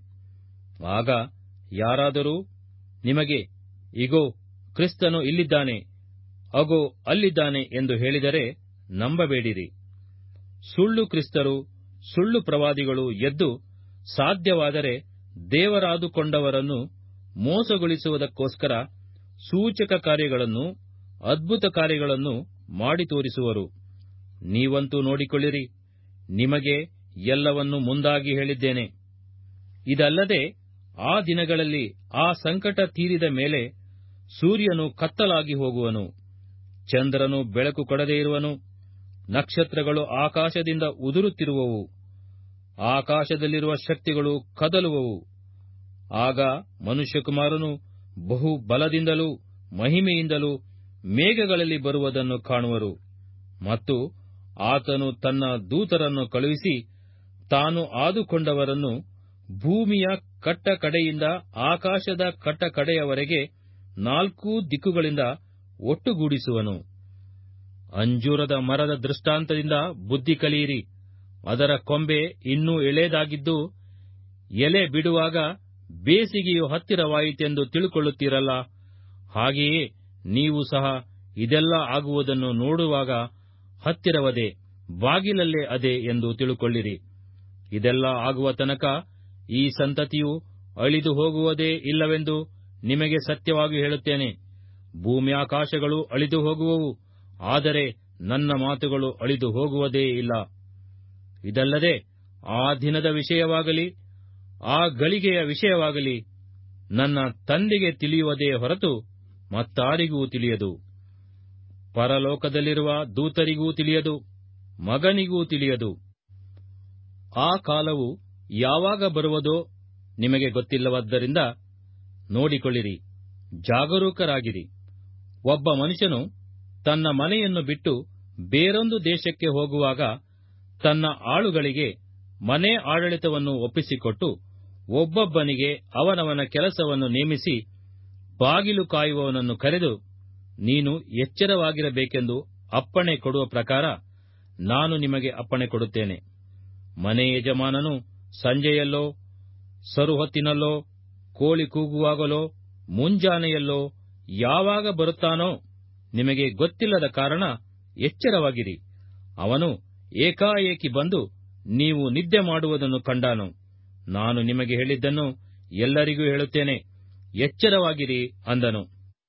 ಆಗ ಯಾರಾದರೂ ನಿಮಗೆ ಇಗೋ ಕ್ರಿಸ್ತನು ಇಲ್ಲಿದ್ದಾನೆ ಅಗೋ ಅಲ್ಲಿದ್ದಾನೆ ಎಂದು ಹೇಳಿದರೆ ನಂಬಬೇಡಿರಿ ಸುಳ್ಳು ಕ್ರಿಸ್ತರು ಸುಳ್ಳು ಪ್ರವಾದಿಗಳು ಎದ್ದು ಸಾಧ್ಯವಾದರೆ ದೇವರಾದುಕೊಂಡವರನ್ನು ಮೋಸಗೊಳಿಸುವುದಕ್ಕೋಸ್ಕರ ಸೂಚಕ ಕಾರ್ಯಗಳನ್ನು ಅದ್ಭುತ ಕಾರ್ಯಗಳನ್ನು ಮಾಡಿ ತೋರಿಸುವರು ನೀವಂತೂ ನೋಡಿಕೊಳ್ಳಿರಿ ನಿಮಗೆ ಎಲ್ಲವನ್ನು ಮುಂದಾಗಿ ಹೇಳಿದ್ದೇನೆ ಇದಲ್ಲದೆ ಆ ದಿನಗಳಲ್ಲಿ ಆ ಸಂಕಟ ತೀರಿದ ಮೇಲೆ ಸೂರ್ಯನು ಕತ್ತಲಾಗಿ ಹೋಗುವನು ಚಂದ್ರನು ಬೆಳಕು ಕೊಡದೇ ಇರುವನು ನಕ್ಷತ್ರಗಳು ಆಕಾಶದಿಂದ ಉದುರುತ್ತಿರುವವು ಆಕಾಶದಲ್ಲಿರುವ ಶಕ್ತಿಗಳು ಕದಲುವವು ಆಗ ಮನುಷ್ಯಕುಮಾರನು ಬಹು ಬಲದಿಂದಲೂ ಮಹಿಮೆಯಿಂದಲೂ ಮೇಘಗಳಲ್ಲಿ ಬರುವುದನ್ನು ಕಾಣುವರು ಮತ್ತು ಆತನು ತನ್ನ ದೂತರನ್ನು ಕಳುಹಿಸಿ ತಾನು ಆದುಕೊಂಡವರನ್ನು ಭೂಮಿಯ ಕಟ್ಟ ಕಡೆಯಿಂದ ಆಕಾಶದ ಕಟ್ಟ ಕಡೆಯವರೆಗೆ ನಾಲ್ಕೂ ದಿಕ್ಕುಗಳಿಂದ ಒಟ್ಟುಗೂಡಿಸುವನು ಅಂಜೂರದ ಮರದ ದೃಷ್ಟಾಂತದಿಂದ ಬುದ್ಧಿ ಕಲಿಯಿರಿ ಅದರ ಕೊಂಬೆ ಇನ್ನೂ ಎಳೆದಾಗಿದ್ದು ಎಲೆ ಬಿಡುವಾಗ ಬೇಸಿಗೆಯು ಹತ್ತಿರವಾಯಿತೆಂದು ತಿಳುಕೊಳ್ಳುತ್ತೀರಲ್ಲ ಹಾಗೆಯೇ ನೀವು ಸಹ ಇದೆಲ್ಲ ಆಗುವುದನ್ನು ನೋಡುವಾಗ ಹತ್ತಿರವದೆ ಬಾಗಿಲಲ್ಲೇ ಅದೆ ಎಂದು ತಿಳುಕೊಳ್ಳಿರಿ ಇದೆಲ್ಲ ಆಗುವ ತನಕ ಈ ಸಂತತಿಯು ಅಳಿದು ಹೋಗುವುದೇ ಇಲ್ಲವೆಂದು ನಿಮಗೆ ಸತ್ಯವಾಗಿ ಹೇಳುತ್ತೇನೆ ಭೂಮ್ಯಾಕಾಶಗಳು ಅಳಿದು ಹೋಗುವವು ಆದರೆ ನನ್ನ ಮಾತುಗಳು ಅಳಿದು ಹೋಗುವುದೇ ಇಲ್ಲ ಇದಲ್ಲದೆ ಆ ದಿನದ ವಿಷಯವಾಗಲಿ ಆ ಗಳಿಗೆಯ ವಿಷಯವಾಗಲಿ ನನ್ನ ತಂದೆಗೆ ತಿಳಿಯುವುದೇ ಹೊರತು ಮತ್ತಾರಿಗೂ ತಿಳಿಯದು ಪರಲೋಕದಲ್ಲಿರುವ ದೂತರಿಗೂ ತಿಳಿಯದು ಮಗನಿಗೂ ತಿಳಿಯದು ಆ ಕಾಲವು ಯಾವಾಗ ಬರುವುದೋ ನಿಮಗೆ ಗೊತ್ತಿಲ್ಲವಾದ್ದರಿಂದ ನೋಡಿಕೊಳ್ಳಿರಿ ಜಾಗರೂಕರಾಗಿರಿ ಒಬ್ಬ ಮನುಷ್ಯನು ತನ್ನ ಮನೆಯನ್ನು ಬಿಟ್ಟು ಬೇರೊಂದು ದೇಶಕ್ಕೆ ಹೋಗುವಾಗ ತನ್ನ ಆಳುಗಳಿಗೆ ಮನೆ ಆಡಳಿತವನ್ನು ಒಪ್ಪಿಸಿಕೊಟ್ಟು ಒಬ್ಬೊಬ್ಬನಿಗೆ ಅವನವನ ಕೆಲಸವನ್ನು ನೇಮಿಸಿ ಬಾಗಿಲು ಕಾಯುವವನನ್ನು ಕರೆದು ನೀನು ಎಚ್ಚರವಾಗಿರಬೇಕೆಂದು ಅಪ್ಪಣೆ ಕೊಡುವ ಪ್ರಕಾರ ನಾನು ನಿಮಗೆ ಅಪ್ಪಣೆ ಕೊಡುತ್ತೇನೆ ಮನೆ ಯಜಮಾನನು ಸಂಜೆಯಲ್ಲೋ ಸರುಹೊತ್ತಿನಲ್ಲೋ ಕೋಳಿ ಕೂಗುವಾಗಲೋ ಮುಂಜಾನೆಯಲ್ಲೋ ಯಾವಾಗ ಬರುತ್ತಾನೋ ನಿಮಗೆ ಗೊತ್ತಿಲ್ಲದ ಕಾರಣ ಎಚ್ಚರವಾಗಿರಿ ಅವನು ಏಕಾಏಕಿ ಬಂದು ನೀವು ನಿದ್ದೆ ಮಾಡುವುದನ್ನು ಕಂಡಾನು ನಾನು ನಿಮಗೆ ಹೇಳಿದ್ದನ್ನು ಎಲ್ಲರಿಗೂ ಹೇಳುತ್ತೇನೆ ಎಚ್ಚರವಾಗಿರಿ ಅಂದನು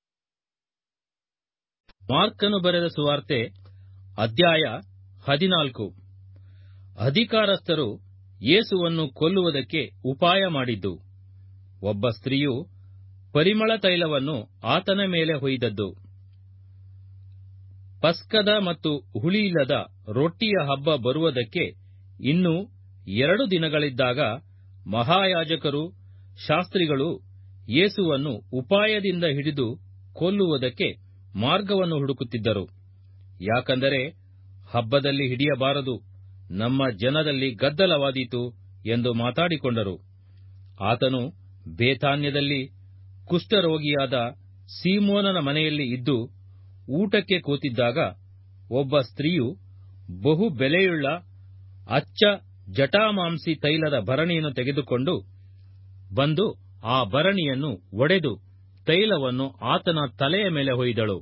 ಮಾರ್ಕನು ಬರೆದ ಸುವಾರ್ತೆ ಅಧ್ಯಾಯ ಹದಿನಾಲ್ಕು ಅಧಿಕಾರಸ್ಥರು ಯೇಸುವನ್ನು ಕೊಲ್ಲುವುದಕ್ಕೆ ಉಪಾಯ ಮಾಡಿದ್ದು ಒಬ್ಬ ಸ್ತ್ರೀಯು ಪರಿಮಳ ತೈಲವನ್ನು ಆತನ ಮೇಲೆ ಹೊಯ್ದದ್ದು ಪಸ್ಕದ ಮತ್ತು ಹುಳಿಯಿಲ್ಲದ ರೊಟ್ಟಿಯ ಹಬ್ಬ ಬರುವುದಕ್ಕೆ ಇನ್ನೂ ಎರಡು ದಿನಗಳಿದ್ದಾಗ ಮಹಾಯಾಜಕರು ಶಾಸ್ತ್ರಿಗಳು ಯೇಸುವನ್ನು ಉಪಾಯದಿಂದ ಹಿಡಿದು ಕೊಲ್ಲುವುದಕ್ಕೆ ಮಾರ್ಗವನ್ನು ಹುಡುಕುತ್ತಿದ್ದರು ಯಾಕಂದರೆ ಹಬ್ಬದಲ್ಲಿ ಹಿಡಿಯಬಾರದು ನಮ್ಮ ಜನದಲ್ಲಿ ಗದ್ದಲವಾದೀತು ಎಂದು ಮಾತಾಡಿಕೊಂಡರು ಆತನು ಬೇತಾನ್ಯದಲ್ಲಿ ಕುಷ್ಠರೋಗಿಯಾದ ಸೀಮೋನನ ಮನೆಯಲ್ಲಿ ಇದ್ದು ಊಟಕ್ಕೆ ಕೂತಿದ್ದಾಗ ಒಬ್ಬ ಸ್ತ್ರೀಯು ಬಹು ಬೆಲೆಯುಳ್ಳ ಅಚ್ಚ ಜಟಾಮಾಂಸಿ ತೈಲದ ಭರಣಿಯನ್ನು ತೆಗೆದುಕೊಂಡು ಬಂದು ಆ ಭರಣಿಯನ್ನು ಒಡೆದು ತೈಲವನ್ನು ಆತನ ತಲೆಯ ಮೇಲೆ ಹೊಯ್ದಳು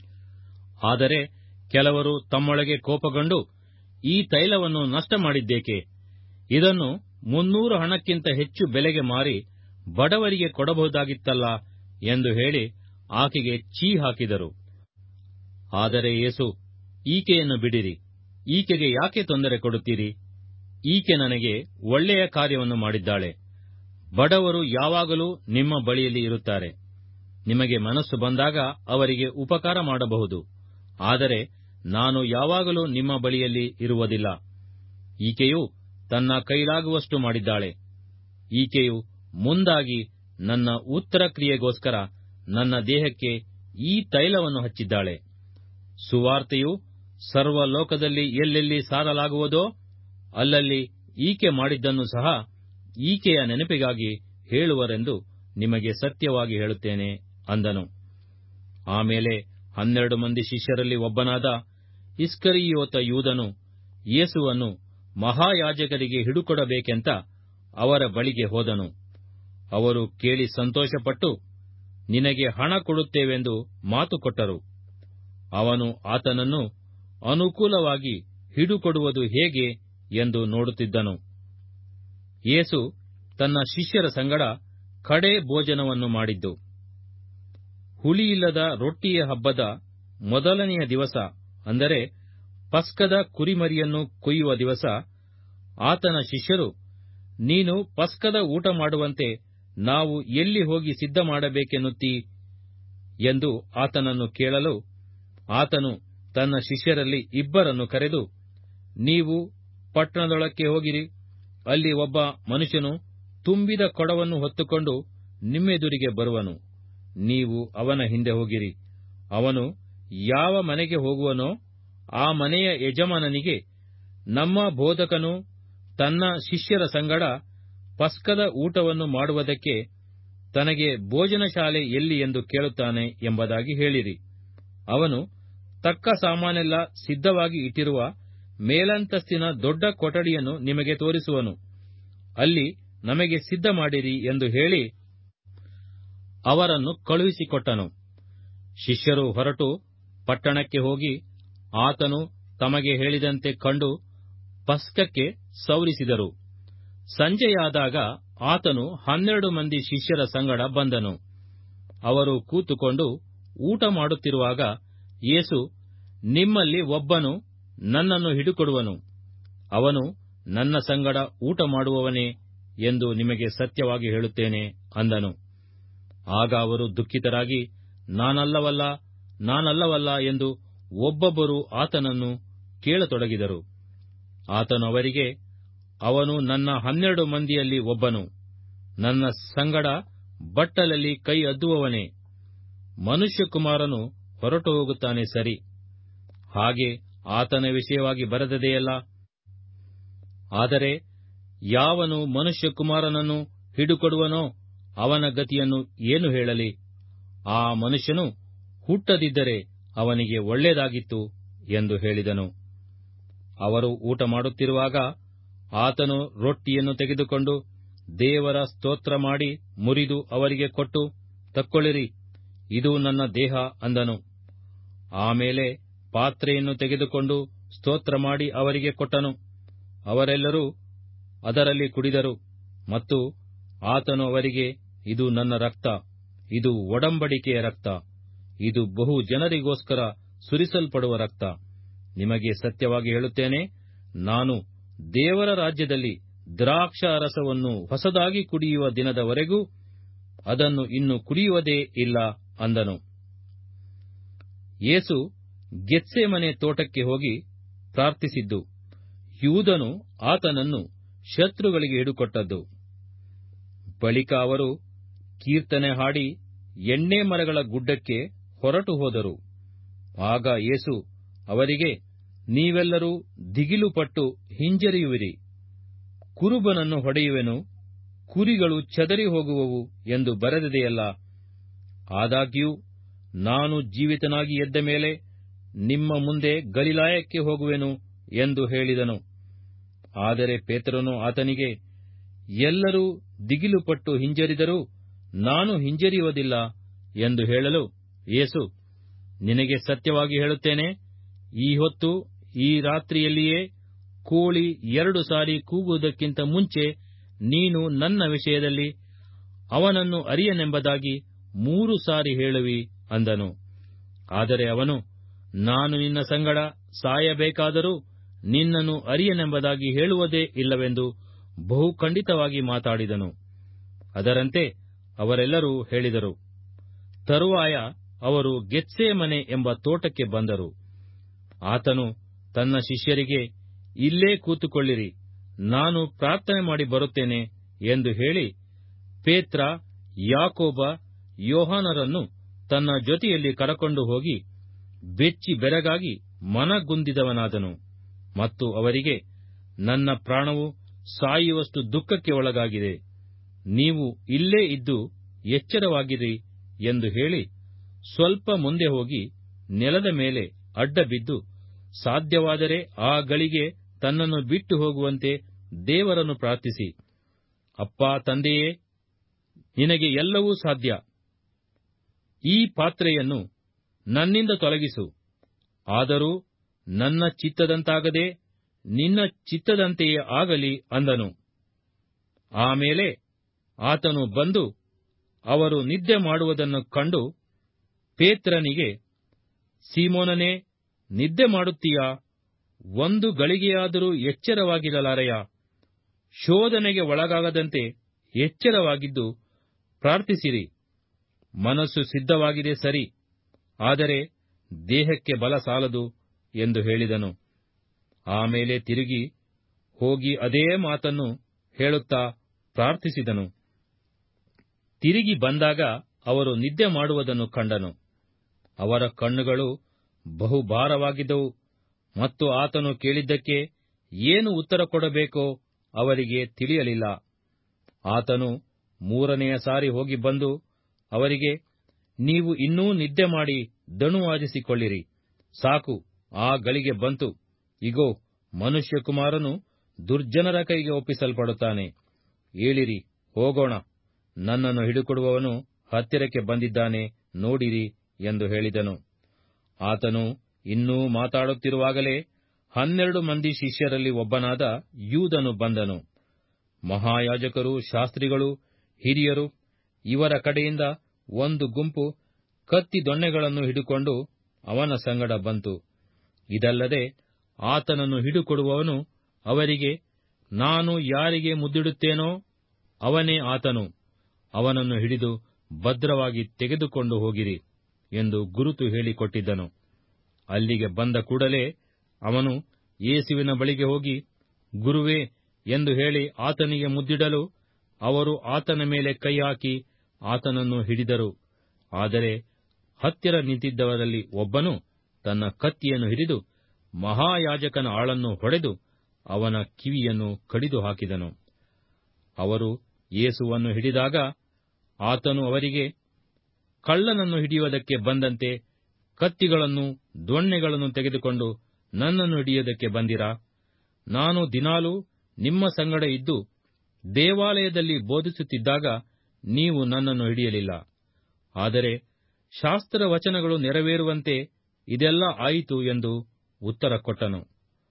ಆದರೆ ಕೆಲವರು ತಮ್ಮೊಳಗೆ ಕೋಪಗೊಂಡು ಈ ತೈಲವನ್ನು ನಷ್ಟ ಮಾಡಿದ್ದೇಕೆ ಇದನ್ನು ಮುನ್ನೂರು ಹಣಕ್ಕಿಂತ ಹೆಚ್ಚು ಬೆಲೆಗೆ ಮಾರಿ ಬಡವರಿಗೆ ಕೊಡಬಹುದಾಗಿತ್ತಲ್ಲ ಎಂದು ಹೇಳಿ ಆಕೆಗೆ ಚೀ ಹಾಕಿದರು ಆದರೆ ಯೇಸು ಈಕೆಯನ್ನು ಬಿಡಿರಿ ಈಕೆಗೆ ಯಾಕೆ ತೊಂದರೆ ಕೊಡುತ್ತೀರಿ ಈಕೆ ನನಗೆ ಒಳ್ಳೆಯ ಕಾರ್ಯವನ್ನು ಮಾಡಿದ್ದಾಳೆ ಬಡವರು ಯಾವಾಗಲೂ ನಿಮ್ಮ ಬಳಿಯಲ್ಲಿ ಇರುತ್ತಾರೆ ನಿಮಗೆ ಮನಸ್ಸು ಬಂದಾಗ ಅವರಿಗೆ ಉಪಕಾರ ಮಾಡಬಹುದು ಆದರೆ ನಾನು ಯಾವಾಗಲೂ ನಿಮ್ಮ ಬಳಿಯಲ್ಲಿ ಇರುವುದಿಲ್ಲ ಈಕೆಯು ತನ್ನ ಕೈಲಾಗುವಷ್ಟು ಮಾಡಿದ್ದಾಳೆ ಈಕೆಯು ಮುಂದಾಗಿ ನನ್ನ ಉತ್ತರ ಕ್ರಿಯೆಗೋಸ್ಕರ ನನ್ನ ದೇಹಕ್ಕೆ ಈ ತೈಲವನ್ನು ಹಚ್ಚಿದ್ದಾಳೆ ಸುವಾರ್ತೆಯು ಸರ್ವಲೋಕದಲ್ಲಿ ಎಲ್ಲೆಲ್ಲಿ ಸಾರಲಾಗುವುದೋ ಅಲ್ಲಲ್ಲಿ ಈಕೆ ಮಾಡಿದ್ದನ್ನು ಸಹ ಈಕೆಯ ನೆನಪಿಗಾಗಿ ಹೇಳುವರೆಂದು ನಿಮಗೆ ಸತ್ಯವಾಗಿ ಹೇಳುತ್ತೇನೆ ಅಂದನು ಆಮೇಲೆ ಹನ್ನೆರಡು ಮಂದಿ ಶಿಷ್ಯರಲ್ಲಿ ಒಬ್ಬನಾದ ಇಸ್ಕರಿಯೋತ ಯೂದನು ಯೇಸುವನ್ನು ಮಹಾಯಾಜಕರಿಗೆ ಹಿಡುಕೊಡಬೇಕೆಂತ ಅವರ ಬಳಿಗೆ ಹೋದನು ಅವರು ಕೇಳಿ ಸಂತೋಷಪಟ್ಟು ನಿನಗೆ ಹಣ ಕೊಡುತ್ತೇವೆಂದು ಮಾತು ಕೊಟ್ಟರು ಅವನು ಆತನನ್ನು ಅನುಕೂಲವಾಗಿ ಹಿಡುಕೊಡುವುದು ಹೇಗೆ ಎಂದು ನೋಡುತ್ತಿದ್ದನು ಯೇಸು ತನ್ನ ಶಿಷ್ಯರ ಸಂಗಡ ಕಡೇ ಭೋಜನವನ್ನು ಮಾಡಿದ್ದು ಹುಳಿಯಿಲ್ಲದ ರೊಟ್ಟಿಯ ಹಬ್ಬದ ಮೊದಲನೆಯ ದಿವಸ ಅಂದರೆ ಪಸ್ಕದ ಕುರಿಮರಿಯನ್ನು ಕೊಯ್ಯುವ ದಿವಸ ಆತನ ಶಿಷ್ಯರು ನೀನು ಪಸ್ಕದ ಊಟ ಮಾಡುವಂತೆ ನಾವು ಎಲ್ಲಿ ಹೋಗಿ ಸಿದ್ಧ ಮಾಡಬೇಕೆನ್ನುತ್ತೀ ಎಂದು ಆತನನ್ನು ಕೇಳಲು ಆತನು ತನ್ನ ಶಿಷ್ಯರಲ್ಲಿ ಇಬ್ಬರನ್ನು ಕರೆದು ನೀವು ಪಟ್ಟಣದೊಳಕ್ಕೆ ಹೋಗಿರಿ ಅಲ್ಲಿ ಒಬ್ಬ ಮನುಷ್ಯನು ತುಂಬಿದ ಕೊಡವನ್ನು ಹೊತ್ತುಕೊಂಡು ನಿಮ್ಮೆದುರಿಗೆ ಬರುವನು ನೀವು ಅವನ ಹಿಂದೆ ಹೋಗಿರಿ ಅವನು ಯಾವ ಮನೆಗೆ ಹೋಗುವನೋ ಆ ಮನೆಯ ಯಜಮಾನನಿಗೆ ನಮ್ಮ ಬೋಧಕನು ತನ್ನ ಶಿಷ್ಯರ ಸಂಗಡ ಪಸ್ಕದ ಊಟವನ್ನು ಮಾಡುವುದಕ್ಕೆ ತನಗೆ ಭೋಜನ ಶಾಲೆ ಎಲ್ಲಿ ಎಂದು ಕೇಳುತ್ತಾನೆ ಎಂಬುದಾಗಿ ಹೇಳಿರಿ ಅವನು ತಕ್ಕ ಸಾಮಾನೆಲ್ಲ ಸಿದ್ಧವಾಗಿ ಇಟ್ಟಿರುವ ಮೇಲಂತಸ್ತಿನ ದೊಡ್ಡ ಕೊಠಡಿಯನ್ನು ನಿಮಗೆ ತೋರಿಸುವನು ಅಲ್ಲಿ ನಮಗೆ ಸಿದ್ಧ ಮಾಡಿರಿ ಎಂದು ಹೇಳಿ ಅವರನ್ನು ಕಳುಹಿಸಿಕೊಟ್ಟನು ಶಿಷ್ಯರು ಹೊರಟು ಪಟ್ಟಣಕ್ಕೆ ಹೋಗಿ ಆತನು ತಮಗೆ ಹೇಳಿದಂತೆ ಕಂಡು ಪಸ್ಕಕ್ಕೆ ಸೌರಿಸಿದರು ಸಂಜೆಯಾದಾಗ ಆತನು ಹನ್ನೆರಡು ಮಂದಿ ಶಿಷ್ಯರ ಸಂಗಡ ಬಂದನು ಅವರು ಕೂತುಕೊಂಡು ಊಟ ಮಾಡುತ್ತಿರುವಾಗ ಯೇಸು ನಿಮ್ಮಲ್ಲಿ ಒಬ್ಬನು ನನ್ನನ್ನು ಹಿಡುಕೊಡುವನು ಅವನು ನನ್ನ ಸಂಗಡ ಊಟ ಮಾಡುವವನೇ ಎಂದು ನಿಮಗೆ ಸತ್ಯವಾಗಿ ಹೇಳುತ್ತೇನೆ ಅಂದನು ಆಗ ಅವರು ದುಃಖಿತರಾಗಿ ನಾನಲ್ಲವಲ್ಲ ನಾನಲ್ಲವಲ್ಲ ಎಂದು ಒಬ್ಬೊಬ್ಬರು ಆತನನ್ನು ಕೇಳತೊಡಗಿದರು ಆತನು ಅವರಿಗೆ ಅವನು ನನ್ನ ಹನ್ನೆರಡು ಮಂದಿಯಲ್ಲಿ ಒಬ್ಬನು ನನ್ನ ಸಂಗಡ ಬಟ್ಟಲಲ್ಲಿ ಕೈ ಅದ್ದುವವನೇ ಮನುಷ್ಯಕುಮಾರನು ಹೊರಟು ಹೋಗುತ್ತಾನೆ ಸರಿ ಹಾಗೆ ಆತನ ವಿಷಯವಾಗಿ ಬರೆದದೆಯಲ್ಲ ಆದರೆ ಯಾವನು ಮನುಷ್ಯಕುಮಾರನನ್ನು ಹಿಡುಕೊಡುವನೋ ಅವನ ಗತಿಯನ್ನು ಏನು ಹೇಳಲಿ ಆ ಮನುಷ್ಯನು ಹುಟ್ಟದಿದ್ದರೆ ಅವನಿಗೆ ಒಳ್ಳೆಯದಾಗಿತ್ತು ಎಂದು ಹೇಳಿದನು ಅವರು ಊಟ ಮಾಡುತ್ತಿರುವಾಗ ಆತನು ರೊಟ್ಟಿಯನ್ನು ತೆಗೆದುಕೊಂಡು ದೇವರ ಸ್ತೋತ್ರ ಮಾಡಿ ಮುರಿದು ಅವರಿಗೆ ಕೊಟ್ಟು ತಕ್ಕೊಳ್ಳಿರಿ ಇದು ನನ್ನ ದೇಹ ಅಂದನು ಆಮೇಲೆ ಪಾತ್ರೆಯನ್ನು ತೆಗೆದುಕೊಂಡು ಸ್ತೋತ್ರ ಮಾಡಿ ಅವರಿಗೆ ಕೊಟ್ಟನು ಅವರೆಲ್ಲರೂ ಅದರಲ್ಲಿ ಕುಡಿದರು ಮತ್ತು ಆತನು ಅವರಿಗೆ ಇದು ನನ್ನ ರಕ್ತ ಇದು ಒಡಂಬಡಿಕೆಯ ರಕ್ತ ಇದು ಬಹು ಜನರಿಗೋಸ್ಕರ ಸುರಿಸಲ್ಪಡುವ ರಕ್ತ ನಿಮಗೆ ಸತ್ಯವಾಗಿ ಹೇಳುತ್ತೇನೆ ನಾನು ದೇವರ ರಾಜ್ಯದಲ್ಲಿ ದ್ರಾಕ್ಷಾ ರಸವನ್ನು ಹೊಸದಾಗಿ ಕುಡಿಯುವ ದಿನದವರೆಗೂ ಅದನ್ನು ಇನ್ನು ಕುಡಿಯುವುದೇ ಇಲ್ಲ ಅಂದನು ಯೇಸು ಗೆತ್ಸೆಮನೆ ತೋಟಕ್ಕೆ ಹೋಗಿ ಪ್ರಾರ್ಥಿಸಿದ್ದು ಯೂದನು ಆತನನ್ನು ಶತ್ರುಗಳಿಗೆ ಹಿಡುಕೊಟ್ಟದ್ದು ಬಳಿಕ ಅವರು ಕೀರ್ತನೆ ಹಾಡಿ ಎಣ್ಣೆ ಮರಗಳ ಗುಡ್ಡಕ್ಕೆ ಹೊರಟು ಹೋದರು ಆಗ ಯೇಸು ಅವರಿಗೆ ನೀವೆಲ್ಲರೂ ದಿಗಿಲುಪಟ್ಟು ಹಿಂಜರಿಯುವಿರಿ ಕುರುಬನನ್ನು ಹೊಡೆಯುವೆನು ಕುರಿಗಳು ಚದರಿ ಹೋಗುವವು ಎಂದು ಬರೆದಿದೆಯಲ್ಲ ಆದಾಗ್ಯೂ ನಾನು ಜೀವಿತನಾಗಿ ಎದ್ದ ಮೇಲೆ ನಿಮ್ಮ ಮುಂದೆ ಗಲಿಲಾಯಕ್ಕೆ ಹೋಗುವೆನು ಎಂದು ಹೇಳಿದನು ಆದರೆ ಪೇತ್ರನು ಆತನಿಗೆ ಎಲ್ಲರೂ ದಿಗಿಲುಪಟ್ಟು ಹಿಂಜರಿದರೂ ನಾನು ಹಿಂಜರಿಯುವುದಿಲ್ಲ ಎಂದು ಹೇಳಲು ಯೇಸು ನಿನಗೆ ಸತ್ಯವಾಗಿ ಹೇಳುತ್ತೇನೆ ಈ ಹೊತ್ತು ಈ ರಾತ್ರಿಯಲ್ಲಿಯೇ ಕೋಳಿ ಎರಡು ಸಾರಿ ಕೂಗುವುದಕ್ಕಿಂತ ಮುಂಚೆ ನೀನು ನನ್ನ ವಿಷಯದಲ್ಲಿ ಅವನನ್ನು ಅರಿಯನೆಂಬುದಾಗಿ ಮೂರು ಸಾರಿ ಹೇಳುವಿ ಅಂದನು ಆದರೆ ಅವನು ನಾನು ನಿನ್ನ ಸಂಗಡ ಸಾಯಬೇಕಾದರೂ ನಿನ್ನನ್ನು ಅರಿಯನೆಂಬುದಾಗಿ ಹೇಳುವುದೇ ಇಲ್ಲವೆಂದು ಬಹು ಖಂಡಿತವಾಗಿ ಮಾತಾಡಿದನು ಅದರಂತೆ ಅವರೆಲ್ಲರೂ ಹೇಳಿದರು ತರುವಾಯ ಅವರು ಗೆತ್ಸೇಮನೆ ಎಂಬ ತೋಟಕ್ಕೆ ಬಂದರು ಆತನು ತನ್ನ ಶಿಷ್ಯರಿಗೆ ಇಲ್ಲೇ ಕೂತುಕೊಳ್ಳಿರಿ ನಾನು ಪ್ರಾರ್ಥನೆ ಮಾಡಿ ಬರುತ್ತೇನೆ ಎಂದು ಹೇಳಿ ಪೇತ್ರ ಯಾಕೋಬ ಯೋಹಾನರನ್ನು ತನ್ನ ಜೊತೆಯಲ್ಲಿ ಕರಕೊಂಡು ಹೋಗಿ ಬೆಚ್ಚಿ ಬೆರಗಾಗಿ ಮನಗುಂದಿದವನಾದನು ಮತ್ತು ಅವರಿಗೆ ನನ್ನ ಪ್ರಾಣವು ಸಾಯುವಷ್ಟು ದುಃಖಕ್ಕೆ ಒಳಗಾಗಿದೆ ನೀವು ಇಲ್ಲೇ ಇದ್ದು ಎಚ್ಚರವಾಗಿರಿ ಎಂದು ಹೇಳಿ ಸ್ವಲ್ಪ ಮುಂದೆ ಹೋಗಿ ನೆಲದ ಮೇಲೆ ಅಡ್ಡ ಬಿದ್ದು ಸಾಧ್ಯವಾದರೆ ಆ ಗಳಿಗೆ ತನ್ನನ್ನು ಬಿಟ್ಟು ಹೋಗುವಂತೆ ದೇವರನ್ನು ಪ್ರಾರ್ಥಿಸಿ ಅಪ್ಪ ತಂದೆಯೇ ನಿನಗೆ ಎಲ್ಲವೂ ಸಾಧ್ಯ ಈ ಪಾತ್ರೆಯನ್ನು ನನ್ನಿಂದ ತೊಲಗಿಸು ಆದರೂ ನನ್ನ ಚಿತ್ತದಂತಾಗದೆ ನಿನ್ನ ಚಿತ್ತದಂತೆಯೇ ಆಗಲಿ ಅಂದನು ಆಮೇಲೆ ಆತನು ಬಂದು ಅವರು ನಿದ್ದೆ ಮಾಡುವುದನ್ನು ಕಂಡು ಪೇತ್ರನಿಗೆ ಸೀಮೋನನೇ ನಿದ್ದೆ ಮಾಡುತ್ತೀಯಾ ಒಂದು ಗಳಿಗೆಯಾದರೂ ಎಚ್ಚರವಾಗಿರಲಾರೆಯ ಶೋಧನೆಗೆ ಒಳಗಾಗದಂತೆ ಎಚ್ಚರವಾಗಿದ್ದು ಪ್ರಾರ್ಥಿಸಿರಿ ಮನಸ್ಸು ಸಿದ್ಧವಾಗಿದೆ ಸರಿ ಆದರೆ ದೇಹಕ್ಕೆ ಬಲ ಸಾಲದು ಎಂದು ಹೇಳಿದನು ಆಮೇಲೆ ತಿರುಗಿ ಹೋಗಿ ಅದೇ ಮಾತನ್ನು ಹೇಳುತ್ತಾ ಪ್ರಾರ್ಥಿಸಿದನು ತಿರುಗಿ ಬಂದಾಗ ಅವರು ನಿದ್ದೆ ಮಾಡುವುದನ್ನು ಕಂಡನು ಅವರ ಕಣ್ಣುಗಳು ಬಹುಭಾರವಾಗಿದ್ದವು ಮತ್ತು ಆತನು ಕೇಳಿದ್ದಕ್ಕೆ ಏನು ಉತ್ತರ ಕೊಡಬೇಕೋ ಅವರಿಗೆ ತಿಳಿಯಲಿಲ್ಲ ಆತನು ಮೂರನೆಯ ಸಾರಿ ಹೋಗಿ ಬಂದು ಅವರಿಗೆ ನೀವು ಇನ್ನೂ ನಿದ್ದೆ ಮಾಡಿ ದಣುವಾದಿಸಿಕೊಳ್ಳಿರಿ ಸಾಕು ಆ ಗಳಿಗೆ ಬಂತು ಇಗೋ ಮನುಷ್ಯಕುಮಾರನು ದುರ್ಜನರ ಕೈಗೆ ಒಪ್ಪಿಸಲ್ಪಡುತ್ತಾನೆ ಏಳಿರಿ ಹೋಗೋಣ ನನ್ನನ್ನು ಹಿಡುಕೊಡುವವನು ಹತ್ತಿರಕ್ಕೆ ಬಂದಿದ್ದಾನೆ ನೋಡಿರಿ ಎಂದು ಹೇಳಿದನು ಆತನು ಇನ್ನೂ ಮಾತಾಡುತ್ತಿರುವಾಗಲೇ ಹನ್ನೆರಡು ಮಂದಿ ಶಿಷ್ಯರಲ್ಲಿ ಒಬ್ಬನಾದ ಯೂದನು ಬಂದನು ಮಹಾಯಾಜಕರು ಶಾಸ್ತ್ರಿಗಳು ಹಿರಿಯರು ಇವರ ಕಡೆಯಿಂದ ಒಂದು ಗುಂಪು ಕತ್ತಿ ದೊಣ್ಣೆಗಳನ್ನು ಹಿಡುಕೊಂಡು ಅವನ ಸಂಗಡ ಬಂತು ಇದಲ್ಲದೆ ಆತನನ್ನು ಹಿಡುಕೊಡುವವನು ಅವರಿಗೆ ನಾನು ಯಾರಿಗೆ ಮುದ್ದಿಡುತ್ತೇನೋ ಅವನೇ ಆತನು ಅವನನ್ನು ಹಿಡಿದು ಭದ್ರವಾಗಿ ತೆಗೆದುಕೊಂಡು ಹೋಗಿರಿ ಎಂದು ಗುರುತು ಹೇಳಿಕೊಟ್ಟಿದ್ದನು ಅಲ್ಲಿಗೆ ಬಂದ ಕೂಡಲೇ ಅವನು ಯೇಸುವಿನ ಬಳಿಗೆ ಹೋಗಿ ಗುರುವೇ ಎಂದು ಹೇಳಿ ಆತನಿಗೆ ಮುದ್ದಿಡಲು ಅವರು ಆತನ ಮೇಲೆ ಕೈ ಹಾಕಿ ಆತನನ್ನು ಹಿಡಿದರು ಆದರೆ ಹತ್ತಿರ ನಿಂತಿದ್ದವರಲ್ಲಿ ಒಬ್ಬನು ತನ್ನ ಕತ್ತಿಯನ್ನು ಹಿಡಿದು ಮಹಾಯಾಜಕನ ಆಳನ್ನು ಹೊಡೆದು ಅವನ ಕಿವಿಯನ್ನು ಕಡಿದು ಹಾಕಿದನು ಅವರು ಯೇಸುವನ್ನು ಹಿಡಿದಾಗ ಆತನು ಅವರಿಗೆ ಕಳ್ಳನನ್ನು ಹಿಡಿಯುವುದಕ್ಕೆ ಬಂದಂತೆ ಕತ್ತಿಗಳನ್ನು ದೊಣ್ಣೆಗಳನ್ನು ತೆಗೆದುಕೊಂಡು ನನ್ನನ್ನು ಹಿಡಿಯುವುದಕ್ಕೆ ಬಂದಿರಾ ನಾನು ದಿನಾಲೂ ನಿಮ್ಮ ಸಂಗಡ ಇದ್ದು ದೇವಾಲಯದಲ್ಲಿ ಬೋಧಿಸುತ್ತಿದ್ದಾಗ ನೀವು ನನ್ನನ್ನು ಹಿಡಿಯಲಿಲ್ಲ ಆದರೆ ಶಾಸ್ತ್ರ ವಚನಗಳು ನೆರವೇರುವಂತೆ ಇದೆಲ್ಲ ಆಯಿತು ಎಂದು ಉತ್ತರ ಕೊಟ್ಟನು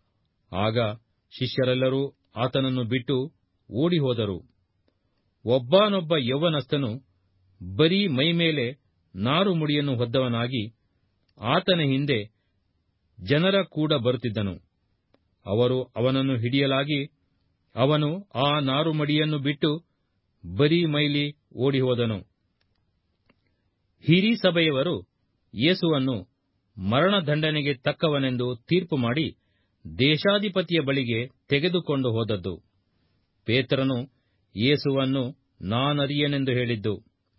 ಆಗ ಶಿಷ್ಯರೆಲ್ಲರೂ ಆತನನ್ನು ಬಿಟ್ಟು ಓಡಿಹೋದರು ಒಬ್ಬನೊಬ್ಬ ಯೌವನಸ್ಥನು ಬರೀ ಮೈಮೇಲೆ ನಾರು ಮುಡಿಯನ್ನು ಹೊದ್ದವನಾಗಿ ಆತನ ಹಿಂದೆ ಜನರ ಕೂಡ ಬರುತ್ತಿದ್ದನು ಅವರು ಅವನನ್ನು ಹಿಡಿಯಲಾಗಿ ಅವನು ಆ ನಾರುಮಡಿಯನ್ನು ಬಿಟ್ಟು ಬರೀ ಮೈಲಿ ಓಡಿಹೋದನು ಹಿರೀ ಸಭೆಯವರು ಯೇಸುವನ್ನು ಮರಣದಂಡನೆಗೆ ತಕ್ಕವನೆಂದು ತೀರ್ಪು ಮಾಡಿ ದೇಶಾಧಿಪತಿಯ ಬಳಿಗೆ ತೆಗೆದುಕೊಂಡು ಹೋದದ್ದು ಪೇತ್ರನು ಯೇಸುವನ್ನು ನಾನರಿಯನೆಂದು ಹೇಳಿದ್ದು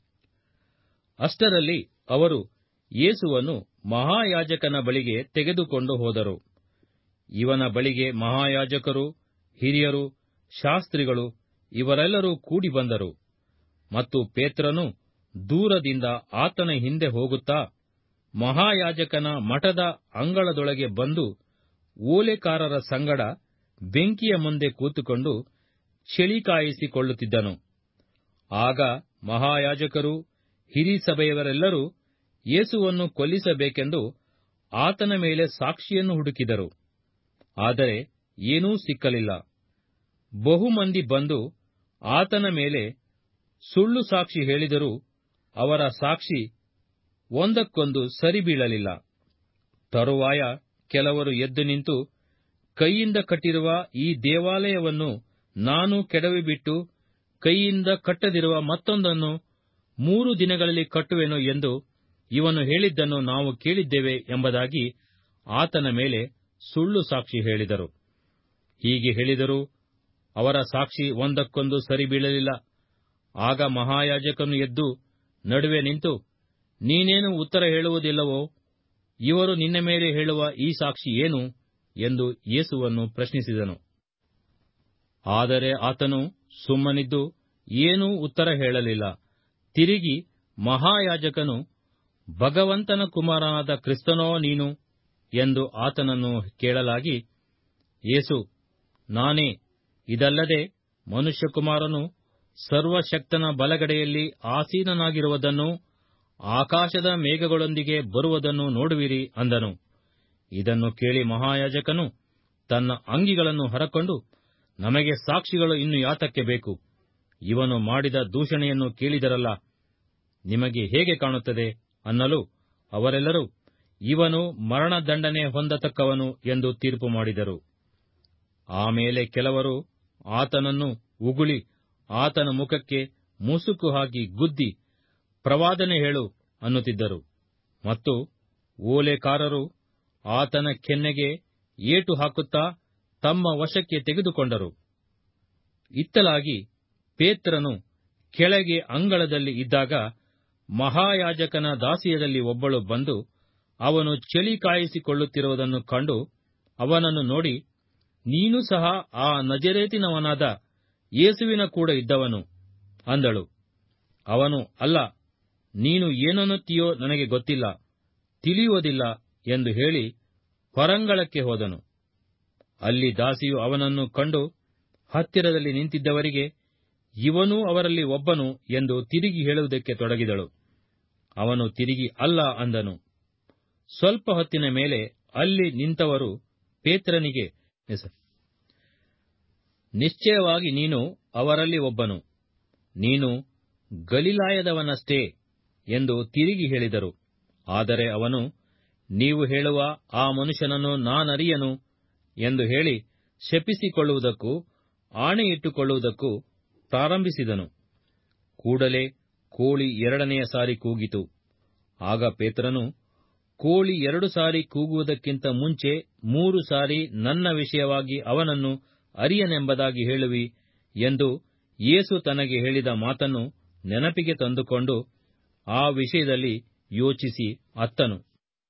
ಅಷ್ಟರಲ್ಲಿ ಅವರು ಯೇಸುವನ್ನು ಮಹಾಯಾಜಕನ ಬಳಿಗೆ ತೆಗೆದುಕೊಂಡು ಹೋದರು ಇವನ ಬಳಿಗೆ ಮಹಾಯಾಜಕರು ಹಿರಿಯರು ಶಾಸ್ತ್ರಿಗಳು ಇವರೆಲ್ಲರೂ ಕೂಡಿ ಬಂದರು ಮತ್ತು ಪೇತ್ರನು ದೂರದಿಂದ ಆತನ ಹಿಂದೆ ಹೋಗುತ್ತಾ ಮಹಾಯಾಜಕನ ಮಠದ ಅಂಗಳದೊಳಗೆ ಬಂದು ಓಲೆಕಾರರ ಸಂಗಡ ಬೆಂಕಿಯ ಮುಂದೆ ಕೂತುಕೊಂಡು ಚಳಿ ಕಾಯಿಸಿಕೊಳ್ಳುತ್ತಿದ್ದನು ಆಗ ಮಹಾಯಾಜಕರು ಹಿರೀಸಭೆಯವರೆಲ್ಲರೂ ಯೇಸುವನ್ನು ಕೊಲ್ಲಿಸಬೇಕೆಂದು ಆತನ ಮೇಲೆ ಸಾಕ್ಷಿಯನ್ನು ಹುಡುಕಿದರು ಆದರೆ ಏನೂ ಸಿಕ್ಕಲಿಲ್ಲ ಬಹುಮಂದಿ ಬಂದು ಆತನ ಮೇಲೆ ಸುಳ್ಳು ಸಾಕ್ಷಿ ಹೇಳಿದರೂ ಅವರ ಸಾಕ್ಷಿ ಒಂದಕ್ಕೊಂದು ಸರಿಬೀಳಲಿಲ್ಲ ತರುವಾಯ ಕೆಲವರು ಎದ್ದು ನಿಂತು ಕೈಯಿಂದ ಕಟ್ಟಿರುವ ಈ ದೇವಾಲಯವನ್ನು ನಾನು ಕೆಡವಿಬಿಟ್ಟು ಕೈಯಿಂದ ಕಟ್ಟದಿರುವ ಮತ್ತೊಂದನ್ನು ಮೂರು ದಿನಗಳಲ್ಲಿ ಕಟ್ಟುವೆನು ಎಂದು ಇವನು ಹೇಳಿದ್ದನ್ನು ನಾವು ಕೇಳಿದ್ದೇವೆ ಎಂಬುದಾಗಿ ಆತನ ಮೇಲೆ ಸುಳ್ಳು ಸಾಕ್ಷಿ ಹೇಳಿದರು ಹೀಗೆ ಹೇಳಿದರೂ ಅವರ ಸಾಕ್ಷಿ ಒಂದಕ್ಕೊಂದು ಸರಿಬೀಳಲಿಲ್ಲ ಆಗ ಮಹಾಯಾಜಕನು ಎದ್ದು ನಡುವೆ ನಿಂತು ನೀನೇನು ಉತ್ತರ ಹೇಳುವುದಿಲ್ಲವೋ ಇವರು ನಿನ್ನ ಮೇಲೆ ಹೇಳುವ ಈ ಸಾಕ್ಷಿ ಏನು ಎಂದು ಯೇಸುವನ್ನು ಪ್ರಶ್ನಿಸಿದನು ಆದರೆ ಆತನು ಸುಮ್ಮನಿದ್ದು ಏನೂ ಉತ್ತರ ಹೇಳಲಿಲ್ಲ ತಿರುಗಿ ಮಹಾಯಾಜಕನು ಭಗವಂತನ ಕುಮಾರನಾದ ಕ್ರಿಸ್ತನೋ ನೀನು ಎಂದು ಆತನನ್ನು ಕೇಳಲಾಗಿ ಯೇಸು ನಾನೇ ಇದಲ್ಲದೆ ಮನುಷ್ಯಕುಮಾರನು ಸರ್ವಶಕ್ತನ ಬಲಗಡೆಯಲ್ಲಿ ಆಸೀನನಾಗಿರುವುದನ್ನು ಆಕಾಶದ ಮೇಘಗಳೊಂದಿಗೆ ಬರುವುದನ್ನು ನೋಡುವಿರಿ ಅಂದನು ಇದನ್ನು ಕೇಳಿ ಮಹಾಯಾಜಕನು ತನ್ನ ಅಂಗಿಗಳನ್ನು ಹರಕೊಂಡು ನಮಗೆ ಸಾಕ್ಷಿಗಳು ಇನ್ನು ಯಾತಕ್ಕೆ ಬೇಕು ಇವನು ಮಾಡಿದ ದೂಷಣೆಯನ್ನು ಕೇಳಿದರಲ್ಲ ನಿಮಗೆ ಹೇಗೆ ಕಾಣುತ್ತದೆ ಅನ್ನಲು ಅವರೆಲ್ಲರೂ ಇವನು ಮರಣದಂಡನೆ ಹೊಂದತಕ್ಕವನು ಎಂದು ತೀರ್ಪು ಮಾಡಿದರು ಆಮೇಲೆ ಕೆಲವರು ಆತನನ್ನು ಉಗುಳಿ ಆತನ ಮುಖಕ್ಕೆ ಮುಸುಕು ಹಾಕಿ ಗುದ್ದಿ ಪ್ರವಾದನೆ ಹೇಳು ಅನ್ನುತ್ತಿದ್ದರು ಮತ್ತು ಓಲೆಕಾರರು ಆತನ ಕೆನ್ನೆಗೆ ಏಟು ಹಾಕುತ್ತಾ ತಮ್ಮ ವಶಕ್ಕೆ ತೆಗೆದುಕೊಂಡರು ಇತ್ತಲಾಗಿ ಪೇತ್ರನು ಕೆಳಗೆ ಅಂಗಳದಲ್ಲಿ ಇದ್ದಾಗ ಮಹಾಯಾಜಕನ ದಾಸಿಯರಲ್ಲಿ ಒಬ್ಬಳು ಬಂದು ಅವನು ಚಳಿ ಕಾಯಿಸಿಕೊಳ್ಳುತ್ತಿರುವುದನ್ನು ಕಂಡು ಅವನನ್ನು ನೋಡಿ ನೀನು ಸಹ ಆ ನಜರೇತಿನವನಾದ ಯೇಸುವಿನ ಕೂಡ ಇದ್ದವನು ಅಂದಳು ಅವನು ಅಲ್ಲ ನೀನು ಏನನ್ನುತ್ತೀಯೋ ನನಗೆ ಗೊತ್ತಿಲ್ಲ ತಿಳಿಯುವುದಿಲ್ಲ ಎಂದು ಹೇಳಿ ಹೊರಂಗಳಕ್ಕೆ ಹೋದನು ಅಲ್ಲಿ ದಾಸಿಯು ಅವನನ್ನು ಕಂಡು ಹತ್ತಿರದಲ್ಲಿ ನಿಂತಿದ್ದವರಿಗೆ ಇವನೂ ಅವರಲ್ಲಿ ಒಬ್ಬನು ಎಂದು ತಿರುಗಿ ಹೇಳುವುದಕ್ಕೆ ತೊಡಗಿದಳು ಅವನು ತಿರುಗಿ ಅಲ್ಲ ಅಂದನು ಸ್ವಲ್ಪ ಹೊತ್ತಿನ ಮೇಲೆ ಅಲ್ಲಿ ನಿಂತವರು ಪೇತ್ರನಿಗೆ ನಿಶ್ಚಯವಾಗಿ ನೀನು ಅವರಲ್ಲಿ ಒಬ್ಬನು ನೀನು ಗಲಿಲಾಯದವನಷ್ಟೇ ಎಂದು ತಿರುಗಿ ಹೇಳಿದರು ಆದರೆ ಅವನು ನೀವು ಹೇಳುವ ಆ ಮನುಷ್ಯನನ್ನು ನಾನರಿಯನು ಎಂದು ಹೇಳಿ ಶಪಿಸಿಕೊಳ್ಳುವುದಕ್ಕೂ ಆಣೆಯಿಟ್ಟುಕೊಳ್ಳುವುದಕ್ಕೂ ಪ್ರಾರಂಭಿಸಿದನು ಕೂಡಲೇ ಕೋಳಿ ಎರಡನೆಯ ಸಾರಿ ಕೂಗಿತು ಆಗ ಪೇತ್ರನು ಕೋಳಿ ಎರಡು ಸಾರಿ ಕೂಗುವುದಕ್ಕಿಂತ ಮುಂಚೆ ಮೂರು ಸಾರಿ ನನ್ನ ವಿಷಯವಾಗಿ ಅವನನ್ನು ಅರಿಯನೆಂಬುದಾಗಿ ಹೇಳುವಿ ಎಂದು ಯೇಸು ತನಗೆ ಹೇಳಿದ ಮಾತನ್ನು ನೆನಪಿಗೆ ತಂದುಕೊಂಡು ಆ ವಿಷಯದಲ್ಲಿ ಯೋಚಿಸಿ ಅತ್ತನು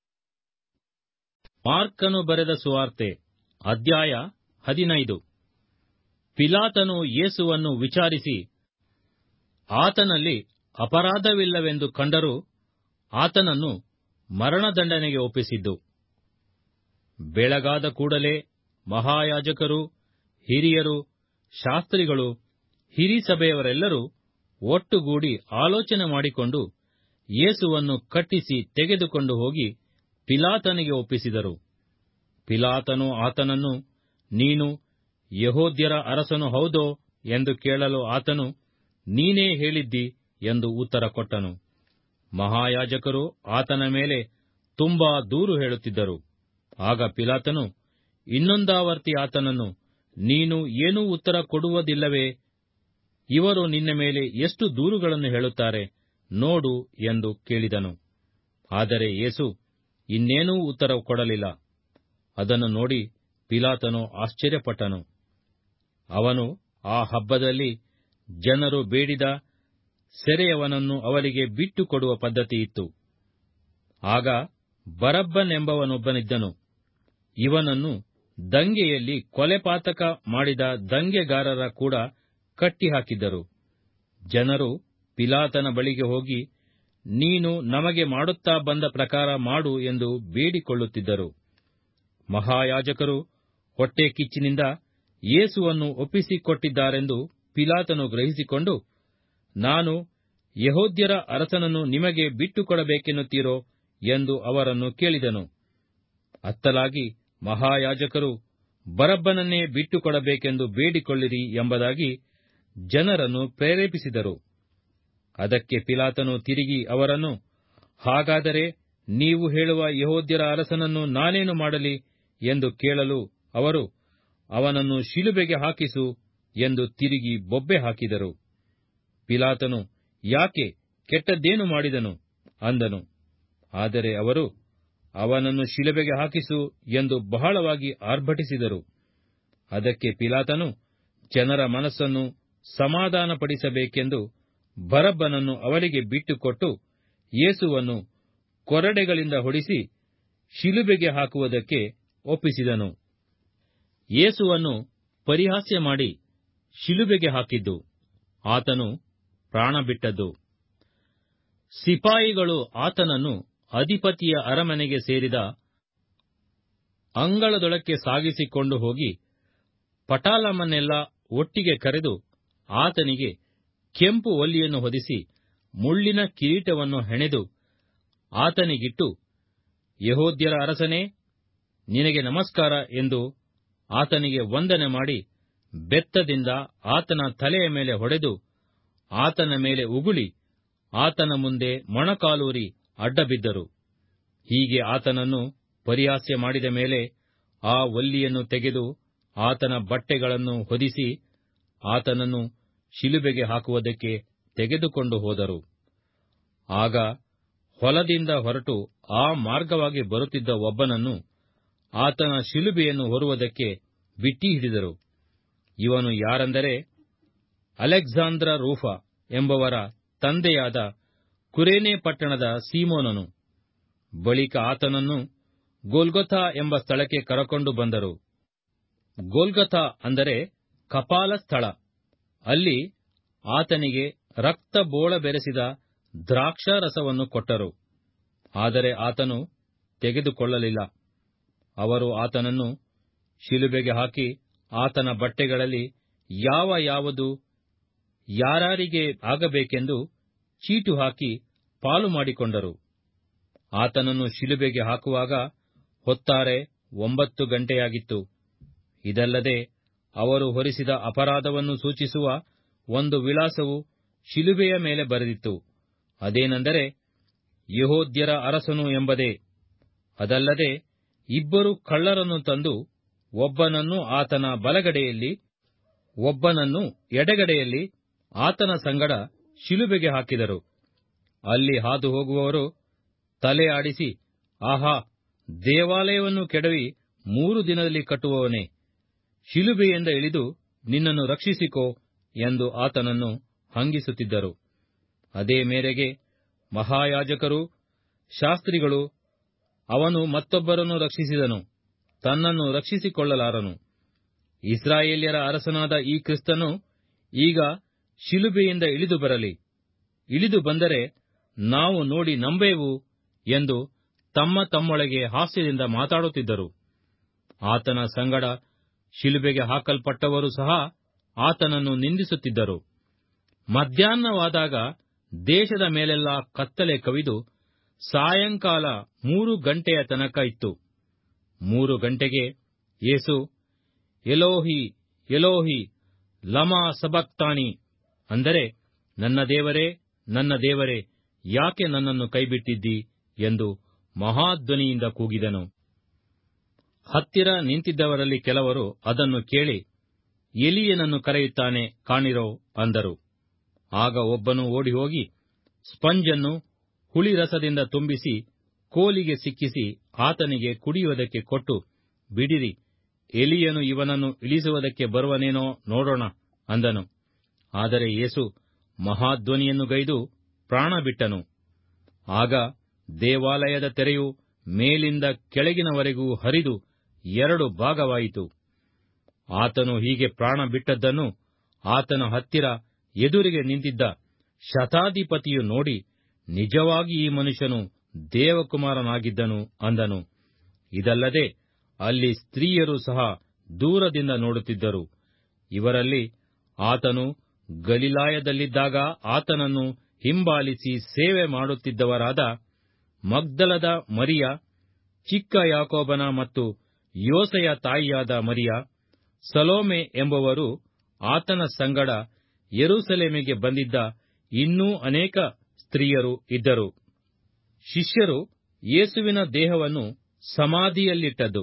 ಮಾರ್ಕನು ಬರೆದ ಸುವಾರ್ತೆ ಅಧ್ಯಾಯ ಹದಿನೈದು ಪಿಲಾತನು ಯೇಸುವನ್ನು ವಿಚಾರಿಸಿ ಆತನಲ್ಲಿ ಅಪರಾಧವಿಲ್ಲವೆಂದು ಕಂಡರೂ ಆತನನ್ನು ಮರಣದಂಡನೆಗೆ ಒಪ್ಪಿಸಿದ್ದು ಬೆಳಗಾದ ಕೂಡಲೇ ಮಹಾಯಾಜಕರು ಹಿರಿಯರು ಶಾಸ್ತ್ರಿಗಳು ಹಿರೀಸಭೆಯವರೆಲ್ಲರೂ ಒಟ್ಟುಗೂಡಿ ಆಲೋಚನೆ ಮಾಡಿಕೊಂಡು ಯೇಸುವನ್ನು ಕಟ್ಟಿಸಿ ತೆಗೆದುಕೊಂಡು ಹೋಗಿ ಪಿಲಾತನಿಗೆ ಒಪ್ಪಿಸಿದರು ಪಿಲಾತನು ಆತನನ್ನು ನೀನು ಯಹೋದ್ಯರ ಅರಸನು ಹೌದೋ ಎಂದು ಕೇಳಲು ಆತನು ನೀನೇ ಹೇಳಿದ್ದಿ ಎಂದು ಉತ್ತರ ಕೊಟ್ಟನು ಮಹಾಯಾಜಕರು ಆತನ ಮೇಲೆ ತುಂಬಾ ದೂರು ಹೇಳುತ್ತಿದ್ದರು ಆಗ ಪಿಲಾತನು ಇನ್ನೊಂದಾವರ್ತಿ ಆತನನ್ನು ನೀನು ಏನೂ ಉತ್ತರ ಕೊಡುವುದಿಲ್ಲವೇ ಇವರು ನಿನ್ನ ಮೇಲೆ ಎಷ್ಟು ದೂರುಗಳನ್ನು ಹೇಳುತ್ತಾರೆ ನೋಡು ಎಂದು ಕೇಳಿದನು ಆದರೆ ಯೇಸು ಇನ್ನೇನೂ ಉತ್ತರ ಕೊಡಲಿಲ್ಲ ಅದನ್ನು ನೋಡಿ ಪಿಲಾತನು ಆಶ್ಚರ್ಯಪಟ್ಟನು ಅವನು ಆ ಹಬ್ಬದಲ್ಲಿ ಜನರು ಬೇಡಿದ ಸೆರೆಯವನನ್ನು ಅವರಿಗೆ ಬಿಟ್ಟು ಕೊಡುವ ಪದ್ಧತಿಯಿತ್ತು ಆಗ ಬರಬ್ಬನೆಂಬವನೊಬ್ಬನಿದ್ದನು ಇವನನ್ನು ದಂಗೆಯಲ್ಲಿ ಕೊಲೆಪಾತಕ ಮಾಡಿದ ದಂಗೆಗಾರರ ಕೂಡ ಕಟ್ಟಿಹಾಕಿದ್ದರು ಜನರು ಪಿಲಾತನ ಬಳಿಗೆ ಹೋಗಿ ನೀನು ನಮಗೆ ಮಾಡುತ್ತಾ ಬಂದ ಪ್ರಕಾರ ಮಾಡು ಎಂದು ಬೇಡಿಕೊಳ್ಳುತ್ತಿದ್ದರು ಮಹಾಯಾಜಕರು ಹೊಟ್ಟೆ ಕಿಚ್ಚಿನಿಂದ ಯೇಸುವನ್ನು ಒಪ್ಪಿಸಿಕೊಟ್ಟಿದ್ದಾರೆಂದು ಪಿಲಾತನು ಗ್ರಹಿಸಿಕೊಂಡು ನಾನು ಯಹೋದ್ಯರ ಅರಸನನ್ನು ನಿಮಗೆ ಬಿಟ್ಟುಕೊಡಬೇಕೆನ್ನುತ್ತೀರೋ ಎಂದು ಅವರನ್ನು ಕೇಳಿದನು ಅತ್ತಲಾಗಿ ಮಹಾಯಾಜಕರು ಬರಬ್ಬನನ್ನೇ ಬಿಟ್ಟುಕೊಡಬೇಕೆಂದು ಬೇಡಿಕೊಳ್ಳಿರಿ ಎಂಬುದಾಗಿ ಜನರನ್ನು ಪ್ರೇರೇಪಿಸಿದರು ಅದಕ್ಕೆ ಪಿಲಾತನು ತಿರುಗಿ ಅವರನ್ನು ಹಾಗಾದರೆ ನೀವು ಹೇಳುವ ಯಹೋದ್ಯರ ಅರಸನನ್ನು ನಾನೇನು ಮಾಡಲಿ ಎಂದು ಕೇಳಲು ಅವರು ಅವನನ್ನು ಶಿಲುಬೆಗೆ ಹಾಕಿಸು ಎಂದು ತಿರುಗಿ ಬೊಬ್ಬೆ ಹಾಕಿದರು ಪಿಲಾತನು ಯಾಕೆ ಕೆಟ್ಟದ್ದೇನು ಮಾಡಿದನು ಅಂದನು ಆದರೆ ಅವರು ಅವನನ್ನು ಶಿಲುಬೆಗೆ ಹಾಕಿಸು ಎಂದು ಬಹಳವಾಗಿ ಆರ್ಭಟಿಸಿದರು ಅದಕ್ಕೆ ಪಿಲಾತನು ಜನರ ಮನಸ್ಸನ್ನು ಸಮಾಧಾನಪಡಿಸಬೇಕೆಂದು ಬರಬ್ಬನನ್ನು ಅವರಿಗೆ ಬಿಟ್ಟುಕೊಟ್ಟು ಯೇಸುವನ್ನು ಕೊರಡೆಗಳಿಂದ ಹೊಡಿಸಿ ಶಿಲುಬೆಗೆ ಹಾಕುವುದಕ್ಕೆ ಒಪ್ಪಿಸಿದನು ಯೇಸುವನ್ನು ಪರಿಹಾಸ್ಯ ಮಾಡಿ ಶಿಲುಬೆಗೆ ಹಾಕಿದ್ದು ಆತನು ಪ್ರಾಣ ಬಿಟ್ಟದ್ದು ಸಿಪಾಯಿಗಳು ಆತನನ್ನು ಅಧಿಪತಿಯ ಅರಮನೆಗೆ ಸೇರಿದ ಅಂಗಳದೊಳಕ್ಕೆ ಸಾಗಿಸಿಕೊಂಡು ಹೋಗಿ ಪಟಾಲಮನ್ನೆಲ್ಲ ಒಟ್ಟಿಗೆ ಕರೆದು ಆತನಿಗೆ ಕೆಂಪು ಒಲ್ಲಿಯನ್ನು ಹೊದಿಸಿ ಮುಳ್ಳಿನ ಕಿರೀಟವನ್ನು ಹೆಣೆದು ಆತನಿಗಿಟ್ಟು ಯಹೋದ್ಯರ ಅರಸನೇ ನಿನಗೆ ನಮಸ್ಕಾರ ಎಂದು ಆತನಿಗೆ ವಂದನೆ ಮಾಡಿ ಬೆತ್ತದಿಂದ ಆತನ ತಲೆಯ ಮೇಲೆ ಹೊಡೆದು ಆತನ ಮೇಲೆ ಉಗುಳಿ ಆತನ ಮುಂದೆ ಮೊಣಕಾಲೂರಿ ಅಡ್ಡಬಿದ್ದರು ಹೀಗೆ ಆತನನ್ನು ಪರಿಹಾಸ್ಯ ಮಾಡಿದ ಮೇಲೆ ಆ ಒಲ್ಲಿಯನ್ನು ತೆಗೆದು ಆತನ ಬಟ್ಟೆಗಳನ್ನು ಹೊದಿಸಿ ಆತನನ್ನು ಶಿಲುಬೆಗೆ ಹಾಕುವುದಕ್ಕೆ ತೆಗೆದುಕೊಂಡು ಹೋದರು ಆಗ ಹೊಲದಿಂದ ಹೊರಟು ಆ ಮಾರ್ಗವಾಗಿ ಬರುತ್ತಿದ್ದ ಒಬ್ಬನನ್ನು ಆತನ ಶಿಲುಬೆಯನ್ನು ಹೊರುವುದಕ್ಕೆ ಬಿಟ್ಟಿ ಹಿಡಿದರು ಇವನು ಯಾರೆಂದರೆ ಅಲೆಕ್ಸಾಂದ್ರ ರೂಫ ಎಂಬವರ ತಂದೆಯಾದ ಕುರೇನೆ ಪಟ್ಟಣದ ಸೀಮೋನನು ಬಳಿಕ ಆತನನ್ನು ಗೋಲ್ಗೊಥಾ ಎಂಬ ಸ್ಥಳಕ್ಕೆ ಕರಕೊಂಡು ಬಂದರು ಗೋಲ್ಗೊಥಾ ಅಂದರೆ ಕಪಾಲ ಸ್ಥಳ ಅಲ್ಲಿ ಆತನಿಗೆ ರಕ್ತ ಬೋಳ ಬೆರೆಸಿದ ದ್ರಾಕ್ಷಾರಸವನ್ನು ಕೊಟ್ಟರು ಆದರೆ ಆತನು ತೆಗೆದುಕೊಳ್ಳಲಿಲ್ಲ ಅವರು ಆತನನ್ನು ಶಿಲುಬೆಗೆ ಹಾಕಿ ಆತನ ಬಟ್ಟೆಗಳಲ್ಲಿ ಯಾವ ಯಾವುದು ಯಾರಾರಿಗೆ ಆಗಬೇಕೆಂದು ಚೀಟು ಹಾಕಿ ಪಾಲು ಮಾಡಿಕೊಂಡರು ಆತನನ್ನು ಶಿಲುಬೆಗೆ ಹಾಕುವಾಗ ಹೊತ್ತಾರೆ ಒಂಬತ್ತು ಗಂಟೆಯಾಗಿತ್ತು ಇದಲ್ಲದೆ ಅವರು ಹೊರಿಸಿದ ಅಪರಾಧವನ್ನು ಸೂಚಿಸುವ ಒಂದು ವಿಳಾಸವು ಶಿಲುಬೆಯ ಮೇಲೆ ಬರೆದಿತ್ತು ಅದೇನೆಂದರೆ ಯಹೋದ್ಯರ ಅರಸನು ಎಂಬುದೇ ಅದಲ್ಲದೆ ಇಬ್ಬರು ಕಳ್ಳರನ್ನು ತಂದು ಒಬ್ಬನನ್ನು ಆತನ ಬಲಗಡೆಯಲ್ಲಿ ಒಬ್ಬನನ್ನು ಎಡಗಡೆಯಲ್ಲಿ ಆತನ ಸಂಗಡ ಶಿಲುಬೆಗೆ ಹಾಕಿದರು ಅಲ್ಲಿ ಹಾದು ಹೋಗುವವರು ತಲೆ ಆಡಿಸಿ ಆಹಾ ದೇವಾಲಯವನ್ನು ಕೆಡವಿ ಮೂರು ದಿನದಲ್ಲಿ ಕಟ್ಟುವವನೇ ಶಿಲುಬೆಯಿಂದ ಇಳಿದು ನಿನ್ನನ್ನು ರಕ್ಷಿಸಿಕೋ ಎಂದು ಆತನನ್ನು ಹಂಗಿಸುತ್ತಿದ್ದರು ಅದೇ ಮೇರೆಗೆ ಮಹಾಯಾಜಕರು ಶಾಸ್ತ್ರಿಗಳು ಅವನು ಮತ್ತೊಬ್ಬರನ್ನು ರಕ್ಷಿಸಿದನು ತನ್ನನ್ನು ರಕ್ಷಿಸಿಕೊಳ್ಳಲಾರನು ಇಸ್ರಾಯೇಲ್ಯರ ಅರಸನಾದ ಈ ಕ್ರಿಸ್ತನು ಈಗ ಶಿಲುಬೆಯಿಂದ ಇಳಿದು ಬರಲಿ ಇಳಿದು ಬಂದರೆ ನಾವು ನೋಡಿ ನಂಬೇವು ಎಂದು ತಮ್ಮ ತಮ್ಮೊಳಗೆ ಹಾಸ್ಯದಿಂದ ಮಾತಾಡುತ್ತಿದ್ದರು ಆತನ ಸಂಗಡ ಶಿಲುಬೆಗೆ ಹಾಕಲ್ಪಟ್ಟವರು ಸಹ ಆತನನ್ನು ನಿಂದಿಸುತ್ತಿದ್ದರು ಮಧ್ಯಾಹ್ನವಾದಾಗ ದೇಶದ ಮೇಲೆಲ್ಲ ಕತ್ತಲೆ ಕವಿದು ಸಾಯಂಕಾಲ ಮೂರು ಗಂಟೆಯ ತನಕ ಇತ್ತು ಮೂರು ಗಂಟೆಗೆ ಯೇಸು ಎಲೋಹಿ ಎಲೋಹಿ ಲಮಾ ಸಬಕ್ತಾನಿ ಅಂದರೆ ನನ್ನ ದೇವರೇ ನನ್ನ ದೇವರೇ ಯಾಕೆ ನನ್ನನ್ನು ಕೈಬಿಟ್ಟಿದ್ದಿ ಎಂದು ಮಹಾಧ್ವನಿಯಿಂದ ಕೂಗಿದನು ಹತ್ತಿರ ನಿಂತಿದ್ದವರಲ್ಲಿ ಕೆಲವರು ಅದನ್ನು ಕೇಳಿ ಎಲಿಯನನ್ನು ಕರೆಯುತ್ತಾನೆ ಕಾಣಿರೋ ಅಂದರು ಆಗ ಒಬ್ಬನು ಓಡಿಹೋಗಿ ಸ್ಪಂಜನ್ನು ಹುಳಿರಸದಿಂದ ತುಂಬಿಸಿ ಕೋಲಿಗೆ ಸಿಕ್ಕಿಸಿ ಆತನಿಗೆ ಕುಡಿಯುವುದಕ್ಕೆ ಕೊಟ್ಟು ಬಿಡಿರಿ ಎಲಿಯನು ಇವನನ್ನು ಇಳಿಸುವುದಕ್ಕೆ ಬರುವನೇನೋ ನೋಡೋಣ ಅಂದನು ಆದರೆ ಯೇಸು ಮಹಾಧ್ವನಿಯನ್ನು ಗೈದು ಪ್ರಾಣ ಬಿಟ್ಟನು ಆಗ ದೇವಾಲಯದ ತೆರೆಯು ಮೇಲಿಂದ ಕೆಳಗಿನವರೆಗೂ ಹರಿದು ಎರಡು ಭಾಗವಾಯಿತು ಆತನು ಹೀಗೆ ಪ್ರಾಣ ಬಿಟ್ಟದ್ದನ್ನು ಆತನ ಹತ್ತಿರ ಎದುರಿಗೆ ನಿಂತಿದ್ದ ಶತಾಧಿಪತಿಯು ನೋಡಿ ನಿಜವಾಗಿ ಈ ಮನುಷ್ಯನು ದೇವಕುಮಾರನಾಗಿದ್ದನು ಅಂದನು ಇದಲ್ಲದೆ ಅಲ್ಲಿ ಸ್ತ್ರೀಯರು ಸಹ ದೂರದಿಂದ ನೋಡುತ್ತಿದ್ದರು ಇವರಲ್ಲಿ ಆತನು ಗಲಿಲಾಯದಲ್ಲಿದ್ದಾಗ ಆತನನ್ನು ಹಿಂಬಾಲಿಸಿ ಸೇವೆ ಮಾಡುತ್ತಿದ್ದವರಾದ ಮಗ್ದಲದ ಮರಿಯ ಚಿಕ್ಕ ಯಾಕೋಬನ ಮತ್ತು ಯೋಸೆಯ ತಾಯಿಯಾದ ಮರಿಯ ಸಲೋಮೆ ಎಂಬುವರು ಆತನ ಸಂಗಡ ಯೆರೂಸಲೇಮಿಗೆ ಬಂದಿದ್ದ ಇನ್ನೂ ಅನೇಕ ಸ್ತ್ರೀಯರು ಇದ್ದರು ಶಿಷ್ಯರು ಯೇಸುವಿನ ದೇಹವನ್ನು ಸಮಾಧಿಯಲ್ಲಿಟ್ಟದ್ದು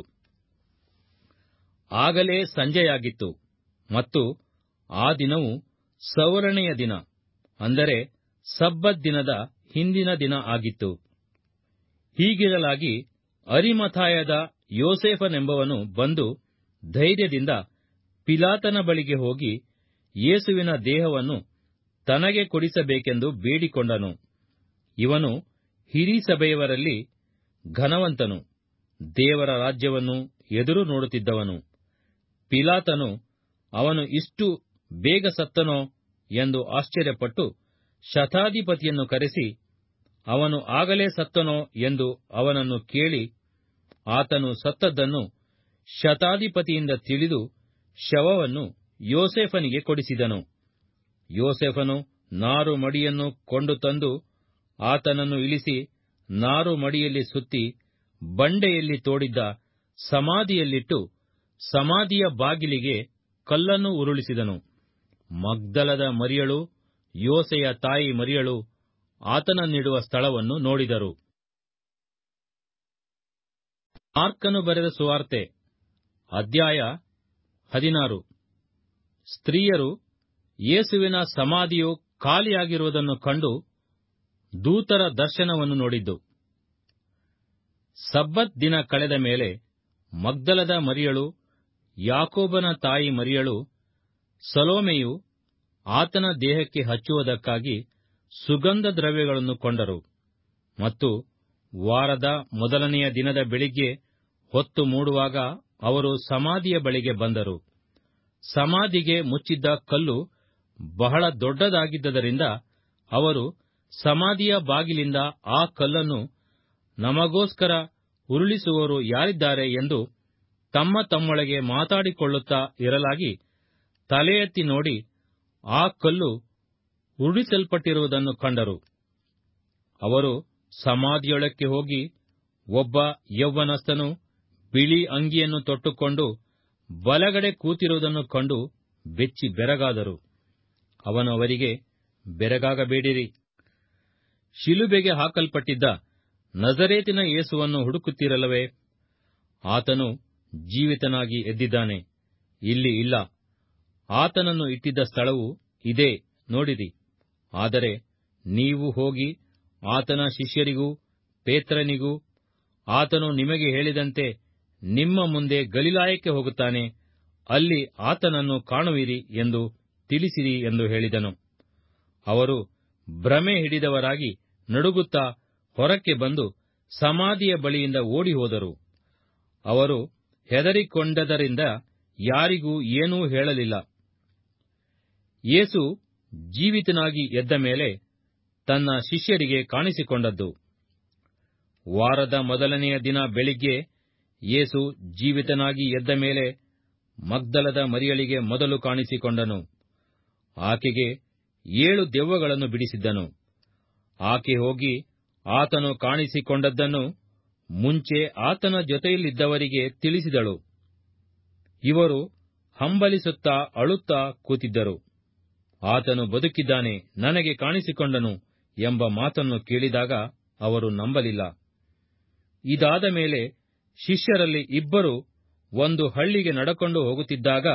ಆಗಲೇ ಸಂಜೆಯಾಗಿತ್ತು ಮತ್ತು ಆ ದಿನವು ಸವರಣೆಯ ದಿನ ಅಂದರೆ ಸಬ್ಬತ್ ದಿನದ ಹಿಂದಿನ ದಿನ ಆಗಿತ್ತು ಹೀಗಿರಲಾಗಿ ಅರಿಮಥಾಯದ ಯೋಸೇಫನೆಂಬವನು ಬಂದು ಧೈರ್ಯದಿಂದ ಪಿಲಾತನ ಬಳಿಗೆ ಹೋಗಿ ಯೇಸುವಿನ ದೇಹವನ್ನು ತನಗೆ ಕೊಡಿಸಬೇಕೆಂದು ಬೇಡಿಕೊಂಡನು ಇವನು ಹಿರೀಸಭೆಯವರಲ್ಲಿ ಘನವಂತನು ದೇವರ ರಾಜ್ಯವನ್ನು ಎದುರು ನೋಡುತ್ತಿದ್ದವನು ಪಿಲಾತನು ಅವನು ಇಷ್ಟು ಬೇಗ ಸತ್ತನೋ ಎಂದು ಆಶ್ಚರ್ಯಪಟ್ಟು ಶತಾಧಿಪತಿಯನ್ನು ಕರೆಸಿ ಅವನು ಆಗಲೇ ಸತ್ತನೋ ಎಂದು ಅವನನ್ನು ಕೇಳಿ ಆತನು ಸತ್ತದ್ದನ್ನು ಶತಾಧಿಪತಿಯಿಂದ ತಿಳಿದು ಶವವನ್ನು ಯೋಸೇಫನಿಗೆ ಕೊಡಿಸಿದನು ಯೋಸೇಫನು ನಾರು ಮಡಿಯನ್ನು ಕೊಂಡು ತಂದು ಆತನನ್ನು ಇಳಿಸಿ ನಾರು ಮಡಿಯಲ್ಲಿ ಸುತ್ತಿ ಬಂಡೆಯಲ್ಲಿ ತೋಡಿದ್ದ ಸಮಾಧಿಯಲ್ಲಿಟ್ಟು ಸಮಾಧಿಯ ಬಾಗಿಲಿಗೆ ಕಲ್ಲನ್ನು ಉರುಳಿಸಿದನು ಮಗ್ದಲದ ಮರಿಯಳು ಯೋಸೆಯ ತಾಯಿ ಮರಿಯಳು ಆತನನ್ನಿಡುವ ಸ್ಥಳವನ್ನು ನೋಡಿದರು ಮಾರ್ಕನು ಬರೆದ ಸುವಾರ್ತೆ ಅಧ್ಯಾಯ ಹದಿನಾರು ಸ್ತ್ರೀಯರು ಯೇಸುವಿನ ಸಮಾಧಿಯು ಖಾಲಿಯಾಗಿರುವುದನ್ನು ಕಂಡು ದೂತರ ದರ್ಶನವನ್ನು ನೋಡಿದ್ದು ಸಬ್ಬತ್ ದಿನ ಕಳೆದ ಮೇಲೆ ಮಗ್ದಲದ ಮರಿಯಳು ಯಾಕೋಬನ ತಾಯಿ ಮರಿಯಳು ಸಲೋಮೆಯು ಆತನ ದೇಹಕ್ಕೆ ಹಚ್ಚುವುದಕ್ಕಾಗಿ ಸುಗಂಧ ದ್ರವ್ಯಗಳನ್ನು ಕೊಂಡರು ಮತ್ತು ವಾರದ ಮೊದಲನೆಯ ದಿನದ ಬೆಳಿಗ್ಗೆ ಹೊತ್ತು ಮೂಡುವಾಗ ಅವರು ಸಮಾಧಿಯ ಬಳಿಗೆ ಬಂದರು ಸಮಾಧಿಗೆ ಮುಚ್ಚಿದ್ದ ಕಲ್ಲು ಬಹಳ ದೊಡ್ಡದಾಗಿದ್ದರಿಂದ ಅವರು ಸಮಾಧಿಯ ಬಾಗಿಲಿಂದ ಆ ಕಲ್ಲನ್ನು ನಮಗೋಸ್ಕರ ಉರುಳಿಸುವವರು ಯಾರಿದ್ದಾರೆ ಎಂದು ತಮ್ಮ ತಮ್ಮೊಳಗೆ ಮಾತಾಡಿಕೊಳ್ಳುತ್ತಾ ಇರಲಾಗಿ ತಲೆ ಎತ್ತಿ ನೋಡಿ ಆ ಕಲ್ಲು ಉರುಳಿಸಲ್ಪಟ್ಟಿರುವುದನ್ನು ಕಂಡರು ಅವರು ಸಮಾಧಿಯೊಳಕ್ಕೆ ಹೋಗಿ ಒಬ್ಬ ಯೌವನಸ್ಥನು ಬಿಳಿ ಅಂಗಿಯನ್ನು ತೊಟ್ಟುಕೊಂಡು ಬಲಗಡೆ ಕೂತಿರುವುದನ್ನು ಕಂಡು ಬೆಚ್ಚಿ ಬೆರಗಾದರು ಅವನು ಅವರಿಗೆ ಬೆರಗಾಗಬೇಡಿರಿ ಶಿಲುಬೆಗೆ ಹಾಕಲ್ಪಟ್ಟಿದ್ದ ನಜರೇತಿನ ಯೇಸುವನ್ನು ಹುಡುಕುತ್ತಿರಲವೇ ಆತನು ಜೀವಿತನಾಗಿ ಎದ್ದಿದ್ದಾನೆ ಇಲ್ಲಿ ಇಲ್ಲ ಆತನನ್ನು ಇಟ್ಟಿದ್ದ ಸ್ಥಳವು ಇದೇ ನೋಡಿರಿ ಆದರೆ ನೀವು ಹೋಗಿ ಆತನ ಶಿಷ್ಯರಿಗೂ ಪೇತ್ರನಿಗೂ ಆತನು ನಿಮಗೆ ಹೇಳಿದಂತೆ ನಿಮ್ಮ ಮುಂದೆ ಗಲಿಲಾಯಕ್ಕೆ ಹೋಗುತ್ತಾನೆ ಅಲ್ಲಿ ಆತನನ್ನು ಕಾಣುವಿರಿ ಎಂದು ತಿಳಿಸಿರಿ ಎಂದು ಹೇಳಿದನು ಅವರು ಭ್ರಮೆ ಹಿಡಿದವರಾಗಿ ನಡುಗುತ್ತಾ ಹೊರಕ್ಕೆ ಬಂದು ಸಮಾಧಿಯ ಬಳಿಯಿಂದ ಓಡಿ ಹೋದರು ಅವರು ಹೆದರಿಕೊಂಡದರಿಂದ ಯಾರಿಗೂ ಏನೂ ಹೇಳಲಿಲ್ಲ ಯೇಸು ಜೀವಿತನಾಗಿ ಎದ್ದ ಮೇಲೆ ತನ್ನ ಶಿಷ್ಯರಿಗೆ ಕಾಣಿಸಿಕೊಂಡದ್ದು ವಾರದ ಮೊದಲನೆಯ ದಿನ ಬೆಳಿಗ್ಗೆ ಯೇಸು ಜೀವಿತನಾಗಿ ಎದ್ದ ಮೇಲೆ ಮಗ್ದಲದ ಮರಿಯಳಿಗೆ ಮೊದಲು ಕಾಣಿಸಿಕೊಂಡನು ಆಕೆಗೆ ಏಳು ದೆವ್ವಗಳನ್ನು ಬಿಡಿಸಿದ್ದನು ಆಕೆ ಹೋಗಿ ಆತನು ಕಾಣಿಸಿಕೊಂಡದ್ದನ್ನು ಮುಂಚೆ ಆತನ ಜೊತೆಯಲ್ಲಿದ್ದವರಿಗೆ ತಿಳಿಸಿದಳು ಇವರು ಹಂಬಲಿಸುತ್ತಾ ಅಳುತ್ತಾ ಕೂತಿದ್ದರು ಆತನು ಬದುಕಿದ್ದಾನೆ ನನಗೆ ಕಾಣಿಸಿಕೊಂಡನು ಎಂಬ ಮಾತನ್ನು ಕೇಳಿದಾಗ ಅವರು ನಂಬಲಿಲ್ಲ ಇದಾದ ಮೇಲೆ ಶಿಷ್ಯರಲ್ಲಿ ಇಬ್ಬರು ಒಂದು ಹಳ್ಳಿಗೆ ನಡಕೊಂಡು ಹೋಗುತ್ತಿದ್ದಾಗ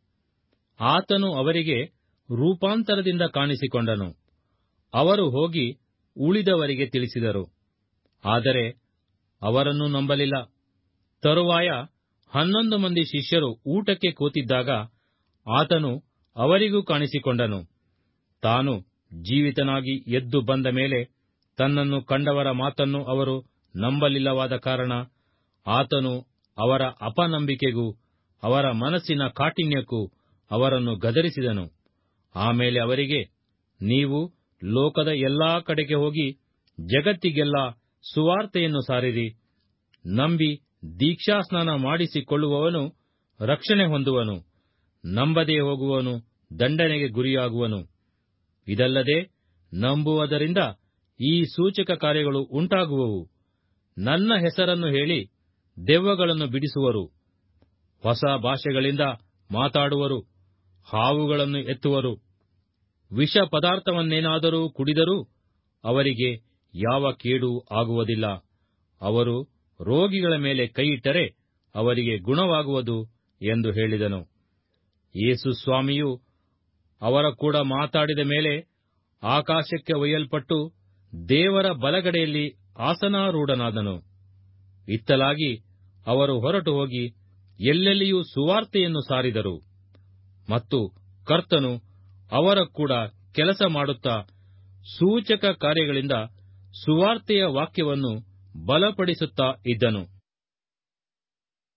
ಆತನು ಅವರಿಗೆ ರೂಪಾಂತರದಿಂದ ಕಾಣಿಸಿಕೊಂಡನು ಅವರು ಹೋಗಿ ಉಳಿದವರಿಗೆ ತಿಳಿಸಿದರು ಆದರೆ ಅವರನ್ನು ನಂಬಲಿಲ್ಲ ತರುವಾಯ ಹನ್ನೊಂದು ಮಂದಿ ಶಿಷ್ಯರು ಊಟಕ್ಕೆ ಕೂತಿದ್ದಾಗ ಆತನು ಅವರಿಗೂ ಕಾಣಿಸಿಕೊಂಡನು ತಾನು ಜೀವಿತನಾಗಿ ಎದ್ದು ಬಂದ ಮೇಲೆ ತನ್ನನ್ನು ಕಂಡವರ ಮಾತನ್ನು ಅವರು ನಂಬಲಿಲ್ಲವಾದ ಕಾರಣ ಆತನು ಅವರ ಅಪನಂಬಿಕೆಗೂ ಅವರ ಮನಸ್ಸಿನ ಕಾಠಿಣ್ಯಕ್ಕೂ ಅವರನ್ನು ಗದರಿಸಿದನು ಆಮೇಲೆ ಅವರಿಗೆ ನೀವು ಲೋಕದ ಎಲ್ಲಾ ಕಡೆಗೆ ಹೋಗಿ ಜಗತ್ತಿಗೆಲ್ಲ ಸುವಾರ್ತೆಯನ್ನು ಸಾರಿರಿ ನಂಬಿ ದೀಕ್ಷಾಸ್ನಾನ ಮಾಡಿಸಿಕೊಳ್ಳುವವನು ರಕ್ಷಣೆ ಹೊಂದುವನು ನಂಬದೇ ಹೋಗುವವನು ದಂಡನೆಗೆ ಗುರಿಯಾಗುವನು ಇದಲ್ಲದೆ ನಂಬುವುದರಿಂದ ಈ ಸೂಚಕ ಕಾರ್ಯಗಳು ಉಂಟಾಗುವವು ನನ್ನ ಹೆಸರನ್ನು ಹೇಳಿ ದೆವ್ವಗಳನ್ನು ಬಿಡಿಸುವರು ಹೊಸ ಭಾಷೆಗಳಿಂದ ಮಾತಾಡುವರು ಹಾವುಗಳನ್ನು ಎತ್ತುವರು ವಿಷ ಪದಾರ್ಥವನ್ನೇನಾದರೂ ಕುಡಿದರೂ ಅವರಿಗೆ ಯಾವ ಕೇಡೂ ಆಗುವುದಿಲ್ಲ ಅವರು ರೋಗಿಗಳ ಮೇಲೆ ಕೈಯಿಟ್ಟರೆ ಅವರಿಗೆ ಗುಣವಾಗುವುದು ಎಂದು ಹೇಳಿದನು ಯೇಸು ಸ್ವಾಮಿಯು ಅವರ ಕೂಡ ಮಾತಾಡಿದ ಮೇಲೆ ಆಕಾಶಕ್ಕೆ ಒಯ್ಯಲ್ಪಟ್ಟು ದೇವರ ಬಲಗಡೆಯಲ್ಲಿ ಆಸನಾರೂಢನಾದನು ಇತ್ತಲಾಗಿ ಅವರು ಹೊರಟು ಹೋಗಿ ಎಲ್ಲೆಲ್ಲಿಯೂ ಸುವಾರ್ತೆಯನ್ನು ಸಾರಿದರು ಮತ್ತು ಕರ್ತನು ಅವರ ಕೂಡ ಕೆಲಸ ಮಾಡುತ್ತಾ ಸೂಚಕ ಕಾರ್ಯಗಳಿಂದ ಸುವಾರ್ತೆಯ ವಾಕ್ಯವನ್ನು ಬಲಪಡಿಸುತ್ತಾ ಇದ್ದನು